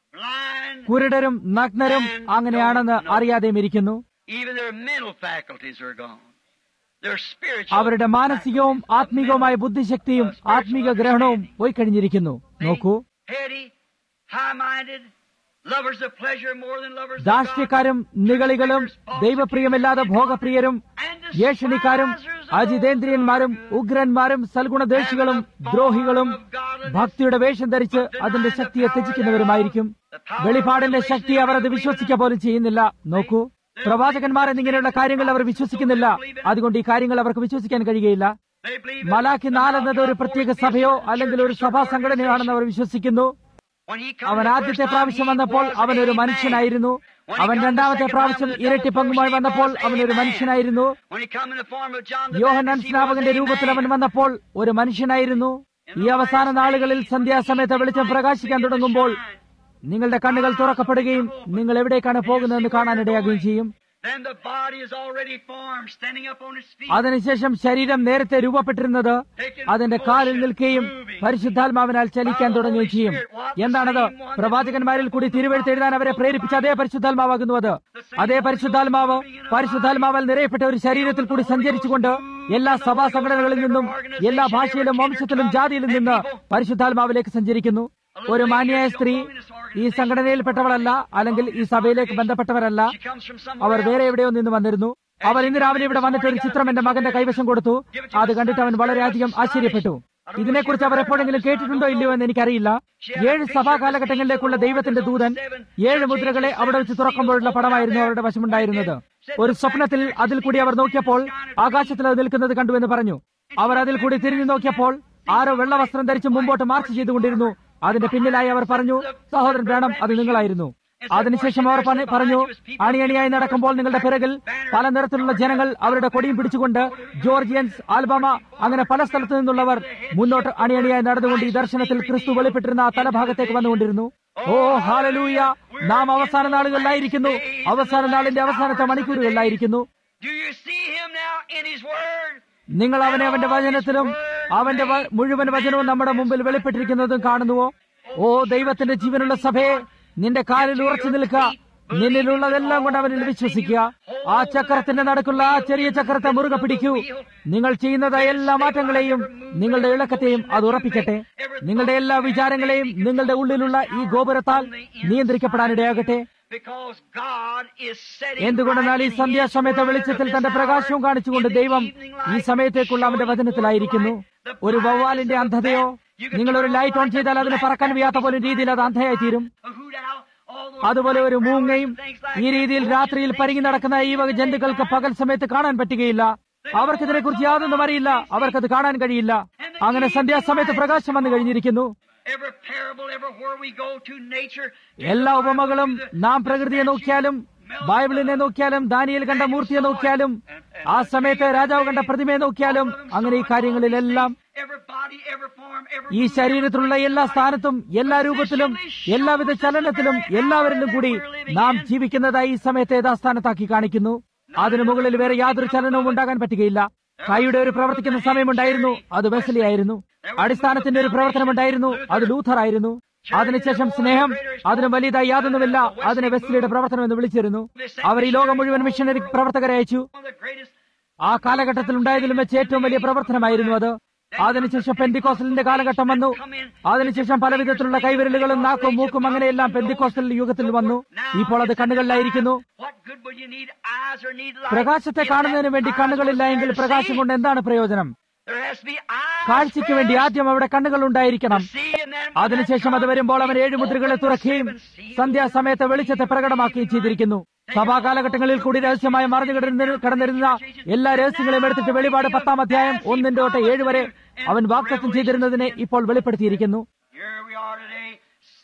blind, കുരുടരും നഗ്നരും അങ്ങനെയാണെന്ന് അറിയാതെയും ഇരിക്കുന്നു even their mental faculties are gone. Their spiritual അവരുടെ മാനസികവും ആത്മീകവുമായ ബുദ്ധിശക്തിയും ആത്മീക ഗ്രഹണവും പോയി കഴിഞ്ഞിരിക്കുന്നു നോക്കൂ heady, high-minded, lovers of pleasure more than lovers of ദാഷ്ട്യക്കാരും നികളികളും ദൈവപ്രിയമില്ലാതെ ഭോഗപ്രിയരും ഏഷണിക്കാരും അജിതേന്ദ്രിയന്മാരും ഉഗ്രന്മാരും സൽഗുണദേശികളും ദ്രോഹികളും ഭക്തിയുടെ വേഷം ധരിച്ച് അതിന്റെ ശക്തിയെ ത്യജിക്കുന്നവരുമായിരിക്കും വെളിപാടിന്റെ ശക്തി അവർ അത് വിശ്വസിക്കുക പോലും ചെയ്യുന്നില്ല നോക്കൂ പ്രവാചകന്മാർ എന്നിങ്ങനെയുള്ള കാര്യങ്ങൾ അവർ വിശ്വസിക്കുന്നില്ല അതുകൊണ്ട് ഈ കാര്യങ്ങൾ അവർക്ക് വിശ്വസിക്കാൻ കഴിയുകയില്ല They believe മലാഖി നാലെന്നത് ഒരു പ്രത്യേക സഭയോ അല്ലെങ്കിൽ ഒരു സഭാ സംഘടനയാണെന്ന് അവർ വിശ്വസിക്കുന്നു when he അവൻ comes the ആദ്യത്തെ first time, പ്രാവശ്യം he വന്നപ്പോൾ was അവൻ ഒരു a man. മനുഷ്യനായിരുന്നു When he അവൻ come the രണ്ടാമത്തെ second പ്രാവശ്യം time in the ഇരട്ടി double പങ്കുമായി portion, he വന്നപ്പോൾ was അവൻ a ഒരു man. മനുഷ്യനായിരുന്നു When he come in the form of John the Yohannan Baptist, he സ്നാപകന്റെ was a രൂപത്തിൽ അവൻ man. വന്നപ്പോൾ ഒരു മനുഷ്യനായിരുന്നു ഈ അവസാന നാളുകളിൽ സന്ധ്യാസമയത്ത് വെളിച്ചം പ്രകാശിക്കാൻ തുടങ്ങുമ്പോൾ നിങ്ങളുടെ കണ്ണുകൾ തുറക്കപ്പെടുകയും നിങ്ങൾ എവിടേക്കാണ് പോകുന്നതെന്ന് കാണാനിടയാകുകയും ചെയ്യും Then the body is already formed, standing up on its feet. അതിനുശേഷം ശരീരം നേരത്തെ രൂപപ്പെട്ടിരുന്നത് അതിന്റെ കാലിൽ നിൽക്കുകയും പരിശുദ്ധാത്മാവിനാൽ ചലിക്കാൻ തുടങ്ങുകയും ചെയ്യും എന്താണത് പ്രവാചകന്മാരിൽ കൂടി തിരുവെഴുത്ത് എഴുതാൻ അവരെ പ്രേരിപ്പിച്ച അതേ പരിശുദ്ധാത്മാവാകുന്നു അത് അതേ പരിശുദ്ധാത്മാവ് പരിശുദ്ധാത്മാവാൽ നിറയപ്പെട്ട ഒരു ശരീരത്തിൽ കൂടി സഞ്ചരിച്ചുകൊണ്ട് എല്ലാ സഭാ സംഘടനകളിൽ നിന്നും എല്ലാ ഭാഷയിലും വംശത്തിലും ജാതിയിലും നിന്ന് പരിശുദ്ധാത്മാവിലേക്ക് സഞ്ചരിക്കുന്നു ഒരു മാന്യായ സ്ത്രീ ഈ സംഘടനയിൽപ്പെട്ടവളല്ല അല്ലെങ്കിൽ ഈ സഭയിലേക്ക് ബന്ധപ്പെട്ടവരല്ല She comes from our somewhere വേറെ else. എവിടെയോ നിന്ന് വന്നിരുന്നു അവർ ഇന്ന് രാവിലെ ഇവിടെ വന്നിട്ട് ഒരു ചിത്രം എന്റെ മകന്റെ കൈവശം കൊടുത്തു അത് കണ്ടിട്ട് അവൻ വളരെയധികം ആശ്ചര്യപ്പെട്ടു ഇതിനെക്കുറിച്ച് അവർ എപ്പോഴെങ്കിലും കേട്ടിട്ടുണ്ടോ ഇല്ലയോ എന്ന് എനിക്കറിയില്ല ഏഴ് സഭാ കാലഘട്ടങ്ങളിലേക്കുള്ള ദൈവത്തിന്റെ ദൂതൻ ഏഴ് മുദ്രകളെ അവിടെ വെച്ച് തുറക്കുമ്പോഴുള്ള പടമായിരുന്നു അവരുടെ വശമുണ്ടായിരുന്നത് ഒരു സ്വപ്നത്തിൽ അതിൽ കൂടി അവർ നോക്കിയപ്പോൾ ആകാശത്തിൽ അത് നിൽക്കുന്നത് കണ്ടു എന്ന് പറഞ്ഞു അവർ അതിൽ കൂടി തിരിഞ്ഞു നോക്കിയപ്പോൾ ആരോ വെള്ള വസ്ത്രം ധരിച്ച് മുമ്പോട്ട് മാർച്ച് ചെയ്തുകൊണ്ടിരുന്നു അതിന്റെ പിന്നിലായി അവർ പറഞ്ഞു സഹോദരൻ വേണം അത് നിങ്ങളായിരുന്നു അതിനുശേഷം അവർ പറ- പറഞ്ഞു അണിയണിയായി നടക്കുമ്പോൾ നിങ്ങളുടെ പിറകിൽ പല നിറത്തിലുള്ള ജനങ്ങൾ അവരുടെ കൊടിയും പിടിച്ചുകൊണ്ട് ജോർജിയൻസ് ആൽബമ അങ്ങനെ പല സ്ഥലത്തു നിന്നുള്ളവർ മുന്നോട്ട് അണിയണിയായി നടന്നുകൊണ്ട് ഈ ദർശനത്തിൽ ക്രിസ്തു വെളിപ്പെട്ടിരുന്ന ആ തലഭാഗത്തേക്ക് വന്നുകൊണ്ടിരുന്നു ഓ ഹാലലൂയ നാം അവസാന നാളുകളിലായിരിക്കുന്നു അവസാന നാളിന്റെ അവസാനത്തെ മണിക്കൂറുകളിലായിരിക്കുന്നു Do you see him now in his word? നിങ്ങൾ അവനെ അവന്റെ വചനത്തിലും അവന്റെ വ- മുഴുവൻ വചനവും നമ്മുടെ മുമ്പിൽ വെളിപ്പെട്ടിരിക്കുന്നതും കാണുന്നുവോ ഓ ദൈവത്തിന്റെ ജീവനുള്ള സഭയെ നിന്റെ കാലിൽ ഉറച്ചു നിൽക്കുക നിന്നിലുള്ളതെല്ലാം കൊണ്ട് അവനിൽ വിശ്വസിക്കുക ആ ചക്രത്തിന്റെ നടുക്കുള്ള ആ ചെറിയ ചക്രത്തെ മുറുകെ പിടിക്കൂ നിങ്ങൾ ചെയ്യുന്നതായ എല്ലാ മാറ്റങ്ങളെയും നിങ്ങളുടെ ഇളക്കത്തെയും അത് ഉറപ്പിക്കട്ടെ നിങ്ങളുടെ എല്ലാ വിചാരങ്ങളെയും നിങ്ങളുടെ ഉള്ളിലുള്ള ഈ ഗോപുരത്താൽ നിയന്ത്രിക്കപ്പെടാനിടയാകട്ടെ Because God is setting എന്തുകൊണ്ടെന്നാൽ ഈ right in സന്ധ്യാസമയത്തെ his word വെളിച്ചത്തിൽ for തന്റെ this പ്രകാശവും hour. കാണിച്ചുകൊണ്ട് In the ദൈവം evening ഈ light, സമയത്തേക്കുള്ള അവന്റെ showing വചനത്തിലായിരിക്കുന്നു forth light. ഒരു The വവ്വാലിന്റെ brightness of അന്ധതയോ that, you can നിങ്ങൾ ഒരു turn ലൈറ്റ് ഓൺ on ചെയ്താൽ അതിന് like പറക്കാൻ that, വയ്യാത്ത പോലും രീതിയിൽ അത് അന്ധയായി തീരും a hoot owl, all those അതുപോലെ ഒരു night മൂങ്ങയും prowlers and things like ഈ that. രീതിയിൽ Roaches രാത്രിയിൽ and പരിങ്ങി things നടക്കുന്ന ഈ വക ജന്തുക്കൾക്ക് പകൽ സമയത്ത് കാണാൻ പറ്റുകയില്ല അവർക്ക് ഇതിനെക്കുറിച്ച് യാതൊന്നും അറിയില്ല അവർക്കത് കാണാൻ കഴിയില്ല അങ്ങനെ സന്ധ്യാസമയത്ത് പ്രകാശം വന്നു കഴിഞ്ഞിരിക്കുന്നു Every parable, everywhere we go to nature, എല്ലാ ഉപമകളും നാം പ്രകൃതിയെ നോക്കിയാലും ബൈബിളിനെ നോക്കിയാലും ദാനിയേൽ കണ്ട മൂർത്തിയെ നോക്കിയാലും ആ സമയത്ത് രാജാവ് കണ്ട പ്രതിമയെ നോക്കിയാലും അങ്ങനെ ഈ കാര്യങ്ങളിലെല്ലാം every body, every form, every ഈ ശരീരത്തിലുള്ള എല്ലാ സ്ഥാനത്തും എല്ലാ രൂപത്തിലും എല്ലാവിധ ചലനത്തിലും എല്ലാവരിലും കൂടി നാം ജീവിക്കുന്നതായി ഈ സമയത്തെ യഥാസ്ഥാനത്താക്കി കാണിക്കുന്നു അതിനു മുകളിൽ വേറെ യാതൊരു ചലനവും ഉണ്ടാകാൻ പറ്റുകയില്ല കൈയുടെ ഒരു പ്രവർത്തിക്കുന്ന സമയമുണ്ടായിരുന്നു അത് വെസലി ആയിരുന്നു അടിസ്ഥാനത്തിന്റെ ഒരു പ്രവർത്തനമുണ്ടായിരുന്നു അത് ലൂഥർ ആയിരുന്നു അതിനുശേഷം സ്നേഹം അതിന് വലിയതായി യാതൊന്നുമില്ല അതിനെ വെസ്ലിയുടെ പ്രവർത്തനം എന്ന് വിളിച്ചിരുന്നു അവർ ഈ ലോകം മുഴുവൻ മിഷനറി പ്രവർത്തകരെ അയച്ചു one of the greatest ആ കാലഘട്ടത്തിൽ ഉണ്ടായതിലും വെച്ച് ഏറ്റവും വലിയ പ്രവർത്തനമായിരുന്നു അത് അതിനുശേഷം പെന്തിക്കോസ്റ്റലിന്റെ കാലഘട്ടം വന്നു അതിനുശേഷം പല വിധത്തിലുള്ള കൈവിരലുകളും നാക്കും മൂക്കും അങ്ങനെയെല്ലാം പെന്തിക്കോസ്റ്റൽ യുഗത്തിൽ വന്നു ഇപ്പോൾ അത് കണ്ണുകളിലായിരിക്കുന്നു What good will you need eyes or need light? പ്രകാശത്തെ If കാണുന്നതിന് that വേണ്ടി eyes കണ്ണുകളില്ല were എങ്കിൽ there to പ്രകാശം see, കൊണ്ട് എന്താണ് പ്രയോജനം there has to be eyes കാഴ്ചയ്ക്ക് വേണ്ടി first ആദ്യം അവിടെ കണ്ണുകൾ ഉണ്ടായിരിക്കണം to see, and then when അതിനുശേഷം that അത് വരുമ്പോൾ അവൻ comes, ഏഴ് മുദ്രകളെ open the തുറക്കുകയും seven seals. സന്ധ്യാസമയത്തെ വെളിച്ചത്തെ പ്രകടമാക്കുകയും ചെയ്തിരിക്കുന്നു സഭാകാലഘട്ടങ്ങളിൽ കൂടി രഹസ്യമായി മറിഞ്ഞു കിടന്നിരുന്ന കടന്നിരുന്ന എല്ലാ രഹസ്യങ്ങളെയും എടുത്തിട്ട് വെളിപാട് പത്താം അധ്യായം ഒന്നിന്റെ തൊട്ട് ഏഴ് വരെ അവൻ വാക്തത്വം ചെയ്തിരുന്നതിനെ ഇപ്പോൾ വെളിപ്പെടുത്തിയിരിക്കുന്നു Your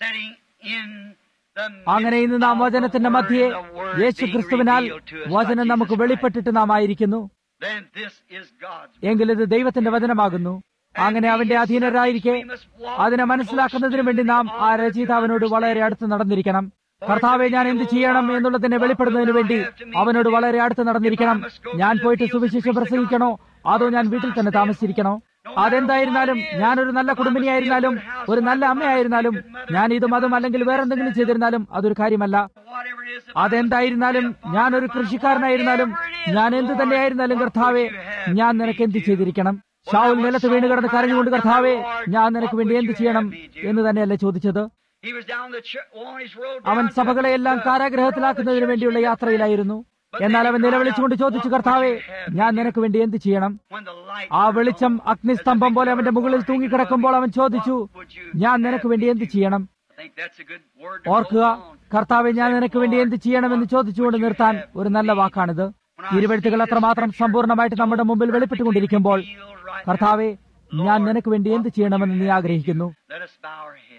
setting in the അങ്ങനെ ഇന്ന് നാം വചനത്തിന്റെ മധ്യേ യേശു ക്രിസ്തുവിനാൽ വചനം നമുക്ക് വെളിപ്പെട്ടിട്ട് നാം ആയിരിക്കുന്നു then this is God's എങ്കിൽ ഇത് ദൈവത്തിന്റെ വചനമാകുന്നു അങ്ങനെ അവന്റെ അധീനരായിരിക്കെ അതിനെ മനസ്സിലാക്കുന്നതിന് വേണ്ടി നാം ആ രചയിതാവിനോട് വളരെ അടുത്ത് നടന്നിരിക്കണം കർത്താവെ ഞാൻ എന്ത് ചെയ്യണം എന്നുള്ളതിനെ വെളിപ്പെടുന്നതിന് വേണ്ടി അവനോട് വളരെ അടുത്ത് നടന്നിരിക്കണം ഞാൻ പോയിട്ട് സുവിശേഷം പ്രസംഗിക്കണോ അതോ ഞാൻ വീട്ടിൽ തന്നെ താമസിച്ചിരിക്കണോ അതെന്തായിരുന്നാലും ഞാനൊരു നല്ല കുടുംബിനിയായിരുന്നാലും ഒരു നല്ല അമ്മയായിരുന്നാലും ഞാൻ ഇതും അതും അല്ലെങ്കിൽ വേറെന്തെങ്കിലും ചെയ്തിരുന്നാലും അതൊരു കാര്യമല്ല whatever it is അതെന്തായിരുന്നാലും ഞാനൊരു കൃഷിക്കാരനായിരുന്നാലും ഞാൻ എന്ത് തന്നെയായിരുന്നാലും കർത്താവെ ഞാൻ നിനക്ക് എന്ത് ചെയ്തിരിക്കണം ഷാവുൽ നിലത്ത് വീണ് കിടന്ന് കരഞ്ഞുകൊണ്ട് കർത്താവെ ഞാൻ നിനക്ക് വേണ്ടി എന്ത് ചെയ്യണം എന്ന് തന്നെയല്ലേ ചോദിച്ചത് He was down the ch- on his road അവൻ down to സഭകളെയെല്ലാം the- കാരാഗ്രഹത്തിലാക്കുന്നതിന് വേണ്ടിയുള്ള യാത്രയിലായിരുന്നു എന്നാൽ അവൻ നിലവിളിച്ചുകൊണ്ട് ചോദിച്ചു കർത്താവെ ഞാൻ നിനക്ക് വേണ്ടി എന്ത് ചെയ്യണം when the light ആ വെളിച്ചം അഗ്നിസ്തംഭം പോലെ അവന്റെ മുകളിൽ തൂങ്ങിക്കിടക്കുമ്പോൾ അവൻ ചോദിച്ചു ഞാൻ നിനക്ക് വേണ്ടി എന്ത് ചെയ്യണം I think that's a good word to ഓർക്കുക hold on. കർത്താവെ ഞാൻ നിനക്ക് വേണ്ടി എന്ത് ചെയ്യണമെന്ന് ചോദിച്ചുകൊണ്ട് നിർത്താൻ ഒരു നല്ല വാക്കാണിത് തിരുവഴുത്തുകൾ അത്രമാത്രം സമ്പൂർണ്ണമായിട്ട് നമ്മുടെ മുമ്പിൽ വെളിപ്പെട്ടുകൊണ്ടിരിക്കുമ്പോൾ കർത്താവെ ഞാൻ നിനക്ക് വേണ്ടി എന്ത് ചെയ്യണമെന്ന് നീ ആഗ്രഹിക്കുന്നു Let us bow our heads.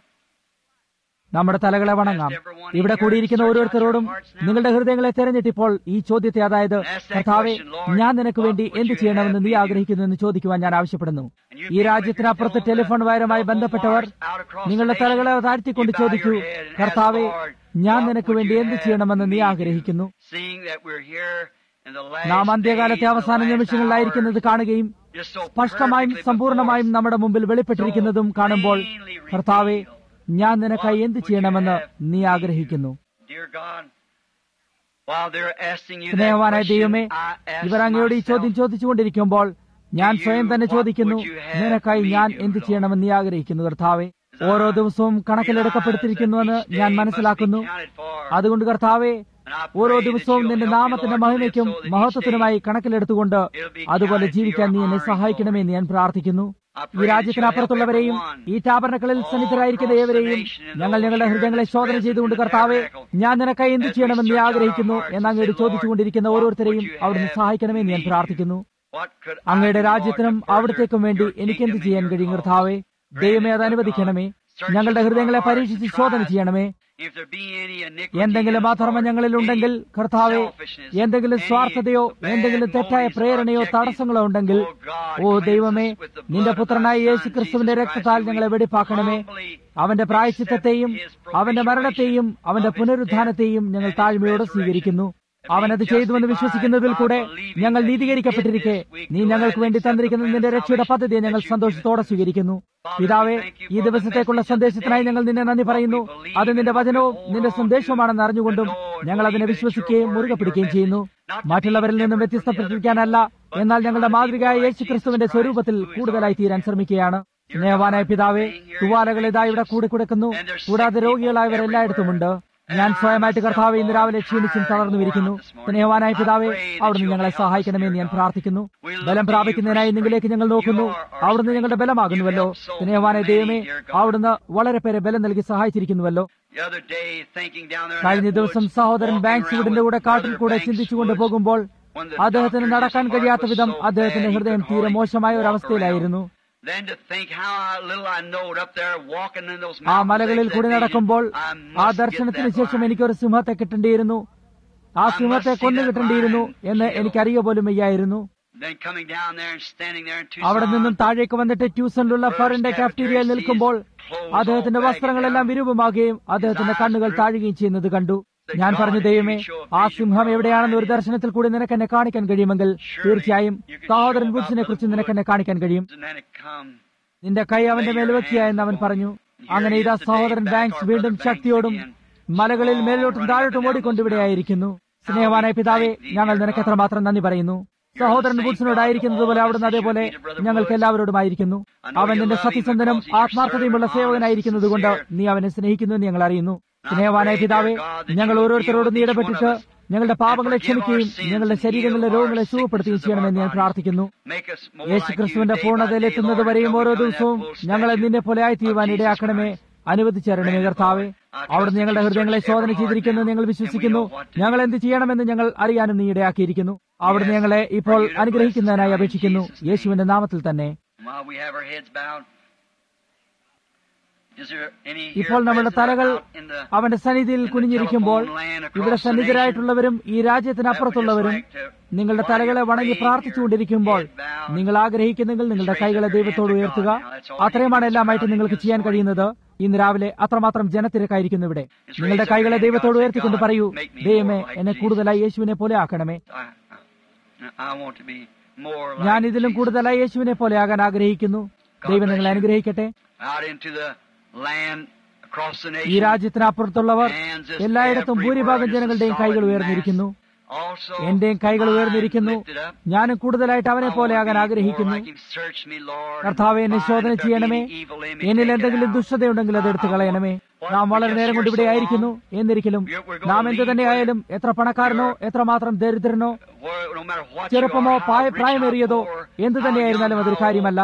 നമ്മുടെ തലകളെ വണങ്ങാം ഇവിടെ കൂടിയിരിക്കുന്ന ഓരോരുത്തരോടും നിങ്ങളുടെ ഹൃദയങ്ങളെ തെരഞ്ഞിട്ടിപ്പോൾ ഈ ചോദ്യത്തെ അതായത് കർത്താവെ ഞാൻ നിനക്ക് വേണ്ടി എന്ത് ചെയ്യണമെന്ന് നീ ആഗ്രഹിക്കുന്നു എന്ന് ചോദിക്കുവാൻ ഞാൻ ആവശ്യപ്പെടുന്നു ഈ രാജ്യത്തിനപ്പുറത്ത് ടെലിഫോൺ വയറുമായി ബന്ധപ്പെട്ടവർ നിങ്ങളുടെ തലകളെ താഴ്ത്തിക്കൊണ്ട് ചോദിക്കൂ കർത്താവെ ഞാൻ നിനക്ക് വേണ്ടി എന്ത് ചെയ്യണമെന്ന് നീ ആഗ്രഹിക്കുന്നു Seeing that we're here in the last നാം അന്ത്യകാലത്തെ days, അവസാന the last നിമിഷങ്ങളിലായിരിക്കുന്നത് കാണുകയും hour, just so സ്പഷ്ടമായും perfectly സമ്പൂർണമായും before us. നമ്മുടെ മുമ്പിൽ വെളിപ്പെട്ടിരിക്കുന്നതും കാണുമ്പോൾ കർത്താവെ ഞാൻ നിനക്കായി എന്ത് ചെയ്യണമെന്ന് നീ ആഗ്രഹിക്കുന്നു Dear God, while they're asking you that സ്നേഹവാനായ question, ദൈവമേ I ask ഇവർ അങ്ങയോട് ഈ ചോദ്യം myself, ചോദിച്ചുകൊണ്ടിരിക്കുമ്പോൾ ഞാൻ സ്വയം തന്നെ ചോദിക്കുന്നു നിനക്കായി ഞാൻ എന്ത് ചെയ്യണമെന്ന് നീ ആഗ്രഹിക്കുന്നു കർത്താവെ ഓരോ ദിവസവും കണക്കിലെടുക്കപ്പെടുത്തിരിക്കുന്നുവെന്ന് ഞാൻ മനസ്സിലാക്കുന്നു അതുകൊണ്ട് കർത്താവെ ഓരോ ദിവസവും നിന്റെ നാമത്തിന്റെ മഹിമയ്ക്കും മഹത്വത്തിനുമായി കണക്കിലെടുത്തുകൊണ്ട് അതുപോലെ ജീവിക്കാൻ നീ എന്നെ സഹായിക്കണമേ എന്ന് ഞാൻ പ്രാർത്ഥിക്കുന്നു ഈ രാജ്യത്തിനപ്പുറത്തുള്ളവരെയും ഈ ടാപർണക്കളിൽ സന്നിധരായിരിക്കുന്ന ഏവരെയും ഞങ്ങൾ ഞങ്ങളുടെ ഹൃദയങ്ങളെ ശോധന ചെയ്തുകൊണ്ട് കർത്താവെ ഞാൻ നിനക്കായി എന്ത് ചെയ്യണമെന്ന് നീ ആഗ്രഹിക്കുന്നു എന്ന് അങ്ങയോട് ചോദിച്ചുകൊണ്ടിരിക്കുന്ന ഓരോരുത്തരെയും അവിടുന്ന് സഹായിക്കണമേ എന്ന് ഞാൻ പ്രാർത്ഥിക്കുന്നു What could I അങ്ങയുടെ do, Lord, രാജ്യത്തിനും to further അവിടത്തേക്കും വേണ്ടി your എനിക്ക് എന്ത് kingdom ചെയ്യാൻ in your കഴിയും law? കർത്താവെ ദൈവമേ അത് അനുവദിക്കണമേ ഞങ്ങളുടെ ഹൃദയങ്ങളെ പരീക്ഷിച്ച് ശോധന ചെയ്യണമേ If there be any iniquity എന്തെങ്കിലും in us, അധർമ്മം Lord, ഞങ്ങളിലുണ്ടെങ്കിൽ any കർത്താവെ selfishness, എന്തെങ്കിലും any സ്വാർത്ഥതയോ bad എന്തെങ്കിലും തെറ്റായ motives or പ്രേരണയോ objectives, തടസ്സങ്ങളോ ഉണ്ടെങ്കിൽ oh God, ഓ cleanse ദൈവമേ us with the blood നിന്റെ of പുത്രനായ thy യേശു Son, ക്രിസ്തുവിന്റെ Jesus രക്തത്താൽ Christ, ഞങ്ങളെ we വെടിപ്പാക്കണമേ humbly അവന്റെ പ്രായച്ചിത്തത്തെയും accept his അവന്റെ മരണത്തെയും അവന്റെ propitiation of his പുനരുദ്ധാനത്തെയും death ഞങ്ങൾ and his താഴ്മയോടെ resurrection. സ്വീകരിക്കുന്നു അവനത് ചെയ്തുവെന്ന് വിശ്വസിക്കുന്നതിൽ കൂടെ ഞങ്ങൾ നീതീകരിക്കപ്പെട്ടിരിക്കെ നീ ഞങ്ങൾക്ക് വേണ്ടി തന്നിരിക്കുന്ന നിന്റെ രക്ഷയുടെ പദ്ധതിയെ ഞങ്ങൾ സന്തോഷത്തോടെ സ്വീകരിക്കുന്നു പിതാവെ ഈ ദിവസത്തേക്കുള്ള സന്ദേശത്തിനായി ഞങ്ങൾ നിന്നെ നന്ദി പറയുന്നു അത് നിന്റെ വചനവും നിന്റെ സന്ദേശവുമാണെന്ന് അറിഞ്ഞുകൊണ്ടും ഞങ്ങൾ അതിനെ വിശ്വസിക്കുകയും മുറുകെ പിടിക്കുകയും ചെയ്യുന്നു മറ്റുള്ളവരിൽ നിന്നും വ്യത്യസ്തപ്പെട്ടിരിക്കാനല്ല എന്നാൽ ഞങ്ങളുടെ മാതൃകയായ യേശു ക്രിസ്തുവിന്റെ സ്വരൂപത്തിൽ കൂടുതലായി തീരാൻ ശ്രമിക്കുകയാണ് സ്നേഹവാനായ പിതാവെ തുവാലകൾ ഇതാ ഇവിടെ കൂടി കൊടുക്കുന്നു കൂടാതെ രോഗികളായവർ എല്ലായിടത്തുമുണ്ട് ഞാൻ സ്വയമായിട്ട് കർത്താവ് ഇന്ന് രാവിലെ ക്ഷീണിച്ചും തളർന്നുമിരിക്കുന്നു സ്നേഹവാനായ പിതാവെ അവിടുന്ന് ഞങ്ങളെ സഹായിക്കണമെന്ന് ഞാൻ പ്രാർത്ഥിക്കുന്നു ബലം പ്രാപിക്കുന്നതിനായി നിങ്ങളിലേക്ക് ഞങ്ങൾ നോക്കുന്നു അവിടുന്ന് ഞങ്ങളുടെ ബലമാകുന്നുവല്ലോ സ്നേഹവാനായ ദൈവമേ അവിടുന്ന് വളരെ പേരെ ബലം നൽകി സഹായിച്ചിരിക്കുന്നുവല്ലോ The other day, thinking down there in കഴിഞ്ഞ that ദിവസം woods, സഹോദരൻ walking ബാങ്ക്സ് around വീടിന്റെ with കൂടെ കാട്ടിൽ Brother കൂടെ Banks ചിന്തിച്ചുകൊണ്ട് Woods, പോകുമ്പോൾ when the അദ്ദേഹത്തിന് doctor നടക്കാൻ just കഴിയാത്ത was വിധം so അദ്ദേഹത്തിന്റെ bad he ഹൃദയം could തീരെ hardly മോശമായ ഒരു walk അവസ്ഥയിലായിരുന്നു around. Then to think how little I knowed up there walking in those ആ mountains, മലകളിൽ they കൂടി said, നടക്കുമ്പോൾ I ആ must ദർശനത്തിന് get that ശേഷം lion. എനിക്കൊരു സിംഹത്തെ കിട്ടേണ്ടിയിരുന്നു ആ സിംഹത്തെ കൊന്നു കിട്ടേണ്ടിയിരുന്നു എന്ന് എനിക്കറിയ പോലും വയ്യായിരുന്നു Then coming down there and standing there in അവിടെ Tucson, നിന്നും താഴേക്ക് വന്നിട്ട് ട്യൂസണിലുള്ള ഫറിന്റെ കാഫ്റ്റീരിയയിൽ നിൽക്കുമ്പോൾ അദ്ദേഹത്തിന്റെ വസ്ത്രങ്ങളെല്ലാം വിരൂപമാകുകയും അദ്ദേഹത്തിന്റെ കണ്ണുകൾ താഴുകയും ചെയ്യുന്നത് കണ്ടു ഞാൻ പറഞ്ഞു ദൈവമേ ആ സിംഹം എവിടെയാണെന്ന് ഒരു ദർശനത്തിൽ കൂടി നിനക്ക് എന്നെ കാണിക്കാൻ കഴിയുമെങ്കിൽ തീർച്ചയായും സഹോദരൻ ബുഡ്സിനെ കുറിച്ച് നിനക്ക് എന്നെ കാണിക്കാൻ കഴിയും and then it come. നിന്റെ കൈ അവന്റെ മേൽ വെക്കുക എന്ന് അവൻ പറഞ്ഞു അങ്ങനെ ഇതാ സഹോദരൻ ബാങ്ക്സ് വീണ്ടും ശക്തിയോടും മലകളിൽ മേലോട്ടും താഴോട്ടും ഓടിക്കൊണ്ടിവിടെയായിരിക്കുന്നു സ്നേഹവാനായ പിതാവെ ഞങ്ങൾ നിനക്ക് എത്രമാത്രം നന്ദി പറയുന്നു സഹോദരൻ ബുഡ്സിനോടായിരിക്കുന്നത് പോലെ അവിടുന്ന് അതേപോലെ ഞങ്ങൾക്ക് എല്ലാവരോടുമായിരിക്കുന്നു അവൻ നിന്റെ സത്യസന്ധനും ആത്മാർത്ഥതയുമുള്ള സേവകനായിരിക്കുന്നത് കൊണ്ട് നീ അവനെ സ്നേഹിക്കുന്നു എന്ന് ഞങ്ങൾ അറിയുന്നു സ്നേഹവാനായ പിതാവെ ഞങ്ങൾ ഓരോരുത്തരോടും നീ ഇടപെട്ടിട്ട് ഞങ്ങളുടെ പാപങ്ങളെ ക്ഷമിക്കുകയും ഞങ്ങളുടെ ശരീരങ്ങളിലെ രോഗങ്ങളെ സുഖപ്പെടുത്തുകയും ചെയ്യണമെന്ന് ഞാൻ പ്രാർത്ഥിക്കുന്നു Make us more Yeshu like you ക്രിസ്തുവിന്റെ day by പൂർണ്ണതയിലെത്തുന്നത് day, Lord, വരെയും till we ഓരോ come to that ദിവസവും full ഞങ്ങളെ stature നിന്നെ പോലെ ആയിത്തീരുവാൻ of Jesus ഇടയാക്കണമേ Christ. അനുവദിച്ചരണമേ കർത്താവെ അവിടുന്ന് ഞങ്ങളുടെ ഹൃദയങ്ങളെ ശോധന ചെയ്തിരിക്കുന്നു ഞങ്ങൾ വിശ്വസിക്കുന്നു ഞങ്ങൾ എന്ത് ചെയ്യണമെന്ന് ഞങ്ങൾ അറിയാനും നീ ഇടയാക്കിയിരിക്കുന്നു അവിടുന്ന് ഞങ്ങളെ ഇപ്പോൾ അനുഗ്രഹിക്കുന്നതിനായി അപേക്ഷിക്കുന്നു യേശുവിന്റെ നാമത്തിൽ തന്നെ While we have our heads bowed, ഇപ്പോൾ നമ്മുടെ തലകൾ അവന്റെ സന്നിധിയിൽ കുനിഞ്ഞിരിക്കുമ്പോൾ ഇവിടെ സന്നിധരായിട്ടുള്ളവരും ഈ രാജ്യത്തിനപ്പുറത്തുള്ളവരും നിങ്ങളുടെ തലകളെ വണങ്ങി പ്രാർത്ഥിച്ചുകൊണ്ടിരിക്കുമ്പോൾ നിങ്ങൾ ആഗ്രഹിക്കുന്നെങ്കിൽ നിങ്ങളുടെ കൈകളെ ദൈവത്തോട് ഉയർത്തുക അത്രയുമാണ് എല്ലാമായിട്ട് നിങ്ങൾക്ക് ചെയ്യാൻ കഴിയുന്നത് ഇന്ന് രാവിലെ അത്രമാത്രം ജനത്തിരക്കായിരിക്കുന്നു ഇവിടെ നിങ്ങളുടെ കൈകളെ ദൈവത്തോട് ഉയർത്തിക്കൊണ്ട് പറയൂ ദൈവമേ എന്നെ കൂടുതലായി യേശുവിനെ പോലെ ആക്കണമേ ഞാൻ ഇതിലും കൂടുതലായി യേശുവിനെ പോലെ ആകാൻ ആഗ്രഹിക്കുന്നു ദൈവം നിങ്ങളെ അനുഗ്രഹിക്കട്ടെ ഈ രാജ്യത്തിനപ്പുറത്തുള്ളവർ എല്ലായിടത്തും ഭൂരിഭാഗം ജനങ്ങളുടെയും കൈകൾ ഉയർന്നിരിക്കുന്നു എന്റെയും കൈകൾ ഉയർന്നിരിക്കുന്നു ഞാനും കൂടുതലായിട്ട് അവനെ പോലെ ആകാൻ ആഗ്രഹിക്കുന്നു കർത്താവെ എന്നെ ശോധന ചെയ്യണമേ എന്നിൽ എന്തെങ്കിലും ദുഷ്ടതയുണ്ടെങ്കിൽ അത് എടുത്തു കളയണമേ നാം വളരെ നേരം കൊണ്ട് ഇവിടെ ആയിരിക്കുന്നു എന്നിരിക്കലും നാം എന്തു തന്നെയായാലും എത്ര പണക്കാരനോ എത്രമാത്രം ദരിദ്രനോ ചെറുപ്പമോ പ്രായമേറിയതോ എന്തു തന്നെയായിരുന്നാലും അതൊരു കാര്യമല്ല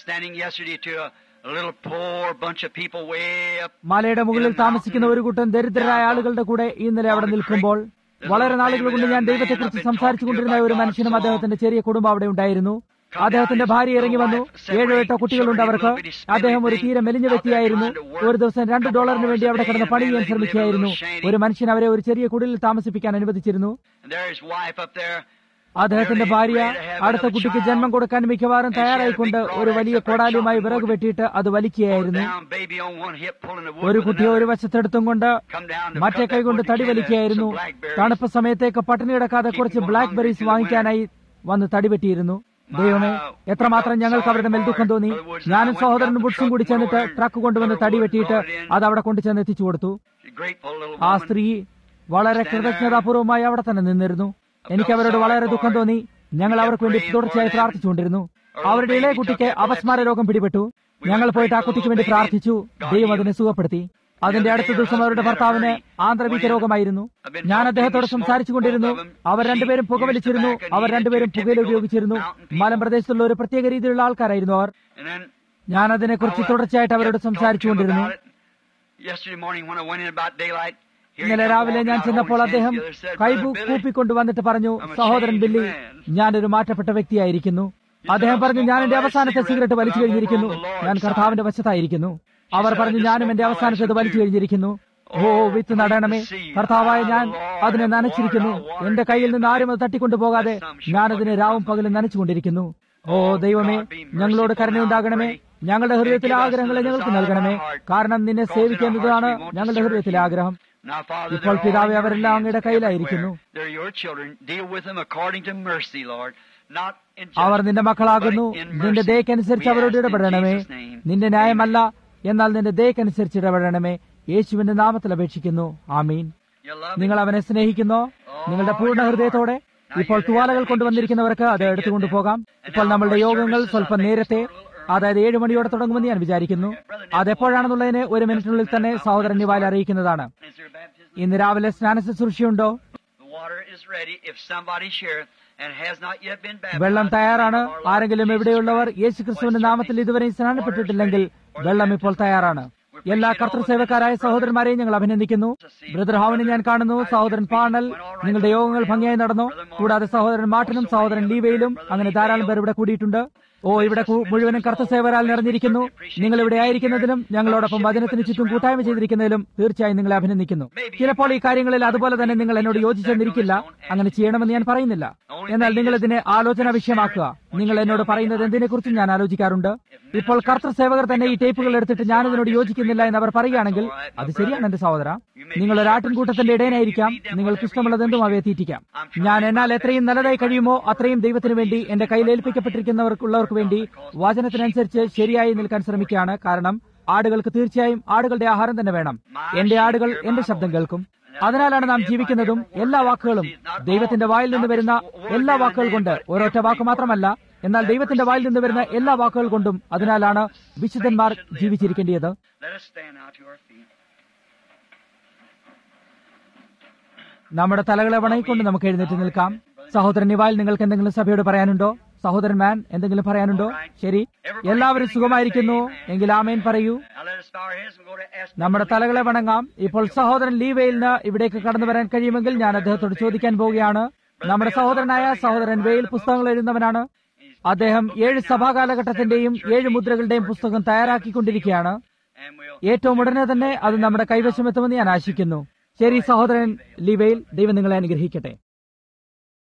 മലയുടെ മുകളിൽ താമസിക്കുന്ന ഒരു കൂട്ടം ദരിദ്രരായ ആളുകളുടെ കൂടെ ഇന്നലെ അവിടെ നിൽക്കുമ്പോൾ വളരെ നാളുകൾ കൊണ്ട് ഞാൻ ദൈവത്തെക്കുറിച്ച് സംസാരിച്ചു കൊണ്ടിരുന്ന ഒരു മനുഷ്യനും അദ്ദേഹത്തിന്റെ ചെറിയ കുടുംബം അവിടെ ഉണ്ടായിരുന്നു അദ്ദേഹത്തിന്റെ ഭാര്യ ഇറങ്ങി വന്നു ഏഴോ എട്ടോ കുട്ടികളുണ്ട് അവർക്ക് അദ്ദേഹം ഒരു തീരെ മെലിഞ്ഞ വ്യക്തിയായിരുന്നു ഒരു ദിവസം രണ്ട് ഡോളറിന് വേണ്ടി അവിടെ കിടന്ന് പണി ചെയ്യാൻ ശ്രമിക്കുകയായിരുന്നു ഒരു മനുഷ്യൻ അവരെ ഒരു ചെറിയ കുടിലിൽ താമസിപ്പിക്കാൻ അനുവദിച്ചിരുന്നു അദ്ദേഹത്തിന്റെ ഭാര്യ അടുത്ത കുട്ടിക്ക് ജന്മം കൊടുക്കാൻ മിക്കവാറും തയ്യാറായിക്കൊണ്ട് ഒരു വലിയ കോടാലിയുമായി വിറക് വെട്ടിയിട്ട് അത് വലിക്കുകയായിരുന്നു ഒരു കുട്ടിയെ ഒരു വശത്തെടുത്തും കൊണ്ട് മറ്റേ കൈ കൊണ്ട് തടി വലിക്കുകയായിരുന്നു തണുപ്പ് സമയത്തേക്ക് പട്ടിണി കിടക്കാതെ കുറച്ച് ബ്ലാക്ക് ബെറീസ് വാങ്ങിക്കാനായി വന്ന് തടി വെട്ടിയിരുന്നു ദൈവമേ എത്രമാത്രം ഞങ്ങൾക്ക് അവരുടെ മേൽ ദുഃഖം തോന്നി ഞാനും സഹോദരനും ബുഡ്സും കൂടി ചെന്നിട്ട് ട്രക്ക് കൊണ്ടുവന്ന് തടി വെട്ടിയിട്ട് അത് അവിടെ കൊണ്ടു ചെന്ന് എത്തിച്ചു കൊടുത്തു ആ സ്ത്രീ വളരെ കൃതജ്ഞതാപൂർവമായി അവിടെ തന്നെ നിന്നിരുന്നു എനിക്ക് അവരോട് വളരെ ദുഃഖം തോന്നി ഞങ്ങൾ അവർക്ക് വേണ്ടി തുടർച്ചയായി പ്രാർത്ഥിച്ചുകൊണ്ടിരുന്നു അവരുടെ ഇളയ കുട്ടിക്ക് അപസ്മാര രോഗം പിടിപെട്ടു ഞങ്ങൾ പോയിട്ട് ആ കുട്ടിക്ക് വേണ്ടി പ്രാർത്ഥിച്ചു ദൈവം അതിനെ സുഖപ്പെടുത്തി അതിന്റെ അടുത്ത ദിവസം അവരുടെ ഭർത്താവിന് ആന്ത്രവീക്ക രോഗമായിരുന്നു ഞാൻ അദ്ദേഹത്തോട് സംസാരിച്ചു കൊണ്ടിരുന്നു അവർ രണ്ടുപേരും പുകവലിച്ചിരുന്നു അവർ രണ്ടുപേരും പുകയില ഉപയോഗിച്ചിരുന്നു മലമ്പ്രദേശത്തുള്ള ഒരു പ്രത്യേക രീതിയിലുള്ള ആൾക്കാരായിരുന്നു അവർ ഞാൻ അതിനെക്കുറിച്ച് തുടർച്ചയായിട്ട് അവരോട് സംസാരിച്ചുകൊണ്ടിരുന്നു ഇന്നലെ രാവിലെ ഞാൻ ചെന്നപ്പോൾ അദ്ദേഹം കൈബു കൂപ്പിക്കൊണ്ട് വന്നിട്ട് പറഞ്ഞു സഹോദരൻ ബില്ലി ഞാനൊരു മാറ്റപ്പെട്ട വ്യക്തിയായിരിക്കുന്നു അദ്ദേഹം പറഞ്ഞു ഞാൻ എന്റെ അവസാനത്തെ സിഗരറ്റ് വലിച്ചു കഴിഞ്ഞിരിക്കുന്നു ഞാൻ കർത്താവിന്റെ വശത്തായിരിക്കുന്നു അവർ പറഞ്ഞു ഞാനും എന്റെ അവസാനത്തേത് വലിച്ചു കഴിഞ്ഞിരിക്കുന്നു ഓ വിത്ത് നടണമേ കർത്താവായ ഞാൻ അതിനെ നനച്ചിരിക്കുന്നു എന്റെ കയ്യിൽ നിന്ന് ആരും അത് തട്ടിക്കൊണ്ടു പോകാതെ ഞാൻ അതിനെ രാവും പകലും നനച്ചുകൊണ്ടിരിക്കുന്നു ഓ ദൈവമേ ഞങ്ങളോട് കരുണയുണ്ടാകണമേ ഞങ്ങളുടെ ഹൃദയത്തിലെ ആഗ്രഹങ്ങളെ ഞങ്ങൾക്ക് നൽകണമേ കാരണം നിന്നെ സേവിക്കേണ്ടതാണ് ഞങ്ങളുടെ ഹൃദയത്തിലെ ആഗ്രഹം ഇപ്പോൾ പിതാവ് അവരെല്ലാം അങ്ങയുടെ കയ്യിലായിരിക്കുന്നു അവർ നിന്റെ മക്കളാകുന്നു നിന്റെ ദയക്കനുസരിച്ച് അവരോട് ഇടപെടണമേ നിന്റെ ന്യായമല്ല എന്നാൽ നിന്റെ ദയക്കനുസരിച്ച് ഇടപെടണമേ യേശുവിന്റെ നാമത്തിൽ അപേക്ഷിക്കുന്നു ആമീൻ നിങ്ങൾ അവനെ സ്നേഹിക്കുന്നോ നിങ്ങളുടെ പൂർണ്ണ ഹൃദയത്തോടെ ഇപ്പോൾ തുവാലകൾ കൊണ്ടുവന്നിരിക്കുന്നവർക്ക് അത് എടുത്തുകൊണ്ടു പോകാം ഇപ്പോൾ നമ്മളുടെ യോഗങ്ങൾ സ്വല്പം നേരത്തെ അതായത് ഏഴ് മണിയോടെ തുടങ്ങുമെന്ന് ഞാൻ വിചാരിക്കുന്നു അതെപ്പോഴാണെന്നുള്ളതിന് ഒരു മിനിറ്റിനുള്ളിൽ തന്നെ സഹോദരൻ നിവാൽ അറിയിക്കുന്നതാണ് ഇന്ന് രാവിലെ സ്നാന ശുശ്രൂഷയുണ്ടോ വെള്ളം തയ്യാറാണ് ആരെങ്കിലും എവിടെയുള്ളവർ യേശു ക്രിസ്തുവിന്റെ നാമത്തിൽ ഇതുവരെ സ്നാനപ്പെട്ടിട്ടില്ലെങ്കിൽ വെള്ളം ഇപ്പോൾ തയ്യാറാണ് എല്ലാ കർത്തൃസേവക്കാരായ സഹോദരന്മാരെയും ഞങ്ങൾ അഭിനന്ദിക്കുന്നു ബ്രദർ ഹാവിനെ ഞാൻ കാണുന്നു സഹോദരൻ പാണൽ നിങ്ങളുടെ യോഗങ്ങൾ ഭംഗിയായി നടന്നു കൂടാതെ സഹോദരൻ മാർട്ടിനും സഹോദരൻ ലീവയിലും അങ്ങനെ ധാരാളം പേർ ഇവിടെ കൂടിയിട്ടുണ്ട് ഓ ഇവിടെ മുഴുവനും കർത്തസേവരാൽ നിറഞ്ഞിരിക്കുന്നു നിങ്ങൾ ഇവിടെ ആയിരിക്കുന്നതിലും ഞങ്ങളോടൊപ്പം വചനത്തിന് ചുറ്റും കൂട്ടായ്മ ചെയ്തിരിക്കുന്നതിലും തീർച്ചയായും നിങ്ങളെ അഭിനന്ദിക്കുന്നു ചിലപ്പോൾ ഈ കാര്യങ്ങളിൽ അതുപോലെ തന്നെ നിങ്ങൾ എന്നോട് യോജിച്ചെന്നിരിക്കില്ല അങ്ങനെ ചെയ്യണമെന്ന് ഞാൻ പറയുന്നില്ല എന്നാൽ നിങ്ങൾ ഇതിനെ ആലോചന വിഷയമാക്കുക നിങ്ങൾ എന്നോട് പറയുന്നത് എന്തിനെക്കുറിച്ചും ഞാൻ ആലോചിക്കാറുണ്ട് ഇപ്പോൾ കർത്തൃസേവകർ തന്നെ ഈ ടേപ്പുകൾ എടുത്തിട്ട് ഞാനിതിനോട് യോജിക്കുന്നില്ല എന്ന് അവർ പറയുകയാണെങ്കിൽ അത് ശരിയാണ് എന്റെ സഹോദര നിങ്ങൾ ഒരു ആട്ടിൻകൂട്ടത്തിന്റെ ഇടയനായിരിക്കാം നിങ്ങൾക്ക് ഇഷ്ടമുള്ളത് എന്തും അവയെ തീറ്റിക്കാം ഞാൻ എന്നാൽ എത്രയും നല്ലതായി കഴിയുമോ അത്രയും ദൈവത്തിന് വേണ്ടി എന്റെ കയ്യിലേൽപ്പിക്കപ്പെട്ടിരിക്കുന്നവർക്കുള്ളവർക്ക് വേണ്ടി വചനത്തിനനുസരിച്ച് ശരിയായി നിൽക്കാൻ ശ്രമിക്കുകയാണ് കാരണം ആടുകൾക്ക് തീർച്ചയായും ആടുകളുടെ ആഹാരം തന്നെ വേണം എന്റെ ആടുകൾ എന്റെ ശബ്ദം കേൾക്കും അതിനാലാണ് നാം ജീവിക്കുന്നതും എല്ലാ വാക്കുകളും ദൈവത്തിന്റെ വായിൽ നിന്ന് വരുന്ന എല്ലാ വാക്കുകൾ കൊണ്ട് ഒരൊറ്റ വാക്ക് മാത്രമല്ല എന്നാൽ ദൈവത്തിന്റെ വായിൽ നിന്ന് വരുന്ന എല്ലാ വാക്കുകൾ കൊണ്ടും അതിനാലാണ് വിശുദ്ധന്മാർ ജീവിച്ചിരിക്കേണ്ടത് നമ്മുടെ തലകളെ വണങ്ങിക്കൊണ്ട് നമുക്ക് എഴുന്നേറ്റ് നിൽക്കാം സഹോദരൻ നിവാൽ നിങ്ങൾക്ക് എന്തെങ്കിലും സഭയോട് പറയാനുണ്ടോ സഹോദരൻ മാൻ എന്തെങ്കിലും പറയാനുണ്ടോ ശരി എല്ലാവരും സുഖമായിരിക്കുന്നു എങ്കിൽ ആമേൻ പറയൂ നമ്മുടെ തലകളെ വണങ്ങാം ഇപ്പോൾ സഹോദരൻ ലീവെയിലിന് ഇവിടേക്ക് കടന്നു വരാൻ കഴിയുമെങ്കിൽ ഞാൻ അദ്ദേഹത്തോട് ചോദിക്കാൻ പോവുകയാണ് നമ്മുടെ സഹോദരനായ സഹോദരൻ വെയിൽ പുസ്തകങ്ങൾ എഴുതുന്നവനാണ് അദ്ദേഹം ഏഴ് സഭാ കാലഘട്ടത്തിന്റെയും ഏഴ് മുദ്രകളുടെയും പുസ്തകം തയ്യാറാക്കിക്കൊണ്ടിരിക്കുകയാണ് and we'll. ഏറ്റവും ഉടനെ തന്നെ അത് നമ്മുടെ കൈവശമെത്തുമെന്ന് ഞാൻ ആശിക്കുന്നു ശരി സഹോദരൻ ലിവയിൽ ദൈവം നിങ്ങളെ അനുഗ്രഹിക്കട്ടെ